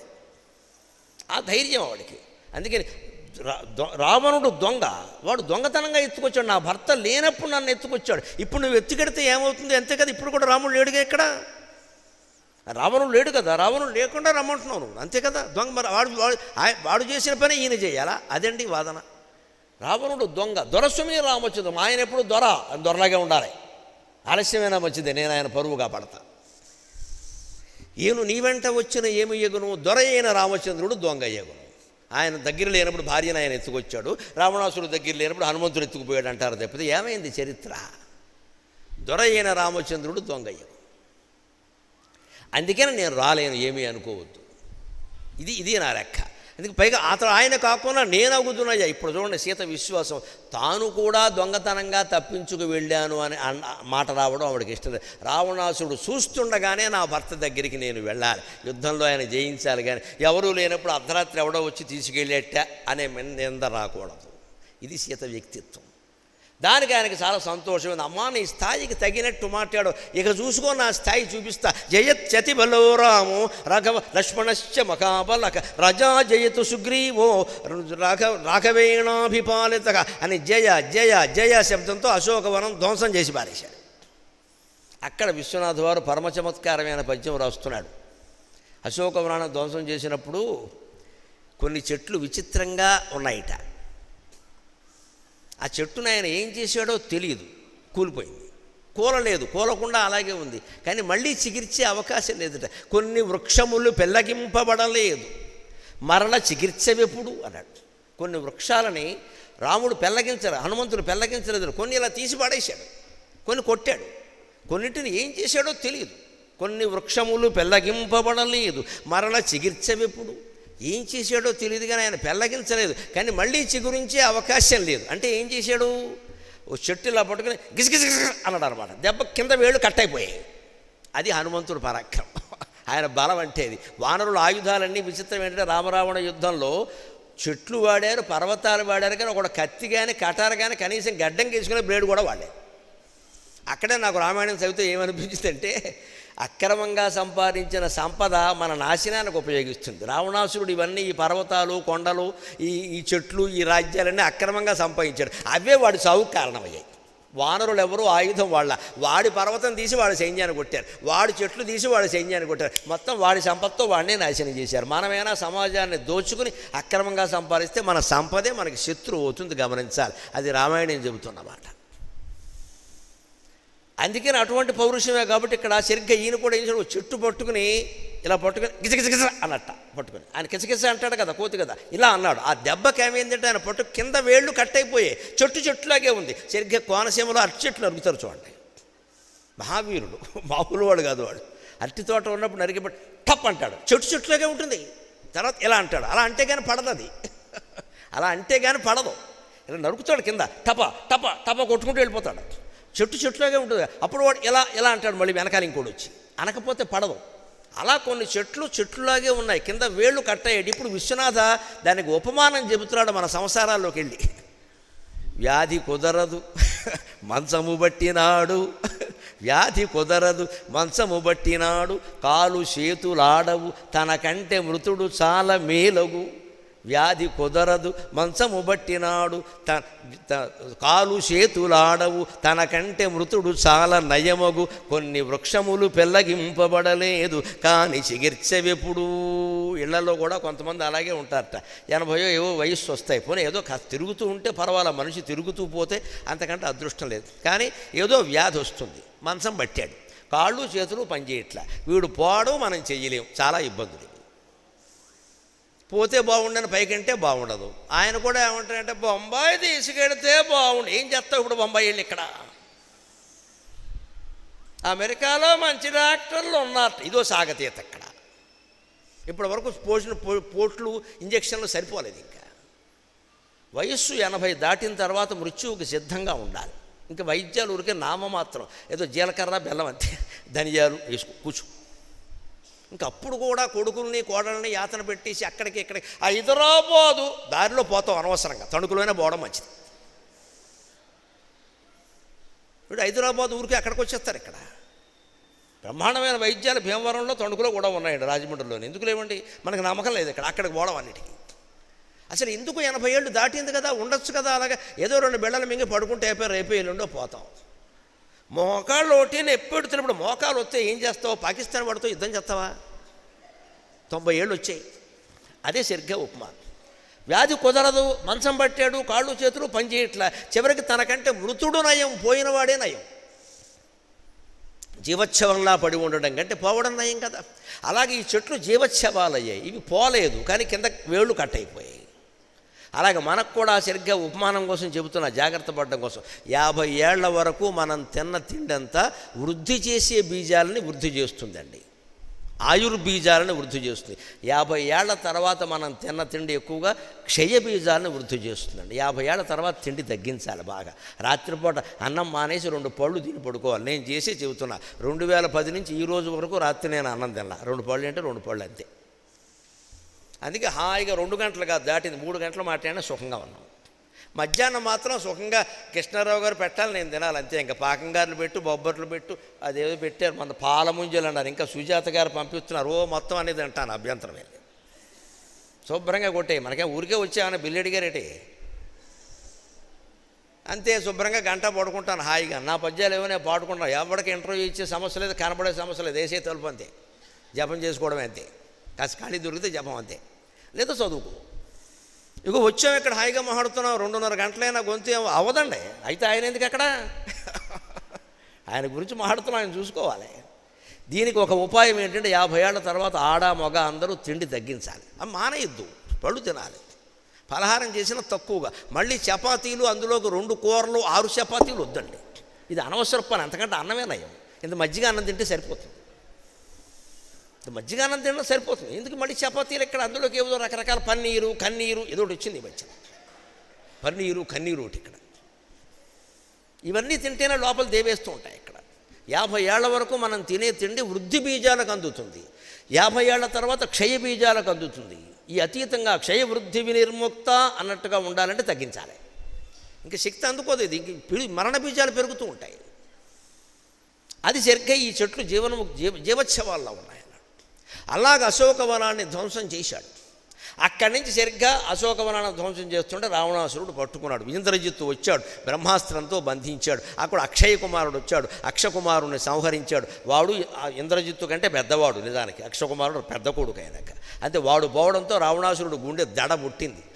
ఆ ధైర్యం ఆవిడకి అందుకని రా- దొ- రావణుడు దొంగ వాడు దొంగతనంగా ఎత్తుకొచ్చాడు నా భర్త లేనప్పుడు నన్ను ఎత్తుకొచ్చాడు ఇప్పుడు నువ్వు ఎత్తుకెడితే ఏమవుతుంది అంతే కదా ఇప్పుడు కూడా రాముడు లేడుగా ఇక్కడ రావణుడు లేడు కదా రావణుడు లేకుండా రమ్మంటున్నావు నువ్వు అంతే కదా దొంగ మరి వాడు వాడు ఆయ- వాడు చేసిన పని ఈయన చేయాలా అదండి వాదన రావణుడు దొంగ దొరస్వామి రామచంద్రం ఆయన ఎప్పుడు దొర దొరలాగే ఉండాలి ఆలస్యమైనా మంచిదే నేను ఆయన పరువు కాపాడతా ఈయన నీ వెంట వచ్చిన ఏమి ఎగును దొర అయిన రామచంద్రుడు దొంగ ఎగును ఆయన దగ్గర లేనప్పుడు భార్యను ఆయన ఎత్తుకొచ్చాడు రావణాసుడు దగ్గర లేనప్పుడు హనుమంతుడు ఎత్తుకుపోయాడు అంటారు తప్పితే ఏమైంది చరిత్ర దొర అయిన రామచంద్రుడు దొంగ ఎగును అందుకని నేను రాలేను ఏమీ అనుకోవద్దు ఇది ఇది నా లెక్క అందుకే పైగా అతను ఆయన కాకుండా నేను అగుతున్నాయ్యా ఇప్పుడు చూడండి సీత విశ్వాసం తాను కూడా దొంగతనంగా తప్పించుకు వెళ్ళాను అని అన్న మాట రావడం ఆవిడకి ఇష్టం లేదు. రావణాసుడు చూస్తుండగానే నా భర్త దగ్గరికి నేను వెళ్ళాలి యుద్ధంలో ఆయన జయించాలి కానీ ఎవరూ లేనప్పుడు అర్ధరాత్రి ఎవడో వచ్చి తీసుకెళ్ళేట అనే నింద రాకూడదు ఇది సీత వ్యక్తిత్వం దానికి ఆయనకి చాలా సంతోషమైంది అమ్మా నీ స్థాయికి తగినట్టు మాట్లాడు ఇక చూసుకో నా స్థాయి చూపిస్తా జయత్యతి బలో రాము రాఘవ లక్ష్మణశ్చ మకాబలక రజా జయతు సుగ్రీవో రాఘవ రాఘవేణాభిపాలిత అని జయ జయ జయ శబ్దంతో అశోకవనం ధ్వంసం చేసి పారేశాడు అక్కడ విశ్వనాథ్ వారు పరమ చమత్కారమైన పద్యం రాస్తున్నాడు అశోకవనాన్ని ధ్వంసం చేసినప్పుడు కొన్ని చెట్లు విచిత్రంగా ఉన్నాయిట ఆ చెట్టును ఆయన ఏం చేశాడో తెలియదు కూలిపోయింది కూలలేదు కూలకుండా అలాగే ఉంది కానీ మళ్ళీ చికిర్చే అవకాశం లేదుట కొన్ని వృక్షములు పెళ్ళగింపబడలేదు మరల చికిత్సవెప్పుడు అన్నాడు కొన్ని వృక్షాలని రాముడు పెళ్ళగించరు హనుమంతుడు పెళ్ళగించలేదు కొన్ని ఇలా తీసి పడేశాడు కొన్ని కొట్టాడు కొన్నిటిని ఏం చేశాడో తెలియదు కొన్ని వృక్షములు పెళ్ళగింపబడలేదు మరల చికిత్సవెప్పుడు ఏం చేశాడో తెలియదు కానీ ఆయన పెళ్ళగించలేదు కానీ మళ్ళీ చిగురించే అవకాశం లేదు అంటే ఏం చేశాడు ఓ చెట్టు ఇలా పట్టుకుని గిజగిజ అన్నాడు అనమాట దెబ్బ కింద వేళ్ళు కట్ అయిపోయాయి అది హనుమంతుడు పరాక్రమం ఆయన బలం అంటే అది వానరుల ఆయుధాలన్నీ విచిత్రం ఏంటంటే రామరావణ యుద్ధంలో చెట్లు వాడారు పర్వతాలు వాడారు కానీ ఒకడు కత్తి కానీ కటారు కానీ కనీసం గడ్డం గీసుకునే బ్లేడ్ కూడా వాడారు అక్కడే నాకు రామాయణం చదివితే ఏమనిపించిందంటే అక్రమంగా సంపాదించిన సంపద మన నాశనానికి ఉపయోగిస్తుంది రావణాసురుడు ఇవన్నీ ఈ పర్వతాలు కొండలు ఈ ఈ చెట్లు ఈ రాజ్యాలన్నీ అక్రమంగా సంపాదించాడు అవే వాడి సావుకు కారణమయ్యాయి వానరులు ఎవరు ఆయుధం వాళ్ళ వాడి పర్వతం తీసి వాడి సైన్యాన్ని కొట్టారు వాడి చెట్లు తీసి వాడి సైన్యాన్ని కొట్టారు మొత్తం వాడి సంపదతో వాడినే నాశనం చేశారు మనమైనా సమాజాన్ని దోచుకుని అక్రమంగా సంపాదిస్తే మన సంపదే మనకి శత్రువు అవుతుంది గమనించాలి అది రామాయణం చెబుతున్నమాట అందుకని అటువంటి పౌరుషమే కాబట్టి ఇక్కడ సరిగ్గా ఈయన కూడా ఏం చేశాడు ఓ చెట్టు పట్టుకుని ఇలా పట్టుకుని గిజగిజగిజ అన్నట్ట పట్టుకుని ఆయన కిచకిచ అంటాడు కదా కోతి కదా ఇలా అన్నాడు ఆ దెబ్బకి ఏమైందంటే ఆయన పట్టు కింద వేళ్ళు కట్ అయిపోయాయి చెట్టు చెట్టులాగే ఉంది సరిగ్గా కోనసీమలో అరటి చెట్లు నరుగుతారు చూడండి మహావీరుడు మామూలు వాడు కాదు వాడు అరటి తోట ఉన్నప్పుడు నరికిపట్టి టప్ అంటాడు చెట్టు చెట్టులాగే ఉంటుంది తర్వాత ఇలా అంటాడు అలా అంటే కానీ పడదు అది అలా అంటే కానీ పడదు ఇలా నరుకుతాడు కింద టప టప టప కొట్టుకుంటూ వెళ్ళిపోతాడు చెట్టు చెట్టులాగే ఉంటుంది అప్పుడు వాడు ఇలా ఇలా అంటాడు మళ్ళీ వెనకాల ఇంకోటి వచ్చి అనకపోతే పడదు అలా కొన్ని చెట్లు చెట్లులాగే ఉన్నాయి కింద వేళ్ళు కట్టయ్యాడు ఇప్పుడు విశ్వనాథ దానికి ఉపమానం చెబుతున్నాడు మన సంసారాల్లోకి వెళ్ళి వ్యాధి కుదరదు మంచము బట్టినాడు వ్యాధి కుదరదు మంచము బట్టినాడు కాలు చేతులాడవు తనకంటే మృతుడు చాలా మేలగు వ్యాధి కుదరదు మంచము బట్టినాడు త త- కాలు చేతులాడవు తనకంటే మృతుడు చాలా నయమగు కొన్ని వృక్షములు పెళ్ళగింపబడలేదు కానీ చికిత్సవెప్పుడు ఇళ్లలో కూడా కొంతమంది అలాగే ఉంటారట ఎనభయో ఏవో వయస్సు వస్తాయి పోనీ ఏదో కాస్త తిరుగుతూ ఉంటే పర్వాలా మనిషి తిరుగుతూ పోతే అంతకంటే అదృష్టం లేదు కానీ ఏదో వ్యాధి వస్తుంది మంచం పట్టాడు కాళ్ళు చేతులు పనిచేయట్లా వీడు పోవడం మనం చెయ్యలేం చాలా ఇబ్బందులు పోతే బాగుండని పైకంటే బాగుండదు ఆయన కూడా ఏమంటారంటే బొంబాయి తీసుకెడితే బాగుండు ఏం చేస్తావు ఇప్పుడు బొంబాయి వెళ్ళి ఇక్కడ అమెరికాలో మంచి డాక్టర్లు ఉన్నారు ఇదో సాగతీత ఇక్కడ ఇప్పటి వరకు పోసిన పో- పోట్లు ఇంజక్షన్లు సరిపోలేదు ఇంకా వయస్సు ఎనభై దాటిన తర్వాత మృత్యువుకి సిద్ధంగా ఉండాలి ఇంకా వైద్యాలు ఊరికే నామమాత్రం ఏదో జీలకర్ర బెల్లం అంతే ధనియాలు వేసుకో కూర్చో ఇంకా అప్పుడు కూడా కొడుకుల్ని కోడల్ని యాతన పెట్టేసి అక్కడికి ఇక్కడికి హైదరాబాదు దారిలో పోతాం అనవసరంగా తణుకులోనే పోవడం మంచిది ఇప్పుడు హైదరాబాద్ ఊరికి అక్కడికి వచ్చేస్తారు ఇక్కడ బ్రహ్మాండమైన వైద్యాలు భీమవరంలో తణుకులో కూడా ఉన్నాయండి రాజమండ్రిలోని ఎందుకు లేవండి మనకు నమ్మకం లేదు ఇక్కడ అక్కడికి పోవడం అన్నిటికీ అసలు ఎందుకు ఎనభై ఏళ్ళు దాటింది కదా ఉండొచ్చు కదా అలాగా ఏదో రెండు బిళ్ళలు మింగి పడుకుంటే అయిపోయి రేపు ఎల్లుండో పోతాం మోకాళ్ళు ఒకటి ఎప్పుడు ఎడుతున్నప్పుడు మోకాలు వస్తే ఏం చేస్తావు పాకిస్తాన్ వాడితో యుద్ధం చేస్తావా తొంభై ఏళ్ళు వచ్చాయి అదే సరిగ్గా ఉపమా వ్యాధి కుదరదు మంచం పట్టాడు కాళ్ళు చేతులు పనిచేయట్లా చివరికి తనకంటే మృతుడు నయం పోయినవాడే నయం జీవోత్సవంలా పడి ఉండడం కంటే పోవడం నయం కదా అలాగే ఈ చెట్లు జీవోత్సవాలు అయ్యాయి ఇవి పోలేదు కానీ కింద వేళ్ళు కట్ అయిపోయాయి అలాగే మనకు కూడా సరిగ్గా ఉపమానం కోసం చెబుతున్నా జాగ్రత్త పడడం కోసం యాభై ఏళ్ల వరకు మనం తిన్న తిండంతా వృద్ధి చేసే బీజాలని వృద్ధి చేస్తుందండి ఆయుర్బీజాలను వృద్ధి చేస్తుంది యాభై ఏళ్ల తర్వాత మనం తిన్న తిండి ఎక్కువగా క్షయ బీజాలను వృద్ధి చేస్తుందండి యాభై ఏళ్ల తర్వాత తిండి తగ్గించాలి బాగా రాత్రిపూట అన్నం మానేసి రెండు పళ్ళు తిని పడుకోవాలి నేను చేసి చెబుతున్నా రెండు వేల పది నుంచి ఈ రోజు వరకు రాత్రి నేను అన్నం తిన్నా రెండు పళ్ళు అంటే రెండు పళ్ళు అంతే అందుకే హాయిగా రెండు గంటలుగా దాటింది మూడు గంటలు మాట్లాడినా సుఖంగా ఉన్నాం మధ్యాహ్నం మాత్రం సుఖంగా కృష్ణారావు గారు పెట్టాలి నేను తినాలి అంతే ఇంకా పాకంగారులు పెట్టు బొబ్బర్లు పెట్టు అదేదో పెట్టారు మన పాల ముంజలు అన్నారు ఇంకా సుజాత గారు పంపిస్తున్నారు ఓ మొత్తం అనేది అంటాను అభ్యంతరం వెళ్ళి శుభ్రంగా కొట్టే మనకేం ఊరికే వచ్చామని బిల్లు అడిగారేటి అంతే శుభ్రంగా గంట పడుకుంటాను హాయిగా నా పద్యాలు ఏమో నేను పాడుకుంటాను ఎవరికి ఇంటర్వ్యూ ఇచ్చే సమస్య లేదు కనపడే సమస్య లేదు వేసే తలుపు అంతే జపం చేసుకోవడం అంతే కాస్త ఖాళీ దొరికితే జపం అంతే లేదా చదువుకో ఇగో వచ్చాం ఇక్కడ హాయిగా మాట్లాడుతున్నాం రెండున్నర గంటలైనా గొంతు ఏం అవ్వదండి అయితే ఆయన ఎందుకు అక్కడ ఆయన గురించి మాట్లాడుతున్నాం ఆయన చూసుకోవాలి దీనికి ఒక ఉపాయం ఏంటంటే యాభై ఏళ్ళ తర్వాత ఆడ మగ అందరూ తిండి తగ్గించాలి అది మానేయద్దు పళ్ళు తినాలి పలహారం చేసిన తక్కువగా మళ్ళీ చపాతీలు అందులోకి రెండు కూరలు ఆరు చపాతీలు వద్దండి ఇది అనవసర పని అంతకంటే అన్నమే నయం ఇంత మజ్జిగ అన్నం తింటే సరిపోతుంది ఇంత మజ్జిగ అన్నం తినడం సరిపోతుంది ఎందుకు మళ్ళీ చపాతీలు ఇక్కడ అందులోకి ఏదో రకరకాల పన్నీరు కన్నీరు ఏదో ఒకటి వచ్చింది ఈ మధ్య పన్నీరు కన్నీరు ఒకటి ఇక్కడ ఇవన్నీ తింటేనే లోపల దేవేస్తూ ఉంటాయి ఇక్కడ యాభై ఏళ్ల వరకు మనం తినే తిండి వృద్ధి బీజాలకు అందుతుంది యాభై ఏళ్ల తర్వాత క్షయ బీజాలకు అందుతుంది ఈ అతీతంగా క్షయ వృద్ధి వినిర్ముక్త అన్నట్టుగా ఉండాలంటే తగ్గించాలి ఇంకా శక్తి అందుకోదు ఇది ఇంక పిడి మరణ బీజాలు పెరుగుతూ ఉంటాయి అది సరిగ్గా ఈ చెట్లు జీవనము జీవ జీవోత్సవాల్లో ఉన్నాయి అన్నాడు అలాగ అశోకవనాన్ని ధ్వంసం చేశాడు అక్కడి నుంచి సరిగ్గా అశోకవనాన్ని ధ్వంసం చేస్తుంటే రావణాసురుడు పట్టుకున్నాడు ఇంద్రజిత్తు వచ్చాడు బ్రహ్మాస్త్రంతో బంధించాడు అక్కడ అక్షయ కుమారుడు వచ్చాడు అక్షకుమారుని సంహరించాడు వాడు ఆ ఇంద్రజిత్తు కంటే పెద్దవాడు నిజానికి అక్షకుమారుడు పెద్ద కొడుకు అయినాక అంటే వాడు పోవడంతో రావణాసురుడు గుండె దడ పుట్టింది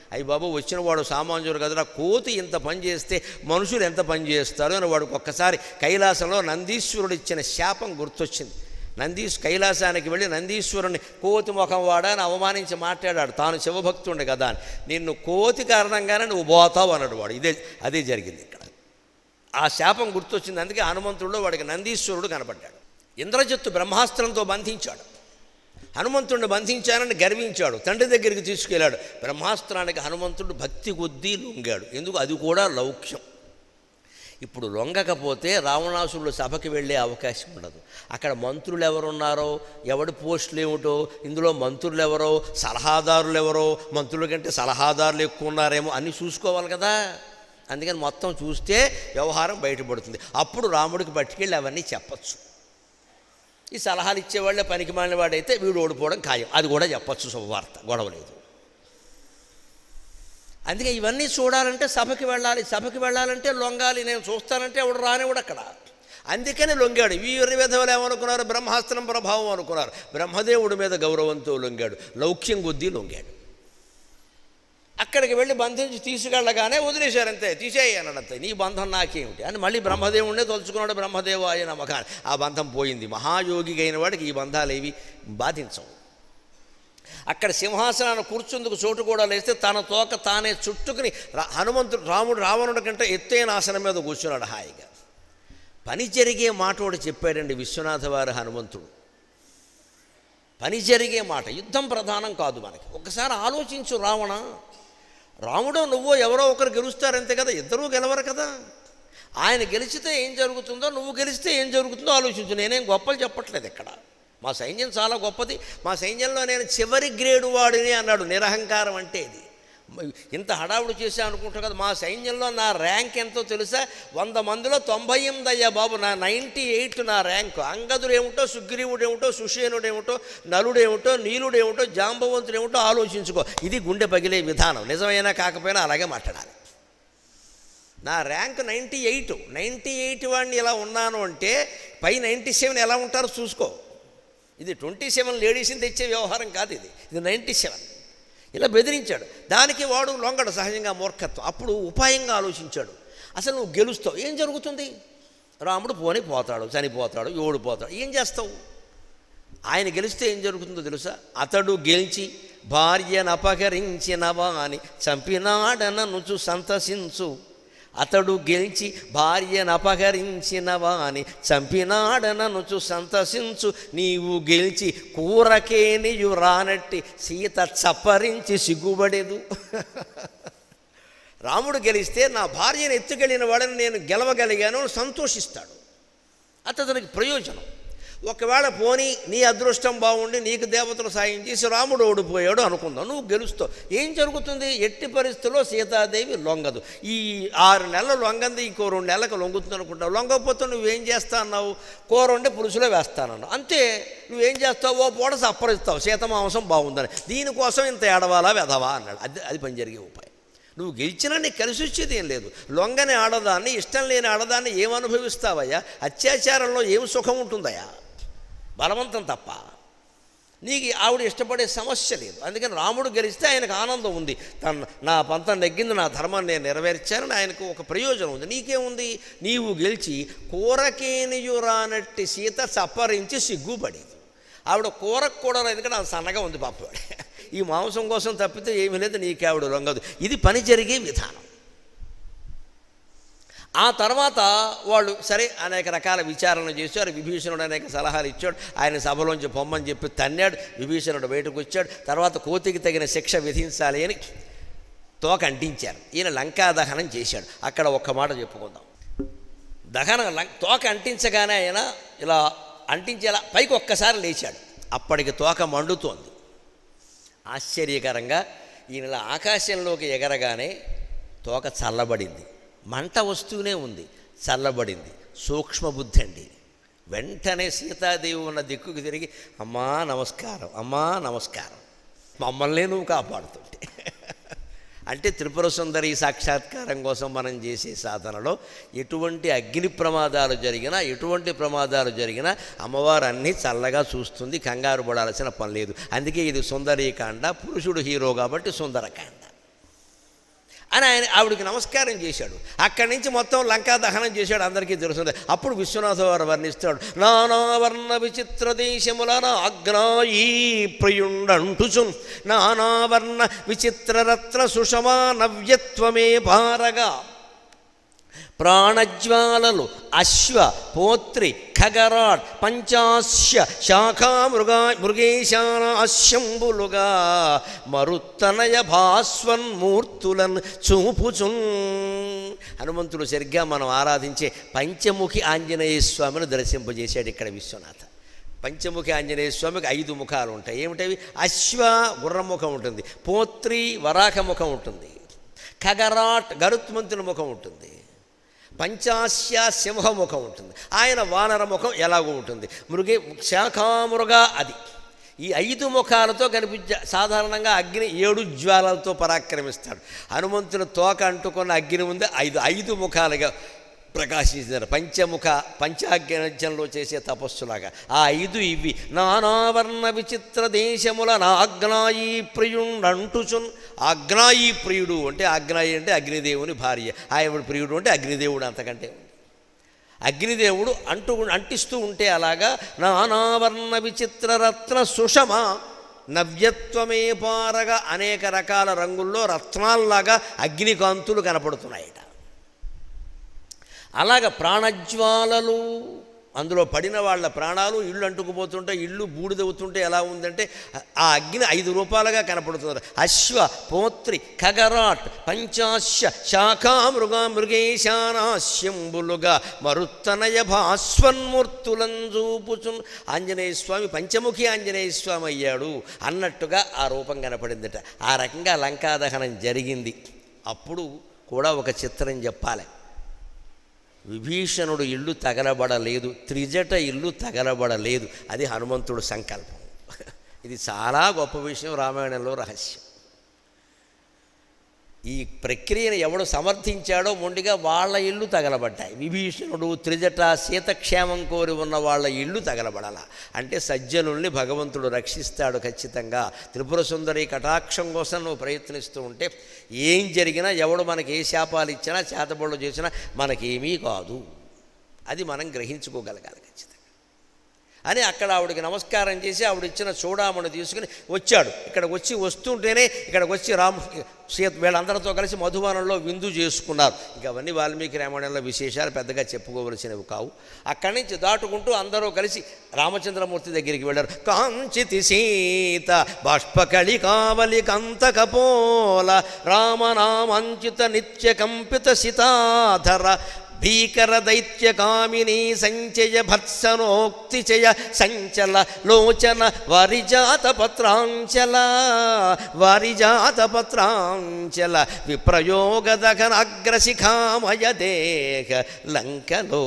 అయ్యి బాబు వచ్చిన వాడు సామాన్యుడు కదరా కోతి ఇంత పని చేస్తే మనుషులు ఎంత పని చేస్తారు అని వాడికి ఒక్కసారి కైలాసంలో నందీశ్వరుడు ఇచ్చిన శాపం గుర్తొచ్చింది నందీశ్ కైలాసానికి వెళ్ళి నందీశ్వరుని కోతి ముఖం వాడా అని అవమానించి మాట్లాడాడు తాను శివభక్తుండే కదా అని నిన్ను కోతి కారణంగానే నువ్వు పోతావు అన్నాడు వాడు ఇదే అదే జరిగింది ఇక్కడ ఆ శాపం గుర్తొచ్చింది అందుకే హనుమంతుడిలో వాడికి నందీశ్వరుడు కనపడ్డాడు ఇంద్రజిత్తు బ్రహ్మాస్త్రంతో బంధించాడు హనుమంతుడిని బంధించానని గర్వించాడు తండ్రి దగ్గరికి తీసుకెళ్ళాడు బ్రహ్మాస్త్రానికి హనుమంతుడు భక్తి కొద్దీ లొంగాడు ఎందుకు అది కూడా లౌక్యం ఇప్పుడు లొంగకపోతే రావణాసురుడు సభకి వెళ్ళే అవకాశం ఉండదు అక్కడ మంత్రులు ఎవరున్నారో ఎవడి పోస్టులు ఏమిటో ఇందులో మంత్రులు ఎవరో సలహాదారులు ఎవరో మంత్రుల కంటే సలహాదారులు ఎక్కువ ఉన్నారేమో అన్నీ చూసుకోవాలి కదా అందుకని మొత్తం చూస్తే వ్యవహారం బయటపడుతుంది అప్పుడు రాముడికి పట్టుకెళ్ళి అవన్నీ చెప్పచ్చు ఈ సలహాలు ఇచ్చేవాళ్ళే పనికి మాలిన వాడైతే వీడు ఓడిపోవడం ఖాయం అది కూడా చెప్పచ్చు శుభవార్త గొడవ లేదు అందుకే ఇవన్నీ చూడాలంటే సభకి వెళ్ళాలి సభకి వెళ్ళాలంటే లొంగాలి నేను చూస్తానంటే ఎవడు రానివాడు అక్కడ అందుకని లొంగాడు వీరి విధవులు ఏమనుకున్నారు బ్రహ్మాస్త్రం ప్రభావం అనుకున్నారు బ్రహ్మదేవుడి మీద గౌరవంతో లొంగాడు లౌక్యం కొద్దీ లొంగాడు అక్కడికి వెళ్ళి బంధించి తీసుకెళ్ళగానే వదిలేశారంతే తీసేయనంతే నీ బంధం నాకేమిటి అని మళ్ళీ బ్రహ్మదేవుడినే తలుచుకున్నాడు బ్రహ్మదేవ ఆయన నమ్మకాన్ని ఆ బంధం పోయింది మహాయోగి అయిన వాడికి ఈ బంధాలు ఏవి బాధించవు అక్కడ సింహాసనాన్ని కూర్చుందుకు చోటు కూడా లేస్తే తన తోక తానే చుట్టుకుని రా- హనుమంతుడు రాముడు రావణుడి కంటే ఎత్తైన ఆసనం మీద కూర్చున్నాడు హాయిగా పని జరిగే మాట ఒకటి చెప్పాడండి విశ్వనాథ వారి హనుమంతుడు పని జరిగే మాట యుద్ధం ప్రధానం కాదు మనకి ఒకసారి ఆలోచించు రావణ రాముడో నువ్వో ఎవరో ఒకరు గెలుస్తారంతే కదా ఇద్దరూ గెలవరు కదా ఆయన గెలిచితే ఏం జరుగుతుందో నువ్వు గెలిస్తే ఏం జరుగుతుందో ఆలోచించు నేనేం గొప్పలు చెప్పట్లేదు ఇక్కడ మా సైన్యం చాలా గొప్పది మా సైన్యంలో నేను చివరి గ్రేడు వాడిని అన్నాడు నిరహంకారం అంటే ఇది ఇంత హడావుడు చేశా అనుకుంటా కదా మా సైన్యంలో నా ర్యాంక్ ఎంతో తెలుసా వంద మందిలో తొంభై ఎనిమిది అయ్యా బాబు నా నైంటీ ఎయిట్ నా ర్యాంకు అంగదుడు ఏమిటో సుగ్రీవుడు ఏమిటో సుషేనుడు ఏమిటో నలుడు ఏమిటో నీలుడు ఏమిటో జాంబవంతుడు ఏమిటో ఆలోచించుకో ఇది గుండె పగిలే విధానం నిజమైనా కాకపోయినా అలాగే మాట్లాడాలి నా rank ninety eight ninety eight వాడిని ఇలా ఉన్నాను అంటే పై నైంటీ సెవెన్ ఎలా ఉంటారో చూసుకో ఇది ట్వంటీ సెవెన్ లేడీస్ని తెచ్చే వ్యవహారం కాదు ఇది ఇది నైంటీ సెవెన్ ఇలా బెదిరించాడు దానికి వాడు లొంగడు సహజంగా మూర్ఖత్వం అప్పుడు ఉపాయంగా ఆలోచించాడు అసలు నువ్వు గెలుస్తావు ఏం జరుగుతుంది రాముడు పోని పోతాడు చనిపోతాడు ఓడిపోతాడు ఏం చేస్తావు ఆయన గెలిస్తే ఏం జరుగుతుందో తెలుసా అతడు గెలిచి భార్యను అపహరించిన వాని చంపినాడననుచు సంతసించు అతడు గెలిచి భార్యను అపహరించిన వాని చంపినాడననుచు సంతసించు నీవు గెలిచి కూరకేనియు రానట్టి సీత చప్పరించి సిగ్గుబడేదు రాముడు గెలిస్తే నా భార్యను ఎత్తుకెళ్ళిన వాడిని నేను గెలవగలిగాను అని సంతోషిస్తాడు అతనికి ప్రయోజనం ఒకవేళ పోనీ నీ అదృష్టం బాగుండి నీకు దేవతలు సాయం చేసి రాముడు ఓడిపోయాడు అనుకుందాం నువ్వు గెలుస్తావు ఏం జరుగుతుంది ఎట్టి పరిస్థితుల్లో సీతాదేవి లొంగదు ఈ ఆరు నెలలు లొంగంది ఇంకో రెండు నెలలకు లొంగుతుంది అనుకుంటావు లొంగకపోతే నువ్వేం చేస్తా అన్నావు కూర వండి పులుసులో వేస్తానన్నావు అంతే నువ్వేం చేస్తావు ఓ పూట సప్పరిస్తావు సీతమాంసం బాగుందని దీనికోసం ఇంత ఏడవాలా వెధవా అన్నాడు అది అది పని జరిగే ఉపాయం నువ్వు గెలిచినా నీకు కలిసి వచ్చేది ఏం లేదు లొంగని ఆడదాన్ని ఇష్టం లేని ఆడదాన్ని ఏం అనుభవిస్తావయ్యా అత్యాచారంలో ఏం సుఖం ఉంటుందయ్యా బలవంతం తప్ప నీకు ఆవిడ ఇష్టపడే సమస్య లేదు అందుకని రాముడు గెలిస్తే ఆయనకు ఆనందం ఉంది తన నా పంతం నెగ్గింది నా ధర్మాన్ని నేను నెరవేర్చానని ఆయనకు ఒక ప్రయోజనం ఉంది నీకేముంది నీవు గెలిచి కూరకేనియురానట్టి సీత చప్పరించి సిగ్గుపడేది ఆవిడ కూరకు కూడా రాదు, ఎందుకంటే అది సన్నగా ఉంది పాపవాడు ఈ మాంసం కోసం తప్పితే ఏమీ లేదు నీకు ఆవిడ లొంగదు ఇది పని జరిగే విధానం ఆ తర్వాత వాళ్ళు సరే అనేక రకాల విచారణ చేశారు విభీషణుడు అనేక సలహాలు ఇచ్చాడు ఆయన సభలోంచి పొమ్మని చెప్పి తన్నాడు విభీషణుడు బయటకు వచ్చాడు తర్వాత కోతికి తగిన శిక్ష విధించాలి అని తోక అంటించారు ఈయన లంకా దహనం చేశాడు అక్కడ ఒక్క మాట చెప్పుకుందాం దహనం లం- తోక అంటించగానే ఆయన ఇలా అంటించేలా పైకి ఒక్కసారి లేచాడు అప్పటికి తోక మండుతోంది ఆశ్చర్యకరంగా ఈయన ఇలా ఆకాశంలోకి ఎగరగానే తోక చల్లబడింది మంట వస్తూనే ఉంది చల్లబడింది సూక్ష్మబుద్ధి అండి వెంటనే సీతాదేవి ఉన్న దిక్కుకు తిరిగి అమ్మా నమస్కారం అమ్మా నమస్కారం మమ్మల్ని నువ్వు కాపాడుతుంటే అంటే త్రిపుర సుందరి సాక్షాత్కారం కోసం మనం చేసే సాధనలో ఎటువంటి అగ్ని ప్రమాదాలు జరిగినా ఎటువంటి ప్రమాదాలు జరిగినా అమ్మవారు అన్నీ చల్లగా చూస్తుంది కంగారు పడాల్సిన పని లేదు అందుకే ఇది సుందరీకాండ పురుషుడు హీరో కాబట్టి సుందరకాండ అని ఆయన ఆవిడికి నమస్కారం చేశాడు అక్కడి నుంచి మొత్తం లంకా దహనం చేశాడు అందరికీ తెలుస్తుంది అప్పుడు విశ్వనాథ వారు వర్ణిస్తాడు నానావర్ణ విచిత్ర దేశములన అగ్నాయీ ప్రియుండంటుచు నానావర్ణ విచిత్ర రత్న సుషమా నవ్యత్వమే పారగా ప్రాణజ్వాలలు అశ్వ పోత్రి ఖగరాట్ పంచాశ్య శాఖా మృగా మృగేశాన అశ్యంబులుగా మరుత్తనయ భాస్వన్మూర్తులను చూపుచున్ హనుమంతుడు సరిగ్గా మనం ఆరాధించే పంచముఖి ఆంజనేయ స్వామిని దర్శింపజేశాడు ఇక్కడ విశ్వనాథ పంచముఖి ఆంజనేయ స్వామికి ఐదు ముఖాలు ఉంటాయి ఏమిటవి అశ్వ గుర్రముఖం ఉంటుంది పోత్రి వరాహ ముఖం ఉంటుంది ఖగరాట్ గరుత్మంతుని ముఖం ఉంటుంది పంచాస్య సింహముఖం ఉంటుంది ఆయన వానర ముఖం ఎలాగో ఉంటుంది మృగే శాఖామృగా అది ఈ ఐదు ముఖాలతో కనిపించే సాధారణంగా అగ్ని ఏడు జ్వాలలతో పరాక్రమిస్తాడు హనుమంతుని తోక అంటుకున్న అగ్ని ఉంది ఐదు ఐదు ముఖాలుగా ప్రకాశించారు పంచముఖ పంచాగ్ఞంలో చేసే తపస్సులాగా ఆ ఐదు ఇవి నానావర్ణ విచిత్ర దేశముల నా అగ్నాయి ప్రియుండంటుచున్ అగ్నాయి ప్రియుడు అంటే అగ్నాయి అంటే అగ్నిదేవుని భార్య ఆయన ప్రియుడు అంటే అగ్నిదేవుడు అంతకంటే ఉంది అగ్నిదేవుడు అంటూ అంటిస్తూ ఉంటే అలాగా నానావర్ణ విచిత్ర రత్న సుషమ నవ్యత్వమే పారగా అనేక రకాల రంగుల్లో రత్నాల్లాగా అగ్నికాంతులు కనపడుతున్నాయట అలాగ ప్రాణజ్వాలలు అందులో పడిన వాళ్ళ ప్రాణాలు ఇల్లు అంటుకుపోతుంటే ఇల్లు బూడిదవుతుంటే ఎలా ఉందంటే ఆ అగ్ని ఐదు రూపాలుగా కనపడుతున్నారు అశ్వ పోత్రి ఖగరాట్ పంచాశ్య శాఖా మృగా మృగేశానాశ్యంబులుగా మరుత్తనయ భాస్వన్మూర్తులం చూపుచున్ ఆంజనేయ స్వామి పంచముఖి ఆంజనేయ స్వామి అయ్యాడు అన్నట్టుగా ఆ రూపం కనపడిందట ఆ రకంగా లంకాదహనం జరిగింది అప్పుడు కూడా ఒక చిత్రం చెప్పాలి విభీషణుడు ఇల్లు తగలబడలేదు త్రిజట ఇల్లు తగలబడలేదు అది హనుమంతుడు సంకల్పం ఇది చాలా గొప్ప విషయం రామాయణంలో రహస్యం ఈ ప్రక్రియను ఎవడు సమర్థించాడో మొండిగా వాళ్ళ ఇల్లు తగలబడ్డాయి విభీషణుడు త్రిజట సీతక్షేమం కోరి ఉన్న వాళ్ళ ఇల్లు తగలబడాల అంటే సజ్జనుల్ని భగవంతుడు రక్షిస్తాడు ఖచ్చితంగా త్రిపుర సుందరి కటాక్షం కోసం నువ్వు ప్రయత్నిస్తూ ఉంటే ఏం జరిగినా ఎవడు మనకి ఏ శాపాలు ఇచ్చినా చేతబడులు చేసినా మనకేమీ కాదు అది మనం గ్రహించుకోగలగాలి ఖచ్చితంగా అని అక్కడ ఆవిడకి నమస్కారం చేసి ఆవిడ ఇచ్చిన చూడామణి తీసుకుని వచ్చాడు ఇక్కడికి వచ్చి వస్తుంటేనే ఇక్కడికి వచ్చి రాము సీత వీళ్ళందరితో కలిసి మధువనంలో విందు చేసుకున్నారు ఇంకా అవన్నీ వాల్మీకి రామాయణంలో విశేషాలు పెద్దగా చెప్పుకోవలసినవి కావు అక్కడి నుంచి దాటుకుంటూ అందరూ కలిసి రామచంద్రమూర్తి దగ్గరికి వెళ్ళారు కాంచితి సీత బాష్పకళి కావలి కంతకపోల రామనామంచిత నిత్య కంపిత సితాధర భీకర దైత్య కామిని సంచయ భత్సనోక్తిచయ సంచల లోచన వారిజాత పత్రాంచల వారిజాత పత్రాంచల విప్రయోగదఘనగ్రశిఖామయ దేహ లంకలో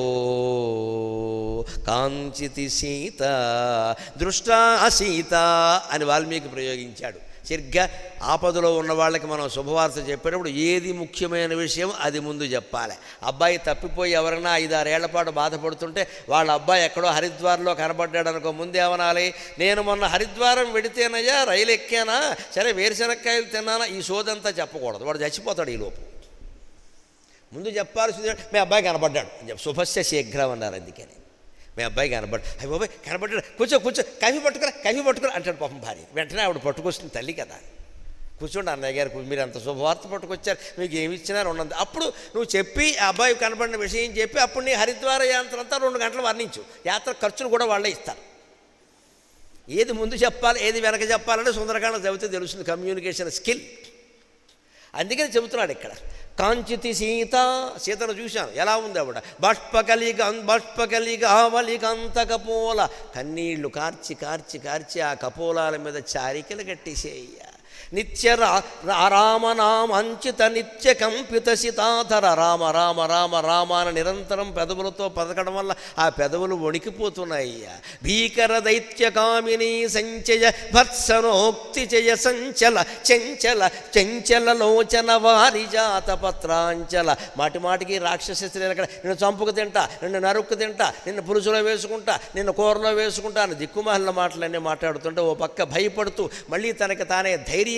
కాంచితి సీత దృష్టా సీత అని వాల్మీకి ప్రయోగించాడు సరిగ్గా ఆపదలో ఉన్న వాళ్ళకి మనం శుభవార్త చెప్పేటప్పుడు ఏది ముఖ్యమైన విషయం అది ముందు చెప్పాలి అబ్బాయి తప్పిపోయి ఎవరైనా ఐదారేళ్ల పాటు బాధపడుతుంటే వాళ్ళ అబ్బాయి ఎక్కడో హరిద్వార్లో కనబడ్డాడు అనుకో ముందు ఏమనాలి నేను మొన్న హరిద్వారం వెడితేనయ్యా రైలు ఎక్కానా సరే వేరుశనక్కాయలు తిన్నానా ఈ సోదంతా చెప్పకూడదు వాడు చచ్చిపోతాడు ఈ లోపు ముందు చెప్పాల్సింది మీ అబ్బాయి కనబడ్డాడు అని చెప్పి శుభస్య శీఘ్రం అన్నారు అందుకని మీ అబ్బాయి కనబడ్డాడు అయ్యి బాబాయ్ కనబడ్డాడు కూర్చో కూర్చో కాఫీ పట్టుకురా కాఫీ పట్టుకురా అంటాడు పాపం భార్య వెంటనే ఆవిడ పట్టుకొస్తుంది తల్లి కదా కూర్చోండి అన్నయ్య గారు మీరు అంత శుభవార్త పట్టుకొచ్చారు మీకు ఏమి ఇచ్చినారు ఉన్నది అప్పుడు నువ్వు చెప్పి ఆ అబ్బాయి కనబడిన విషయం చెప్పి అప్పుడు నీ హరిద్వార యాత్ర అంతా రెండు గంటలు వర్ణించు యాత్ర ఖర్చులు కూడా వాళ్ళే ఇస్తారు ఏది ముందు చెప్పాలి ఏది వెనక చెప్పాలంటే సుందరకాండ చదివితే తెలుస్తుంది కమ్యూనికేషన్ స్కిల్ అందుకని చెబుతున్నాడు ఇక్కడ కాంచితి సీత సీతను చూశాను ఎలా ఉంది ఆవిడ బాష్పకలిగ బాష్పకలిగ ఆవలికంతకపోల కన్నీళ్లు కార్చి కార్చి కార్చి ఆ కపోలాల మీద చారికలు కట్టేసేయ్య నిత్య రామనామంచిత నిత్య కంపిత సితాధర రామ రామ రామ రామ అని నిరంతరం పెదవులతో పదకడం వల్ల ఆ పెదవులు వణికిపోతున్నాయ్యా భీకర దైత్య కామిని సంచయ భత్సనోక్తి చయ సంచల చెంచల చెంచల లోచన వారి జాత పత్రాంచల మాటి మాటికి రాక్షస స్త్రీలు అక్కడ నిన్ను చంపుకు తింటా నిన్ను నరుక్కు తింటా నిన్ను పులుసులో వేసుకుంటా నిన్ను కూరలో వేసుకుంటా అని దిక్కుమాలిన మాటలన్నీ మాట్లాడుతుంటే ఓ పక్క భయపడుతూ మళ్ళీ తనకి తానే ధైర్యం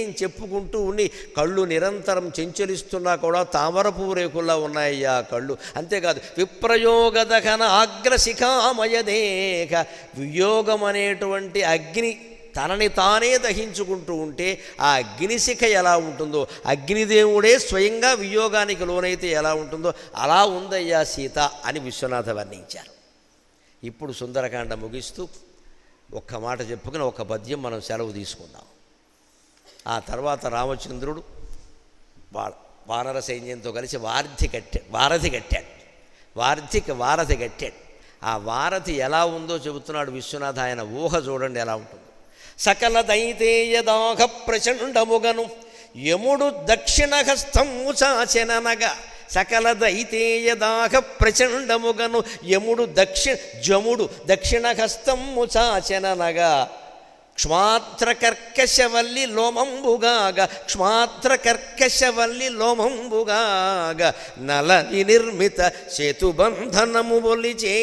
అని చెప్పుకుంటూ ఉండి కళ్ళు నిరంతరం చెంచలిస్తున్నా కూడా తామర పువ్వు రేకుల్లా ఉన్నాయ్యా కళ్ళు అంతేకాదు విప్రయోగదహన అగ్రశిఖామయదేక వియోగం అనేటువంటి అగ్ని తనని తానే దహించుకుంటూ ఉంటే ఆ అగ్నిశిఖ ఎలా ఉంటుందో అగ్నిదేవుడే స్వయంగా వియోగానికి లోనైతే ఎలా ఉంటుందో అలా ఉందయ్యా సీత అని విశ్వనాథ వర్ణించారు ఇప్పుడు సుందరకాండ ముగిస్తూ ఒక్క మాట చెప్పుకుని ఒక పద్యం మనం సెలవు తీసుకుందాం ఆ తర్వాత రామచంద్రుడు వా వానర సైన్యంతో కలిసి వారధి కట్టాడు వారధి కట్టాడు వారధికి వారధి కట్టాడు ఆ వారధి ఎలా ఉందో చెబుతున్నాడు విశ్వనాథ ఆయన ఊహ చూడండి ఎలా ఉంటుందో సకల దైతేయదాహ ప్రచండముగను యముడు దక్షిణ హస్తము చాచెననగా సకల దైతేయదాహ ప్రచండముగను యముడు దక్షిణ జముడు దక్షిణ హస్తము చాచెననగా క్షమాత్ర కర్కశవల్లి లోమంబుగాగ క్షమాత్ర కర్కశవల్లి లోమంబుగాగ నల నిర్మిత సేతుబంధనము బొలిచే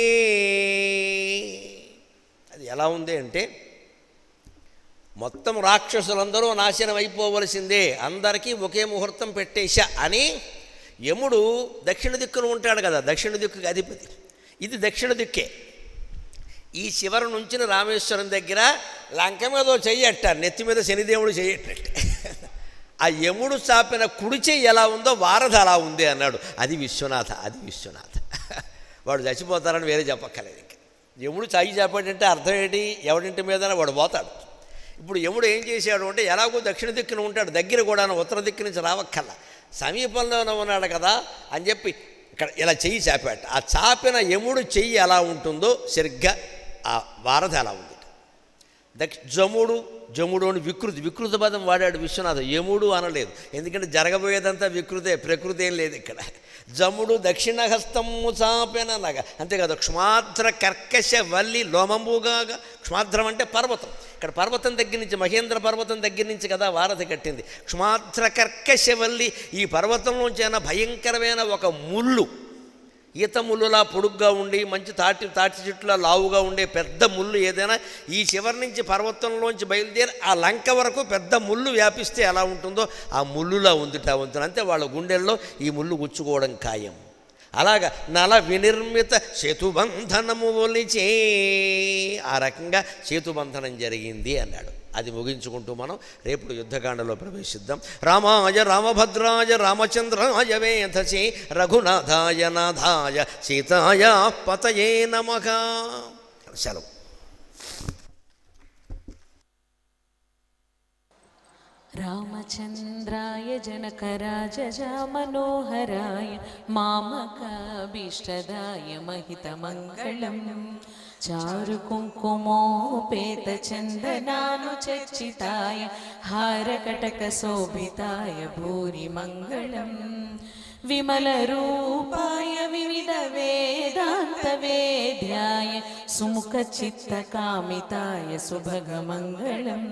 అది ఎలా ఉంది అంటే మొత్తం రాక్షసులందరూ నాశనం అయిపోవలసిందే అందరికీ ఒకే ముహూర్తం పెట్టేశా అని యముడు దక్షిణ దిక్కున ఉంటాడు కదా దక్షిణ దిక్కుకి అధిపతి ఇది దక్షిణ దిక్కే ఈ శివరు నుంచి రామేశ్వరం దగ్గర లంక మీద ఓ చెయ్యి అట్టారు నెత్తి మీద శనిదేవుడు చెయ్యట్టే ఆ యముడు చాపిన కుడి చెయ్యి ఎలా ఉందో వారధ అలా ఉంది అన్నాడు అది విశ్వనాథ అది విశ్వనాథ వాడు చచ్చిపోతారని వేరే చెప్పక్కర్లేదు ఇంక యముడు చాయి చాపాడంటే అర్థం ఏంటి ఎవడింటి మీద వాడు పోతాడు ఇప్పుడు యముడు ఏం చేశాడు అంటే ఎలాగో దక్షిణ దిక్కున ఉంటాడు దగ్గర కూడా ఉత్తర దిక్కు నుంచి రావక్కర్లా సమీపంలోనే ఉన్నాడు కదా అని చెప్పి ఇక్కడ ఇలా చెయ్యి చాపాట ఆ చాపిన యముడు చెయ్యి ఎలా ఉంటుందో సరిగ్గా ఆ వారధి అలా ఉంది దక్ష జముడు జముడు అని వికృతి వికృత పదం వాడాడు విశ్వనాథం యముడు అనలేదు ఎందుకంటే జరగబోయేదంతా వికృతే ప్రకృతి ఏం లేదు ఇక్కడ జముడు దక్షిణ హస్తము చాపెననగా అంతేకాదు క్షమాత్ర కర్కశ వల్లి లోమంబుగాగా క్షమాత్రం అంటే పర్వతం ఇక్కడ పర్వతం దగ్గర నుంచి మహేంద్ర పర్వతం దగ్గర నుంచి కదా వారధి కట్టింది క్షమాత్ర కర్కశ వల్లి ఈ పర్వతంలోంచి అయినా భయంకరమైన ఒక ముళ్ళు ఈత ముళ్ళులా పొడుగ్గా ఉండి మంచి తాటి తాటి చెట్టులా లావుగా ఉండే పెద్ద ముళ్ళు ఏదైనా ఈ చివరి నుంచి పర్వతంలోంచి బయలుదేరి ఆ లంక వరకు పెద్ద ముళ్ళు వ్యాపిస్తే ఎలా ఉంటుందో ఆ ముళ్ళులా ఉందిట వంతున అంతే వాళ్ళ గుండెల్లో ఈ ముళ్ళు గుచ్చుకోవడం ఖాయం అలాగా నల వినిర్మిత సేతుబంధనము ఒలిచే ఆ రకంగా సేతుబంధనం జరిగింది అన్నాడు అది ముగించుకుంటూ మనం రేపు యుద్ధకాండలో ప్రవేశిద్దాం రామాయ రామభద్రాయ రామచంద్రాయ వేధసే రఘునాథాయ నాథాయ సీతాయ పతయే నమః సెలవు रामचन्द्राय जनकराजजामनोहराय मामकाभीष्टदाय महितमङ्गलम् चारुकुङ्कुमोपेतचन्दनानुचर्चिताय हारकटकशोभिताय भूरिमङ्गलम् विमलरूपाय विविधवेदान्तवेद्याय सुमुखचित्तकामिताय सुभगमङ्गलम्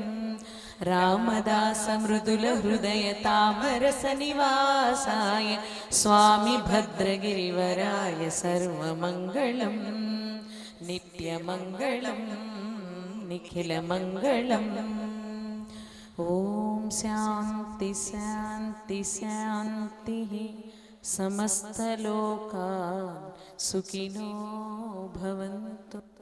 रामदासमृदुलहृदय तामरसनिवासाय स्वामि भद्रगिरिवराय सर्वमङ्गलम् नित्यमङ्गलम् निखिलमङ्गलम् ॐ शान्ति शान्ति शान्तिः समस्तलोकान् सुखिनो भवन्तु